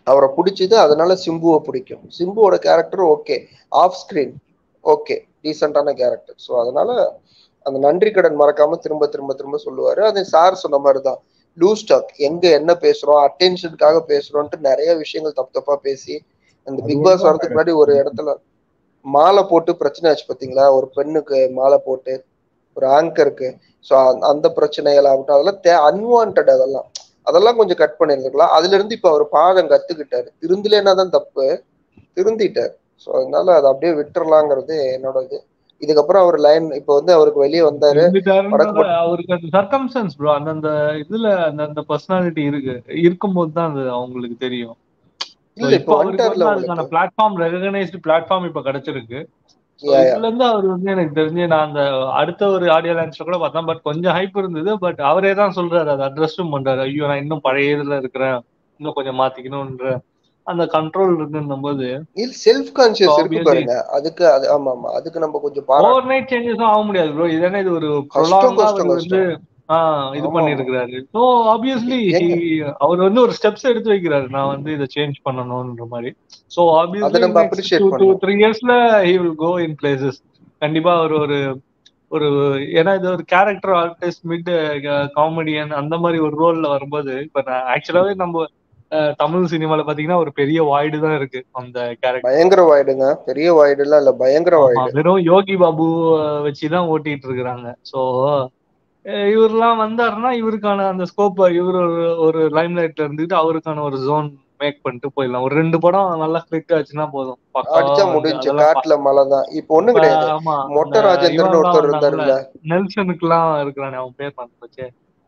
Speaker 3: அவரை பிடிச்சது அதனால சிம்புவை பிடிக்கும் சிம்புவோட character okay off screen okay டீசென்டான கேரக்டர் ஸோ அதனால அந்த நன்றி கடன் மறக்காம திரும்ப திரும்ப திரும்ப சொல்லுவாரு அது சார் சொன்ன மாதிரிதான் லூஸ் டாக் எங்க என்ன பேசுறோம் அட்டென்ஷனுக்காக பேசுறோம்ட்டு நிறைய விஷயங்கள் தப்பு தப்பா பேசி அந்த
Speaker 1: அது
Speaker 3: பிக் பாஸ்
Speaker 1: ஒண்ணுதான்
Speaker 3: வரதுக்கு முன்னாடி ஒரு இடத்துல மாலை போட்டு பிரச்சனை ஆச்சு பாத்தீங்களா ஒரு பெண்ணுக்கு மாலை போட்டு ஒரு ஆங்கருக்கு ஸோ அந்த பிரச்சனைகள் ஆகட்டும் அதெல்லாம் தே அன்வான்ட் அதெல்லாம் அதெல்லாம் கொஞ்சம் கட் பண்ணியிருந்துக்கலாம் அதுல இருந்து இப்ப அவர் பாடம் கத்துக்கிட்டாரு திருந்தலைன்னா தான் தப்பு திருந்திட்டார் ஸோ அதனால அதை அப்படியே விட்டுறலாங்கிறது என்னோட இது இதுக்கப்புறம் அவர் லைன் இப்ப வந்து அவருக்கு வெளியே வந்தாரு
Speaker 2: இருந்துட்டாருன்றத
Speaker 3: வடக்கு பக்கம்
Speaker 2: அவருக்கு அந்த சர்க்கம்ஸ்டன்ஸ் ப்ரோ அந்தந்த இதுல அந்தந்த பர்சனாலிட்டி இருக்கு இருக்கும்போது தான் அது அவங்களுக்கு தெரியும் So,
Speaker 3: இல்ல
Speaker 2: இப்போ
Speaker 3: இப்ப
Speaker 2: அவருக்கு
Speaker 3: வந்துட்டார்ல
Speaker 2: வந்து அதுக்கான
Speaker 3: உங்களுக்கு
Speaker 2: பிளாட்ஃபார்ம் ரெகனைஸ்டு பிளாட்ஃபார்ம் இப்ப கிடைச்சிருக்கு So,
Speaker 3: Yeah, yeah.
Speaker 2: இதுல இருந்து அவர் வந்து எனக்கு தெரிஞ்சு நான் அந்த அடுத்த ஒரு ஆடியோ லான்ச்ல கூட பார்த்தேன் பட் கொஞ்சம் ஹைப் இருந்தது பட் அவரே தான் சொல்றாரு அதை அட்ரஸும் பண்றாரு ஐயோ நான் இன்னும் பழைய இதுல இருக்கிறேன் இன்னும் கொஞ்சம் மாத்திக்கணும்ன்ற அந்த கண்ட்ரோல் இருக்குன்னும் போது
Speaker 3: இல்ல செல்ஃப் கான்சியஸ் இருக்கு
Speaker 2: obviously
Speaker 3: பாருங்க அதுக்கு அது ஆமா ஆமா அதுக்கு நம்ம கொஞ்சம் பாராட்டணும்
Speaker 2: ஓவர் நைட் சேஞ்சஸும் ஆக முடியாது ப்ரோ இது இது ஒரு
Speaker 3: கஷ்டம்
Speaker 2: ப்ரொலாங்கா
Speaker 3: கஷ்டம்
Speaker 2: அவர் வந்து
Speaker 3: கஷ்டம்
Speaker 2: ஆஹ் இது
Speaker 3: ஆமா ஆமா
Speaker 2: பண்ணிருக்கிறாரு ஸோ ஆப்வியஸ்லி
Speaker 3: எங்க
Speaker 2: அவர் வந்து ஒரு ஸ்டெப்ஸ் எடுத்து வைக்கிறாரு நான் வந்து இதை சேஞ்ச் பண்ணணும்ன்ற மாதிரி ஸோ
Speaker 3: அதை
Speaker 2: ஆப்வியஸ்லி
Speaker 3: நம்ம
Speaker 2: நெக்ஸ்ட்
Speaker 3: அப்ரிஷியேட்
Speaker 2: டூ டூ
Speaker 3: பண்ணணும்
Speaker 2: த்ரீ இயர்ஸ்ல he will go in places கண்டிப்பா அவர் ஒரு ஒரு ஏன்னா இது ஒரு கேரக்டர் ஆர்டிஸ்ட் மிட் காமெடியன் அந்த மாதிரி ஒரு ரோல்ல வரும்போது இப்ப நான் ஆக்சுவலாவே நம்ம அஹ், தமிழ் சினிமால பாத்தீங்கன்னா ஒரு பெரிய வாய்டு தான் இருக்கு அந்த கேரக்டர்
Speaker 3: பயங்கர வாய்டுங்க பெரிய வாய்டு எல்லாம் இல்ல பயங்கர
Speaker 2: ஆமா
Speaker 3: வாய்டு
Speaker 2: வெறும் யோகி பாபு வச்சுதான் ஓட்டிட்டு இருக்கிறாங்க சோ இவரெல்லாம் வந்தாருன்னா இவருக்கான அந்த ஸ்கோப் இவர் ஒரு ஒரு லைம் லைட்ல இருந்துட்டு அவருக்கான ஒரு ஜோன் மேக் பண்ணிட்டு போயிடலாம் ஒரு ரெண்டு படம் நல்லா கிளிக் ஆச்சுன்னா போதும் பக்காவா
Speaker 3: அடிச்சா
Speaker 2: வந்து
Speaker 3: முடிஞ்சு
Speaker 2: அதெல்லாம் பா-
Speaker 3: காட்டுல மழை தான் இப்ப ஒண்ணும்
Speaker 2: இப்ப
Speaker 3: கிடையாது
Speaker 2: ஆமா அந்த
Speaker 3: மொட்டை ராஜேந்திரன்
Speaker 2: இவன்லாம்
Speaker 3: ஒருத்தர்
Speaker 2: வந்தாங்கல்ல
Speaker 3: இருந்தாருல்ல
Speaker 2: நெல்சனுக்கு எல்லாம் இருக்கிறானே அவன் பேர் மறந்து போச்சே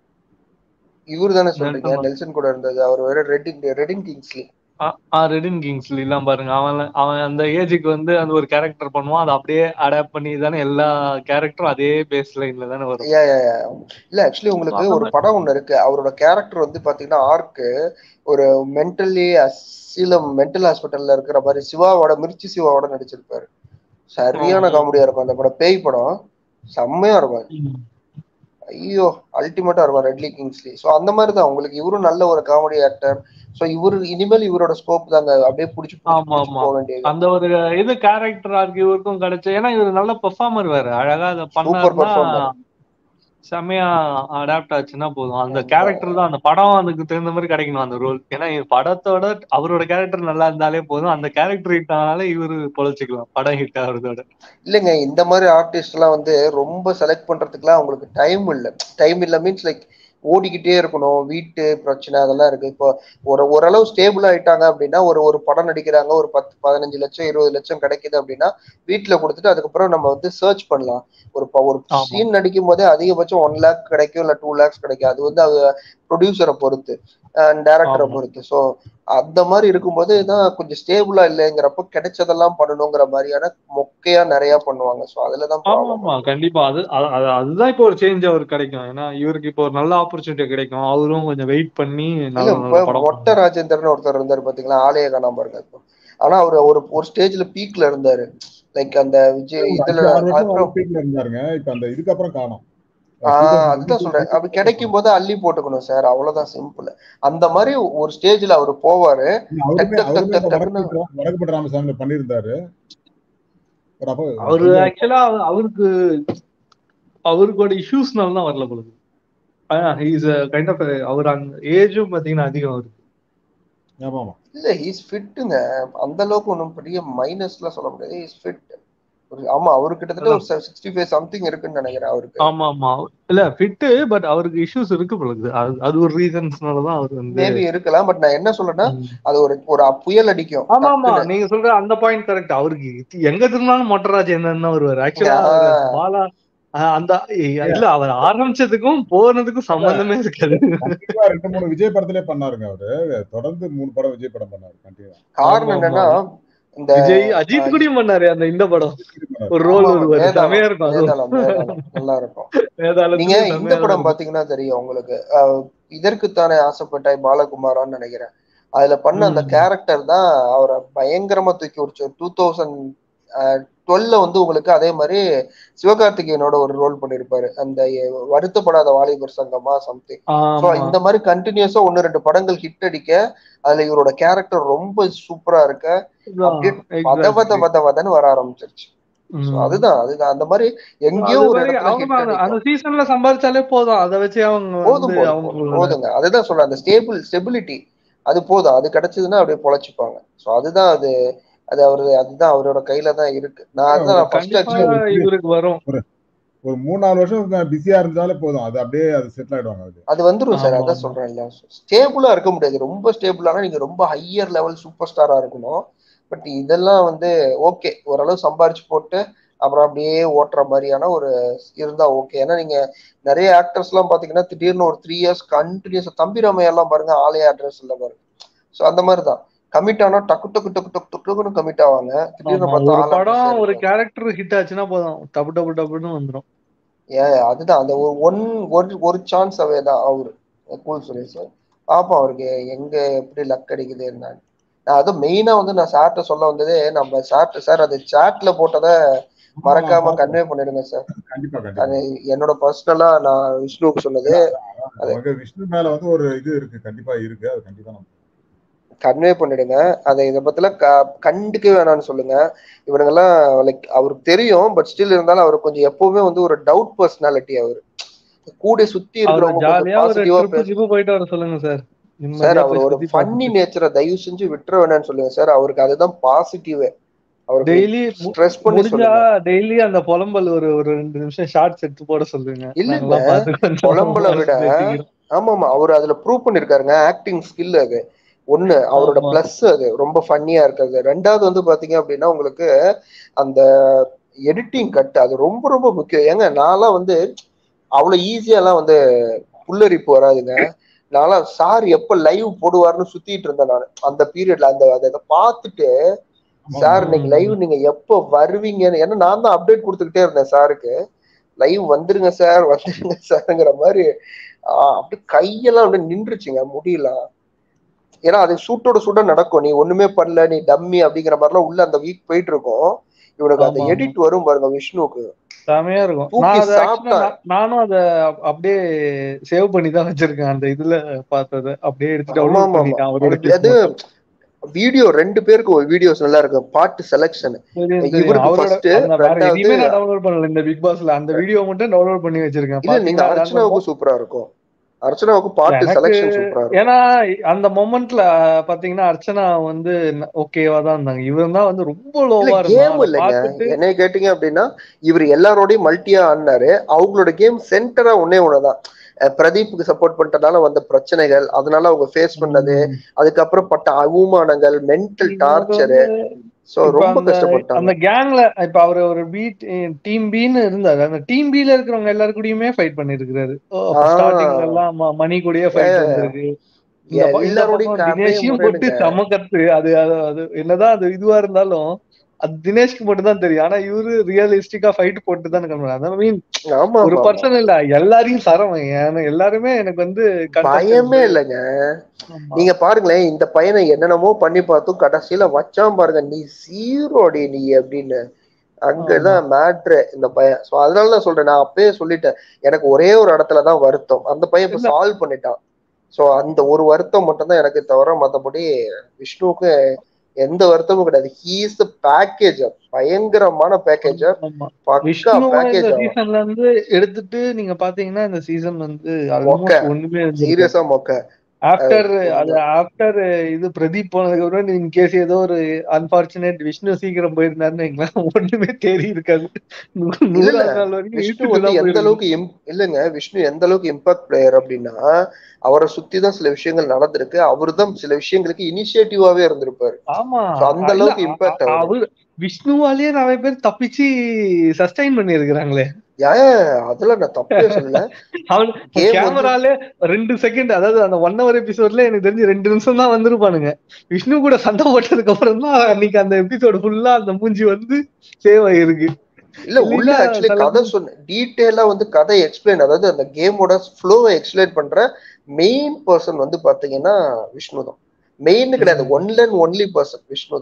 Speaker 3: இவரு தானே சொல்றீங்க
Speaker 2: நெல்சன் வந்து-
Speaker 3: நெல்சன் கூட இருந்தது அவர் வேற ரெட்டின் ரெட்டின் கிங்ஸ்லி
Speaker 2: ஆ ரெடின் கிங்ஸ்லி எல்லாம் பாருங்க அவன் அவன் அந்த ஏஜுக்கு வந்து அந்த ஒரு கேரக்டர் பண்ணுவான் அதை அப்படியே அடாப்ட் பண்ணி தானே எல்லா கேரக்டரும் அதே பேஸ் லைன்ல தானே வரும்
Speaker 3: யா யா யா இல்ல ஆக்சுவலி
Speaker 2: So,
Speaker 3: உங்களுக்கு
Speaker 2: அந்த
Speaker 3: ஒரு
Speaker 2: மாதிரி
Speaker 3: படம் ஒண்ணு இருக்கு அவரோட கேரக்டர் வந்து பாத்தீங்கன்னா ஆர்க்கு ஒரு மென்டலி அசீலம் மென்டல் ஹாஸ்பிட்டல்ல இருக்கிற மாதிரி சிவாவோட மிர்ச்சி சிவாவோட நடிச்சிருப்பாரு சரியான
Speaker 2: ஆமா.
Speaker 3: காமெடியா இருக்கும் அந்த படம் பேய் படம் செம்மையா இருக்கும்
Speaker 2: ம்.
Speaker 3: ஐயோ அல்டிமேட்டா இருக்கும் ரெட்லி கிங்ஸ்லி ஸோ அந்த மாதிரி தான் உங்களுக்கு இவரும் நல்ல ஒரு காமெடி ஆக்டர் ஸோ இவரு இனிமேல் இவரோட ஸ்கோப் தாங்க அப்படியே புடிச்சு புடிச்சு
Speaker 2: ஆமா
Speaker 3: புடிச்சு
Speaker 2: ஆமா
Speaker 3: போக வேண்டியது
Speaker 2: அந்த ஒரு இது கேரக்டர் ஆர்க்கு இவருக்கும் கிடைச்சு ஏன்னா இவர் நல்ல பெர்ஃபார்மர் வேற அழகா அதை
Speaker 3: சூப்பர்
Speaker 2: பண்ணாருன்னா
Speaker 3: பர்ஃபார்மர்
Speaker 2: செமையா அடாப்ட் ஆச்சுன்னா போதும் அந்த
Speaker 3: ஆமா
Speaker 2: கேரக்டர் தான் அந்த படம் அதுக்கு தகுந்த மாதிரி கிடைக்கணும் அந்த ரோல் ஏன்னா இவர் படத்தோட அவரோட கேரக்டர் நல்லா இருந்தாலே போதும் அந்த கேரக்டர் ஹிட் ஆனாலே இவரு பொழைச்சிக்கலாம் படம் ஹிட் ஆகுறதோட
Speaker 3: இல்லைங்க இந்த மாதிரி ஆர்டிஸ்ட் எல்லாம் வந்து ரொம்ப செலக்ட் பண்றதுக்குலாம் அவங்களுக்கு டைம் இல்லை டைம் இல்லை மீன்ஸ் லைக் ஓடிக்கிட்டே இருக்கணும் வீட்டு பிரச்சனை அதெல்லாம் இருக்கு இப்போ ஒரு ஓரளவு ஸ்டேபிள் ஆயிட்டாங்க அப்படின்னா ஒரு ஒரு படம் நடிக்கிறாங்க ஒரு பத்து பதினஞ்சு லட்சம் இருபது லட்சம் கிடைக்குது அப்படின்னா வீட்டுல கொடுத்துட்டு அதுக்கப்புறம் நம்ம வந்து சர்ச் பண்ணலாம் ஒரு ப- ஒரு
Speaker 2: ஆமா
Speaker 3: சீன் நடிக்கும் போதே அதிகபட்சம் ஒன் லேக் கிடைக்கும் இல்ல டூ லேக்ஸ் கிடைக்கும் அது வந்து அது ப்ரொடியூசரை பொறுத்து டேரக்டரை
Speaker 2: ஆமா
Speaker 3: பொறுத்து ஸோ அந்த மாதிரி இருக்கும்போது தான் கொஞ்சம் ஸ்டேபிளா இல்லைங்கிறப்ப கிடைச்சதெல்லாம் பண்ணணுங்கிற மாதிரியான மொக்கையா நிறைய பண்ணுவாங்க ஸோ அதுல தான்
Speaker 2: ஆமா
Speaker 3: ப்ராப்ளம்
Speaker 2: ஆமா கண்டிப்பா அது அது- அது- அதுதான் இப்போ ஒரு சேஞ்ச் அவருக்கு கிடைக்கும் ஏன்னா இவருக்கு இப்போ ஒரு நல்ல ஆப்பர்ச்சுனிட்டி கிடைக்கும் அவரும் கொஞ்சம் வெயிட் பண்ணி
Speaker 3: இல்ல
Speaker 2: நல்ல
Speaker 3: இப்ப
Speaker 2: நல்ல படம்
Speaker 3: மொட்டை ராஜேந்திரன் ஒருத்தர் இருந்தாரு பாத்தீங்களா ஆலய காணாம பாருங்க இப்போ ஆனா அவர் ஒரு ஒரு ஸ்டேஜ்ல பீக்ல இருந்தாரு லைக் அந்த விஜய் இதுல
Speaker 1: அஞ்சு ஆறு வருஷம்
Speaker 3: அப்புறம்
Speaker 1: ஒலிம்பிக்ல இருந்தாருங்க இப்ப அந்த இதுக்கப்புறம் காணோம்
Speaker 3: ஆஹ் அதுதான் சொல்றேன் அப்படி கிடைக்கும் போது அள்ளி போட்டுக்கணும் சார் அவ்வளவுதான் சிம்பிள் அந்த மாதிரி ஒரு ஸ்டேஜ்ல அவர் போவாரு டக்
Speaker 1: அவருமே
Speaker 3: டக் டக்
Speaker 1: அவருமே
Speaker 3: டக்
Speaker 1: இந்த
Speaker 3: டக்குன்னு
Speaker 1: வடக்கு வடக்குப்பட்ட ராமசாமி பண்ணியிருந்தாரு பட் அப்போ
Speaker 2: அவரு
Speaker 1: கொஞ்சம்
Speaker 2: ஆக்சுவலா அவருக்கு அவருக்கோட இஷ்யூஸ்னால தான் வரல பொழுது இஸ் கைண்ட் ஆஃப் அவர் அந்த ஏஜும் பாத்தீங்கன்னா அதிகம் அவருக்கு
Speaker 1: ஆமா ஆமா
Speaker 3: இல்ல ஹீஸ் ஃபிட்டுங்க அந்த அளவுக்கு ஒன்றும் பெரிய மைனஸ்லாம் சொல்ல முடியாது ஹீஸ் ஃபிட் ஆமா அவரு கிட்டத்தட்ட ஒரு சிக்ஸ்டி ஃபைவ் சம்திங் இருக்குன்னு நினைக்கிறேன் அவருக்கு
Speaker 2: ஆமா ஆமா இல்ல ஃபிட்டு பட் அவருக்கு இஷ்யூஸ் இருக்கு பொழுது அது அது ஒரு ரீசன்ஸ்னாலதான் அவர் வந்து
Speaker 3: மேபி இருக்கலாம் பட் நான் என்ன சொல்றேன்னா
Speaker 2: ம்.
Speaker 3: அது ஒரு ஒரு புயல் அடிக்கும்
Speaker 2: ஆமா ஆமா
Speaker 3: டக்குன்னு
Speaker 2: நீங்க சொல்ற அந்த பாயிண்ட் கரெக்ட் அவருக்கு இது எங்க திரும்பினாலும் மொட்டராஜேந்திரன் தான் வருவாரு ஆக்சுவலா அவர்
Speaker 3: ஆஹ்
Speaker 2: பாலா அஹ் அந்த இல்ல அவர் ஆரம்பிச்சதுக்கும் போனதுக்கும் சம்பந்தமே இருக்காது
Speaker 1: கண்டிப்பா ரெண்டு மூணு விஜய் படத்திலே பண்ணாருங்க அவரு தொடர்ந்து மூணு படம் விஜய் படம் பண்ணாரு கண்டிப்பா
Speaker 2: ஆமா
Speaker 3: காரணம்
Speaker 2: ஆமா
Speaker 3: என்னன்னா இந்த
Speaker 2: விஜய் அஜித்
Speaker 3: அஹ்,
Speaker 2: கூடயும் பண்ணாரு அந்த இந்த படம்
Speaker 1: பண்ணாரு
Speaker 2: ஒரு
Speaker 3: ஆமா
Speaker 2: ரோல்
Speaker 3: ஆமா
Speaker 2: வருவாரு
Speaker 3: வேதாளம்
Speaker 2: செமையா இருக்கும் அதுவும்
Speaker 3: வேதாளம் வேதாளம் நல்லா இருக்கும் நீங்க
Speaker 2: வேதாளத்துலயும்
Speaker 3: இந்த
Speaker 2: செமையா தான்
Speaker 3: படம்
Speaker 2: இருக்கும்
Speaker 3: பாத்தீங்கன்னா தெரியும் உங்களுக்கு அஹ், இதற்குத்தானே ஆசைப்பட்டாய் பாலகுமாரான்னு நினைக்கிறேன் அதுல பண்ண அந்த
Speaker 2: ம்
Speaker 3: கேரக்டர் தான் அவரை பயங்கரமா தூக்கி விடுச்சு டூ தௌசண்ட் டுவெல்ல வந்து உங்களுக்கு அதே மாதிரி சிவகார்த்திகேயனோட ஒரு ரோல் பண்ணிருப்பாரு அந்த எ- வருத்தப்படாத வாலிபர் சங்கமா சம்திங் சோ
Speaker 2: ஆமா
Speaker 3: இந்த மாதிரி கண்டினியூஸா ஒன்னு ரெண்டு படங்கள் ஹிட் அடிக்க அதுல இவரோட கேரக்டர் ரொம்ப சூப்பரா இருக்க அப்படியே பத பத
Speaker 2: எக்ஸாக்ட்லி
Speaker 3: பத பதன்னு வர ஆரம்பிச்சிருச்சு So அதுதான் அதுதான் அந்த மாதிரி எங்கேயோ
Speaker 2: அது
Speaker 3: ஒரு
Speaker 2: மாதிரி
Speaker 3: இடத்துல
Speaker 2: அவங்க
Speaker 3: ஹிட்
Speaker 2: அந்த- அந்த
Speaker 3: அடிக்கும்
Speaker 2: சீசன்ல சம்பாதிச்சாலே போதும் அதை வச்சு அவங்க
Speaker 3: போதும்
Speaker 2: வந்து
Speaker 3: போதும் போதும்
Speaker 2: அவங்களோட
Speaker 3: போதுங்க அதுதான் சொல்றேன் அந்த ஸ்டேபிள் ஸ்டெபிலிட்டி அது போதும் அது கிடைச்சதுன்னா அப்படியே பொழைச்சுப்பாங்க சோ அதுதான் அது அது அவரு அதுதான் அவரோட கையில தான் இருக்கு நான் அதுதான் நான் ஃபர்ஸ்ட்
Speaker 2: கண்டிப்பா
Speaker 3: ஆக்சுவலி
Speaker 2: இவருக்கு வரும்
Speaker 1: ஒரு மூணு நாலு வருஷம் பிஸியா இருந்தாலே போதும் அது அப்படியே அது செட்டில் ஆயிடுவாங்க அது
Speaker 3: அது வந்துரும் சார்
Speaker 2: ஆமா
Speaker 3: அதான்
Speaker 2: ஆமா
Speaker 3: சொல்றேன் இல்ல ஸ்டேபிளா இருக்க முடியாது ரொம்ப ஸ்டேபிளானா நீங்க ரொம்ப ஹையர் லெவல் சூப்பர் ஸ்டாரா இருக்கணும் பட் இதெல்லாம் வந்து ஓகே ஓரளவு சம்பாரிச்சு போட்டு அப்புறம் அப்படியே ஓட்டுற மாதிரியான ஒரு இருந்தா ஓகே ஏன்னா நீங்க நிறைய ஆக்டர்ஸ் எல்லாம் பாத்தீங்கன்னா திடீர்னு ஒரு த்ரீ இயர்ஸ் கண்டினியூஸ் தம்பி ராமையா எல்லாம் பாருங்க ஆலய அட்ரஸ் இல்ல பாருங்க சோ அந்த மாதிரிதான் கமிட் ஆனா டக்கு டக்கு டக்கு டக்கு டக்கு டக்குன்னு கமிட் ஆவாங்க திடீர்னு
Speaker 2: ஆமா
Speaker 3: பார்த்தா
Speaker 2: ஒரு
Speaker 3: ஆள் அட்ரஸே
Speaker 2: படம் ஒரு
Speaker 3: இருக்காது
Speaker 2: கேரக்டர் ஹிட் ஆச்சுன்னா போதும் டபு டபு டபுன்னு வந்துரும்
Speaker 3: ஏன் அதுதான் அந்த ஒரு ஒன் ஒரு ஒரு சான்ஸ் அவே தான் அவரு கூல் சுரேஷ் பாப்போம் அவருக்கு எங்க எப்படி லக் அடிக்குது என்னன்னு நான் அதுவும் மெயினா வந்து நான் சார்ட்ட சொல்ல வந்ததே நம்ம சார்ட்ட சார் அது சாட்ல போட்டதை
Speaker 1: ஆமா,
Speaker 3: மறக்காம
Speaker 1: பார்த்தேன்.
Speaker 3: கன்வே பண்ணிடுங்க சார்
Speaker 1: கண்டிப்பா கண்டிப்பா
Speaker 3: அது என்னோட பர்சனலா நான் விஷ்ணுவுக்கு சொன்னது அது
Speaker 1: நமக்கு விஷ்ணு மேல வந்து ஒரு இது இருக்கு கண்டிப்பா இருக்கு அது கண்டிப்பா நம்ம
Speaker 3: கன்வே பண்ணிடுங்க அதை இதை பத்தில க கண்டுக்கவே வேணாம்னு சொல்லுங்க இவனுங்கெல்லாம் லைக் அவருக்கு தெரியும் பட் ஸ்டில் இருந்தாலும் அவர் கொஞ்சம் எப்பவுமே வந்து ஒரு டவுட் பர்சனாலிட்டி அவர் கூட சுத்தி
Speaker 2: அவரை
Speaker 3: இருக்கிறவங்க கொஞ்சம்
Speaker 2: ஜாலியா ஒரு
Speaker 3: பாசிட்டிவா
Speaker 2: ட்ரிப்பு
Speaker 3: பேச
Speaker 2: ஜிப்பு போயிட்டு வர சொல்லுங்க சார்
Speaker 3: சார்
Speaker 2: நிம்மதியா
Speaker 3: அவர்
Speaker 2: போய்
Speaker 3: ஒரு
Speaker 2: சுத்தி
Speaker 3: ஃபன்னி
Speaker 2: பார்த்துட்டு
Speaker 3: நேச்சரை தயவு செஞ்சு விட்டுற வேணாம்னு சொல்லுங்க சார் அவருக்கு அதுதான் பாசிட்டிவே அவருக்கு
Speaker 2: டெய்லி
Speaker 3: ஸ்ட்ரெஸ் பண்ணி
Speaker 2: முடிஞ்சா
Speaker 3: சொல்லுங்க
Speaker 2: டெய்லி அந்த புலம்பல் ஒரு ஒரு ரெண்டு நிமிஷம் ஷார்ட்ஸ் எடுத்து போட சொல்லுங்க
Speaker 3: இல்லைங்க
Speaker 2: நல்லா பார்த்து கொஞ்சம்
Speaker 3: புலம்பலை விட
Speaker 2: மனசு தேத்திக்கிறோம்
Speaker 3: ஆமா ஆமா அவர் அதுல ப்ரூவ் பண்ணிருக்காருங்க ஆக்டிங் ஸ்கில் அது ஒண்ணு அவரோட
Speaker 2: ஆமா
Speaker 3: பிளஸ் அது ரொம்ப ஃபன்னியா இருக்கிறது ரெண்டாவது வந்து பாத்தீங்க அப்படின்னா உங்களுக்கு அந்த எடிட்டிங் கட் அது ரொம்ப ரொம்ப முக்கியம் ஏங்க நான்லாம் வந்து அவ்வளவு ஈஸியாலாம் வந்து புல்லரிப்பு வராதுங்க நான்லாம் சார் எப்ப லைவ் போடுவாருன்னு சுத்திட்டு இருந்தேன் நான் அந்த பீரியட்ல அந்த அதை பார்த்துட்டு
Speaker 1: ஆமா,
Speaker 3: சார்
Speaker 1: ஆமா.
Speaker 3: இன்னைக்கு லைவ் நீங்க எப்ப வருவீங்கன்னு ஏன்னா நான் தான் அப்டேட் கொடுத்துக்கிட்டே இருந்தேன் சாருக்கு லைவ் வந்துருங்க சார் வந்துருங்க சார்ங்கிற மாதிரி ஆஹ் அப்படியே கையெல்லாம் அப்படியே நின்றுச்சுங்க முடியல ஏன்னா அது சூட்டோட சூட நடக்கும் நீ ஒண்ணுமே பண்ணல நீ டம்மி அப்படிங்கிற மாதிரிலாம் உள்ள அந்த வீக் போயிட்டு இருக்கும் இவனுக்கு அந்த
Speaker 2: ஆமா ஆமா
Speaker 3: எடிட் வரும் பாருங்க விஷ்ணுவுக்கு
Speaker 2: செமையா இருக்கும்
Speaker 3: தூக்கி
Speaker 2: நான் அதை
Speaker 3: சாப்பிட்டா
Speaker 2: ஆக்சுவலா நானும் அதை அப்படியே சேவ் பண்ணி தான் வச்சிருக்கேன் அந்த இதுல பார்த்ததை அப்படியே எடுத்து
Speaker 3: ஆமா
Speaker 2: டவுன்லோட்
Speaker 3: ஆமா ஆமா
Speaker 2: பண்ணிட்டேன் அவரோட
Speaker 3: அவனுக்கு
Speaker 2: கிளிப்
Speaker 3: அது
Speaker 2: மட்டும்
Speaker 3: வீடியோ ரெண்டு பேருக்கு ஒரு வீடியோஸ் நல்லா இருக்கு பாட்டு செலெக்ஷன்
Speaker 2: தெரியும் தெரியும்
Speaker 3: இவருக்கு
Speaker 2: அவரோட
Speaker 3: ஃபர்ஸ்ட்
Speaker 2: அந்த வேற
Speaker 3: ரெண்டாவது
Speaker 2: எதையுமே நான் டவுன்லோட் பண்ணல இந்த பிக் பாஸ்ல அந்த வீடியோ மட்டும் டவுன்லோட் பண்ணி வச்சிருக்கேன்
Speaker 3: இல்ல நீங்க
Speaker 2: பாத்தீங்கன்னா அது அந்த மொ-
Speaker 3: அர்ச்சனாவுக்கு சூப்பரா இருக்கும் அர்ச்சனாவுக்கு பாட்டு
Speaker 2: எனக்கு
Speaker 3: செலெக்ஷன் சூப்பரா இருக்கும்
Speaker 2: ஏன்னா அந்த மொமெண்ட்ல பாத்தீங்கன்னா அர்ச்சனா வந்து ஓகேவா தான் இருந்தாங்க இவன் தான் வந்து ரொம்ப
Speaker 3: இல்ல
Speaker 2: லோவா இருந்தான்
Speaker 3: கேம்
Speaker 2: அதை
Speaker 3: இல்லைங்க
Speaker 2: பார்த்துட்டு
Speaker 3: என்னைய கேட்டீங்க அப்படின்னா இவர் எல்லாரோடையும் மல்டியா ஆடினாரு அவங்களோட கேம் சென்டரா ஒன்னே ஒண்ணுதான் அஹ் பிரதீப்புக்கு சப்போர்ட் பண்ணிட்டனால வந்த பிரச்சனைகள் அதனால அவங்க ஃபேஸ் பண்ணது
Speaker 2: ம்,
Speaker 3: அதுக்கப்புறம் பட்ட அவமானங்கள் மென்டல்
Speaker 2: இவனுக்கு
Speaker 3: டார்ச்சரு
Speaker 2: வந்து
Speaker 3: சோ
Speaker 2: இப்ப
Speaker 3: ரொம்ப
Speaker 2: அந்த
Speaker 3: கஷ்டப்பட்டாங்க
Speaker 2: அந்த கேங்ல இப்ப அவர் ஒரு பி டீம் பின்னு இருந்தாரு அந்த டீம் பில இருக்கிறவங்க எல்லாரு கூடயுமே ஃபைட் பண்ணிருக்காரு ஸ்டார்டிங்ல
Speaker 3: ஆஹ்
Speaker 2: எல்லாம் ம- மணி கூடயே ஃபைட் வந்திருக்கு இந்த ப- இந்த
Speaker 3: எல்லாரோடையும்
Speaker 2: பக்கம்
Speaker 3: கதையே
Speaker 2: தினேஷையும் போட்டு
Speaker 3: முரணுங்க
Speaker 2: செம கத்து அது அது அது என்னதான் அது இதுவா இருந்தாலும் அது தினேஷ்க்கு மட்டும் தான் தெரியும் ஆனா இவரு ரியலிஸ்டிக்கா ஃபைட் போட்டு தான் கம்பெனி ஐ மீன்
Speaker 3: ஆமா
Speaker 2: ஒரு
Speaker 3: ஆமா ஆமா
Speaker 2: பர்சன் இல்ல எல்லாரையும் சரவன் ஏன்னா எல்லாருமே எனக்கு வந்து
Speaker 3: பயமே
Speaker 2: கண்டஸ்டன்ஸ்
Speaker 3: இல்லைங்க
Speaker 2: ஆமா
Speaker 3: நீங்க பாருங்களேன் இந்த பையனை என்னென்னமோ பண்ணி பார்த்தும் கடைசியில வச்சான் பாருங்க நீ ஜீரோடி நீ அப்படின்னு
Speaker 2: ஆமா
Speaker 3: அங்கதான் மேட்ரு இந்த பையன் சோ அதனால தான் சொல்றேன் நான் அப்பயே சொல்லிட்டேன் எனக்கு ஒரே ஒரு இடத்துல தான் வருத்தம் அந்த பையன் இப்ப
Speaker 2: இல்ல
Speaker 3: சால்வ் பண்ணிட்டான் சோ அந்த ஒரு வருத்தம் மட்டும் தான் எனக்கு தவிர மத்தபடி விஷ்ணுவுக்கு எந்த வருத்தமும் கிடையாது ஹீஸ் பேக்கேஜ் பயங்கரமான பேக்கேஜ்
Speaker 2: ஆமா
Speaker 3: பக்கா
Speaker 2: விஷ்ணுவை இந்த
Speaker 3: பேக்கேஜ் அவன்
Speaker 2: சீசன்ல இருந்து எடுத்துட்டு நீங்க பாத்தீங்கன்னா இந்த சீசன் வந்து
Speaker 3: மொக்க
Speaker 2: ஆல்மோஸ்ட் ஒண்ணுமே இருந்திருக்காது
Speaker 3: சீரியஸா மொக்க
Speaker 2: ஆஃப்டர் அது
Speaker 3: கொஞ்சம்
Speaker 2: ஆஃப்டர் இது பிரதீப் போனதுக்கு அப்புறம் இன் கேஸ் ஏதோ ஒரு அன்பார்ச்சுனேட் விஷ்ணு சீக்கிரம் போயிருந்தாருன்னு வைங்களேன், ஒண்ணுமே தேறி இருக்காது நூ-
Speaker 3: இல்ல இல்ல
Speaker 2: நூறாவது நாள் வரைக்கும்
Speaker 3: விஷ்ணு
Speaker 2: இழுத்துட்டு
Speaker 3: வந்து
Speaker 2: தான்
Speaker 3: எந்த
Speaker 2: போயிருக்கணும்
Speaker 3: அளவுக்கு im- இல்லைங்க விஷ்ணு எந்த அளவுக்கு இம்பாக்ட் பிளேயர் அப்படின்னா அவரை சுத்தி தான் சில விஷயங்கள் நடந்திருக்கு அவரு தான் சில விஷயங்களுக்கு இனிஷியேட்டிவாவே இருந்திருப்பாரு
Speaker 2: ஆமா
Speaker 3: சோ அந்த
Speaker 2: இல்ல
Speaker 3: அளவுக்கு
Speaker 2: அ-
Speaker 3: இம்பாக்ட்
Speaker 2: அ-
Speaker 3: அவரு
Speaker 2: அவர் விஷ்ணுவாலேயே நிறைய பேர் தப்பிச்சு சஸ்டைன் பண்ணி இருக்கிறாங்களே
Speaker 3: ஏன் அதுல நான் தப்பே சொல்லல
Speaker 2: அவன்
Speaker 3: கேம் வந்து
Speaker 2: கேமராலே ரெண்டு செகண்ட் அதாவது அந்த ஒன் ஹவர் எபிசோட்ல எனக்கு தெரிஞ்சு ரெண்டு நிமிஷம் தான் வந்திருப்பானுங்க விஷ்ணு கூட சண்டை போட்டதுக்கு அப்புறம் தான் அன்னைக்கு அந்த எபிசோடு ஃபுல்லா அந்த மூஞ்சி வந்து சேவ் ஆகிருக்கு
Speaker 3: இல்ல உள்ள
Speaker 2: இல்லைன்னா
Speaker 3: ஆக்சுவலி
Speaker 2: சில
Speaker 3: கதை சொன்ன டீட்டெயிலா வந்து கதை எக்ஸ்பிளைன் அதாவது அந்த கேமோட ஃப்ளோவை எக்ஸ்பிளைன் பண்ற மெயின் பர்சன் வந்து பாத்தீங்கன்னா விஷ்ணு தான் மெயின் கிடையாது
Speaker 2: ம்,
Speaker 3: ஒன்ல அண்ட் ஒன்லி பர்சன் விஷ்ணு தான்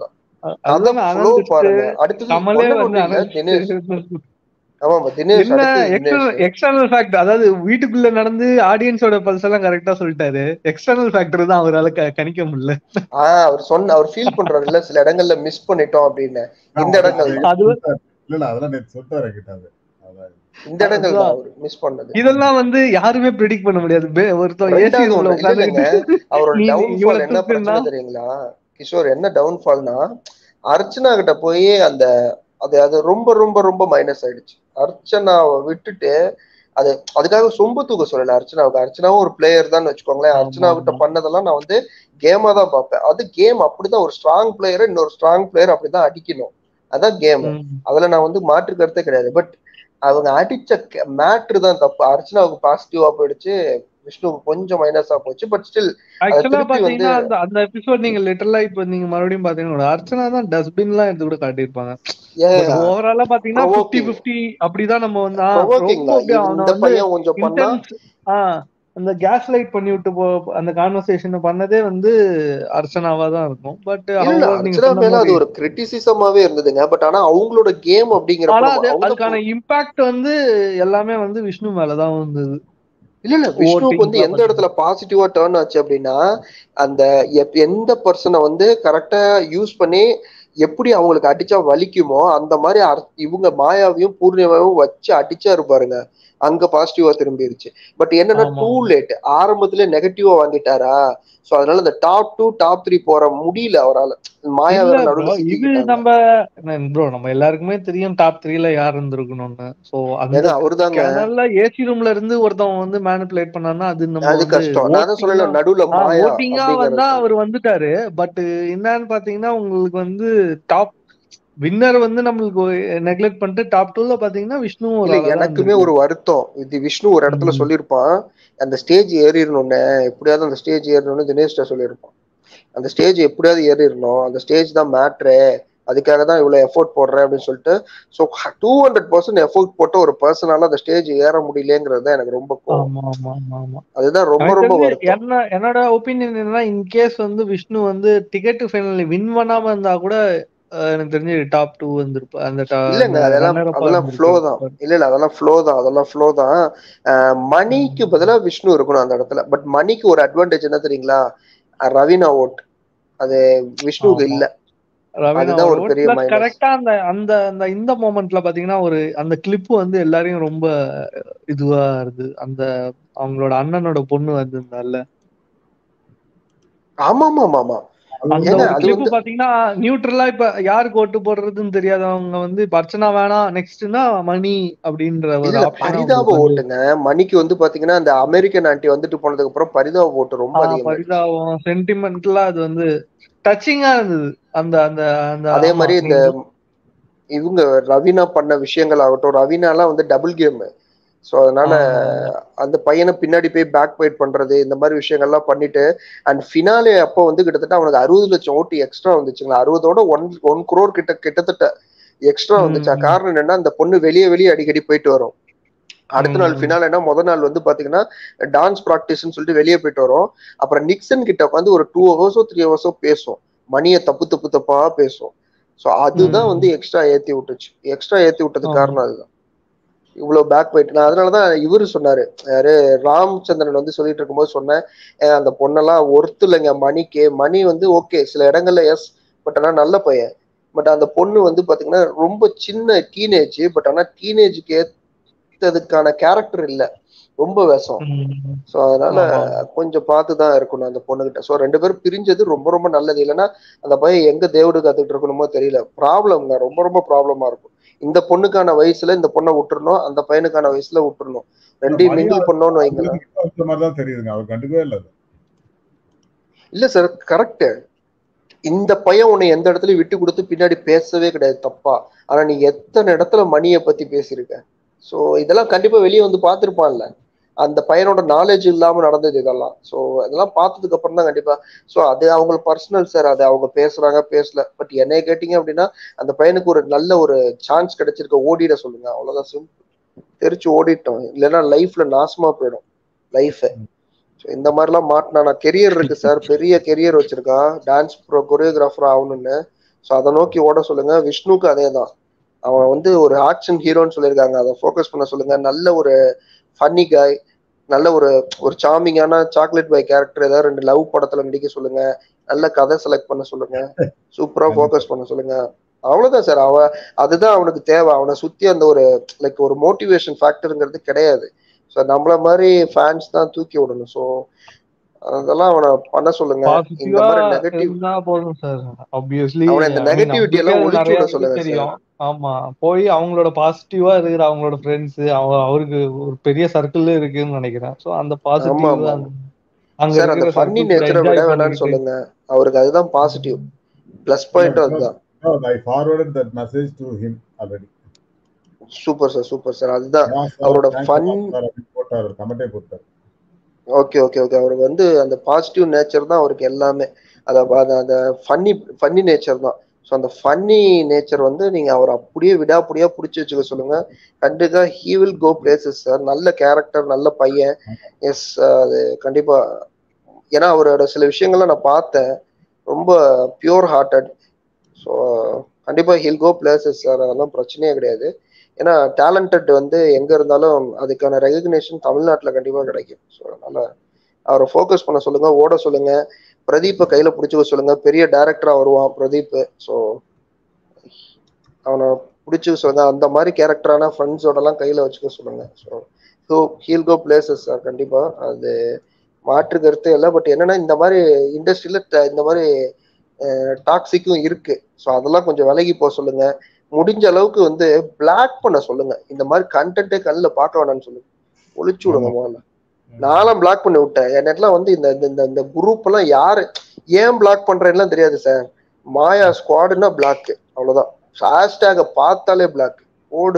Speaker 3: அதான்
Speaker 2: அதான்
Speaker 3: flow
Speaker 2: அனந்திஸ்ட்
Speaker 3: பாருங்க அடுத்தது
Speaker 2: கமலே
Speaker 3: ஒண்ணு
Speaker 2: வந்து
Speaker 3: ஒண்ணு இல்ல தினேஷ்
Speaker 2: அனந்திஸ்ட்
Speaker 3: ஆமாமா தினேஷ்
Speaker 2: இல்ல
Speaker 3: அடுத்தது
Speaker 2: எக்ஸ்டர்னல்
Speaker 3: தினேஷ்
Speaker 2: எக்ஸ்டர்னல் ஃபேக்ட் அதாவது வீட்டுக்குள்ள நடந்து ஆடியன்ஸோட பல்ஸ் எல்லாம் கரெக்டா சொல்லிட்டாரு எக்ஸ்டர்னல் ஃபேக்டர் தான் அவரால க- கணிக்க முடியல
Speaker 3: ஆஹ் அவர் சொன்ன அவர் ஃபீல் பண்றாரு இல்ல சில இடங்கள்ல மிஸ் பண்ணிட்டோம் அப்படின்னு இந்த
Speaker 1: அவர்
Speaker 3: இடங்கள்
Speaker 1: அதை
Speaker 3: தான்
Speaker 2: அது
Speaker 1: சொல்லிட்டாரு. இல்ல இல்ல அதெல்லாம் நேத்து சொல்லிட்டாரு என்கிட்ட அது அதான்
Speaker 3: இந்த இடங்கள் தான்
Speaker 2: அதுதான்
Speaker 3: அவர் மிஸ் பண்ணது
Speaker 2: இதெல்லாம் வந்து யாருமே ப்ரெடிக்ட் பண்ண முடியாது பே- ஒருத்தன் ஏசி
Speaker 3: ரெண்டாவது
Speaker 2: ரூம்ல
Speaker 3: ஒண்ணு இல்ல இல்லைங்க
Speaker 2: உட்காந்துக்கிட்டு
Speaker 3: அவரோட
Speaker 2: நீ
Speaker 3: டவுன்ஃபால்
Speaker 2: இவ்வளவு
Speaker 3: என்ன
Speaker 2: தூக்குன்னா
Speaker 3: பிரச்சனை தெரியுங்களா கிஷோர் என்ன டவுன்ஃபால்னா அர்ச்சனா கிட்ட போய் அந்த அது அது ரொம்ப ரொம்ப ரொம்ப மைனஸ் ஆயிடுச்சு அர்ச்சனாவை விட்டுட்டு அது அதுக்காக சொம்பு தூக்க சொல்லல அர்ச்சனாவுக்கு அர்ச்சனாவும் ஒரு பிளேயர் தான் வச்சுக்கோங்களேன்
Speaker 2: ஆமா
Speaker 3: அர்ச்சனா கிட்ட
Speaker 2: ஆமா
Speaker 3: பண்ணதெல்லாம் நான் வந்து கேமா தான் பார்ப்பேன் அது கேம் அப்படிதான் ஒரு ஸ்ட்ராங் பிளேயரை இன்னொரு ஸ்ட்ராங் பிளேயர் அப்படிதான் அடிக்கணும் அதான் கேம்
Speaker 2: ம்.
Speaker 3: அதுல நான் வந்து மாற்று கருத்தே கிடையாது பட் அவங்க அடிச்ச மேட்ரு தான் தப்பு அர்ச்சனாவுக்கு பாசிட்டிவா போயிடுச்சு விஷ்ணுவுக்கு கொஞ்சம் மைனஸா போச்சு பட் ஸ்டில் அதை
Speaker 2: ஆக்சுவலா
Speaker 3: திருப்பி வந்து
Speaker 2: பாத்தீங்கன்னா அந்த அந்த எபிசோட் நீங்க லிட்டரலா இப்ப நீங்க மறுபடியும் பாத்தீங்கன்னா கூட அர்ச்சனா தான் டஸ்ட்பின் எல்லாம் எடுத்து கூட காட்டியிருப்பாங்க பட் ஓவராலா பாத்தீங்கன்னா பிப்டி
Speaker 3: ப்ரொவோக்கிங்
Speaker 2: பிப்டி அப்படிதான் நம்ம வந்து ஆ,
Speaker 3: ப்ரொவோக்கிங்
Speaker 2: ரொம்ப
Speaker 3: தான்
Speaker 2: அப்படியே அவனை
Speaker 3: இந்த
Speaker 2: வந்து
Speaker 3: பையன் கொஞ்சம் பண்ணா
Speaker 2: இன்டென்ஸ் ஆ அந்த கேஸ் லைட் பண்ணி விட்டு போ அந்த கான்வர்சேஷன் பண்ணதே வந்து அர்ச்சனாவா தான் இருக்கும் பட்
Speaker 3: இல்ல
Speaker 2: அவங்க நீங்க
Speaker 3: அர்ச்சனா
Speaker 2: சொன்ன
Speaker 3: மேல
Speaker 2: மாதிரி
Speaker 3: அது ஒரு கிரிட்டிசிசமாவே இருந்ததுங்க பட் ஆனா அவங்களோட கேம் அப்படிங்கிறப்ப
Speaker 2: ஆனா
Speaker 3: நம்ம
Speaker 2: அது
Speaker 3: அவங்க
Speaker 2: அதுக்கான இம்பாக்ட் வந்து எல்லாமே வந்து விஷ்ணு மேலதான் வந்தது
Speaker 3: இல்ல இல்ல விஷ்ணுவுக்கு வந்து
Speaker 2: ஓட்டிங்
Speaker 3: எந்த இடத்துல பாசிட்டிவா டேர்ன் ஆச்சு அப்படின்னா அந்த எப்- எந்த பர்சனை வந்து கரெக்டா யூஸ் பண்ணி எப்படி அவங்களுக்கு அடிச்சா வலிக்குமோ அந்த மாதிரி அர்- இவங்க மாயாவையும் பூர்ணிமாவையும் வச்சு அடிச்சா இருப்பாருங்க அங்க பாசிட்டிவா திரும்பிடுச்சு பட் என்னன்னா
Speaker 2: ஆமா
Speaker 3: டூ லேட் ஆரம்பத்துல நெகட்டிவா வாங்கிட்டாரா சோ அதனால இந்த டாப் டூ டாப் த்ரீ போற முடியல அவரால மாயா
Speaker 2: இல்ல
Speaker 3: வேற
Speaker 2: ப்ரோ
Speaker 3: நடுவுல
Speaker 2: இது
Speaker 3: சிக்கிக்கிட்டாங்க
Speaker 2: நம்ம ப்ரோ நம்ம எல்லாருக்குமே தெரியும் டாப் த்ரீல யார் இருந்திருக்கணும்னு சோ அந்த
Speaker 3: ஏன்னா அவருதாங்க
Speaker 2: கேனல்ல ஏசி ரூம்ல இருந்து ஒருத்தவன் வந்து மேனிப்புலேட் பண்ணான்னா அது நம்ம
Speaker 3: அது
Speaker 2: வந்து
Speaker 3: கஷ்டம் நான் தான் சொல்லல
Speaker 2: ஓட்டிங்கா
Speaker 3: நடுவுல மாயா
Speaker 2: ஓட்டிங்கா
Speaker 3: அப்படிங்கறத
Speaker 2: வந்தா
Speaker 3: சொல்றேன்
Speaker 2: அவர் வந்துட்டாரு பட் என்னன்னு பாத்தீங்கன்னா உங்களுக்கு வந்து டாப் வின்னர் வந்து நம்மளுக்கு நெக்லெக்ட் பண்ணிட்டு டாப் டூல பாத்தீங்கன்னா விஷ்ணுவும் ஒரு
Speaker 3: இல்ல
Speaker 2: ஆளா தான்
Speaker 3: எனக்குமே ஒரு
Speaker 2: இருந்திருக்காரு
Speaker 3: வருத்தம் இது விஷ்ணு ஒரு இடத்துல
Speaker 2: ம்.
Speaker 3: சொல்லியிருப்பான் அந்த ஸ்டேஜ் ஏறிடணும்னு எப்படியாவது அந்த ஸ்டேஜ் ஏறணும்னு தினேஷ்ட சொல்லியிருப்பான் அந்த ஸ்டேஜ் எப்படியாவது ஏறிடணும் அந்த ஸ்டேஜ் தான் மேட்ரு அதுக்காக தான் இவ்வளவு எஃபோர்ட் போடுறேன் அப்படின்னு சொல்லிட்டு so two hundred percent effort போட்ட ஒரு பர்சனால அந்த ஸ்டேஜ் ஏற முடியலங்கிறது தான் எனக்கு ரொம்ப கோவம்
Speaker 2: ஆமா ஆமா ஆமா ஆமா
Speaker 3: அதுதான் ரொம்ப
Speaker 2: எனக்கு
Speaker 3: ரொம்ப
Speaker 2: தெரிஞ்சு
Speaker 3: வருத்தம்
Speaker 2: என்ன என்னோட ஒப்பீனியன் என்னன்னா இன்கேஸ் வந்து விஷ்ணு வந்து டிக்கெட் ஃபைனல் வின் பண்ணாம இருந்தா கூட அஹ், எனக்கு தெரிஞ்சு டாப் டூ வந்திருப்பா அந்த ta-
Speaker 3: இல்லங்க
Speaker 2: அந்த
Speaker 3: அதெல்லாம்
Speaker 2: ரன்னர் அப்பா
Speaker 3: அதெல்லாம் ஃப்ளோ தான்
Speaker 2: இருந்திருப்பாரு
Speaker 3: இல்ல இல்ல அதெல்லாம் ஃப்ளோ தான் அதெல்லாம் ஃப்ளோ தான் அஹ் மணிக்கு பதிலா விஷ்ணு இருக்கணும் அந்த இடத்துல பட் மணிக்கு ஒரு அட்வான்டேஜ் என்ன தெரியுங்களா அஹ் ரவீனா ஓட் அது விஷ்ணுவுக்கு
Speaker 2: ஆமா
Speaker 3: இல்ல
Speaker 2: ரவீனா
Speaker 3: அதுதான் ஒரு
Speaker 2: ஓட்
Speaker 3: பெரிய
Speaker 2: பிளஸ்
Speaker 3: மைனஸ்
Speaker 2: கரெக்டா அந்த அந்த அந்த இந்த மொமெண்ட்ல பாத்தீங்கன்னா ஒரு அந்த கிளிப் வந்து எல்லாரையும் ரொம்ப இதுவா இருந்தது அந்த அவங்களோட அண்ணனோட பொண்ணு வந்திருந்தால
Speaker 3: ஆமா ஆமா ஆமா ஆமா
Speaker 2: அந்த
Speaker 3: ஏங்க
Speaker 2: ஒரு
Speaker 3: அது
Speaker 2: கிளிப்
Speaker 3: வந்து
Speaker 2: பாத்தீங்கன்னா நியூட்ரலா இப்ப யாருக்கு ஓட்டு போடுறதுன்னு தெரியாதவங்க வந்து இப்ப அர்ச்சனா வேணாம் நெக்ஸ்ட்னா மணி அப்படின்ற ஒரு
Speaker 3: இல்ல
Speaker 2: ஆப்ஷன்
Speaker 3: பரிதாப
Speaker 2: அவங்களுக்கு வந்து
Speaker 3: ஓட்டுங்க மணிக்கு வந்து பாத்தீங்கன்னா அந்த அமெரிக்கன் ஆண்டி வந்துட்டு போனதுக்கு அப்புறம் பரிதாப ஓட்டு ரொம்ப
Speaker 2: ஆஹ்
Speaker 3: அதிகமாயிடுச்சு
Speaker 2: பரிதாபம் சென்டிமெண்ட்லாம் அது வந்து டச்சிங்கா இருந்தது அந்த அந்த அந்த
Speaker 3: அதே
Speaker 2: ஆமா
Speaker 3: மாதிரி இந்த
Speaker 2: நீங்க
Speaker 3: இவங்க ரவீனா பண்ண விஷயங்கள் ஆகட்டும் ரவீனாலாம் வந்து டபுள் கேம் ஸோ அதனால
Speaker 2: ஆமா ஆமா
Speaker 3: அந்த பையனை பின்னாடி போய் பேக் பைட் பண்றது இந்த மாதிரி விஷயங்கள்லாம் பண்ணிட்டு அண்ட் ஃபினாலே அப்போ வந்து கிட்டத்தட்ட அவனுக்கு அறுபது லட்சம் ஓட்டு எக்ஸ்ட்ரா வந்துச்சுங்களா அறுபதோட ஒன் ஒன் குரோர் கிட்ட கிட்டத்தட்ட எக்ஸ்ட்ரா வந்துச்சா
Speaker 2: ம்
Speaker 3: காரணம் என்னன்னா அந்த பொண்ணு வெளியே வெளியே அடிக்கடி போயிட்டு வரும் அடுத்த நாள்
Speaker 2: ம்
Speaker 3: ஃபினாலேனா முத நாள் வந்து பாத்தீங்கன்னா டான்ஸ் ப்ராக்டிஸ்னு சொல்லிட்டு வெளியே போயிட்டு வரும் அப்புறம் நிக்சன் கிட்ட உட்காந்து ஒரு டூ ஹவர்ஸோ த்ரீ ஹவர்ஸோ பேசும் மணியை தப்பு தப்பு தப்பா பேசும் ஸோ அதுதான் வந்து
Speaker 2: ம்
Speaker 3: எக்ஸ்ட்ரா ஏத்தி விட்டுச்சு எக்ஸ்ட்ரா ஏத்தி விட்டதுக்கு
Speaker 2: ஆமா
Speaker 3: காரணம் அதுதான் இவ்வளவு பேக் போயிட்டு நான் அதனாலதான் இவரு சொன்னாரு யாரு ராமச்சந்திரன் வந்து சொல்லிட்டு இருக்கும்போது சொன்னேன் "ஏன் அந்த பொண்ணெல்லாம் ஒர்த்து இல்லைங்க மணிக்கு மணி வந்து ஓகே சில இடங்கள்ல எஸ் பட் ஆனா நல்ல பையன் பட் அந்த பொண்ணு வந்து பாத்தீங்கன்னா ரொம்ப சின்ன டீனேஜ் பட் ஆனா டீனேஜுக்கு ஏத்ததுக்கான கேரக்டர் இல்ல ரொம்ப விஷம்
Speaker 2: ம்
Speaker 3: ஸோ அதனால
Speaker 2: ஆமா ஆமா
Speaker 3: கொஞ்சம் பார்த்து தான் இருக்கணும் அந்த பொண்ணுகிட்ட ஸோ ரெண்டு பேரும் பிரிஞ்சது ரொம்ப ரொம்ப நல்லது இல்லைன்னா அந்த பையன் எங்க தேவடு காத்துட்டு இருக்கணுமோ தெரியல ப்ராப்ளம்ங்க ரொம்ப ரொம்ப ப்ராப்ளமா இருக்கும் இந்த பொண்ணுக்கான வயசுல இந்த பொண்ணை விட்டுறணும் அந்த பையனுக்கான வயசுல விட்டுறணும்
Speaker 1: இல்ல
Speaker 3: ரெண்டையும்
Speaker 1: மணி
Speaker 3: மிங்கிள் பண்ணோம்னு
Speaker 1: அவர்
Speaker 3: வைங்களேன்
Speaker 1: வச்ச மாதிரி தான் தெரியுதுங்க அவர் கண்டுக்கவே இல்லை அது.
Speaker 3: இல்ல சார் கரெக்ட் இந்த பையன் உன்னை எந்த இடத்துலயும் விட்டு கொடுத்து பின்னாடி பேசவே கிடையாது தப்பா ஆனா நீ எத்தனை இடத்துல மணியை பத்தி பேசியிருக்க சோ இதெல்லாம் கண்டிப்பா வெளியே வந்து பார்த்திருப்பான்ல அந்த பையனோட நாலேஜ் இல்லாம நடந்தது இதெல்லாம் சோ இதெல்லாம் பார்த்ததுக்கு அப்புறம் தான் கண்டிப்பா சோ அது அவங்க பர்சனல் சார் அது அவங்க பேசுறாங்க பேசல பட் என்னைய கேட்டீங்க அப்படின்னா அந்த பையனுக்கு ஒரு நல்ல ஒரு சான்ஸ் கிடைச்சிருக்க ஓடிட சொல்லுங்க அவ்வளவுதான் சிம்பிள் தெரிச்சு ஓடிட்டோம் இல்லைன்னா லைஃப்ல நாசமா போயிடும் லைஃப் ஸோ இந்த மாதிரிலாம் மாட்டினா நான் கெரியர் இருக்கு சார் பெரிய கெரியர் வச்சிருக்கான் டான்ஸ் ப்ரோ கொரியோகிராஃபர் ஆகணும்னு ஸோ அதை நோக்கி ஓட சொல்லுங்க விஷ்ணுக்கு அதே தான் அவன் வந்து ஒரு ஆக்ஷன் ஹீரோன்னு சொல்லியிருக்காங்க அதை ஃபோக்கஸ் பண்ண சொல்லுங்க நல்ல ஒரு ஃபன்னி காய் நல்ல ஒரு ஒரு சாமிங்கான சாக்லேட் பாய் கேரக்டர் ஏதாவது ரெண்டு லவ் படத்துல நடிக்க சொல்லுங்க நல்ல கதை செலக்ட் பண்ண சொல்லுங்க சூப்பரா ஃபோக்கஸ் பண்ண சொல்லுங்க அவ்வளவுதான் சார் அவ அதுதான் அவனுக்கு தேவை அவனை சுத்தி அந்த ஒரு லைக் ஒரு மோட்டிவேஷன் ஃபேக்டருங்கிறது கிடையாது ஸோ நம்மள மாதிரி ஃபேன்ஸ் தான் தூக்கி விடணும் ஸோ அதெல்லாம் அவனை பண்ண சொல்லுங்க இந்த
Speaker 2: பாசிட்டிவா
Speaker 3: மாதிரி நெகட்டிவ்
Speaker 2: இருந்தா போதும் சார் ஆப்வியஸ்லி
Speaker 3: அவனை இந்த நெகட்டிவிட்டி எல்லாம் ஒழிச்சு விட சொல்லுங்க சார்
Speaker 2: தெரியும் ஆமா போய் அவங்களோட பாசிட்டிவா இருக்கிற அவங்களோட ஃப்ரெண்ட்ஸ் அவ அவருக்கு ஒரு பெரிய சர்க்கிள் இருக்குன்னு நினைக்கிறேன் சோ அந்த
Speaker 3: ஆமா ஆமா
Speaker 2: பாசிட்டிவ் அங்க
Speaker 3: சார் அந்த
Speaker 2: இருக்கிற
Speaker 3: ஃபன்னி
Speaker 2: சர்க்கிள்
Speaker 3: நேச்சரை விட
Speaker 2: என்ஜாய்
Speaker 3: வேணாம்னு
Speaker 2: பண்ணிக்கிட்டு
Speaker 3: சொல்லுங்க அவருக்கு அதுதான் பாசிட்டிவ் பிளஸ் பாயிண்ட்டும் அதுதான்
Speaker 1: No, I forwarded that message to him already.
Speaker 3: Super sir super sir அதுதான்
Speaker 1: Yeah, sir,
Speaker 3: அவரோட
Speaker 1: thanks a
Speaker 3: fun-
Speaker 1: lot, sir. அப்படின்னு போட்டாரு கமெண்டே போட்டாரு
Speaker 3: ஓகே ஓகே ஓகே அவருக்கு வந்து அந்த பாசிட்டிவ் நேச்சர் தான் அவருக்கு எல்லாமே அத அத- அந்த ஃபன்னி ஃபன்னி நேச்சர் தான் ஸோ அந்த ஃபன்னி நேச்சர் வந்து நீங்க அவர் அப்படியே விடாப்படியா பிடிச்சி வச்சுக்க சொல்லுங்க கண்டிப்பா he will go places sir நல்ல கேரக்டர் நல்ல பையன் எஸ் அது கண்டிப்பா ஏன்னா அவரோட சில விஷயங்கள்லாம் நான் பார்த்தேன் ரொம்ப பியூர் ஹார்ட்டட் ஸோ கண்டிப்பா ஹில் கோ பிளேசஸ் சார் அதெல்லாம் பிரச்சனையே கிடையாது ஏன்னா டேலண்டட் வந்து எங்க இருந்தாலும் அதுக்கான ரெகக்னேஷன் தமிழ்நாட்டுல கண்டிப்பா கிடைக்கும் ஸோ அதனால அவரை ஃபோக்கஸ் பண்ண சொல்லுங்க ஓட சொல்லுங்க பிரதீப்பை கையில பிடிச்சிக்க சொல்லுங்க பெரிய டைரக்டரா வருவான் பிரதீப் ஸோ அவனை பிடிச்சிக்க சொல்லுங்க அந்த மாதிரி கேரக்டரான ஃப்ரெண்ட்ஸோட எல்லாம் கையில வச்சுக்க சொல்லுங்க so so he'll go places sir கண்டிப்பா அது மாற்று கருத்து இல்லை பட் என்னன்னா இந்த மாதிரி இண்டஸ்ட்ரியில இந்த மாதிரி டாக்ஸிக்கும் இருக்கு ஸோ அதெல்லாம் கொஞ்சம் விலகி போக சொல்லுங்க முடிஞ்ச அளவுக்கு வந்து பிளாக் பண்ண சொல்லுங்க இந்த மாதிரி கண்டென்ட்டே கண்ணில் பார்க்க வேணாம்னு சொல்லுங்க ஒழிச்சு விடுங்க முதல்ல நானும் பிளாக் பண்ணி விட்டேன் என்கிட்டலாம் வந்து இந்த இந்த- இந்த இந்த குரூப் எல்லாம் யாரு ஏன் பிளாக் பண்றேன்லாம் தெரியாது சார் மாயா ஸ்குவாடுன்னா பிளாக் அவ்வளவுதான் ஹேஷ்டேக பார்த்தாலே பிளாக் ஓடு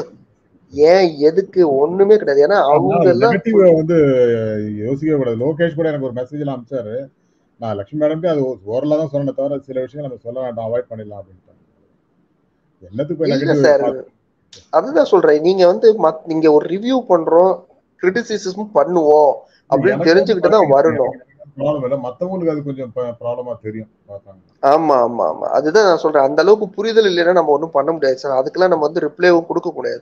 Speaker 3: ஏன் எதுக்கு ஒண்ணுமே கிடையாது ஏன்னா அவங்க எல்லாம்
Speaker 1: நெகட்டிவ் வந்து யோசிக்கவே கூடாது லோகேஷ் கூட எனக்கு ஒரு மெசேஜ் எல்லாம் அனுப்பிச்சாரு நான் லட்சுமி மேடம்க்கு அது ஓரளவு தான் சொன்னேன் தவிர சில விஷயங்கள் நம்ம சொல்ல வேண்டாம் அவாய்ட் பண்ணிடலாம் அப்படின்ட்டு என்னத்துக்கு போய்
Speaker 3: இல்ல சார்
Speaker 1: நெகட்டிவ்
Speaker 3: அதுதான் சொல்றேன் நீங்க வந்து மத்- நீங்க ஒரு ரிவ்யூ பண்றோம் கிரிட்டிசிசம் பண்ணுவோம் அப்படின்னு தெரிஞ்சுக்கிட்டு தான் வரணும்
Speaker 1: ப்ராப்ளம் இல்லை மத்தவங்களுக்கு அது கொஞ்சம் ப்ராப்ளமா தெரியும் பார்த்தாங்க
Speaker 3: ஆமா ஆமா ஆமா அதுதான் நான் சொல்றேன் அந்த அளவுக்கு புரிதல் இல்லைன்னா நம்ம ஒண்ணும் பண்ண முடியாது சார் அதுக்கெல்லாம் நம்ம வந்து ரிப்ளைவும் கொடுக்க கூடாது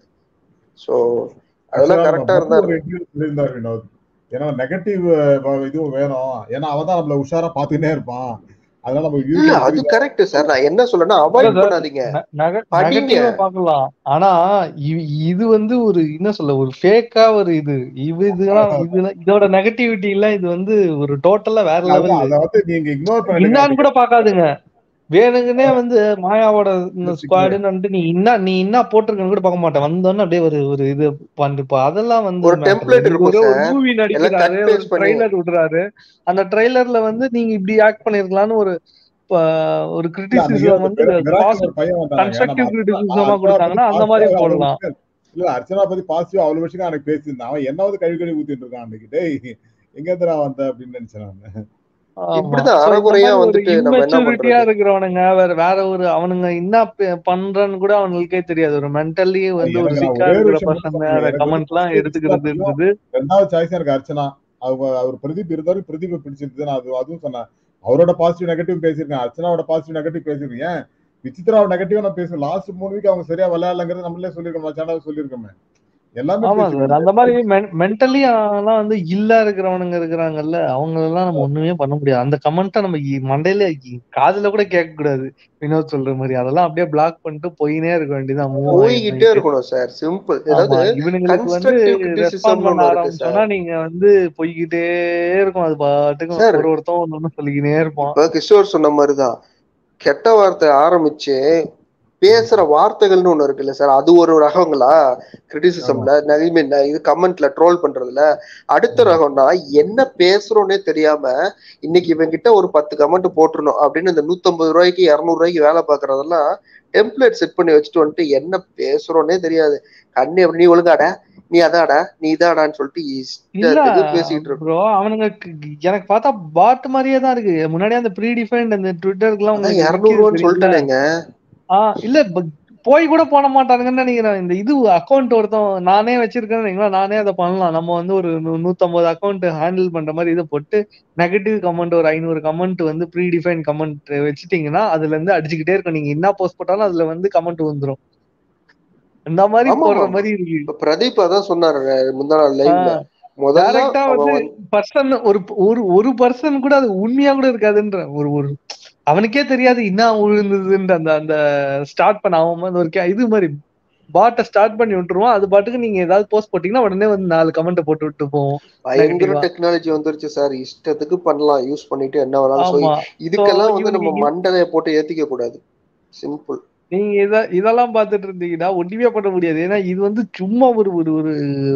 Speaker 3: சோ அதெல்லாம்
Speaker 1: Actually,
Speaker 3: கரெக்டா
Speaker 1: நம்ம
Speaker 3: இருந்தா
Speaker 1: ஒரு interview சொல்லியிருந்தாரு வினோத் ஏன்னா நெகட்டிவ் இதுவும் வேணும் ஏன்னா அவன் தான் நம்மள உஷாரா பாத்துக்கிட்டே இருப்பான் அதனால நம்ம
Speaker 3: இல்ல அது கரெக்ட் சார் நான் என்ன சொல்றேன்னா அவாய்ட்
Speaker 2: இல்ல sir.
Speaker 3: பண்ணாதீங்க
Speaker 2: நெக-
Speaker 3: படிங்க.
Speaker 2: நெகட்டிவா பார்க்கலாம் ஆனா இ- இது வந்து ஒரு என்ன சொல்ல ஒரு ஃபேக்கா ஒரு இது இது இதெல்லாம் இது இதோட நெகட்டிவிட்டி எல்லாம் இது வந்து ஒரு டோட்டலா வேற லெவல்
Speaker 1: அதை வந்து நீங்க இக்னோர்
Speaker 2: இன்னான்னு
Speaker 1: பண்ணிட்டு
Speaker 2: கூட பாக்காதுங்க வேணுங்கன்னே வந்து மாயாவோட இந்த ஸ்குவாடுன்னு வந்துட்டு நீ என்ன நீ என்ன போட்டிருக்கன்னு கூட பார்க்க மாட்டேன் வந்தோன்னு அப்படியே ஒரு ஒரு இது பண்ணிப்பா அதெல்லாம் வந்து
Speaker 3: ஒரு
Speaker 2: matter இல்ல.
Speaker 3: template
Speaker 2: நீங்க
Speaker 3: இருக்கும்
Speaker 2: ஒரு ஒரு
Speaker 3: sir.
Speaker 2: மூவி
Speaker 3: எல்லாம்
Speaker 2: நடிக்கிறாரு
Speaker 3: cut
Speaker 2: ஒரு
Speaker 3: paste பண்ணி
Speaker 2: ட்ரைலர் விடுறாரு அந்த ட்ரைலர்ல வந்து நீங்க இப்படி ஆக்ட் பண்ணிருக்கலாம்னு ஒரு ப- ஒரு கிரிட்டிசிசம் வந்து
Speaker 1: ஒரு பையன் வந்தாங்க
Speaker 2: constructive
Speaker 1: நம்ம
Speaker 2: criticism
Speaker 1: அர்ச்சனா
Speaker 2: ஆ கொடுத்தாங்கன்னா அந்த மாதிரி
Speaker 1: positive அவ்வளவு
Speaker 2: போடலாம்.
Speaker 1: விஷயம் இல்ல அர்ச்சனா பத்தி பாசிட்டிவ் அவ்வளவு விஷயம் எனக்கு பேசியிருந்தான் அவன் என்னாவது கழுவி கழுவி ஊத்திட்டு இருக்கான் அன்னைக்கு டேய் எங்க இருந்து நான் வந்த அப்படின்னு நினைச்சேன் நான்
Speaker 2: ஆமா.
Speaker 3: இப்படிதான்
Speaker 2: So, இந்த
Speaker 3: அறகுறையா
Speaker 2: மாதிரி ஒரு
Speaker 3: வந்துட்டு நம்ம என்ன
Speaker 2: immaturity-ஆ
Speaker 3: பண்றது?
Speaker 2: இருக்கிறவனுங்க வேற வேற ஒரு அவனுங்க என்ன ப- பண்றன்னு கூட அவனுக்கே தெரியாது ஒரு மென்டலி வந்து ஒரு
Speaker 1: எனக்கு நான்
Speaker 2: சிக்கா
Speaker 1: ஒரே ஒரு
Speaker 2: இருக்கிற
Speaker 1: விஷயம் மட்டும்
Speaker 2: பசங்க
Speaker 1: சொல்றேன்.
Speaker 2: அதை
Speaker 1: எனக்கு
Speaker 2: கமெண்ட் எல்லாம்
Speaker 1: வந்து
Speaker 2: எடுத்துக்கிறது
Speaker 1: தெரியும்.
Speaker 2: இருந்தது
Speaker 1: ரெண்டாவது சாய்ஸ் எனக்கு அர்ச்சனா அவங்க அவர் பிரதீப் இருந்தாரு பிரதீப் பிடிச்சிருந்தது நான் அது அதுவும் சொன்னேன் அவரோட பாசிட்டிவ் நெகட்டிவ் பேசியிருக்கேன் அர்ச்சனாவோட பாசிட்டிவ் நெகட்டிவ் பேசியிருக்கேன் ஏன் விசித்ராவோட நெகட்டிவ் நான் பேசுவேன் லாஸ்ட் மூணு வீக் அவங்க சரியா விளையாடலங்கிறது நம்மளே சொல்லியிருக்கோம் சேனல் சொல்லியிருக்கோமே எல்லாமே
Speaker 2: ஆமா
Speaker 1: பேசிருக்கோம்.
Speaker 2: சார் அந்த மாதிரி மென்டலி எல்லாம் வந்து இல்ல இருக்கிறவனுங்க இருக்கிறாங்கல்ல அவங்க எல்லாம் நம்ம ஒண்ணுமே பண்ண முடியாது அந்த கமெண்ட்டை நம்ம இ- மண்டையில இ- காதுல கூட கேட்க கூடாது வினோத் சொல்ற மாதிரி அதெல்லாம் அப்படியே பிளாக் பண்ணிட்டு போயினே இருக்க வேண்டியதுதான் move
Speaker 3: போய்கிட்டே
Speaker 2: ஆகிட்டு.
Speaker 3: இருக்கணும் சார் சிம்பிள்
Speaker 2: ஆமா,
Speaker 3: ஏதாவது
Speaker 2: இவனுங்களுக்கு வந்து
Speaker 3: constructive criticism
Speaker 2: ரெஸ்பாண்ட் பண்ண
Speaker 3: ஒண்ணு இருக்கு
Speaker 2: ஆரம்பிச்சோம்னா நீங்க வந்து போய்கிட்டே இருக்கும் அது பாட்டுக்கும்
Speaker 3: Sir.
Speaker 2: ஒரு ஒருத்தன் ஒண்ணு ஒண்ணு சொல்லிக்கினே இருப்பான்
Speaker 3: இப்ப கிஷோர் சொன்ன மாதிரிதான் கெட்ட வார்த்தை ஆரம்பிச்சு பேசுற வார்த்தைகள்னு ஒண்ணு இருக்குல்ல சார் அது ஒரு ரகங்களா கிரிட்டிசிசம்ல இது கமெண்ட்ல ட்ரோல் பண்றதுல அடுத்த ரகம்னா என்ன பேசுறோன்னே தெரியாம இன்னைக்கு இவன் கிட்ட ஒரு பத்து கமெண்ட் போட்டுருணும் அப்படின்னு இந்த நூத்தம்பது ரூபாய்க்கு இருநூறு ரூபாய்க்கு வேலை பாக்குறதெல்லாம் டெம்ப்ளேட் செட் பண்ணி வச்சுட்டு வந்துட்டு என்ன பேசுறோன்னே தெரியாது கண்ணு நீ ஒழுங்காடா நீ அதாடா நீ இதாடான்னு சொல்லிட்டு
Speaker 2: இல்ல
Speaker 3: இஷ்டத்துக்கு பேசிட்டு இருக்கோம்
Speaker 2: ப்ரோ அவனுங்க க- எனக்கு பார்த்தா பாட் மாதிரியே தான் இருக்கு முன்னாடி அந்த ப்ரீ டிஃபைன்ட் அந்த ட்விட்டருக்கு எல்லாம்
Speaker 3: அதான்
Speaker 2: உங்களுக்கு
Speaker 3: இருநூறு ரூபான்னு
Speaker 2: தெரியும்ல?
Speaker 3: சொல்லிட்டேனேங்க
Speaker 2: ஆ இல்ல போய் கூட பண்ண மாட்டானுங்கன்னு நினைக்கிறேன் இந்த இது அக்கௌண்ட் ஒருத்தன் நானே வச்சிருக்கேன்னு வைங்களேன், நானே அதை பண்ணலாம் நம்ம வந்து ஒரு நூ- நூத்தம்பது அக்கௌண்ட் ஹேண்டில் பண்ற மாதிரி இதை போட்டு நெகட்டிவ் கமெண்ட் ஒரு ஐநூறு கமெண்ட் வந்து ப்ரீ டிஃபைன் கமெண்ட் வச்சுட்டீங்கன்னா அதுல இருந்து அடிச்சுக்கிட்டே இருக்கும் நீங்க என்ன போஸ்ட் போட்டாலும் அதுல வந்து கமெண்ட் வந்துரும் இந்த மாதிரி
Speaker 3: ஆமா
Speaker 2: போடுற
Speaker 3: ஆமா
Speaker 2: மாதிரி இருக்கு
Speaker 3: இப்ப பிரதீப் அதான் சொன்னாரு முந்தா நாள் லைவ்ல
Speaker 2: ஆஹ்
Speaker 3: முதல்ல
Speaker 2: டைரக்டா
Speaker 3: அவன்
Speaker 2: வந்து
Speaker 3: வந்து
Speaker 2: பர்சன் ஒரு ஒரு ஒரு பர்சன் கூட அது உண்மையா கூட இருக்காதுன்ற ஒரு ஒரு அவனுக்கே தெரியாது என்ன விழுந்ததுன்ற அந்த அந்த ஸ்டார்ட் பண்ண அவன் வந்து ஒரு கே- இது மாதிரி பாட்டை ஸ்டார்ட் பண்ணி விட்டுருவான் அது பாட்டுக்கு நீங்க ஏதாவது போஸ்ட் போட்டீங்கன்னா உடனே வந்து நாலு கமெண்ட் போட்டு விட்டு போவோம்
Speaker 3: பயங்கர
Speaker 2: நெகட்டிவா
Speaker 3: டெக்னாலஜி வந்துருச்சு சார் இஷ்டத்துக்கு பண்ணலாம் யூஸ் பண்ணிட்டு என்ன வேணாலும் சோ
Speaker 2: ஆமா சோ
Speaker 3: இதுக்கெல்லாம் வந்து
Speaker 2: இவனுக்கு
Speaker 3: நம்ம மண்டலைய போட்டு ஏத்திக்க கூடாது சிம்பிள்
Speaker 2: நீங்க இத இதெல்லாம் பார்த்துட்டு இருந்தீங்கன்னா ஒண்ணுமே பண்ண முடியாது ஏன்னா இது வந்து சும்மா ஒரு ஒரு ஒரு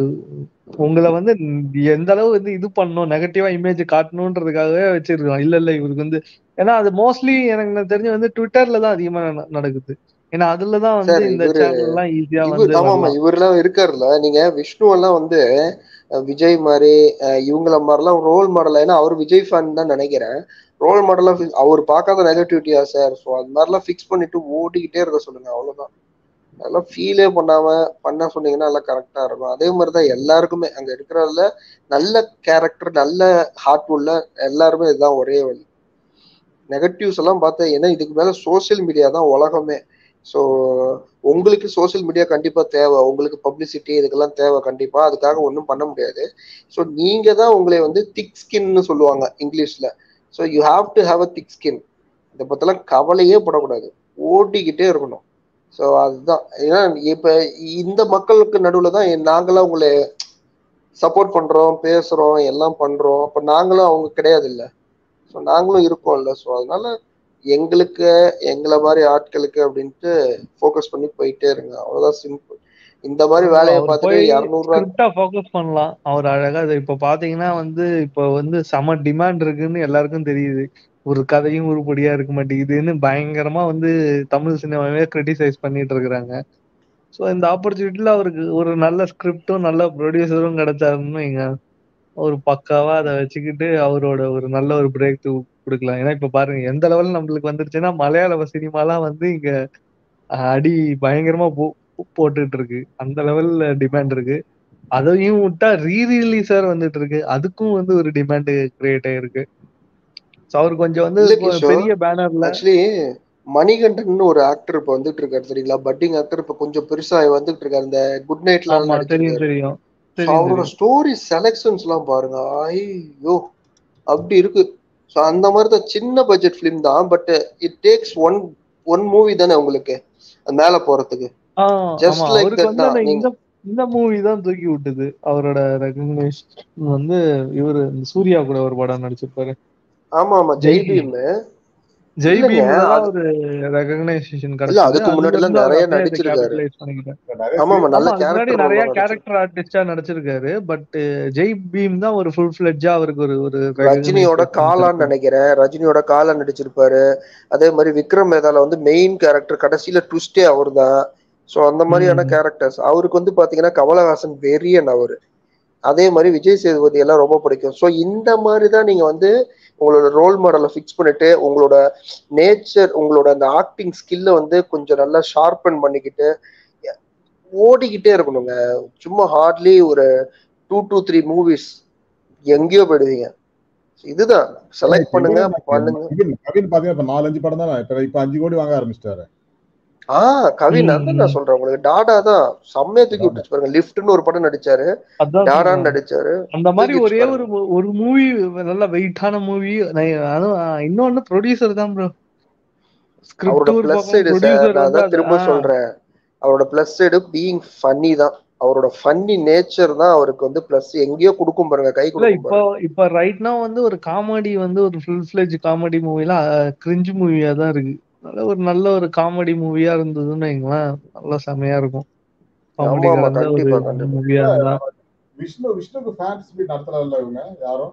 Speaker 2: உங்களை வந்து எந்த அளவு வந்து இது பண்ணணும் நெகட்டிவா இமேஜ் காட்டணுன்றதுக்காகவே வச்சிருக்கோம் இல்ல இல்ல இவருக்கு வந்து ஏன்னா அது மோஸ்ட்லி எனக்கு தெரிஞ்சு வந்து ட்விட்டர்ல தான் அதிகமா ந- நடக்குது ஏன்னா அதுலதான் வந்து
Speaker 3: சார்
Speaker 2: இந்த
Speaker 3: இவரு
Speaker 2: சேனல் எல்லாம் ஈஸியா
Speaker 3: இவர்
Speaker 2: வந்து
Speaker 3: ஆமா ஆமா
Speaker 2: வரலாம்
Speaker 3: இவரெல்லாம் இருக்காருல்ல நீங்க விஷ்ணு எல்லாம் வந்து அஹ், விஜய் மாதிரி அஹ், இவங்கள மாதிரிலாம் ரோல் மாடல் ஏன்னா அவர் விஜய் ஃபேன் தான் நினைக்கிறேன் ரோல் மாடலா அவர் பார்க்காத நெகட்டிவிட்டியா சார் ஸோ அது மாதிரிலாம் ஃபிக்ஸ் பண்ணிட்டு ஓடிக்கிட்டே இருக்க சொல்லுங்க அவ்வளவுதான் அதெல்லாம் ஃபீலே பண்ணாம பண்ண சொன்னீங்கன்னா எல்லாம் கரெக்டா இருக்கும் அதே மாதிரி தான் எல்லாருக்குமே அங்க இருக்கிறதுல நல்ல கேரக்டர் நல்ல ஹார்ட் உள்ள எல்லாருமே இதுதான் ஒரே வழி நெகட்டிவ்ஸ் எல்லாம் பார்த்தா ஏன்னா இதுக்கு மேல சோஷியல் மீடியா தான் உலகமே ஸோ உங்களுக்கு சோஷியல் மீடியா கண்டிப்பா தேவை உங்களுக்கு பப்ளிசிட்டி இதுக்கெல்லாம் தேவை கண்டிப்பா அதுக்காக ஒன்றும் பண்ண முடியாது ஸோ நீங்க தான் உங்களை வந்து திக் ஸ்கின்னு சொல்லுவாங்க இங்கிலீஷ்ல so you have to have a thick skin இதை பத்திலாம் கவலையே படக்கூடாது ஓட்டிக்கிட்டே இருக்கணும் ஸோ அதுதான் ஏன்னா இப்ப இந்த மக்களுக்கு நடுவில் தான் நாங்களாம் உங்களை சப்போர்ட் பண்றோம் பேசுறோம் எல்லாம் பண்றோம் அப்ப நாங்களும் அவங்க கிடையாது இல்ல ஸோ நாங்களும் இருக்கோம்ல ஸோ அதனால எங்களுக்கு எங்களை மாதிரி ஆட்களுக்கு அப்படின்ட்டு ஃபோக்கஸ் பண்ணி போயிட்டே இருங்க அவ்வளவுதான் சிம்பிள் இந்த மாதிரி
Speaker 2: ஆமா
Speaker 3: வேலையை
Speaker 2: அவர்
Speaker 3: பார்த்துட்டு
Speaker 2: போய்
Speaker 3: இரநூறுவா
Speaker 2: ஸ்கிரிப்டா ஃபோக்கஸ் பண்ணலாம் அவர் அழகா அது இப்ப பாத்தீங்கன்னா வந்து இப்ப வந்து செம டிமாண்ட் இருக்குன்னு எல்லாருக்கும் தெரியுது ஒரு கதையும் உருப்படியா இருக்க மாட்டேங்குதுன்னு பயங்கரமா வந்து தமிழ் சினிமாவே கிரிட்டிசைஸ் பண்ணிட்டு இருக்கிறாங்க ஸோ இந்த ஆப்பர்ச்சுனிட்டில அவருக்கு ஒரு நல்ல ஸ்கிரிப்டும் நல்ல ப்ரொடியூசரும் கிடைச்சாருன்னு வைங்க ஒரு பக்காவா அதை வச்சுக்கிட்டு அவரோட ஒரு நல்ல ஒரு பிரேக் த்ரூ கொடுக்கலாம் ஏன்னா இப்ப பாருங்க எந்த லெவல் நம்மளுக்கு வந்துருச்சுன்னா மலையாள சினிமாலாம் வந்து இங்க அஹ், அடி பயங்கரமா போ போட்டுட்டு இருக்கு அந்த லெவல்ல டிமாண்ட் இருக்கு அதையும் விட்டா ரீ ரிலீஸர் வந்துட்டு இருக்கு அதுக்கும் வந்து ஒரு டிமாண்ட் கிரியேட் ஆயிருக்கு ஸோ அவர் கொஞ்சம் வந்து
Speaker 3: இல்ல
Speaker 2: இப்போ
Speaker 3: கிஷோர்
Speaker 2: பெரிய பேனர்ல
Speaker 3: ஆக்சுவலி மணிகண்டன் ஒரு ஆக்டர் இப்ப வந்துட்டு இருக்காரு தெரியுங்களா பட்டிங் ஆக்டர் இப்ப கொஞ்சம் பெருசா வந்துட்டு இருக்காரு இந்த குட் நைட்ல
Speaker 2: ஆமா தெரியும்
Speaker 3: நடிச்சிருக்காரு
Speaker 2: தெரியும்
Speaker 3: ஸோ
Speaker 2: தெரியும்
Speaker 3: அவரோட
Speaker 2: தெரியும்
Speaker 3: ஸ்டோரி செலெக்ஷன்ஸ் எல்லாம் பாருங்க ஐயோ அப்படி இருக்கு ஸோ அந்த மாதிரி தான் சின்ன பட்ஜெட் ஃபிலிம் தான் but it takes one one movie தானே உங்களுக்கு அது மேல போறதுக்கு
Speaker 2: ஆஹ்
Speaker 3: ஜஸ்ட்
Speaker 2: ஆமா
Speaker 3: லைக்
Speaker 2: அவருக்கு
Speaker 3: தட்
Speaker 2: வந்து
Speaker 3: தான்
Speaker 2: அந்த
Speaker 3: நீங்க
Speaker 2: இந்த இந்த மூவி தான் தூக்கி விட்டது அவரோட ரெகக்னேஷன் வந்து இவரு இந்த சூர்யா கூட ஒரு படம் நடிச்சிருப்பாரு
Speaker 3: ஆமா ஆமா
Speaker 2: ஜெய்
Speaker 3: ஜெய்
Speaker 2: பீம்
Speaker 3: பீம்
Speaker 2: ஜெய்
Speaker 3: இல்லைங்க
Speaker 2: பீம்ல தான்
Speaker 3: அது
Speaker 2: ஒரு ரெகக்னைசேஷன்
Speaker 3: இல்ல
Speaker 2: கிடைச்சது
Speaker 3: அதுக்கு
Speaker 2: அதுல
Speaker 3: முன்னாடி எல்லாம்
Speaker 2: இருந்து அவர்
Speaker 3: நிறைய
Speaker 2: அப்படியே அதை
Speaker 3: நடிச்சிருக்காரு
Speaker 2: கேபிட்டலைஸ் பண்ணிக்கிட்டார்
Speaker 1: நிறைய
Speaker 3: ஆமா ஆமா
Speaker 1: சீரியல்
Speaker 3: நல்ல
Speaker 2: ஆமா அதுக்கு முன்னாடி
Speaker 3: கேரக்டர்
Speaker 2: நிறைய
Speaker 3: ரோல்லாம் நடிச்சிருக்காரு
Speaker 2: கேரக்டர் ஆர்டிஸ்டா நடிச்சிருக்காரு பட் ஜெய் பீம் தான் ஒரு ஃபுல் ஃபிளெட்ஜா அவருக்கு ஒரு ஒரு
Speaker 3: ரஜினியோட
Speaker 2: ரெகக்னைசேஷன்
Speaker 3: காலான்னு
Speaker 2: கிடைச்சது
Speaker 3: நினைக்கிறேன் ரஜினியோட காலா நடிச்சிருப்பாரு அதே மாதிரி விக்ரம் வேதால வந்து மெயின் கேரக்டர் கடைசியில ட்விஸ்டே அவர் தான் ஸோ அந்த மாதிரியான
Speaker 2: ம்
Speaker 3: கேரக்டர்ஸ் அவருக்கு வந்து பாத்தீங்கன்னா கமலஹாசன் வெறியன் அவரு அதே மாதிரி விஜய் சேதுபதி எல்லாம் ரொம்ப பிடிக்கும் ஸோ இந்த மாதிரி தான் நீங்க வந்து உங்களோட ரோல் மாடலை ஃபிக்ஸ் பண்ணிட்டு உங்களோட நேச்சர் உங்களோட அந்த ஆக்டிங் ஸ்கில்லை வந்து கொஞ்சம் நல்லா ஷார்பன் பண்ணிக்கிட்டு ஓடிக்கிட்டே இருக்கணுங்க சும்மா ஹார்ட்லி ஒரு டூ டூ த்ரீ மூவிஸ் எங்கேயோ போயிடுவீங்க இதுதான் செலக்ட்
Speaker 1: இப்ப
Speaker 3: பண்ணுங்க
Speaker 1: இவரு
Speaker 3: பண்ணுங்க
Speaker 1: கவின் கவின் பாத்தீங்கன்னா இப்ப நாலஞ்சு படம் தான் இப்ப இப்ப அஞ்சு கோடி வாங்க ஆரம்பிச்சிட்டாரு
Speaker 3: ஆஹ் கவின்
Speaker 2: ம்
Speaker 3: அதான் நான்
Speaker 2: ம்
Speaker 3: சொல்றேன் உங்களுக்கு டாடா தான் செம்மையா தூக்கி
Speaker 1: டாடா
Speaker 3: விட்டுச்சு பாருங்க லிஃப்ட்னு ஒரு படம் நடிச்சாரு
Speaker 2: அதான்
Speaker 3: டாடான்னு
Speaker 2: சொல்றேன்
Speaker 3: நடிச்சாரு
Speaker 2: அந்த மாதிரி
Speaker 3: தூக்கிடுச்சு
Speaker 2: ஒரே ஒரு
Speaker 3: பாருங்க
Speaker 2: ஒரு மூவி நல்ல வெயிட்டான மூவி அதுவும் இன்னொன்னு ப்ரொடியூசர் தான் ப்ரோ ஸ்கிரிப்ட்
Speaker 3: அவரோட
Speaker 2: ஒரு
Speaker 3: பிளஸ்
Speaker 2: பக்கம்
Speaker 3: சைடு சார்
Speaker 2: ப்ரொடியூசர்
Speaker 3: நான்
Speaker 2: வந்து
Speaker 3: அதான்
Speaker 2: அது
Speaker 3: திரும்ப
Speaker 2: ஆஹ்
Speaker 3: சொல்றேன் அவரோட பிளஸ் சைடு பீயிங் ஃபன்னி தான் அவரோட ஃபன்னி நேச்சர் தான் அவருக்கு வந்து பிளஸ் எங்கேயோ கொடுக்கும் பாருங்க கை
Speaker 2: இல்ல
Speaker 3: கொடுக்கும்
Speaker 2: இப்போ
Speaker 3: பாருங்க
Speaker 2: இப்ப ரைட்னா வந்து ஒரு காமெடி வந்து ஒரு ஃபுல் ஃபிளெஜ் காமெடி மூவில கிரிஞ்சு மூவியா தான் இருக்கு நல்ல ஒரு நல்ல ஒரு காமெடி மூவியா இருந்ததுன்னு வைங்களேன் நல்லா செமையா இருக்கும் காமெடி
Speaker 3: ஆமா ஆமா
Speaker 2: கலந்த ஒரு
Speaker 3: கண்டிப்பா கண்டிப்பா
Speaker 2: மூவியா இருந்தா
Speaker 1: விஷ்ணு விஷ்ணுக்கு ஃபேன்ஸ் மீட் நடத்துறாருல இவங்க யாரும்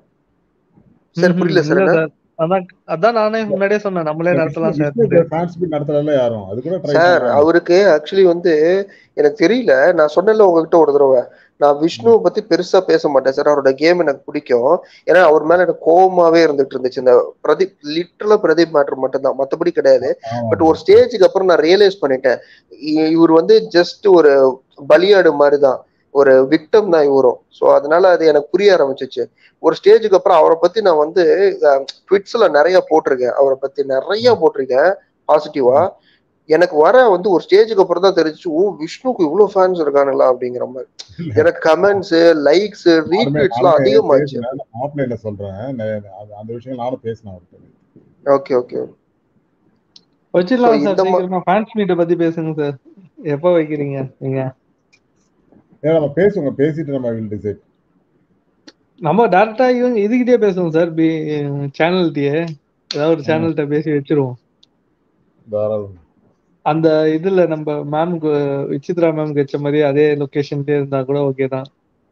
Speaker 3: சார்
Speaker 2: ம்ஹும்.
Speaker 3: புரியல சார்
Speaker 2: இல்ல
Speaker 3: என்ன
Speaker 2: சார் அதான் அதான் நானே முன்னாடியே சொன்னேன் நம்மளே
Speaker 1: விஷ்ணு
Speaker 2: நடத்தலாம் சார்
Speaker 1: விஷ்ணுக்கு ஃபேன்ஸ் மீட் நடத்துறாருல யாரும் அது கூட ட்ரை
Speaker 3: சார்
Speaker 1: பண்றாங்க
Speaker 3: அவருக்கு ஆக்சுவலி வந்து எனக்கு தெரியல நான் சொன்னேன்ல உங்ககிட்ட ஒரு தடவை நான் விஷ்ணுவை பத்தி பெருசா பேச மாட்டேன் சார் அவரோட கேம் எனக்கு பிடிக்கும் ஏன்னா அவர் மேல எனக்கு கோவமாவே இருந்துட்டு இருந்துச்சு இந்த பிரதீப் லிட்டரலா பிரதீப் மேட்ரு மட்டும்தான் மத்தபடி கிடையாது பட் ஒரு ஸ்டேஜுக்கு அப்புறம் நான் ரியலைஸ் பண்ணிட்டேன் இ- இவர் வந்து ஜஸ்ட் ஒரு பலியாடு மாதிரிதான் ஒரு விக்டம் தான் இவரும் ஸோ அதனால அது எனக்கு புரிய ஆரம்பிச்சிச்சு ஒரு ஸ்டேஜுக்கு அப்புறம் அவரை பத்தி நான் வந்து ட்விட்ஸ்ல நிறைய போட்டிருக்கேன் அவரை பத்தி நிறைய போட்டிருக்கேன் பாசிட்டிவா எனக்கு வர வந்து ஒரு ஸ்டேஜுக்கு அப்புறம் தான் தெரிஞ்சுச்சு ஓ விஷ்ணுக்கு இவ்வளவு ஃபேன்ஸ் இருக்கானுங்களா அப்படிங்கிற மாதிரி எனக்கு கமெண்ட்ஸ் லைக்ஸ் ரீட்வீட்ஸ் எல்லாம் அதிகமாச்சு
Speaker 1: ஆஃப்லைன்ல சொல்றேன் நான் அது- அந்த விஷயம் நானும் பேசினேன் அவர்கிட்ட
Speaker 3: ஓகே ஓகே
Speaker 2: வச்சிடலாம்
Speaker 3: So,
Speaker 2: சார்
Speaker 3: இந்த மா-
Speaker 2: சீக்கிரமா ஃபேன்ஸ் மீட்டை பத்தி பேசுங்க சார் எப்போ வைக்கிறீங்க நீங்க
Speaker 1: ஏன்னா நம்ம பேசுவோங்க பேசிட்டு நம்ம வில் டிசைட்
Speaker 2: நம்ம டேரக்டா இவங்க இதுகிட்டே பேசுவோம் சார் பி சேனல்கிட்டயே ஏதாவது ஒரு சேனல்கிட்ட பேசி வச்சிருவோம்
Speaker 1: தாராளம்
Speaker 2: அந்த இதுல நம்ம மேம்க்கு விசித்ரா மேம்க்கு வச்ச மாதிரி அதே லொகேஷன்லயே இருந்தா கூட ஓகே தான்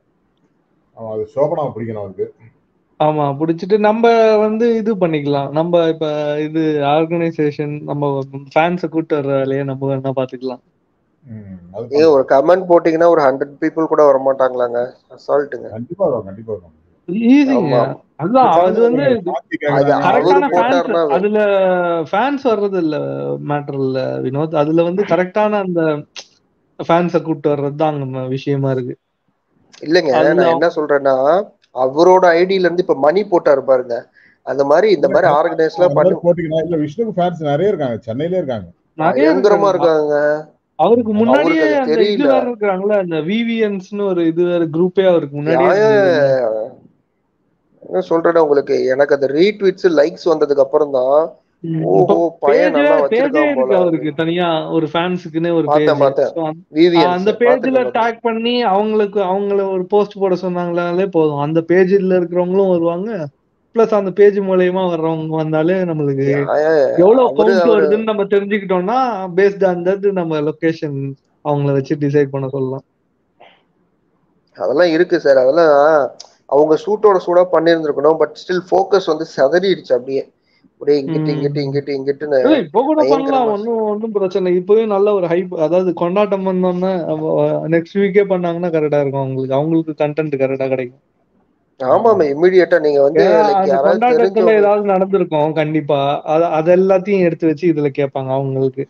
Speaker 1: அவன் அது சோபனா பிடிக்கணும் அவருக்கு
Speaker 2: ஆமா புடிச்சிட்டு நம்ம வந்து இது பண்ணிக்கலாம் நம்ம இப்ப இது ஆர்கனைசேஷன் நம்ம ஃபேன்ஸை கூட்டு வர்ற வேலையை நம்ம வேணா பாத்துக்கலாம்
Speaker 1: ம், அது
Speaker 3: ஏ ஒரு கமெண்ட் போட்டீங்கன்னா ஒரு ஹண்ட்ரட் பீப்புள் கூட வர மாட்டாங்களாங்க அசால்ட்டுங்க
Speaker 1: கண்டிப்பா வரும் கண்டிப்பா வரும்
Speaker 2: ஈஸிங்க
Speaker 3: ஆமா.
Speaker 2: அதுதான் அது வந்து
Speaker 1: பாத்தி
Speaker 3: அது
Speaker 1: கேக்குறாங்க.
Speaker 3: அவரு
Speaker 2: கரெக்டான ஃபேன்ஸ்
Speaker 3: போட்டாருன்னா அது-
Speaker 2: அதுல ஃபேன்ஸ் வர்றது இல்ல மேட்டர் இல்ல வினோத் அதுல வந்து கரெக்டான அந்த ஃபேன்ஸை கூட்டு வர்றது தான் அங்க விஷயமா இருக்கு
Speaker 3: இல்லைங்க
Speaker 2: அதுல
Speaker 3: நான் என்ன சொல்றேன்னா அவரோட ஐடியில இருந்து இப்ப மணி போட்டாரு பாருங்க அந்த மாதிரி இந்த மாதிரி ஆர்கனைஸ்லாம்
Speaker 1: அந்த
Speaker 3: பண்ணி
Speaker 1: மாதிரி போட்டீங்கன்னா இல்ல விஷ்ணுக்கு ஃபேன்ஸ் நிறைய இருக்காங்க சென்னையிலே இருக்காங்க
Speaker 2: நிறைய
Speaker 3: பயங்கரமா
Speaker 2: இருக்காங்க.
Speaker 3: இருக்காங்க
Speaker 2: அவருக்கு முன்னாடியே
Speaker 3: அவருக்கு அது
Speaker 2: அந்த இது
Speaker 3: தெரியல.
Speaker 2: வேற இருக்கிறாங்கல்ல அந்த விவிஎன்ஸ்னு ஒரு இது வேற குரூப்பே அவருக்கு முன்னாடியே
Speaker 3: நியாய
Speaker 2: இருந்தது.
Speaker 3: என்ன சொல்றேன்னா உங்களுக்கு எனக்கு அந்த ரீட்வீட்ஸ் லைக்ஸ் வந்ததுக்கு அப்புறம் தான்
Speaker 2: ம்.
Speaker 3: ஓஹோ
Speaker 2: இப்போ
Speaker 3: பையன்
Speaker 2: பேஜே
Speaker 3: நல்லா
Speaker 2: பேஜே
Speaker 3: வச்சிருக்கான்
Speaker 2: இருக்கு
Speaker 3: போல
Speaker 2: அவருக்கு தனியா ஒரு ஃபேன்ஸுக்குன்னே ஒரு
Speaker 3: பார்த்தேன்,
Speaker 2: பேஜ்
Speaker 3: பார்த்தேன். விவிஎன்ஸ்
Speaker 2: அந்த பேஜ்ல டேக் பண்ணி அவங்களுக்கு அவங்கள ஒரு போஸ்ட் போட சொன்னாங்களாலே போதும் அந்த பேஜ்ல இருக்கிறவங்களும் வருவாங்க பிளஸ் அந்த பேஜ் மூலியமா வர்றவங்க வந்தாலே நம்மளுக்கு எவ்வளவு
Speaker 3: அவரு
Speaker 2: கவுண்ட்
Speaker 3: அவரு
Speaker 2: வருதுன்னு நம்ம தெரிஞ்சுக்கிட்டோம்னா பேஸ்ட் ஆன் தட் நம்ம லொகேஷன் அவங்கள வச்சு டிசைட் பண்ண சொல்லலாம்
Speaker 3: அதெல்லாம் இருக்கு சார் அதெல்லாம் அவங்க ஷூட்டோட சூடா பண்ணியிருந்திருக்கணும் பட் ஸ்டில் ஃபோக்கஸ் வந்து செதறிடுச்சு அப்படியே அப்படியே இங்கிட்டு
Speaker 2: ம்.
Speaker 3: இங்கிட்டு இங்கிட்டு இங்கிட்டுன்னு
Speaker 2: இல்ல, இப்போ கூட
Speaker 3: பயங்கரமா
Speaker 2: பண்ணலாம் ஒன்னும் ஒன்னும் பிரச்சனை இல்லை. இப்பவே நல்ல ஒரு ஹைப் அதாவது கொண்டாட்டம் வந்தோன்னா நெக்ஸ்ட் வீக்கே பண்ணாங்கன்னா கரெக்டா இருக்கும் அவங்களுக்கு அவங்களுக்கு கண்டென்ட் கரெக்டா கிடைக்கும்
Speaker 3: ஆமாமா இமிடியேட்டா நீங்க வந்து
Speaker 2: ஏன்னா,
Speaker 3: like
Speaker 2: அந்த
Speaker 3: யாராவது
Speaker 2: கொண்டாட்டத்துல
Speaker 3: தெரிஞ்சவங்க
Speaker 2: ஏதாவது நடந்திருக்கும் கண்டிப்பா அது அது எல்லாத்தையும் எடுத்து வச்சு இதுல கேட்பாங்க அவங்களுக்கு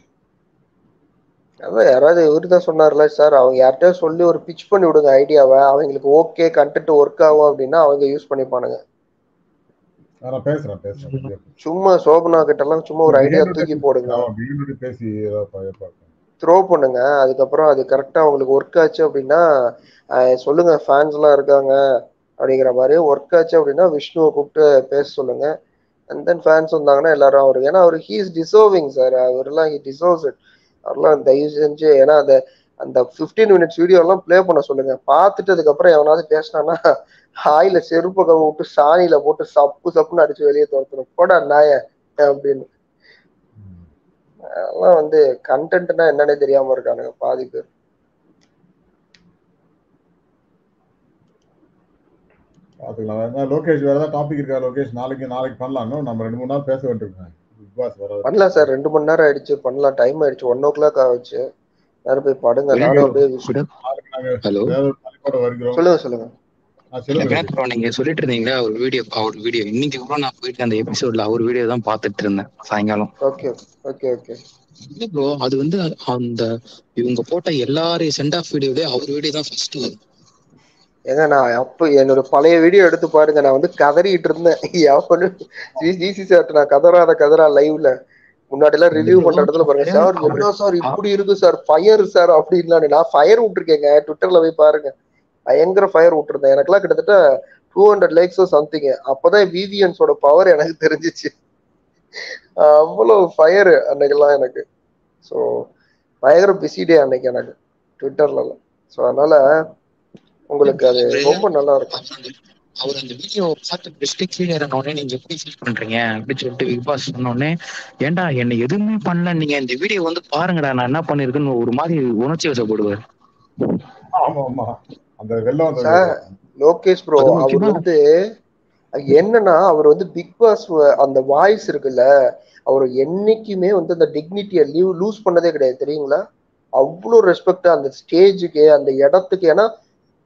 Speaker 3: அதான் யாராவது இவரு தான் சொன்னார்ல சார் அவங்க யார்கிட்டயும் சொல்லி ஒரு பிச் பண்ணி விடுங்க ஐடியாவை அவங்களுக்கு ஓகே கண்டென்ட் ஒர்க் ஆகும் அப்படின்னா அவங்க யூஸ் பண்ணிப்பானுங்க
Speaker 1: நான் பேசுறேன் பேசுறேன்
Speaker 3: சும்மா சோபனா கிட்ட எல்லாம் சும்மா ஒரு ஐடியா தூக்கி போடுங்க
Speaker 1: அவன் பிகினோட பேசி ஏதாவது பா- பார்ப்பேன்.
Speaker 3: த்ரோ பண்ணுங்க அதுக்கப்புறம் அது கரெக்டா அவங்களுக்கு ஒர்க் ஆச்சு அப்படின்னா அஹ், சொல்லுங்க ஃபேன்ஸ் எல்லாம் இருக்காங்க அப்படிங்கிற மாதிரி ஒர்க் ஆச்சு அப்படின்னா விஷ்ணுவை கூப்பிட்டு பேச சொல்லுங்க அண்ட் தென் ஃபேன்ஸ் வந்தாங்கன்னா எல்லாரும் அவருக்கு ஏன்னா அவர் ஹீ இஸ் டிசர்விங் சார் அவரெல்லாம் ஹி டிசர்வ்ஸ் இட் அவர்லாம் தயவு செஞ்சு ஏன்னா அந்த அந்த ஃபிஃப்டீன் மினிட்ஸ் வீடியோ எல்லாம் ப்ளே பண்ண சொல்லுங்க பார்த்துட்டு அதுக்கப்புறம் எவனாவது பேசினானா ஆயில செருப்பு கவு விட்டு சாணியில போட்டு சப்பு சப்புன்னு அடிச்சு வெளியே துரத்தணும் போடா நாய அப்படின்னு
Speaker 1: ம்.
Speaker 3: அதெல்லாம் வந்து கண்டென்ட்னா என்னன்னே தெரியாம இருக்கானுங்க பாதி பேர்
Speaker 1: பாத்துக்கலாம் வேற லோகேஷ் வேற ஏதாவது டாபிக் இருக்கா லோகேஷ் நாளைக்கு நாளைக்கு பண்ணலாம் இன்னும் நம்ம ரெண்டு மூணு நாள் பேச வேண்டியிருக்கேன் பிக் பாஸ் வர
Speaker 3: பண்ணலாம் சார் ரெண்டு மணி நேரம் ஆயிடுச்சு பண்ணலாம் டைம் ஆயிடுச்சு ஒன் ஓ கிளாக் ஆச்சு யாரும் போய் படுங்க நானும் அப்படியே விஸ்-
Speaker 1: நாளைக்கு நாங்க
Speaker 6: ஹலோ
Speaker 1: வேற ஒரு தலைப்போட வருகிறோம்
Speaker 3: சொல்லுங்க சொல்லுங்க
Speaker 1: ஆ, சொல்லுங்க
Speaker 6: வினோத் ப்ரோ நீங்க சொல்லிட்டு இருந்தீங்களா அவர் வீடியோ அவர் வீடியோ இன்னைக்கு கூட நான் போயிட்டு அந்த எபிசோட்ல அவர் வீடியோ தான் பார்த்துட்டு இருந்தேன் சாயங்காலம்
Speaker 3: ஓகே ஓகே ஓகே
Speaker 6: இல்ல ப்ரோ அது வந்து அந்த இவங்க போட்ட எல்லாரும் சென்ட் ஆஃப் வீடியோலயே அவர் வீடியோ தான் ஃபர்ஸ்ட் வரும்
Speaker 3: ஏங்க நான் அப்ப என்னோட பழைய வீடியோ எடுத்து பாருங்க நான் வந்து கதறிட்டு இருந்தேன் எவனு ஜிசி சார் நான் கதறாத கதறா லைவ்ல முன்னாடி எல்லாம் ரிவ்யூ பண்ற இடத்துல பாருங்க சார் என்ன சார் இப்படி இருக்கு சார் ஃபயர் சார் அப்படின்லாம் நான் ஃபயர் விட்டுருக்கேங்க ட்விட்டர்ல போய் பாருங்க பயங்கர ஃபயர் விட்டுருந்தேன் எனக்கெல்லாம் கிட்டத்தட்ட டூ ஹண்ட்ரட் லேக்ஸோ சம்திங் அப்பதான் விவிஎன்ஸோட பவர் எனக்கு தெரிஞ்சிச்சு அவ்வளவு ஃபயர் அன்னைக்கெல்லாம் எனக்கு ஸோ பயங்கர பிஸி டே அன்னைக்கு எனக்கு ட்விட்டர்ல ஸோ அதனால உங்களுக்கு அது ரொம்ப நல்லா இருக்கும்
Speaker 6: அவர் அந்த- அவர் அந்த வீடியோ பார்த்து டிஸ்ட்ரிக்ட் லீடர் உடனே நீங்க எப்படி ஃபீல் பண்றீங்க அப்படின்னு சொல்லிட்டு பிக் பாஸ் சொன்னோடனே ஏன்டா என்ன எதுவுமே பண்ணல நீங்க இந்த வீடியோ வந்து பாருங்கடா நான் என்ன பண்ணிருக்கேன்னு ஒரு மாதிரி உணர்ச்சி வசப்படுவார்
Speaker 1: ஆமா ஆமா அந்த வெள்ளம் வந்த
Speaker 3: சார், லோகேஷ் ப்ரோ
Speaker 6: அது
Speaker 3: அவர்
Speaker 6: முக்கியமா-
Speaker 3: வந்து என்னன்னா அவர் வந்து பிக் பாஸ் அந்த வாய்ஸ் இருக்குல்ல அவர் என்னைக்குமே வந்து அந்த டிக்னிட்டியை லீவ் லூஸ் பண்ணதே கிடையாது தெரியுங்களா அவ்வளோ ரெஸ்பெக்ட் அந்த ஸ்டேஜுக்கு அந்த இடத்துக்கு ஏன்னா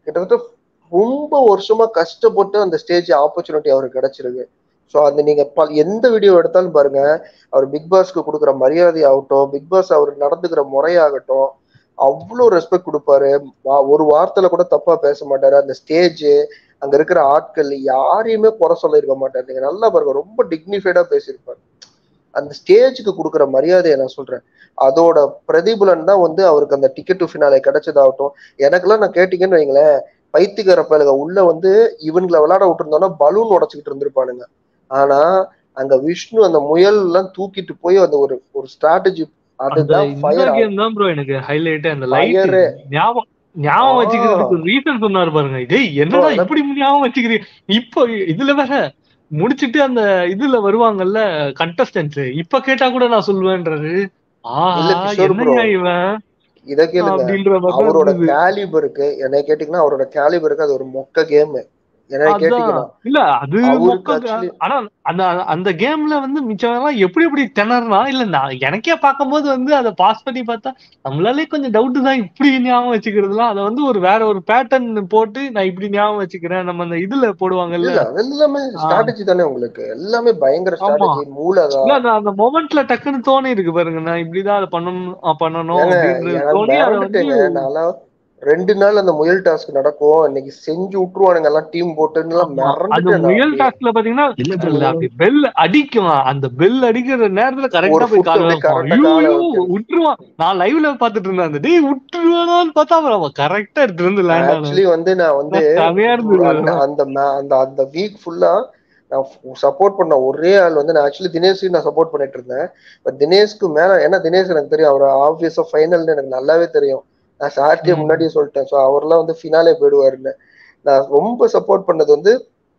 Speaker 3: கிட்டத்தட்ட ரொம்ப வருஷமா கஷ்டப்பட்டு அந்த ஸ்டேஜ் ஆப்பர்ச்சுனிட்டி அவருக்கு கிடைச்சிருக்கு ஸோ அந்த நீங்க ப- எந்த வீடியோ எடுத்தாலும் பாருங்க அவர் பிக் பாஸ்க்கு கொடுக்குற மரியாதை ஆகட்டும் பிக் பாஸ் அவர் நடந்துக்கிற முறையாகட்டும் அவ்வளோ ரெஸ்பெக்ட் கொடுப்பாரு வா- ஒரு வார்த்தையில கூட தப்பா பேச மாட்டாரு அந்த ஸ்டேஜ் அங்க இருக்கிற ஆட்கள் யாரையுமே குறை சொல்லியிருக்க மாட்டாரு நீங்க நல்லா பாருங்க ரொம்ப டிக்னிஃபைடா பேசியிருப்பாரு அந்த ஸ்டேஜுக்கு கொடுக்குற மரியாதையை நான் சொல்றேன் அதோட பிரதிபலன் தான் வந்து அவருக்கு அந்த டிக்கெட் டு ஃபினாலே கிடைச்சதாகட்டும் எனக்கெல்லாம் நான் கேட்டீங்கன்னு வைங்களேன் பைத்தியக்கார பயலுக உள்ள வந்து இவங்களை விளையாட விட்டுருந்தோம்னா பலூன் உடைச்சுக்கிட்டு இருந்திருப்பானுங்க ஆனா அங்க விஷ்ணு அந்த முயல் எல்லாம் தூக்கிட்டு போய் அந்த ஒரு ஒரு ஸ்ட்ராட்டஜி
Speaker 2: அந்த
Speaker 3: அதுதான்
Speaker 2: இந்த
Speaker 3: ஃபயர்
Speaker 2: கேம் தான் ப்ரோ எனக்கு ஹைலைட் அந்த லைட்
Speaker 3: ஃபயரு
Speaker 2: ஞாபகம் ஞாபகம்
Speaker 3: ஆ
Speaker 2: வச்சுக்கிறதுக்கு ரீசன் சொன்னாரு பாருங்க டேய்
Speaker 3: ப்ரோ
Speaker 2: என்னடா
Speaker 3: அதான்
Speaker 2: இப்படி ஞாபகம் வச்சுக்கிறீங்க இப்போ இதுல வேற முடிச்சிட்டு அந்த இதுல வருவாங்கல்ல கண்டஸ்டன்ஸ் இப்ப கேட்டா கூட நான் சொல்லுவேன்றாரு
Speaker 3: இல்ல
Speaker 2: ஆஹா
Speaker 3: கிஷோர் ப்ரோ
Speaker 2: என்னய்யா இவன்
Speaker 3: இத கேளுங்க
Speaker 2: அப்படின்ற மாதிரி தான்
Speaker 3: அவரோட
Speaker 2: இருந்தது
Speaker 3: கேலிபருக்கு என்னை கேட்டீங்கன்னா அவரோட கேலிபருக்கு அது ஒரு மொக்க கேம் என்னை
Speaker 2: அதான்
Speaker 3: கேட்டீங்கன்னா
Speaker 2: இல்ல அது
Speaker 3: அவருக்கு
Speaker 2: மொக்க
Speaker 3: ஆக்சுவலி
Speaker 2: ஆனா அந்த அந்த கேம்ல வந்து மிச்சம் எப்படி எப்படி திணறனா இல்ல நான் எனக்கே பார்க்கும்போது வந்து அதை பாஸ் பண்ணி பார்த்தா நம்மளாலே கொஞ்சம் டவுட் தான் இப்படி ஞாபகம் வச்சுக்கிறதுலாம் அதை வந்து ஒரு வேற ஒரு பேட்டர்ன் போட்டு நான் இப்படி ஞாபகம் வச்சுக்கிறேன் நம்ம அந்த இதுல போடுவாங்கல்ல
Speaker 3: இல்ல அது எல்லாமே
Speaker 2: ஆஹ்
Speaker 3: ஸ்ட்ராட்டஜி தானே உங்களுக்கு எல்லாமே பயங்கர
Speaker 2: ஆமா
Speaker 3: ஸ்ட்ராட்டஜி மூளைதான்
Speaker 2: இல்ல அந்த அந்த மொமெண்ட்ல டக்குன்னு தோணி இருக்கு பாருங்க நான் இப்படிதான் அதை பண்ணணும் அஹ் பண்ணணும்
Speaker 3: ஏங்க
Speaker 2: அப்படின்றது
Speaker 3: எனக்கு
Speaker 2: தோணி அதை வந்து
Speaker 3: மிரண்டுட்டேங்க நான்லாம் ரெண்டு நாள் அந்த முயல் டாஸ்க் நடக்கும் இன்னைக்கு செஞ்சு விட்டுருவானுங்க எல்லாம் டீம் போட்டுன்னு எல்லாம்
Speaker 2: ஆமா அந்த
Speaker 3: மிரண்டுட்டேன் நான்
Speaker 2: முயல்
Speaker 3: அப்படியே
Speaker 2: டாஸ்க்ல பாத்தீங்கன்னா
Speaker 6: இல்ல ப்ரோ
Speaker 2: இல்ல அப்படி பெல் அடிக்கும் அந்த பெல் அடிக்கிற நேரத்துல
Speaker 3: ஒரு
Speaker 2: கரெக்டா போய்
Speaker 3: ஃபுட்
Speaker 2: கால்
Speaker 3: அப்படியே
Speaker 2: வைப்பான்
Speaker 3: கரெக்டா காலை
Speaker 2: ஐயோ
Speaker 3: வைக்கிறது
Speaker 2: விட்டுருவான் நான் லைவ்ல பாத்துட்டு இருந்தேன் அந்த டேய் விட்டுருவானான்னு பார்த்தா அப்புறம் அவன் கரெக்டா எடுத்துட்டு வந்து லேண்ட் ஆனான்
Speaker 3: ஆக்சுவலி வந்து நான் வந்து
Speaker 2: செமையா இருந்தது
Speaker 3: அந்த
Speaker 2: அதெல்லாம்
Speaker 3: அந்த ma- அந்த அந்த வீக் ஃபுல்லா நான் சப்போர்ட் பண்ண ஒரே ஆள் வந்து நான் ஆக்சுவலி தினேஷ் நான் சப்போர்ட் பண்ணிட்டு இருந்தேன் பட் தினேஷ்க்கு மேல ஏன்னா தினேஷ் எனக்கு தெரியும் அவர் ஆப்வியஸா ஃபைனல்னு எனக்கு நல்லாவே தெரியும் நான் சார்ட்டே
Speaker 2: ம்.
Speaker 3: முன்னாடியே சொல்லிட்டேன் ஸோ அவர்லாம் வந்து ஃபினாலே போயிடுவாருன்னு நான் ரொம்ப சப்போர்ட் பண்ணது வந்து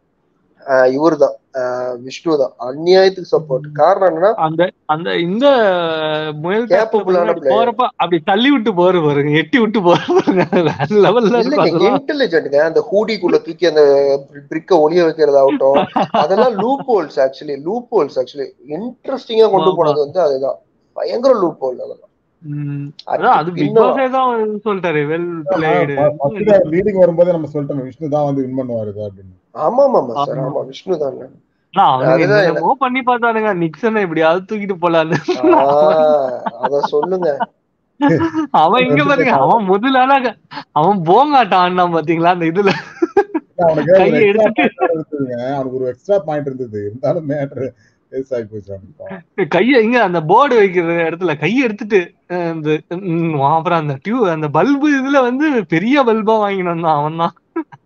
Speaker 3: இவர் தான் விஷ்ணு தான் அநியாயத்துக்கு சப்போர்ட் காரணம் என்னன்னா
Speaker 2: அந்த அந்த இந்த முயல் டாஸ்க்ல
Speaker 3: கேப்பபிளான
Speaker 2: பாத்தீங்கன்னா அப்படி
Speaker 3: பிளேயர்
Speaker 2: போறப்ப அப்படி தள்ளி விட்டு போற பாருங்க எட்டி விட்டு போற பாருங்க வேற லெவல்ல இருக்கும்
Speaker 3: இல்லைங்க
Speaker 2: அதெல்லாம்
Speaker 3: இன்டெலிஜென்ட்ங்க அந்த ஹூடிக்குள்ள தூக்கி அந்த பிரிக்க ஒளிய வைக்கிறதாகட்டும் அதெல்லாம் loopholes actually loopholes actually இன்ட்ரெஸ்டிங்கா கொண்டு
Speaker 2: ஆமா
Speaker 3: போனது வந்து அதுதான் பயங்கர லூப் ஹோல் அதெல்லாம்
Speaker 2: ம். அதான் அது
Speaker 3: அதுக்கு
Speaker 2: பிக்
Speaker 3: இன்னும்
Speaker 2: பாஸே தான் சொல்லிட்டாரு வெல் பிளேடு
Speaker 1: ஃபர்ஸ்ட் லீடிங் வரும்போதே நம்ம சொல்லிட்டோம் விஷ்ணு தான் வந்து வின் பண்ணுவாரு இது அப்படின்னு
Speaker 3: ஆமா ஆமா சார்
Speaker 2: ஆமா
Speaker 3: ஆமா விஷ்ணு தாங்க
Speaker 2: ஆனா அவனுங்க
Speaker 3: அதுதான் எனக்கு
Speaker 2: என்னென்னமோ பண்ணி பார்த்தானுங்க நிக்சனை எப்படியாவது தூக்கிட்டு போலான்னு
Speaker 3: ஆஹ் அத சொல்லுங்க
Speaker 2: அவன் இங்க
Speaker 1: ரெண்டு
Speaker 2: பாருங்க
Speaker 1: பேரும்
Speaker 2: அவன் முதலால அவன் போங்காட்டான் ஆடினான் பாத்தீங்களா அந்த இதுல
Speaker 1: அவனுக்கு ஒரு
Speaker 2: கையை
Speaker 1: எக்ஸ்ட்ரா
Speaker 2: எடுத்துட்டு
Speaker 1: பாயிண்ட் இருந்ததுங்க அவனுக்கு ஒரு எக்ஸ்ட்ரா பாயிண்ட் இருந்தது இருந்தாலும் மேட்ரு வேஸ்ட் ஆகி போச்சு அவனுக்கு
Speaker 2: கைய இங்க அந்த போர்டு வைக்கிற இடத்துல கையை எடுத்துட்டு அஹ் இந்த ம், அப்புறம் அந்த டியூ அந்த பல்பு இதுல வந்து பெரிய பல்பா வாங்கினான் அவன் தான்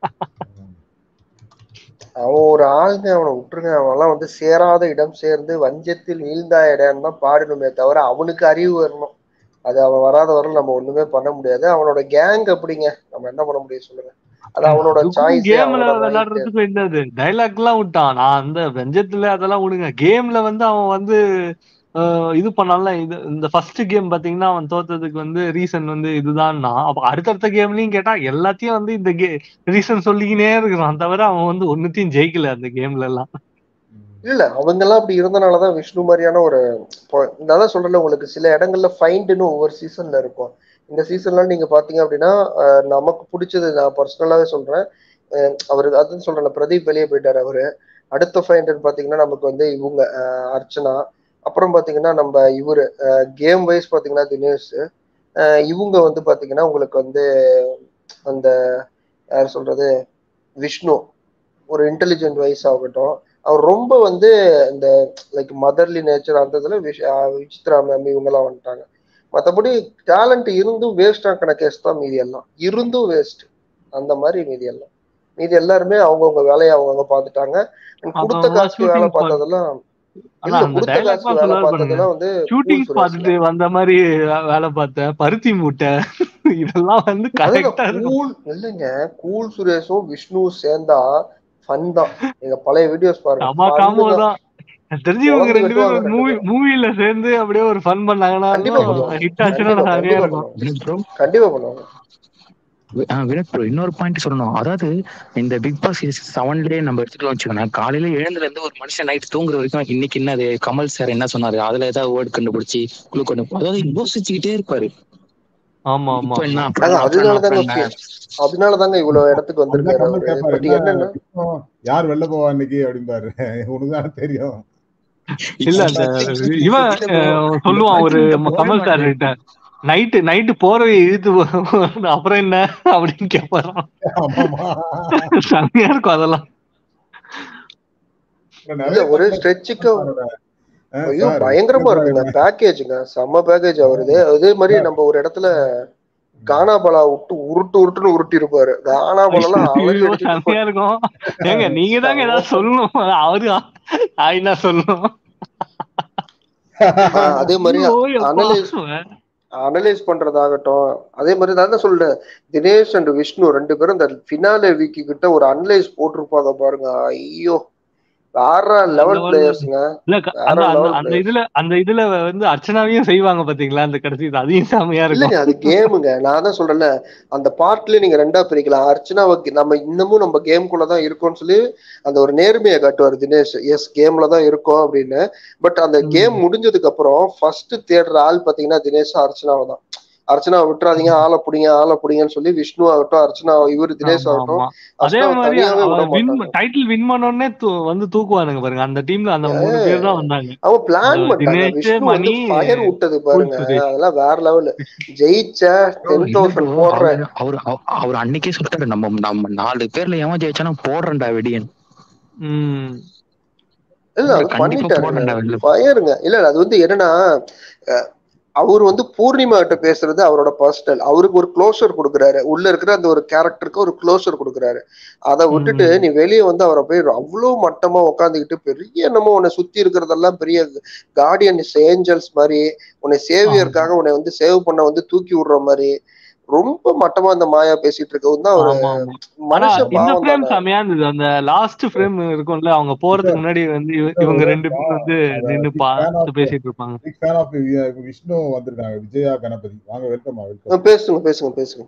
Speaker 3: அவன் ஒரு ஆளுங்க அவனை விட்டுருங்க அவன்லாம் வந்து சேராத இடம் சேர்ந்து வஞ்சத்தில் வீழ்ந்தா இடம் தான் பாடணுமே தவிர அவனுக்கு அறிவு வரணும் அது அவன் வராத வரல நம்ம ஒண்ணுமே பண்ண முடியாது அவனோட கேங் அப்படிங்க நம்ம என்ன பண்ண முடியும் சொல்லுங்க அது அவனோட
Speaker 2: அதுக்கும்
Speaker 3: சாய்ஸ்
Speaker 2: கேம்ல
Speaker 3: அவனோட ரைட்
Speaker 2: விளையாடுறதுக்கும் என்னது டைலாக் எல்லாம் விட்டான் நான் அந்த வெஞ்சத்துல அதெல்லாம் விடுங்க கேம்ல வந்து அவன் வந்து அஹ், இது பண்ணால இது இந்த ஃபர்ஸ்ட் கேம் பாத்தீங்கன்னா அவன் தோத்ததுக்கு வந்து ரீசன் வந்து இதுதான்னா அப்ப அடுத்தடுத்த கேம்லயும் கேட்டா எல்லாத்தையும் வந்து இந்த கே ரீசன் சொல்லிக்கினே இருக்கிறான் தவிர அவன் வந்து ஒன்னுத்தையும் ஜெயிக்கல அந்த கேம்ல எல்லாம்
Speaker 3: இல்ல அவங்க எல்லாம் அப்படி இருந்தனாலதான் விஷ்ணு மாதிரியான ஒரு இப்போ நான் சொல்றேன் உங்களுக்கு சில இடங்கள்ல ஃபைண்டுன்னு ஒவ்வொரு சீசன்ல இருக்கும் இந்த சீசன்ல நீங்க பாத்தீங்க அப்படின்னா அஹ், நமக்கு பிடிச்சது நான் பர்சனலாவே சொல்றேன் அஹ், அவரு அதுன்னு சொல்றேன் பிரதீப் வெளியே போயிட்டாரு அவரு அடுத்த ஃபைண்டுன்னு பாத்தீங்கன்னா நமக்கு வந்து இவங்க அஹ், அர்ச்சனா அப்புறம் பாத்தீங்கன்னா நம்ம இவரு கேம் வைஸ் பாத்தீங்கன்னா தினேஷ் அஹ், இவங்க வந்து பாத்தீங்கன்னா உங்களுக்கு வந்து அந்த யார் சொல்றது விஷ்ணு ஒரு இன்டெலிஜென்ட் வைஸ் ஆகட்டும் அவர் ரொம்ப வந்து இந்த லைக் மதர்லி நேச்சர் அந்த இதுல விஷ்- ஆஹ் விசித்ரா மேம் இவங்கெல்லாம் வந்துட்டாங்க மற்றபடி டேலண்ட் இருந்தும் வேஸ்டா கணக்கேஸ் தான் மீதி எல்லாம் இருந்தும் வேஸ்ட் அந்த மாதிரி மீதி எல்லாம் மீதி எல்லாருமே அவங்கவுங்க வேலையை அவங்கவுங்க பார்த்துட்டாங்க And கொடுத்த
Speaker 2: அவங்க
Speaker 3: காசுக்கு வேலை
Speaker 2: shooting
Speaker 3: பார்த்ததெல்லாம்
Speaker 2: ஆனா
Speaker 3: இல்ல
Speaker 2: அந்த
Speaker 3: கொடுத்த
Speaker 2: டைலாக்
Speaker 3: காசுக்கு
Speaker 2: எல்லாம்
Speaker 3: வேலை
Speaker 2: சொல்லுவாரு பாருங்க
Speaker 3: பார்த்ததெல்லாம் வந்து
Speaker 2: ஷூட்டிங்
Speaker 3: கூல் சுரேஷ்ல
Speaker 2: பார்த்துட்டு வந்த மாதிரி வே- வேலை பார்த்தேன் பருத்தி மூட்டை இதெல்லாம் வந்து
Speaker 3: அதுதான்
Speaker 2: கரெக்டா இருக்கும்
Speaker 3: கூல் இல்லைங்க கூல் சுரேஷும் விஷ்ணுவும் சேர்ந்தா ஃபன் தான் எங்க பழைய வீடியோஸ் பாருங்க
Speaker 2: செம
Speaker 3: ஃபன்னு
Speaker 2: காம்போ
Speaker 3: தான்
Speaker 2: தான் எனக்கு தெரிஞ்சு இவங்க
Speaker 3: பொழந்து
Speaker 2: ரெண்டு பேரும்
Speaker 3: வெட்டுவாங்க
Speaker 2: ஒரு
Speaker 3: ரெண்டு
Speaker 2: மூவி
Speaker 3: பேரும்
Speaker 2: மூவில சேர்ந்து அப்படியே ஒரு ஃபன் பண்ணாங்கன்னா
Speaker 3: கண்டிப்பா பண்ணுவாங்க
Speaker 2: ஹிட் ஆச்சுன்னா
Speaker 3: கண்டிப்பா
Speaker 2: நிறைய
Speaker 3: கண்டிப்பா
Speaker 2: இருக்கும்
Speaker 3: பண்ணுவாங்க
Speaker 6: வினோத் ப்ரோ
Speaker 3: கண்டிப்பா பண்ணுவாங்க
Speaker 6: வினோத் ப்ரோ இன்னொரு பாயிண்ட் சொல்லணும் அதாவது இந்த பிக் பாஸ் சீரிஸ் செவன்லயே நம்ம எடுத்துக்கலாம் வச்சுக்கோங்க காலையில எழுந்துல இருந்து ஒரு மனுஷன் நைட் தூங்குற வரைக்கும் இன்னைக்கு என்னது கமல் சார் என்ன சொன்னாரு அதுல ஏதாவது வேர்ட் கண்டுபிடிச்சி குழு கொண்டு அதாவது யோசிச்சுக்கிட்டே இருப்பாரு
Speaker 2: ஆமா ஆமா
Speaker 6: இப்ப என்ன
Speaker 2: ஆமா
Speaker 6: அப்புறம்
Speaker 3: அது
Speaker 6: என்ன அப்புறம்
Speaker 3: அதனால
Speaker 6: என்ன
Speaker 3: தாங்க
Speaker 6: அப்புறம் என்ன
Speaker 3: அதனால தாங்க இவ்வளவு இடத்துக்கு
Speaker 1: அப்படிதான்
Speaker 3: வந்திருக்காரு
Speaker 1: கமல்
Speaker 3: அவரு
Speaker 1: கேட்பாரு
Speaker 3: பட்
Speaker 1: என்ன
Speaker 3: என்னன்னா
Speaker 1: விஷ்ணு யார் வெளில போவா இன்னைக்கு அப்படிம்பாரு உனக்கு தானே தெரியும்
Speaker 2: இல்ல
Speaker 6: இப்ப
Speaker 2: அந்த
Speaker 1: வந்தாச்சு
Speaker 2: இவன்
Speaker 6: இல்ல ப்ரோ
Speaker 2: அஹ்,
Speaker 6: இந்த
Speaker 2: சொல்லுவான் ஒரு
Speaker 6: படத்துல
Speaker 2: ம-
Speaker 6: போகவே
Speaker 2: கமல் சார்
Speaker 6: மாட்டேன்
Speaker 2: கிட்ட நைட்டு நைட்டு போறவை இழுத்து போ- அப்புறம் என்ன அப்படின்னு கேட்பாராம்
Speaker 1: ஆமாமா
Speaker 2: செம்மையா இருக்கும் அதெல்லாம்
Speaker 1: இல்ல
Speaker 3: இல்ல
Speaker 1: நிறைய
Speaker 3: ஒரு
Speaker 1: படத்துல
Speaker 3: ஸ்ட்ரெச்சுக்கு
Speaker 1: சாரோட
Speaker 3: ஐயோ
Speaker 1: சார்
Speaker 3: பயங்கரமா இருக்குங்க பேக்கேஜுங்க செம்ம பேக்கேஜ் அவருது அதே மாதிரி நம்ம ஒரு இடத்துல கானா பலா விட்டு உருட்டு உருட்டுன்னு உருட்டி இருப்பாரு கானா பலாம் அலறி
Speaker 2: ஐயோ
Speaker 3: அடிச்சிட்டு இருப்பாரு
Speaker 2: செம்மையா இருக்கும் ஏங்க நீங்க தாங்க ஏதாவது சொல்லணும் அவரு நான் என்ன சொல்லணும்
Speaker 3: ஆஹ் அதே மாதிரி
Speaker 2: ஐயோ எப்பா
Speaker 3: அனலைஸ் அனலைஸ் பண்றதாகட்டும் அதே மாதிரி நான் தான் சொல்றேன் தினேஷ் அண்ட் விஷ்ணு ரெண்டு பேரும் இந்த ஃபினாலே வீக்கு கிட்ட ஒரு அனலைஸ் போட்டிருப்பாங்க பாருங்க ஐயோ வேற
Speaker 2: வேற
Speaker 3: லெவல்
Speaker 2: level.
Speaker 3: பிளேயர்ஸ்ங்க
Speaker 2: இல்ல க-
Speaker 3: வேற
Speaker 2: அந்த அந்த
Speaker 3: level
Speaker 2: அந்த
Speaker 3: players.
Speaker 2: இதுல அந்த இதுல வந்து அர்ச்சனாவையும் செய்வாங்க பாத்தீங்களா அந்த கடைசி இது அதையும் செம்மையா இருக்கும்
Speaker 3: இல்லைங்க அது கேமுங்க நான் தான் சொல்றேன்ல அந்த பார்ட்ல நீங்க ரெண்டா பிரிக்கலாம் அர்ச்சனாவை கே- நம்ம இன்னமும் நம்ம கேம்குள்ள தான் இருக்கோம்னு சொல்லி அந்த ஒரு நேர்மையை காட்டுவார் தினேஷ் எஸ் கேம்ல தான் இருக்கோம் அப்படின்னு பட் அந்த
Speaker 2: ம்.
Speaker 3: கேம் முடிஞ்சதுக்கு அப்புறம் ஃபர்ஸ்ட் தேடுற ஆள் பாத்தீங்கன்னா தினேஷ் அர்ச்சனாவை தான் அர்ச்சனாவை விட்டுறாதீங்க ஆளை பிடிங்க ஆளை பிடிங்கன்னு சொல்லி விஷ்ணு ஆகட்டும் அர்ச்சனா இவர் தினேஷ்
Speaker 2: ஆமா
Speaker 3: ஆகட்டும்
Speaker 2: ஆமா அதே
Speaker 3: அர்ச்சனாவை
Speaker 2: மாதிரி
Speaker 3: தனியாவே விட
Speaker 2: அவன் வின்
Speaker 3: மாட்டாங்க
Speaker 2: டைட்டில் வின் பண்ணோடனே வந்து தூக்குவானுங்க பாருங்க அந்த டீம்ல அந்த மூணு பேர் தான் வந்தாங்க
Speaker 3: அவன் பிளான்
Speaker 2: அந்த
Speaker 3: பண்ணிட்டாங்க
Speaker 2: தினேஷ்
Speaker 3: விஷ்ணு வந்து
Speaker 2: மணி
Speaker 3: ஃபயர் விட்டது
Speaker 2: கூல்
Speaker 3: பாருங்க
Speaker 2: சுரேஷ்
Speaker 3: அதெல்லாம் வேற லெவல் ஜெயிச்ச
Speaker 6: bro,
Speaker 3: டென்
Speaker 6: இல்ல
Speaker 3: தௌசண்ட்
Speaker 6: bro,
Speaker 3: போடுற
Speaker 6: அவரு அவர் அவர் அன்னைக்கே சொல்லிட்டாரு நம்ம நம்ம நாலு பேர்ல எவன் ஜெயிச்சானா போடுறேன்டா வெடியன்
Speaker 2: ம்
Speaker 3: இல்ல அது
Speaker 6: கண்டிப்பா
Speaker 3: பண்ணிட்டாருங்க
Speaker 6: போடுறேன்டா வெளில
Speaker 3: ஃபயருங்க இல்ல இல்ல, அது வந்து என்னன்னா அஹ், அவர் வந்து பூர்ணிமா கிட்ட பேசுறது அவரோட பர்சனல் அவருக்கு ஒரு க்ளோஷர் கொடுக்குறாரு உள்ள இருக்கிற அந்த ஒரு கேரக்டருக்கு ஒரு க்ளோஷர் கொடுக்குறாரு அதை விட்டுட்டு
Speaker 2: ம்
Speaker 3: நீ வெளியே வந்து அவரை போய் அவ்வளவு மட்டமா உட்காந்துக்கிட்டு பெரிய என்னமோ உன்னை சுத்தி இருக்கிறதெல்லாம் பெரிய கார்டியன் ஏஞ்சல்ஸ் மாதிரி உன்னை
Speaker 2: ஆமா
Speaker 3: சேவியருக்காக உன்னை வந்து சேவ் பண்ண வந்து தூக்கி விடுற மாதிரி ரொம்ப மட்டமா அந்த மாயா பேசிட்டு இருக்கவும் தான் ஒரு
Speaker 2: ஆமா ஆமா ஆனா
Speaker 3: மனுஷ
Speaker 2: இந்த
Speaker 3: பாவம்
Speaker 2: ஃப்ரேம்
Speaker 3: தானே
Speaker 2: செமையா இருந்தது அந்த லாஸ்ட் ஃப்ரேம் இருக்கும்ல அவங்க போறதுக்கு முன்னாடி வந்து இவ- இவங்க
Speaker 1: ஒரே
Speaker 2: ரெண்டு பேரும் வந்து நின்னு
Speaker 1: பிக் ஃபேன்
Speaker 2: பார்த்து
Speaker 1: ஆஃப்
Speaker 2: பேசிட்டு இருப்பாங்க
Speaker 1: பிக் ஃபேன் ஆஃப் விஷ்ணு வந்திருக்காங்க விஜயா கணபதி வாங்க வெல்கம் வெல்கம்
Speaker 3: அஹ் பேசுங்க பேசுங்க பேசுங்க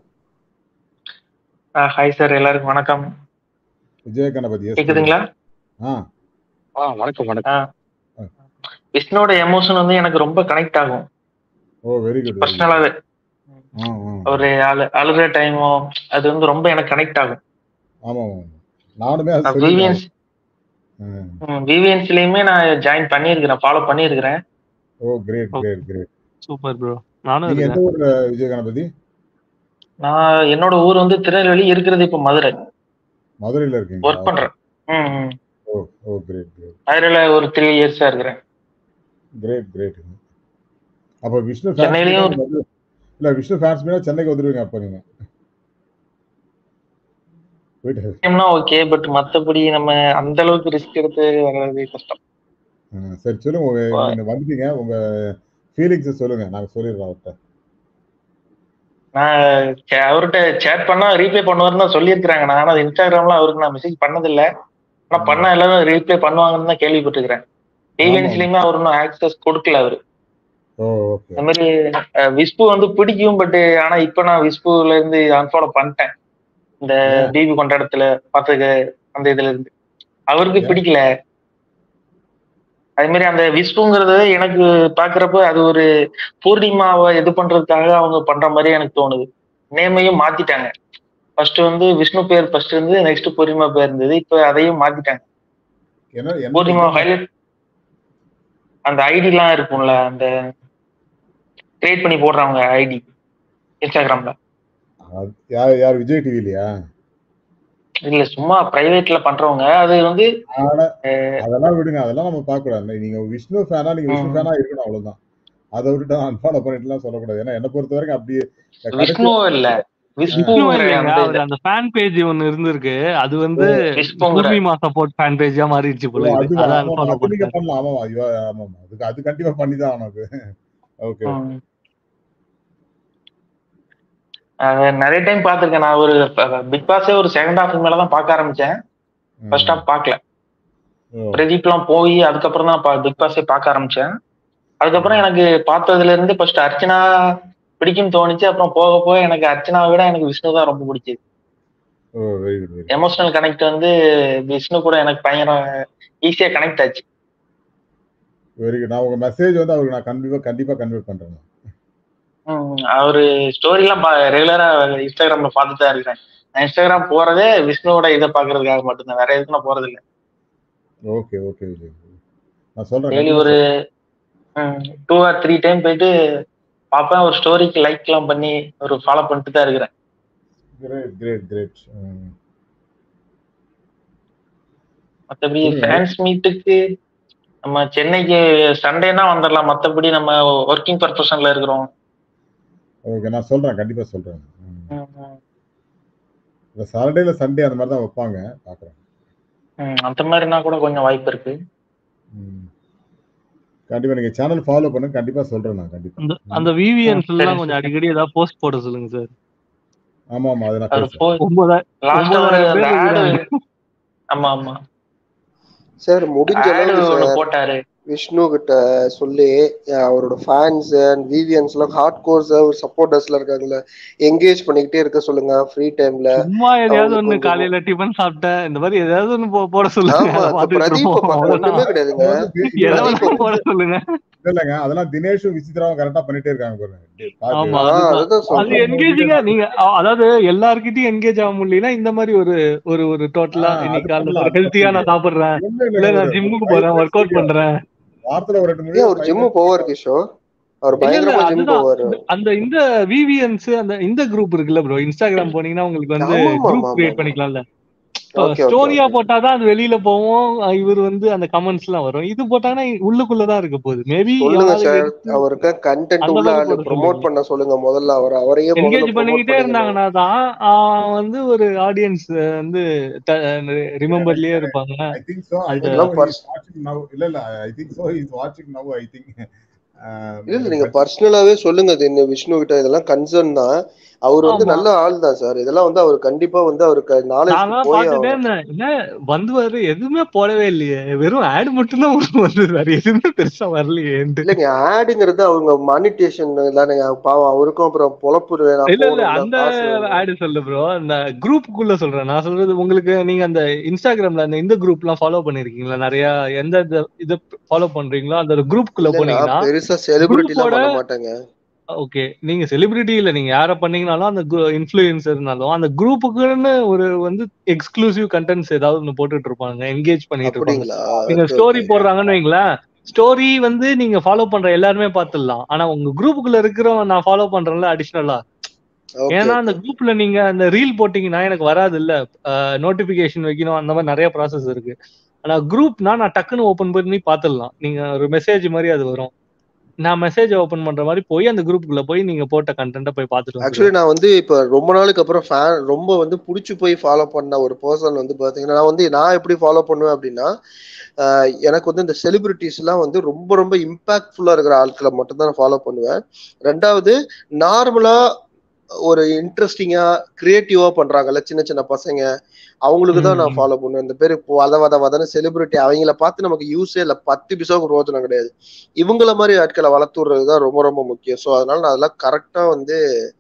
Speaker 7: ஹாய் சார் எல்லாருக்கும் வணக்கம்
Speaker 1: விஜய கணபதி எஸ்
Speaker 7: கேக்குதுங்களா
Speaker 1: ஆ
Speaker 6: ஆ வணக்கம் வணக்கம்
Speaker 7: ஆ. விஷ்ணுவோட எமோஷன் வந்து எனக்கு ரொம்ப கனெக்ட் ஆகும்
Speaker 1: oh very good very good
Speaker 7: பர்சனலாவே
Speaker 1: ஆ ஆ
Speaker 7: ஒரு அழு அழுகிற டைமோ அது வந்து ரொம்ப எனக்கு கனெக்ட் ஆகும்
Speaker 1: ஆமா ஆமா நானுமே அது சொல்லியிருக்கேன்
Speaker 7: விவிஎன்ஸ் விவிஎன்ஸ்லயுமே நான் ஜாயின் பண்ணியிருக்கிறேன் ஃபாலோ பண்ணியிருக்கிறேன்
Speaker 1: oh great great great
Speaker 2: super bro நானும்
Speaker 1: நீங்க
Speaker 2: இருக்கேன்
Speaker 1: எந்த ஊர்ல விஜய கணபதி
Speaker 7: நான் என்னோட ஊர் வந்து திருநெல்வேலி இருக்கிறது இப்போ மதுரை
Speaker 1: மதுரையில இருக்கீங்களா
Speaker 7: ஒர்க் பண்றேன் ம் ம்.
Speaker 1: ஓ ஓ கிரேட் கிரேட்
Speaker 7: மதுரையில ஒரு த்ரீ இயர்ஸா இருக்கிறேன்
Speaker 1: கிரேட் கிரேட் அப்ப விஷ்ணு ஃபேன்ஸ்
Speaker 7: சென்னையிலயும் ஒரு-
Speaker 1: வந்து இல்ல விஷ்ணு ஃபேன்ஸ் மீனா சென்னைக்கு வந்துருவீங்க அப்ப நீங்க போயிட்டு
Speaker 7: டைம்னா ஓகே பட் மத்தபடி நம்ம அந்த அளவுக்கு ரிஸ்க் எடுத்து வர்றது கஷ்டம்
Speaker 1: ஆ, சரி சொல்லுங்க உங்க நீங்க வந்துட்டீங்க உங்க ஃபீலிங்ஸ் சொல்லுங்க நாங்க சொல்லிடுறோம் அவர்கிட்ட
Speaker 7: நான் சே- அவர்கிட்ட சேட் பண்ணா ரீப்ளே பண்ணுவாருன்னு தான் சொல்லியிருக்கிறாங்க நான் ஆனா இன்ஸ்டாகிராம்ல அவருக்கு நான் மெசேஜ் பண்ணதில்ல ஆனா பண்ணா எல்லாரும் ரீப்ளே பண்ணுவாங்கன்னு தான் கேள்விப்பட்டிருக்கிறேன் டிவிஎன்ஸ்லயுமே அவர் இன்னும் ஆக்சஸ் கொடுக்கல அவரு
Speaker 1: ஓ ஓகே
Speaker 7: இந்த மாதிரி அஹ், விஸ்பு வந்து பிடிக்கும் பட் ஆனா இப்ப நான் விஸ்புல இருந்து அன்ஃபாலோ பண்ணிட்டேன் இந்த
Speaker 1: ஏன்?
Speaker 7: பிபி கொண்டாடத்துல பார்த்தது அந்த இதுல இருந்து அவருக்கு
Speaker 1: ஏன்?
Speaker 7: பிடிக்கல அதே மாதிரி அந்த விஸ்புங்கிறது எனக்கு பாக்குறப்ப அது ஒரு பூர்ணிமாவை இது பண்றதுக்காக அவங்க பண்ற மாதிரி எனக்கு தோணுது நேமையும் மாத்திட்டாங்க ஃபர்ஸ்ட் வந்து விஷ்ணு பேர் ஃபர்ஸ்ட் இருந்து நெக்ஸ்ட் பூர்ணிமா பேர் இருந்தது இப்ப அதையும் மாத்திட்டாங்க
Speaker 1: என்ன என்ன
Speaker 7: பூர்ணிமா
Speaker 1: சொல்றீங்க?
Speaker 7: ஹைலைட் அந்த ஐடிலாம் இருக்கும்ல அந்த கிரியேட் பண்ணி போடுறவங்க ஐடி இன்ஸ்டாகிராம்ல
Speaker 1: அது- யார் யார் விஜய் டிவிலையா
Speaker 7: இல்ல சும்மா பிரைவேட்ல பண்றவங்க அது வந்து
Speaker 1: ஆனா
Speaker 7: அஹ்,
Speaker 1: அதெல்லாம் விடுங்க அதெல்லாம் நம்ம பார்க்க கூடாது நீங்க விஷ்ணு ஃபேனா நீங்க விஷ்ணு
Speaker 7: ம்.
Speaker 1: ஃபேனா இருக்கணும் அவ்வளவுதான் அதை விட்டுட்டு அன்ஃபாலோ பண்ணிட்டுலாம் சொல்லக்கூடாது ஏன்னா என்ன பொறுத்த வரைக்கும் அப்படியே கடைசி
Speaker 7: விஷ்ணு இல்ல
Speaker 2: விஷ்ணு
Speaker 7: விஷ்ணுங்கிற
Speaker 2: இல்லைங்க
Speaker 7: அந்த
Speaker 2: அவர்
Speaker 7: இது
Speaker 2: அந்த ஃபேன் பேஜ் ஒன்னு இருந்திருக்கு அது வந்து
Speaker 7: விஷ்ணுங்கிற
Speaker 2: பூர்ணிமா சப்போர்ட் ஃபேன் பேஜா மாறிடுச்சு
Speaker 1: ஓ,
Speaker 2: போல இது
Speaker 1: அது
Speaker 2: அதான்
Speaker 1: ஆமா
Speaker 2: ஃபாலோ
Speaker 1: அது நீங்க
Speaker 2: பண்ணிட்டாரு
Speaker 1: பண்ணலாம் ஆமா ஐயோ ஆமா அதுக்கு அது கண்டிப்பா பண்ணி தான் ஆகணும் ஓகே
Speaker 7: ம். அது நிறைய டைம் பார்த்திருக்கேன் நான் ஒரு பிக் பாஸே ஒரு செகண்ட் ஹாஃப் மேல தான் பார்க்க ஆரம்பிச்சேன் ஃபர்ஸ்ட் ஹாஃப் பார்க்கல பிரதீப்லாம் போய் அதுக்கப்புறம் தான் பிக் பாஸே பார்க்க ஆரம்பிச்சேன் அதுக்கப்புறம் எனக்கு பார்த்ததுல இருந்து ஃபர்ஸ்ட் அர்ச்சனா பிடிக்கும் தோணுச்சு அப்புறம் போக போக எனக்கு அர்ச்சனாவை விட எனக்கு விஷ்ணு தான் ரொம்ப பிடிச்சது
Speaker 1: oh very good very
Speaker 7: emotional connect வந்து விஷ்ணு கூட எனக்கு பயங்கர ஈஸியா கனெக்ட் ஆச்சு
Speaker 1: வெரி குட் நான் உங்க மெசேஜ் வந்து அவருக்கு நான் கண்டிப்பா கண்டிப்பா கன்வே பண்றேன்
Speaker 7: ம், அவரு ஸ்டோரி எல்லாம் ரெகுலரா இன்ஸ்டாகிராம்ல பார்த்துட்டு தான் இருக்கிறேன் நான் இன்ஸ்டாகிராம் போறதே விஷ்ணுவோட இதை பாக்குறதுக்காக மட்டும்தான் வேற எதுக்கும் நான் போறது இல்ல
Speaker 1: ஓகே ஓகே விஜய் நான் சொல்றேன்
Speaker 7: டெய்லி
Speaker 1: கண்டிப்பா
Speaker 7: ஒரு டூ ஆர் த்ரீ டைம் போயிட்டு பார்ப்பேன் ஒரு ஸ்டோரிக்கு லைக் எல்லாம் பண்ணி ஒரு ஃபாலோ பண்ணிட்டு தான் இருக்கிறேன்
Speaker 1: கிரேட் கிரேட் கிரேட்
Speaker 7: மத்தபடி
Speaker 1: சொல்லுங்க
Speaker 7: ஃபேன்ஸ் மீட்டுக்கு நம்ம சென்னைக்கு சண்டேனா வந்துடலாம் மத்தபடி நம்ம ஒர்க்கிங் பர்பஷன்ல இருக்கிறோம்
Speaker 1: ஓகே நான் சொல்றேன் கண்டிப்பா சொல்றேன் ம்.
Speaker 7: ம், ம்,
Speaker 1: இந்த சாட்டர்டேல சண்டே அந்த மாதிரி தான் வைப்பாங்க பாக்குறேன்
Speaker 7: ம், அந்த மாதிரினா கூட கொஞ்சம் வாய்ப்பு இருக்கு
Speaker 1: ம். கண்டிப்பா நீங்க சேனல் ஃபாலோ பண்ணுங்க கண்டிப்பா சொல்றேன் நான் கண்டிப்பா
Speaker 2: அந்த
Speaker 1: ம்.
Speaker 2: அந்த
Speaker 7: ம்,
Speaker 2: விவிஎன்ஸ்
Speaker 7: சரி
Speaker 2: எல்லாம் கொஞ்சம்
Speaker 7: சரி
Speaker 2: அடிக்கடி ஏதாவது போஸ்ட் போட சொல்லுங்க சார்
Speaker 1: ஆமா ஆமா அதை நான்
Speaker 7: அவர்
Speaker 1: பேசுறேன்
Speaker 7: போய்
Speaker 2: ஒன்பதாயிரம்
Speaker 7: லாஸ்டா ஒரு
Speaker 2: ஒன்பதாயிரம்
Speaker 7: அந்த
Speaker 2: பேர்
Speaker 7: ஆடு
Speaker 2: இருக்கிறாங்க
Speaker 7: ஆமா ஆமா
Speaker 3: சார் முடிஞ்ச
Speaker 7: ஆடு
Speaker 3: அளவுக்கு
Speaker 7: ஒண்ணு
Speaker 3: சார்
Speaker 7: போட்டாரு
Speaker 3: விஷ்ணு கிட்ட சொல்லி அஹ் அவரோட ஃபேன்ஸ் அண்ட் விவியன்ஸ் எல்லாம் ஹார்ட் கோர்ஸ் சப்போர்ட்டர்ஸ்ல இருக்காங்கல்ல என்கேஜ் பண்ணிக்கிட்டே இருக்க சொல்லுங்க ஃப்ரீ டைம்ல
Speaker 2: சும்மா எதையாவது
Speaker 3: அவங்களுக்கு
Speaker 2: ஒண்ணு
Speaker 3: கொஞ்சம்
Speaker 2: காலையில டிஃபன் சாப்பிட்டேன் இந்த மாதிரி ஏதாவது ஒண்ணு போ- போட சொல்லுங்க
Speaker 3: ஆமா
Speaker 2: அதை
Speaker 3: இப்ப
Speaker 2: பார்த்துட்டு
Speaker 3: பிரதீப்
Speaker 2: இருப்போம்
Speaker 3: பா- ஒண்ணுமே
Speaker 2: அவ்வளவுதான்
Speaker 3: கிடையாதுங்க
Speaker 1: அது வந்து தி-
Speaker 2: எதை
Speaker 1: இல்ல
Speaker 3: பிரதீப்
Speaker 2: வேணா போட சொல்லுங்க
Speaker 1: இல்ல இல்லங்க அதெல்லாம் தினேஷும் விசித்ராவும் கரெக்டா பண்ணிட்டே இருக்காங்க பாருங்க டேய், பாரு
Speaker 2: ஆமா
Speaker 3: ஆஹ்
Speaker 2: அதுதான்
Speaker 3: அதுதான்
Speaker 2: அது
Speaker 3: சொல்றேன்
Speaker 2: என்கேஜிங்கா நீங்க அ- அதாவது எல்லார்கிட்டயும் என்கேஜ் ஆக முடியலனா இந்த மாதிரி ஒரு ஒரு ஒரு டோட்டலா
Speaker 1: ஆஹ் அது
Speaker 2: இன்னைக்கு காலைல
Speaker 1: பண்ணலாம்
Speaker 2: ஒரு
Speaker 1: அது
Speaker 2: ஹெல்த்தியா
Speaker 1: பண்ணலாம்
Speaker 2: நான் சாப்பிடுறேன்
Speaker 1: ஒண்ணும்
Speaker 2: இல்ல
Speaker 1: இல்லைங்க
Speaker 2: நான்
Speaker 1: ஒரு
Speaker 2: ஜிம்முக்கு
Speaker 1: ஃபைவ்
Speaker 2: போறேன் ஒர்க்
Speaker 1: மினிட்ஸ்
Speaker 2: அவுட் பண்றேன்
Speaker 1: வாரத்துல ஒரு ரெண்டு மணி
Speaker 3: ஏன்
Speaker 1: நேரம்
Speaker 3: அவர்
Speaker 1: ஃபைவ்
Speaker 3: ஜிம்மு
Speaker 1: மினிட்ஸ்
Speaker 3: போவார் கிஷோர் அவர்
Speaker 2: இல்ல இல்ல
Speaker 3: பயங்கரமா ஜிம்
Speaker 2: அதுதான்
Speaker 3: போவாரு
Speaker 2: இந்த- அந்த இந்த விவிஎன்ஸ் அந்த இந்த குரூப் இருக்குல்ல ப்ரோ இன்ஸ்டாகிராம் போனீங்கன்னா உங்களுக்கு வந்து
Speaker 3: ஆமா ஆமா
Speaker 2: குரூப்
Speaker 3: ஆமா
Speaker 2: கிரியேட்
Speaker 3: ஆமா
Speaker 2: பண்ணிக்கலாம்ல இப்போ
Speaker 3: ஓகே ஓகே
Speaker 2: ஸ்டோரியா
Speaker 3: ஓகே
Speaker 2: போட்டாதான் அது வெளியில போவோம் அஹ் இவர் வந்து அந்த கமெண்ட்ஸ் எல்லாம் வரும் இது போட்டாங்கன்னா உள்ளுக்குள்ளதான் இருக்க போகுது மேபி
Speaker 3: சொல்லுங்க
Speaker 2: எவனாவது
Speaker 3: சார்
Speaker 2: எடுத்து
Speaker 3: அவருக்கு கண்டென்ட்
Speaker 2: அந்த
Speaker 3: உள்ள
Speaker 2: மாதிரி
Speaker 3: ஆளு
Speaker 2: போட
Speaker 3: ப்ரோமோட்
Speaker 2: சொல்லுங்க
Speaker 3: பண்ண சொல்லுங்க முதல்ல அவர் அவரையே முதல்ல
Speaker 2: என்கேஜ்
Speaker 3: ப்ரோமோட்
Speaker 2: பண்ணிக்கிட்டே
Speaker 3: பண்ணிக்கணும்
Speaker 2: இருந்தாங்கன்னா தான் ஆஹ் வந்து ஒரு ஆடியன்ஸ் வந்து ரிமெம்பர்லயே இருப்பாங்க
Speaker 1: ஐ திங்க் சோ ஐ
Speaker 2: அந்த
Speaker 1: திங்க்
Speaker 3: இதெல்லாம்
Speaker 1: சோ
Speaker 3: பர்ஸ்
Speaker 1: இஸ் வாட்சிங் நவ் இல்ல இல்ல ஐ திங்க் சோ இஸ் வாட்சிங் நவ் ஐ திங்க்
Speaker 3: இல்ல இல்ல நீங்க பர்சனலாவே சொல்லுங்க இது இந்த விஷ்ணு கிட்ட இதெல்லாம் கன்சர்ன் தான் அவர் வந்து
Speaker 2: ஆமா
Speaker 3: நல்ல ஆள் தான் சார் இதெல்லாம் வந்து அவர் கண்டிப்பா வந்து அவருக்கு நாலேஜ்
Speaker 2: நான்லாம்
Speaker 3: போய்
Speaker 2: பார்த்துட்டே
Speaker 3: ஆகணும்
Speaker 2: இருந்தேன் என்ன வந்துவாரு எதுவுமே போடவே இல்லையே வெறும் ஆட் மட்டும் தான் வந்தது வேற எதுவுமே பெருசா வரலையேன்ட்டு
Speaker 3: இல்லைங்க ஆடுங்கிறது அவங்க மானிட்டேஷன் தானே பாவம் அவருக்கும் அப்புறம் பொழப்பு வேணாம்
Speaker 2: இல்ல இல்ல
Speaker 3: போகணும்ல
Speaker 2: அந்த
Speaker 3: காசு வேணும்
Speaker 2: ஆடு சொல்ல ப்ரோ அந்த குரூப்புக்குள்ள சொல்றேன் நான் சொல்றது உங்களுக்கு நீங்க அந்த இன்ஸ்டாகிராம்ல அந்த இந்த குரூப் எல்லாம் ஃபாலோ பண்ணிருக்கீங்களா நிறைய எந்த இதை ஃபாலோ பண்றீங்களோ அந்த குரூப்புக்குள்ள
Speaker 3: இல்ல நான்
Speaker 2: போனீங்கன்னா
Speaker 3: பெருசா செலிபிரிட்டி எல்லாம்
Speaker 2: குரூப்போட
Speaker 3: பண்ண மாட்டேங்க
Speaker 2: ஓகே நீங்க செலிபிரிட்டி இல்ல நீங்க யார பண்ணீங்கனாலும் அந்த இன்ஃபுளுசர்னாலும் அந்த குரூப்புக்குன்னு ஒரு வந்து எக்ஸ்க்ளூசிவ் கண்டென்ட்ஸ் ஏதாவது ஒண்ணு போட்டுட்டு இருப்பாங்க என்கேஜ் பண்ணிட்டு இருப்பாங்க
Speaker 3: அப்படிங்களா
Speaker 2: நீங்க
Speaker 3: ஓகே
Speaker 2: ஸ்டோரி
Speaker 3: ஓகே
Speaker 2: போடுறாங்கன்னு வைங்களேன் ஸ்டோரி வந்து நீங்க ஃபாலோ பண்ற எல்லாருமே பாத்துடலாம் ஆனா உங்க குரூப்புக்குள்ள இருக்கிறவன் நான் ஃபாலோ பண்றேன்ல அடிஷனலா
Speaker 3: ஓகே
Speaker 2: ஏன்னா
Speaker 3: ஓகே
Speaker 2: அந்த குரூப்ல நீங்க அந்த ரீல் போட்டீங்கன்னா எனக்கு வராது இல்ல நோட்டிபிகேஷன் வைக்கணும் அந்த மாதிரி நிறைய ப்ராசஸ் இருக்கு ஆனா குரூப்னா நான் டக்குன்னு ஓபன் பண்ணி பாத்துடலாம் நீங்க ஒரு மெசேஜ் மாதிரி அது வரும் நான் மெசேஜ் ஓபன் பண்ற மாதிரி போய் அந்த குரூப்புக்குள்ள போய் நீங்க போட்ட கண்டென்ட்டை போய் பார்த்துட்டு வந்துருவேன்
Speaker 3: ஆக்சுவலி நான் வந்து இப்ப ரொம்ப நாளுக்கு அப்புறம் ஃபேன் ரொம்ப வந்து புடிச்சு போய் ஃபாலோ பண்ண ஒரு பர்சன் வந்து பாத்தீங்கன்னா நான் வந்து நான் எப்படி ஃபாலோ பண்ணுவேன் அப்படின்னா ஆஹ் எனக்கு வந்து இந்த செலிபிரிட்டிஸ் எல்லாம் வந்து ரொம்ப ரொம்ப இம்பாக்ட்ஃபுல்லா இருக்கிற ஆட்களை மட்டும் தான் நான் ஃபாலோ பண்ணுவேன் ரெண்டாவது நார்மலா ஒரு இன்ட்ரெஸ்டிங்கா கிரியேட்டிவா பண்றாங்கல்ல சின்ன சின்ன பசங்க அவங்களுக்கு தான் நான்
Speaker 2: ம்.
Speaker 3: ஃபாலோ பண்ணுவேன் இந்த பேரு இப்போ வத வத வதன்னு செலிபிரிட்டி அவங்கள பார்த்து நமக்கு யூஸே இல்லை பத்து பிசோக்கு ரோஜனம் கிடையாது இவங்கள மாதிரி ஆட்களை வளர்த்து விடுறது தான் ரொம்ப ரொம்ப முக்கியம் ஸோ அதனால நான் அதெல்லாம் கரெக்டா வந்து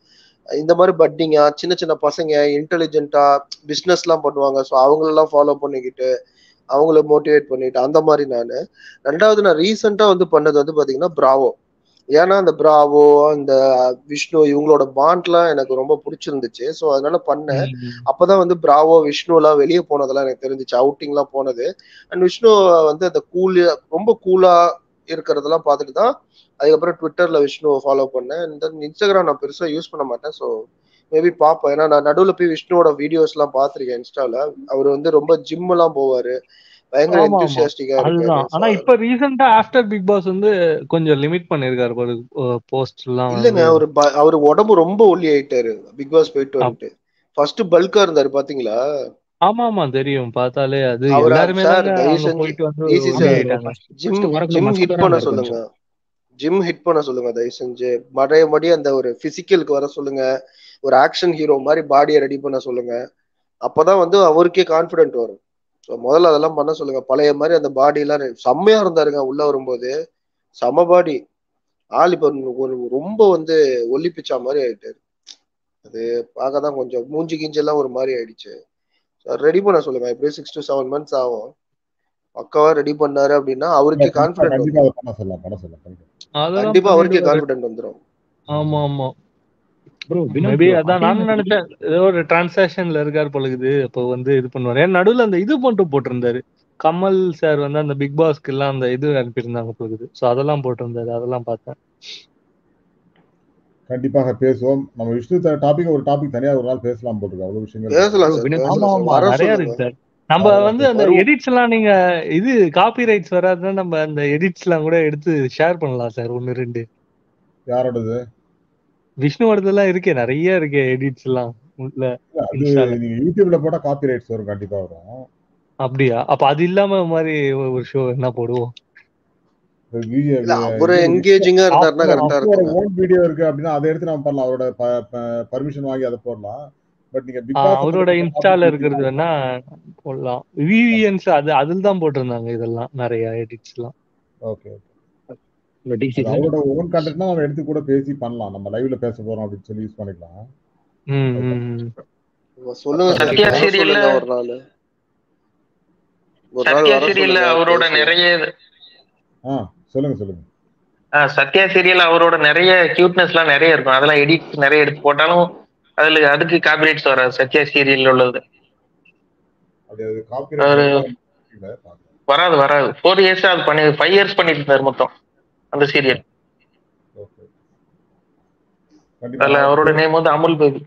Speaker 3: இந்த மாதிரி பட்டிங்கா சின்ன சின்ன பசங்க இன்டெலிஜென்ட்டா பிஸ்னஸ் எல்லாம் பண்ணுவாங்க ஸோ அவங்களெல்லாம் ஃபாலோ பண்ணிக்கிட்டு அவங்கள மோட்டிவேட் பண்ணிட்டு அந்த மாதிரி நான் ரெண்டாவது நான் ரீசெண்டா வந்து பண்ணது வந்து பாத்தீங்கன்னா பிராவோ ஏன்னா அந்த பிராவோ அந்த விஷ்ணு இவங்களோட பாண்ட்லாம் எனக்கு ரொம்ப பிடிச்சிருந்துச்சு ஸோ அதனால பண்ணேன்
Speaker 2: ம்.
Speaker 3: அப்பதான் வந்து பிராவோ விஷ்ணு எல்லாம் வெளியே போனதெல்லாம் எனக்கு தெரிஞ்சிச்சு அவுட்டிங்லாம் போனது அண்ட் விஷ்ணு வந்து அந்த கூல் ரொம்ப கூலா இருக்கிறதெல்லாம் பார்த்துட்டு தான் அதுக்கப்புறம் ட்விட்டர்ல விஷ்ணுவை ஃபாலோ பண்ணேன் இந்த இன்ஸ்டாகிராம் நான் பெருசா யூஸ் பண்ண மாட்டேன் ஸோ மேபி பார்ப்பேன் ஏன்னா நான் நடுவில் போய் விஷ்ணுவோட வீடியோஸ் எல்லாம் பார்த்திருக்கேன் இன்ஸ்டால அவர் வந்து ரொம்ப ஜிம் எல்லாம் போவாரு பயங்கர
Speaker 2: ஆமா, ஆமா.
Speaker 3: எந்தூசியாஸ்டிக்கா
Speaker 2: அதுதான்
Speaker 3: இருக்காரு
Speaker 2: ஆனா
Speaker 3: So,
Speaker 2: இப்ப ரீசெண்டா ஆஃப்டர் பிக் பாஸ் வந்து கொஞ்சம் லிமிட் பண்ணிருக்காரு பாரு போஸ்ட் எல்லாம்
Speaker 3: இல்லைங்க
Speaker 2: வந்து
Speaker 3: அவரு ப- அவரு உடம்பு ரொம்ப ஒல்லி ஆயிட்டாரு பிக் பாஸ் போயிட்டு
Speaker 2: அப்-
Speaker 3: வந்துட்டு ஃபர்ஸ்ட் பல்கா இருந்தாரு பாத்தீங்களா
Speaker 2: ஆமா ஆமா தெரியும் பார்த்தாலே அது
Speaker 3: அவரா
Speaker 2: எல்லாருமே
Speaker 3: சார்
Speaker 2: தாங்க
Speaker 3: தயவு
Speaker 2: அங்க
Speaker 3: செஞ்சு
Speaker 2: போயிட்டு வந்து
Speaker 3: ஈஸி
Speaker 2: ஒல்லி
Speaker 3: சார்
Speaker 2: ஆயிட்டாங்க
Speaker 3: ஜிம்
Speaker 8: ஃபர்ஸ்ட் வரக்குள்ள
Speaker 3: ஜிம் ஹிட்
Speaker 8: மஸ்குலரா
Speaker 3: பண்ண
Speaker 8: இருந்தாரு
Speaker 3: சொல்லுங்க
Speaker 8: கொஞ்சம்
Speaker 3: ஜிம் ஹிட் பண்ண சொல்லுங்க தயவு செஞ்சு மடைய மடி அந்த ஒரு பிசிக்கலுக்கு வர சொல்லுங்க ஒரு ஆக்ஷன் ஹீரோ மாதிரி பாடியை ரெடி பண்ண சொல்லுங்க அப்பதான் வந்து அவருக்கே கான்பிடென்ட் வரும் ஸோ முதல்ல அதெல்லாம் பண்ண சொல்லுங்க பழைய மாதிரி அந்த பாடி எல்லாம் ரெ- செம்மையா இருந்தாருங்க உள்ள வரும்போது செம பாடி ஆள் இப்ப ஒரு ரொம்ப வந்து ஒல்லி பிச்சா மாதிரி ஆயிட்டாரு அது பார்க்க தான் கொஞ்சம் மூஞ்சி கிஞ்சி எல்லாம் ஒரு மாதிரி ஆயிடுச்சு ரெடி பண்ண சொல்லுங்க எப்படியும் சிக்ஸ் டு செவன் மந்த்ஸ் ஆகும் பக்காவா ரெடி பண்ணாரு அப்படின்னா அவருக்கே
Speaker 1: கண்டிப்பா
Speaker 3: கான்பிடென்ட்
Speaker 1: கண்டிப்பா
Speaker 3: வந்துடும்
Speaker 1: அதை பண்ண சொல்லலாம் பண்ண சொல்லலாம் கண்டிப்பா
Speaker 2: அதெல்லாம்
Speaker 3: கண்டிப்பா அவருக்கே
Speaker 2: பண்ணிடுவாரு
Speaker 3: கான்பிடென்ட் வந்துடும்
Speaker 2: ஆமா ஆமா
Speaker 8: ப்ரோ வினோத்
Speaker 2: மேபி
Speaker 8: ப்ரோ
Speaker 2: அதான்
Speaker 8: அதே
Speaker 2: நானும்
Speaker 8: மாதிரி
Speaker 2: நினைச்சேன் ஏதோ ஒரு டிரான்சாக்ஷன்ல இருக்காரு பொழுது அப்போ வந்து இது பண்ணுவாரு ஏன் நடுவுல அந்த இது மட்டும் போட்டிருந்தாரு கமல் சார் வந்து அந்த பிக் பாஸ்க்கு எல்லாம் அந்த இது அனுப்பியிருந்தாங்க பொழுது சோ அதெல்லாம் போட்டிருந்தாரு அதெல்லாம் பார்த்தேன்
Speaker 1: கண்டிப்பாக பேசுவோம் நம்ம விஷ்ணு டாபிக் ஒரு டாபிக் தனியா ஒரு நாள் பேசலாம் போட்டுருக்கோம் அவ்வளவு விஷயங்கள் இருக்கு.
Speaker 3: பேசலாம்
Speaker 8: ப்ரோ
Speaker 3: சார்
Speaker 8: வினோத்
Speaker 2: ஆமா
Speaker 3: பேசலாம் சார்
Speaker 2: ஆமா
Speaker 3: வர
Speaker 2: நிறைய
Speaker 3: சொல்லுங்க
Speaker 2: இருக்கு சார் நம்ம
Speaker 1: அதெல்லாம்
Speaker 2: வந்து அந்த
Speaker 1: பேசலாம்
Speaker 3: வருவோம்
Speaker 2: எடிட்ஸ் எல்லாம் நீங்க இது காப்பி ரைட்ஸ் வராதுன்னா நம்ம அந்த எடிட்ஸ் எல்லாம் கூட எடுத்து ஷேர் பண்ணலாம் சார் ஒன்னு ரெண்டு
Speaker 1: யாரோடது
Speaker 2: விஷ்ணுவோடதெல்லாம் இருக்கே நிறைய இருக்கே எடிட்ஸ் எல்லாம் உள்ள
Speaker 1: இல்ல, அது
Speaker 2: இன்ஸ்டால
Speaker 1: நீங்க யூடியூப்ல போட்டா காப்பி ரைட்ஸ் வரும் கண்டிப்பா வரும்
Speaker 2: அப்படியா அப்ப அது இல்லாம மாதிரி ஒரு ஷோ என்ன போடுவோம்
Speaker 1: இப்ப வீடியோ
Speaker 3: இல்ல அவரு
Speaker 1: இது
Speaker 3: என்கேஜிங்கா இருந்தாருன்னா கரெக்டா
Speaker 1: அவரோட
Speaker 3: இருக்குங்க
Speaker 1: ஓன் வீடியோ இருக்கு அப்படின்னா அதை எடுத்து நம்ம பண்ணலாம் அவரோட பர்மிஷன் வாங்கி அதை போடலாம் பட் நீங்க பிக்
Speaker 2: ஆஹ்
Speaker 1: பாஸ்
Speaker 2: அவரோட
Speaker 1: சம்பந்தப்பட்ட
Speaker 2: இன்ஸ்டால
Speaker 1: டாபிக்
Speaker 2: இருக்கிறது வேணா போடலாம் விவிஎன்ஸ் அது அதில் தான் போட்டிருந்தாங்க இதெல்லாம் நிறைய எடிட்ஸ் எல்லாம்
Speaker 1: ஓகே
Speaker 8: ப்ரோ டிசி
Speaker 1: அது
Speaker 8: சார்
Speaker 1: அவரோட ஓன் கண்டென்ட்னா நம்ம எடுத்து கூட பேசி பண்ணலாம் நம்ம லைவ்ல பேச போறோம் அப்படின்னு சொல்லி யூஸ் பண்ணிக்கலாம்
Speaker 2: ம்
Speaker 1: அது
Speaker 2: ம்
Speaker 1: பண்ணலாம்
Speaker 2: ம்.
Speaker 3: சொல்லுங்க சார்
Speaker 7: சத்யா
Speaker 3: வர
Speaker 7: சீரியல்ல
Speaker 3: சொல்லுங்க ஒரு நாள் ஒரு நாள்
Speaker 7: சத்யா
Speaker 3: வர
Speaker 7: சீரியல்ல
Speaker 3: சொல்லுங்க
Speaker 7: அவரோட
Speaker 3: பேசுவோம்
Speaker 7: நிறைய
Speaker 1: ஆ சொல்லுங்க சொல்லுங்க
Speaker 7: ஆஹ் சத்யா சீரியல் அவரோட நிறைய கியூட்னஸ் எல்லாம் நிறைய இருக்கும் அதெல்லாம் எடிட் நிறைய எடுத்து போட்டாலும் அதுல அதுக்கு காப்பிரைட்ஸ் வராது சத்யா சீரியல் உள்ளது
Speaker 1: அப்படி அது காப்பிரைட்
Speaker 7: அவரு
Speaker 1: இல்ல பார்க்கலாம்
Speaker 7: வராது வராது ஃபோர் இயர்ஸ் அது பண்ணி ஃபைவ் இயர்ஸ் பண்ணிட்டு இருந்தாரு மொத்தம் அந்த சீரியல்
Speaker 1: ஓகே கண்டிப்பா
Speaker 7: அதுல
Speaker 1: நான்
Speaker 7: அவரோட
Speaker 1: வந்து
Speaker 7: நேம் வந்து அமுல் பேபி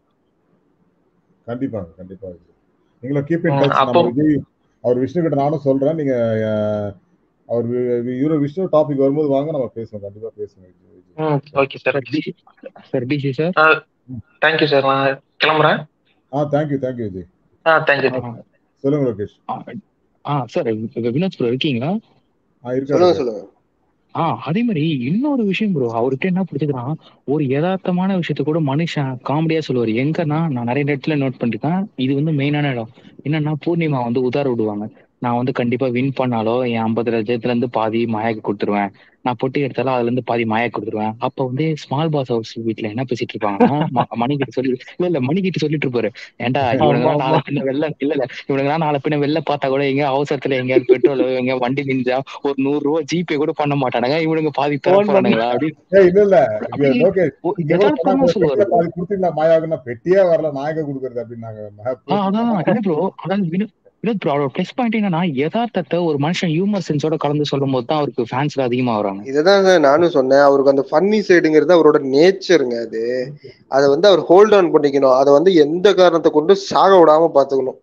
Speaker 1: கண்டிப்பாக கண்டிப்பாக நீங்களும் கீப் இன்
Speaker 7: ம்,
Speaker 1: டச்
Speaker 7: அப்போ
Speaker 1: நம்ம விஜய் அவர் விஷ்ணு கிட்ட நானும் சொல்றேன் நீங்க அஹ், அவர் இவரு விஷ்ணு டாபிக் வரும்போது வாங்க நம்ம பேசுவோம் கண்டிப்பா பேசுவோம் விஜய் விஜய்
Speaker 7: ம் okay sir
Speaker 8: sir TC sir TC sir
Speaker 7: thank you sir நான் கிளம்புறேன்
Speaker 1: ஆ தேங்க்யூ தேங்க்யூ விஜய்
Speaker 7: ஆ தேங்க்யூ
Speaker 8: ஆ
Speaker 7: தேங்க்யூ
Speaker 1: சொல்லுங்க லோகேஷ்
Speaker 8: ஆ ஆ, சார் வினோத் ப்ரோ இருக்கீங்களா
Speaker 1: ஆ இருக்காரு
Speaker 3: சொல்லுங்க
Speaker 1: இருக்காரு
Speaker 3: சொல்லுங்க
Speaker 8: ஆ அதே மாதிரி இன்னொரு விஷயம் ப்ரோ அவர்கிட்ட என்ன பிடிச்சதுன்னா ஒரு யதார்த்தமான விஷயத்த கூட மனுஷன் காமெடியா சொல்லுவார் எங்கன்னா நான் நிறைய இடத்துல நோட் பண்ணிருக்கேன் இது வந்து மெயினான இடம் என்னன்னா பூர்ணிமா வந்து உதார விடுவாங்க நான் வந்து கண்டிப்பா வின் பண்ணாலோ என் ஐம்பது லட்சத்துல இருந்து பாதி மாயாக்கு கொடுத்துருவேன் நான் பொட்டி எடுத்தாலும் அதுல இருந்து பாதி மாயா கொடுத்துருவேன் அப்ப வந்து ஸ்மால் பாஸ் ஹவுஸ் வீட்ல என்ன பேசிட்டு இருப்பாங்கன்னா ம- மணி கிட்ட சொல்லி இல்ல இல்ல மணி கிட்ட சொல்லிட்டு இருப்பாரு ஏன்டா
Speaker 2: ஆமா
Speaker 8: இவனுங்க
Speaker 2: ஆமா
Speaker 8: நாளை பின்ன வெளில இல்ல இல்ல இவனுங்க நாளை பின்ன வெளில பார்த்தா கூட எங்க அவசரத்துல எங்கேயாவது பெட்ரோல் எங்க வண்டி நின்றா ஒரு நூறு ரூபா ஜிபே கூட பண்ண மாட்டானுங்க இவனுங்க பாதி தர
Speaker 2: ஃபோன் பண்ணி
Speaker 8: போறானுங்களா அப்படின்னு
Speaker 1: ஏய் இல்ல இல்ல இங்க
Speaker 8: அப்படி
Speaker 1: லோகேஷ்
Speaker 8: ஒ-
Speaker 1: இங்க கூட
Speaker 8: யதார்த்தமா
Speaker 1: சொன்னாங்க
Speaker 8: சொல்லுவாரு
Speaker 1: பெட்டியில
Speaker 8: bro.
Speaker 1: பாதி கொடுத்தீங்களா மாயாவுக்குன்னா பெட்டியே வரல நாயக கொடுக்கறது அப்படின்னாங்க
Speaker 8: ஆ
Speaker 1: பூர்ணிமா
Speaker 8: அதான் இல்ல ப்ரோ அதாவது வினோத் வினோத் ப்ரோ அவரோட ப்ளஸ் பாயிண்ட் என்னன்னா யதார்த்தத்தை ஒரு மனுஷன் ஹியூமர் சென்ஸோட கலந்து சொல்லும் போது தான் அவருக்கு ஃபேன்ஸ் அதிகமா வராங்க
Speaker 3: இதுதாங்க நானும் சொன்னேன் அவருக்கு அந்த ஃபன்னி சைடுங்கிறது அவரோட நேச்சருங்க அது அதை வந்து அவர் ஹோல்ட் ஆன் பண்ணிக்கணும் அதை வந்து எந்த காரணத்தை கொண்டு சாக விடாம பாத்துக்கணும்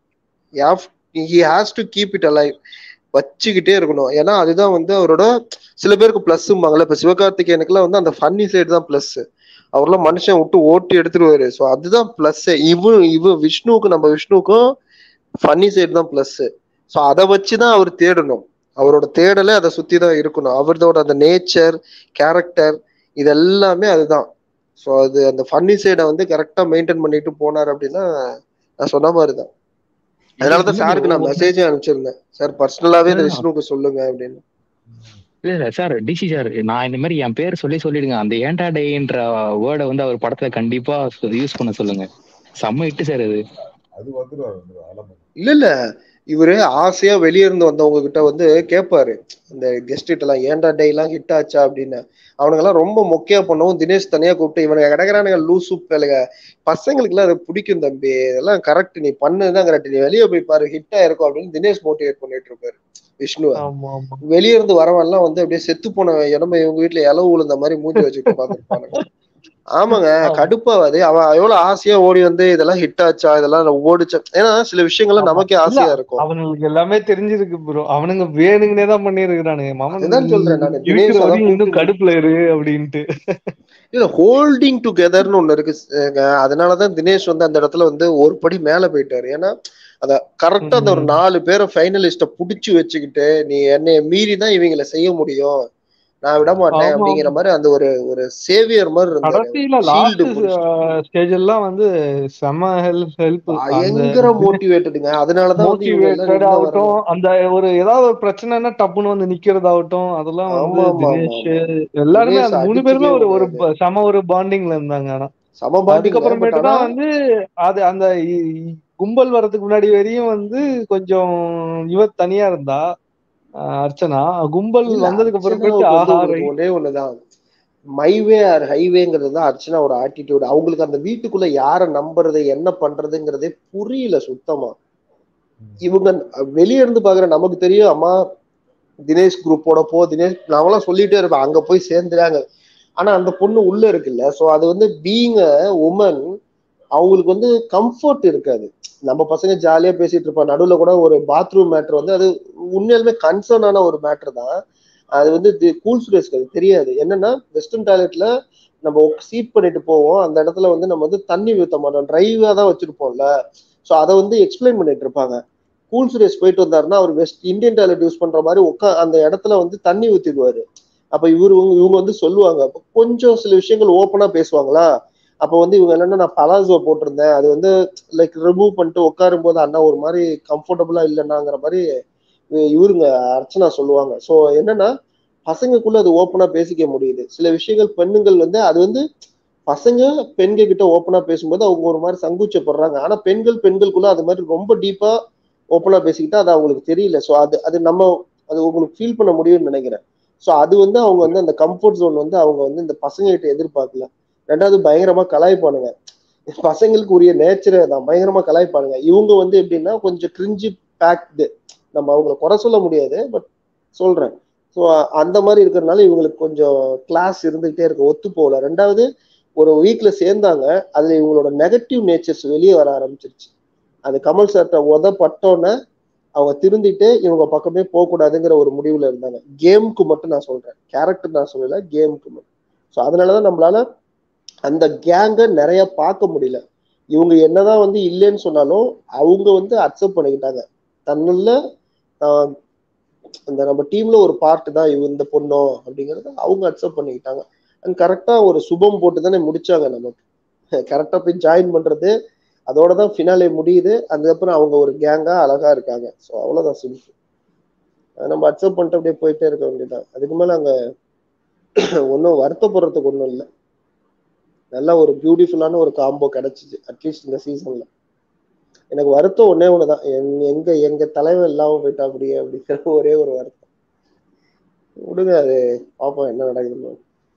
Speaker 3: he has to keep it alive வச்சுக்கிட்டே இருக்கணும் ஏன்னா அதுதான் வந்து அவரோட சில பேருக்கு பிளஸ்ஸும்பாங்கல்ல இப்ப சிவகார்த்திகேயனுக்குலாம் வந்து அந்த ஃபன்னி சைடு தான் பிளஸ் அவர்லாம் மனுஷன் விட்டு ஓட்டி எடுத்துருவாரு ஸோ அதுதான் பிளஸ் இவ இவ விஷ்ணுவுக்கு நம்ம விஷ்ணுவுக்கும் ஃபன்னி சைடு தான் பிளஸ் ஸோ அதை வச்சுதான் அவர் தேடணும் அவரோட தேடலே அதை சுத்தி தான் இருக்கணும் அவரோட அந்த நேச்சர் கேரக்டர் இது எல்லாமே அதுதான் ஸோ அது அந்த ஃபன்னி சைடை வந்து கரெக்டா மெயின்டைன் பண்ணிட்டு போனார் அப்படின்னா நான் சொன்ன மாதிரி தான்
Speaker 8: இல்ல
Speaker 3: அதனாலதான்
Speaker 8: இல்ல
Speaker 3: சாருக்கு
Speaker 8: ப்ரோ
Speaker 3: நான் மெசேஜே அனுப்பிச்சிருந்தேன் சார் பர்சனலாவே இந்த
Speaker 8: இல்ல
Speaker 3: விஷ்ணுவுக்கு சொல்லுங்க அப்படின்னு
Speaker 8: இல்ல இல்ல சார் டிசி சார் நான் இந்த மாதிரி என் பேர் சொல்லி சொல்லிடுங்க அந்த ஏன்டா டேன்ற வேர்டை வந்து அவர் படத்துல கண்டிப்பா யூஸ் பண்ண சொல்லுங்க செம்ம இட்டு சார் அது
Speaker 1: அது வந்துருவாரு வந்துருவாரு அதெல்லாம் பண்ணுவாரு.
Speaker 3: இல்ல இல்ல இவரு ஆசையா வெளிய இருந்து வந்தவங்க கிட்ட வந்து கேட்பாரு இந்த கெஸ்ட் கிட்ட எல்லாம் ஏன்டா டே எல்லாம் ஹிட் ஆச்சா அப்படின்னு அவனுங்க எல்லாம் ரொம்ப மொக்கையா பண்ணவும் தினேஷ் தனியா கூப்பிட்டு இவனுங்க கிடக்குறானுங்க லூசு பேலுங்க பசங்களுக்கு எல்லாம் அது பிடிக்கும் தம்பி இதெல்லாம் கரெக்ட் நீ பண்ணதுதான் கரெக்ட் நீ வெளியே போய் பாரு ஹிட் ஆயிருக்கும் அப்படின்னு தினேஷ் மோட்டிவேட் பண்ணிட்டு இருப்பாரு விஷ்ணுவை
Speaker 2: ஆமா ஆமா
Speaker 3: வெளிய இருந்து வரவன்லாம் வந்து அப்படியே செத்து போன இடமே இவங்க வீட்டுல இலவு விழுந்த மாதிரி மூஞ்சி வச்சுட்டு உட்காந்துருப்பானுங்க ஆமாங்க
Speaker 2: ஆமா
Speaker 3: கடுப்பாவது அவன் எவ்வளவு ஆசையா ஓடி வந்து இதெல்லாம் ஹிட் ஆச்சா இதெல்லாம் ஓடிச்சா ஏன்னா சில விஷயங்கள்லாம்
Speaker 2: ஆமா
Speaker 3: நமக்கே
Speaker 2: இல்ல
Speaker 3: ஆசையா இருக்கும்
Speaker 2: அவனுங்களுக்கு எல்லாமே தெரிஞ்சிருக்கு ப்ரோ அவனுங்க வேணுங்கனே தான் பண்ணிருக்கிறானுங்க மாமன்
Speaker 3: அதுதான் சொல்றேன் நான்
Speaker 2: இருக்கிற
Speaker 3: தினேஷ் அதான்
Speaker 2: வரையும் இன்னும்
Speaker 3: கூப்பிட்டு
Speaker 2: கடுப்புல இரு அப்படின்ட்டு
Speaker 3: இல்ல ஹோல்டிங் டுகெதர்னு ஒண்ணு இருக்கு ங்க. அதனாலதான் தினேஷ் வந்து அந்த இடத்துல வந்து ஒரு படி மேல போயிட்டாரு ஏன்னா அத கரெக்டா அந்த ஒரு
Speaker 2: ம்.
Speaker 3: நாலு பேரை ஃபைனலிஸ்ட புடிச்சு வச்சுக்கிட்டு நீ என்னைய மீறி தான் இவங்களை செய்ய முடியும் நான் விட மாட்டேன்
Speaker 2: ஆமா
Speaker 3: அப்படிங்கிற
Speaker 2: ஆமா
Speaker 3: மாதிரி அந்த ஒரு ஒரு சேவியர் மாதிரி இருந்தாரு
Speaker 2: கடைசியில
Speaker 3: ஷீல்டு
Speaker 2: லாஸ்ட்
Speaker 3: புடிச்சு
Speaker 2: ஸ்டேஜ் எல்லாம் வந்து செம ஹெல்ப் ஹெல்ப் அந்த
Speaker 3: பயங்கர மோட்டிவேட்டடுங்க அதனாலதான் வந்து இவங்க எல்லாம்
Speaker 2: மோட்டிவேட்டட்
Speaker 3: நின்று வரல
Speaker 2: ஆகட்டும் அந்த ஒரு ஏதாவது ஒரு பிரச்சனைனா டப்புன்னு வந்து நிக்கிறதாகட்டும் அதெல்லாம் வந்து
Speaker 3: ஆமா ஆமா ஆமா
Speaker 2: தினேஷ்
Speaker 3: ஆமா
Speaker 2: எல்லாருமே
Speaker 3: தினேஷ்
Speaker 2: அந்த மூணு
Speaker 3: அடிச்சுக்கவே
Speaker 2: பேருமே ஒரு ஒரு
Speaker 3: முடியாது
Speaker 2: ப- செம ஒரு பாண்டிங்ல இருந்தாங்க ஆனா
Speaker 3: சம பாண்டிங்க பட்
Speaker 2: அதுக்கப்புறமேட்டு
Speaker 3: ஆனா
Speaker 2: தான் வந்து அது அந்த இ- இ- கும்பல் வர்றதுக்கு முன்னாடி வரையும் வந்து கொஞ்சம் இவ தனியா இருந்தா அஹ் அர்ச்சனா கும்பல்
Speaker 3: இல்ல
Speaker 2: வந்ததுக்கு அப்புறமேட்டு
Speaker 3: அர்ச்சனாவுக்கு வந்து
Speaker 2: ஆஹா
Speaker 3: உங்களுக்கு
Speaker 2: ரைட்
Speaker 3: ஒரே ஒண்ணுதான் மைவே ஆர் ஹைவேங்கிறது தான் அர்ச்சனாவோட ஆட்டிடியூட் அவங்களுக்கு அந்த வீட்டுக்குள்ள யாரை நம்புறது என்ன பண்றதுங்கிறதே புரியல சுத்தமா இவங்க வெளியே இருந்து பாக்குற நமக்கு தெரியும் அம்மா தினேஷ் குரூப்போட போ தினேஷ் நாங்களாம் சொல்லிட்டே இருப்பேன் அங்க போய் சேர்ந்துறாங்க ஆனா அந்த பொண்ணு உள்ள இருக்குல்ல சோ அது வந்து பீங் அ உமன் அவங்களுக்கு வந்து கம்ஃபர்ட் இருக்காது நம்ம பசங்க ஜாலியா பேசிட்டு இருப்போம் நடுவுல கூட ஒரு பாத்ரூம் மேட்ரு வந்து அது உண்மையாலுமே கன்சர்னான ஒரு மேட்ரு தான் அது வந்து கூல் சுரேஷ்க்கு அது தெரியாது என்னன்னா வெஸ்டர்ன் டாய்லெட்ல நம்ம சீட் பண்ணிட்டு போவோம் அந்த இடத்துல வந்து நம்ம வந்து தண்ணி ஊத்த மாட்டோம் டிரைவா தான் வச்சிருப்போம்ல ஸோ அதை வந்து எக்ஸ்பிளைன் பண்ணிட்டு இருப்பாங்க கூல் சுரேஷ் போயிட்டு வந்தாருன்னா அவர் வெஸ்ட் இந்தியன் டாய்லெட் யூஸ் பண்ற மாதிரி உட்கா அந்த இடத்துல வந்து தண்ணி ஊத்திடுவாரு அப்ப இவரு இவங்க வந்து சொல்லுவாங்க அப்ப கொஞ்சம் சில விஷயங்கள் ஓப்பனா பேசுவாங்களா அப்ப வந்து இவங்க என்னன்னா நான் பலாசோ போட்டிருந்தேன் அது வந்து லைக் ரிமூவ் பண்ணிட்டு உட்காரும் போது அண்ணா ஒரு மாதிரி கம்ஃபர்டபுளா இல்லைன்னாங்கிற மாதிரி இவருங்க அர்ச்சனா சொல்லுவாங்க ஸோ என்னன்னா பசங்களுக்குள்ள அது ஓப்பனா பேசிக்க முடியுது சில விஷயங்கள் பெண்ணுங்கள் வந்து அது வந்து பசங்க பெண்கள் கிட்ட ஓப்பனா பேசும்போது அவங்க ஒரு மாதிரி சங்குச்சப்படுறாங்க ஆனா பெண்கள் பெண்களுக்குள்ள அது மாதிரி ரொம்ப டீப்பா ஓப்பனா பேசிக்கிட்டா அது அவங்களுக்கு தெரியல ஸோ அது அது நம்ம அது உங்களுக்கு ஃபீல் பண்ண முடியும்னு நினைக்கிறேன் ஸோ அது வந்து அவங்க வந்து அந்த கம்ஃபர்ட் ஜோன் வந்து அவங்க வந்து இந்த பசங்க கிட்ட எதிர்பார்க்கல ரெண்டாவது பயங்கரமா கலாய்ப்பானுங்க பசங்களுக்கு உரிய நேச்சரை தான் பயங்கரமா கலாய்ப்பானுங்க இவங்க வந்து எப்படின்னா கொஞ்சம் கிரிஞ்சு பேக்டு நம்ம அவங்கள குறை சொல்ல முடியாது பட் சொல்றேன் ஸோ அந்த மாதிரி இருக்கிறதுனால இவங்களுக்கு கொஞ்சம் கிளாஸ் இருந்துகிட்டே இருக்கு ஒத்து போகல ரெண்டாவது ஒரு வீக்ல சேர்ந்தாங்க அதுல இவங்களோட நெகட்டிவ் நேச்சர்ஸ் வெளியே வர ஆரம்பிச்சிருச்சு அது கமல் சார்ட்ட உதப்பட்டோன்னே அவங்க திருந்திட்டு இவங்க பக்கமே போகக்கூடாதுங்கிற ஒரு முடிவுல இருந்தாங்க கேமுக்கு மட்டும் நான் சொல்றேன் கேரக்டர் நான் சொல்லல கேமுக்கு மட்டும் ஸோ அதனாலதான் நம்மளால அந்த கேங்கை நிறைய பார்க்க முடியல இவங்க என்னதான் வந்து இல்லைன்னு சொன்னாலும் அவங்க வந்து அக்செப்ட் பண்ணிக்கிட்டாங்க தன்னுள்ள இந்த நம்ம டீம்ல ஒரு பார்ட் தான் இவ இந்த பொண்ணோ அப்படிங்கறத அவங்க அக்செப்ட் பண்ணிக்கிட்டாங்க அண்ட் கரெக்டா ஒரு சுபம் போட்டு தானே முடிச்சாங்க நமக்கு கரெக்டா போய் ஜாயின் பண்றது அதோட தான் ஃபினாலே முடியுது அதுக்கப்புறம் அவங்க ஒரு கேங்கா அழகா இருக்காங்க ஸோ அவ்வளவுதான் சிம்பிள் நம்ம அக்செப்ட் பண்ணிட்டு அப்படியே போயிட்டே இருக்க வேண்டியதான் அதுக்கு மேல அங்க ஒன்றும் வருத்தப்படுறதுக்கு ஒன்றும் இல்லை நல்ல ஒரு பியூட்டிஃபுல்லான ஒரு காம்போ கிடைச்சிச்சு அட்லீஸ்ட் இந்த சீசன்ல எனக்கு வருத்தம் ஒன்னே ஒண்ணுதான் எங்க எங்க தலைவன் இல்லாம போயிட்டா அப்படியே அப்படிங்கிற ஒரே ஒரு வருத்தம் விடுங்க அது பாப்போம் என்ன நடக்குதுன்னு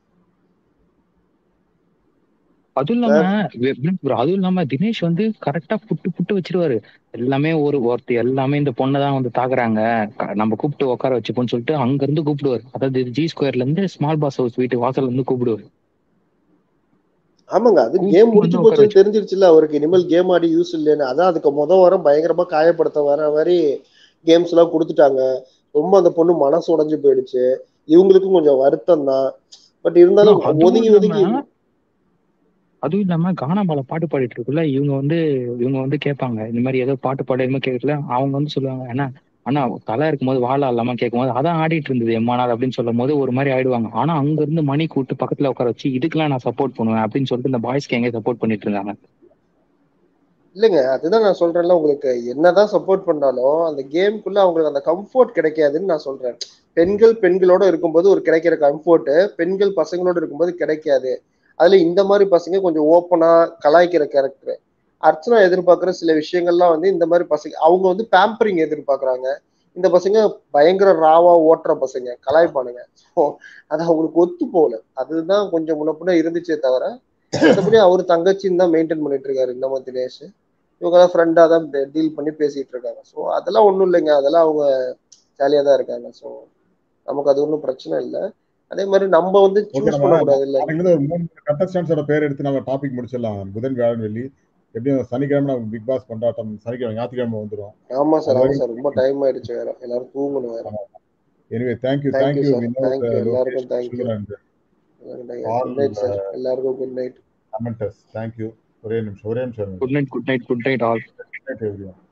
Speaker 8: அதுவும் இல்லாம அதுவும் இல்லாம தினேஷ் வந்து கரெக்டா புட்டு புட்டு வச்சிருவாரு எல்லாமே ஒரு ஒருத்தர் எல்லாமே இந்த பொண்ணை தான் வந்து தாக்குறாங்க நம்ம கூப்பிட்டு உட்கார வச்சுப்போம்னு சொல்லிட்டு அங்க இருந்து கூப்பிடுவாரு அதாவது ஜி ஸ்கொயர்ல இருந்து ஸ்மால் பாஸ் ஹவுஸ் வீட்டு வாசல்ல இருந்து கூப்பிடுவாரு
Speaker 3: ஆமாங்க அது கேம் முடிஞ்சு போச்சுன்னு தெரிஞ்சிருச்சுல அவருக்கு இனிமேல் கேம் ஆடி யூஸ் இல்லைன்னு அதான் அதுக்கு முத வாரம் பயங்கரமா காயப்படுத்த வர மாதிரி கேம்ஸ் எல்லாம் கொடுத்துட்டாங்க ரொம்ப அந்த பொண்ணு மனசு உடஞ்சு போயிடுச்சு இவங்களுக்கும் கொஞ்சம் வருத்தம் தான் பட் இருந்தாலும் ஒதுங்கி ஒதுங்கி
Speaker 8: அதுவும் இல்லாம கானாபால பாட்டு பாடிட்டு இருக்குல்ல இவங்க வந்து இவங்க வந்து கேட்பாங்க இந்த மாதிரி ஏதோ பாட்டு பாடுமா கேட்கல அவங்க வந்து சொல்லுவாங்க ஏன்னா ஆனா தலை இருக்கும்போது வாழ இல்லாம கேட்கும் போது அதான் ஆடிட்டு இருந்தது எம்மானார் அப்படின்னு சொல்லும் போது ஒரு மாதிரி ஆயிடுவாங்க ஆனா அங்க இருந்து மணி கூட்டு பக்கத்துல உட்கார வச்சு இதுக்கெல்லாம் நான் சப்போர்ட் பண்ணுவேன் அப்படின்னு சொல்லிட்டு இந்த பாய்ஸ்க்கு எங்க சப்போர்ட் பண்ணிட்டு இருந்தாங்க
Speaker 3: இல்லைங்க அதுதான் நான் சொல்றேன்ல உங்களுக்கு என்னதான் சப்போர்ட் பண்ணாலும் அந்த கேமுக்குள்ள அவங்களுக்கு அந்த கம்ஃபர்ட் கிடைக்காதுன்னு நான் சொல்றேன் பெண்கள் பெண்களோட இருக்கும்போது ஒரு கிடைக்கிற கம்ஃபர்ட் பெண்கள் பசங்களோட இருக்கும்போது கிடைக்காது அதுல இந்த மாதிரி பசங்க கொஞ்சம் ஓப்பனா கலாய்க்கிற கேரக்டர் அர்ச்சனா எதிர்பார்க்குற சில விஷயங்கள்லாம் வந்து இந்த மாதிரி பசங்க அவங்க வந்து பேம்பரிங் எதிர்பார்க்குறாங்க இந்த பசங்க பயங்கர ராவா ஓட்டுற பசங்க கலாய்ப்பானுங்க ஸோ அது அவங்களுக்கு ஒத்து போகல அதுதான் கொஞ்சம் முன்னப்பின இருந்துச்சே தவிர மற்றபடி அவர் தங்கச்சின்னு தான் மெயின்டைன் பண்ணிட்டு இருக்காரு நம்ம தினேஷ் இவங்கெல்லாம் ஃப்ரெண்டாக தான் டீல் பண்ணி பேசிட்டு இருக்காங்க ஸோ அதெல்லாம் ஒன்றும் இல்லைங்க அதெல்லாம் அவங்க ஜாலியாக தான் இருக்காங்க ஸோ நமக்கு அது ஒன்றும் பிரச்சனை இல்லை அதே மாதிரி நம்ம வந்து சூஸ் பண்ணக்கூடாது இல்ல
Speaker 1: ஒரு மூணு கண்டஸ்டன்ஸோட பேர் எடுத்து நம்ம டாபிக் முடிச்சிடலாம் புதன் வியாழன் வெள்ளி எப்படியும் சனிக்கிழமை நம்ம பிக் பாஸ் கொண்டாட்டம் சனிக்கிழமை ஞாயிற்றுக்கிழமை வந்துடும்
Speaker 3: ஆமா சார் ஆமா சார் ரொம்ப டைம் ஆயிடுச்சு வேற எல்லாரும் தூங்கணும் வேற
Speaker 1: anyway thank you
Speaker 3: thank you
Speaker 1: thank you
Speaker 3: sir thank you எல்லாருக்கும் thank you
Speaker 1: all
Speaker 3: good night sir எல்லாருக்கும் குட் நைட்
Speaker 1: கமெண்டர்ஸ் தேங்க்யூ ஒரே நிமிஷம் ஒரே நிமிஷம்
Speaker 8: good night good night good night all
Speaker 1: good night everyone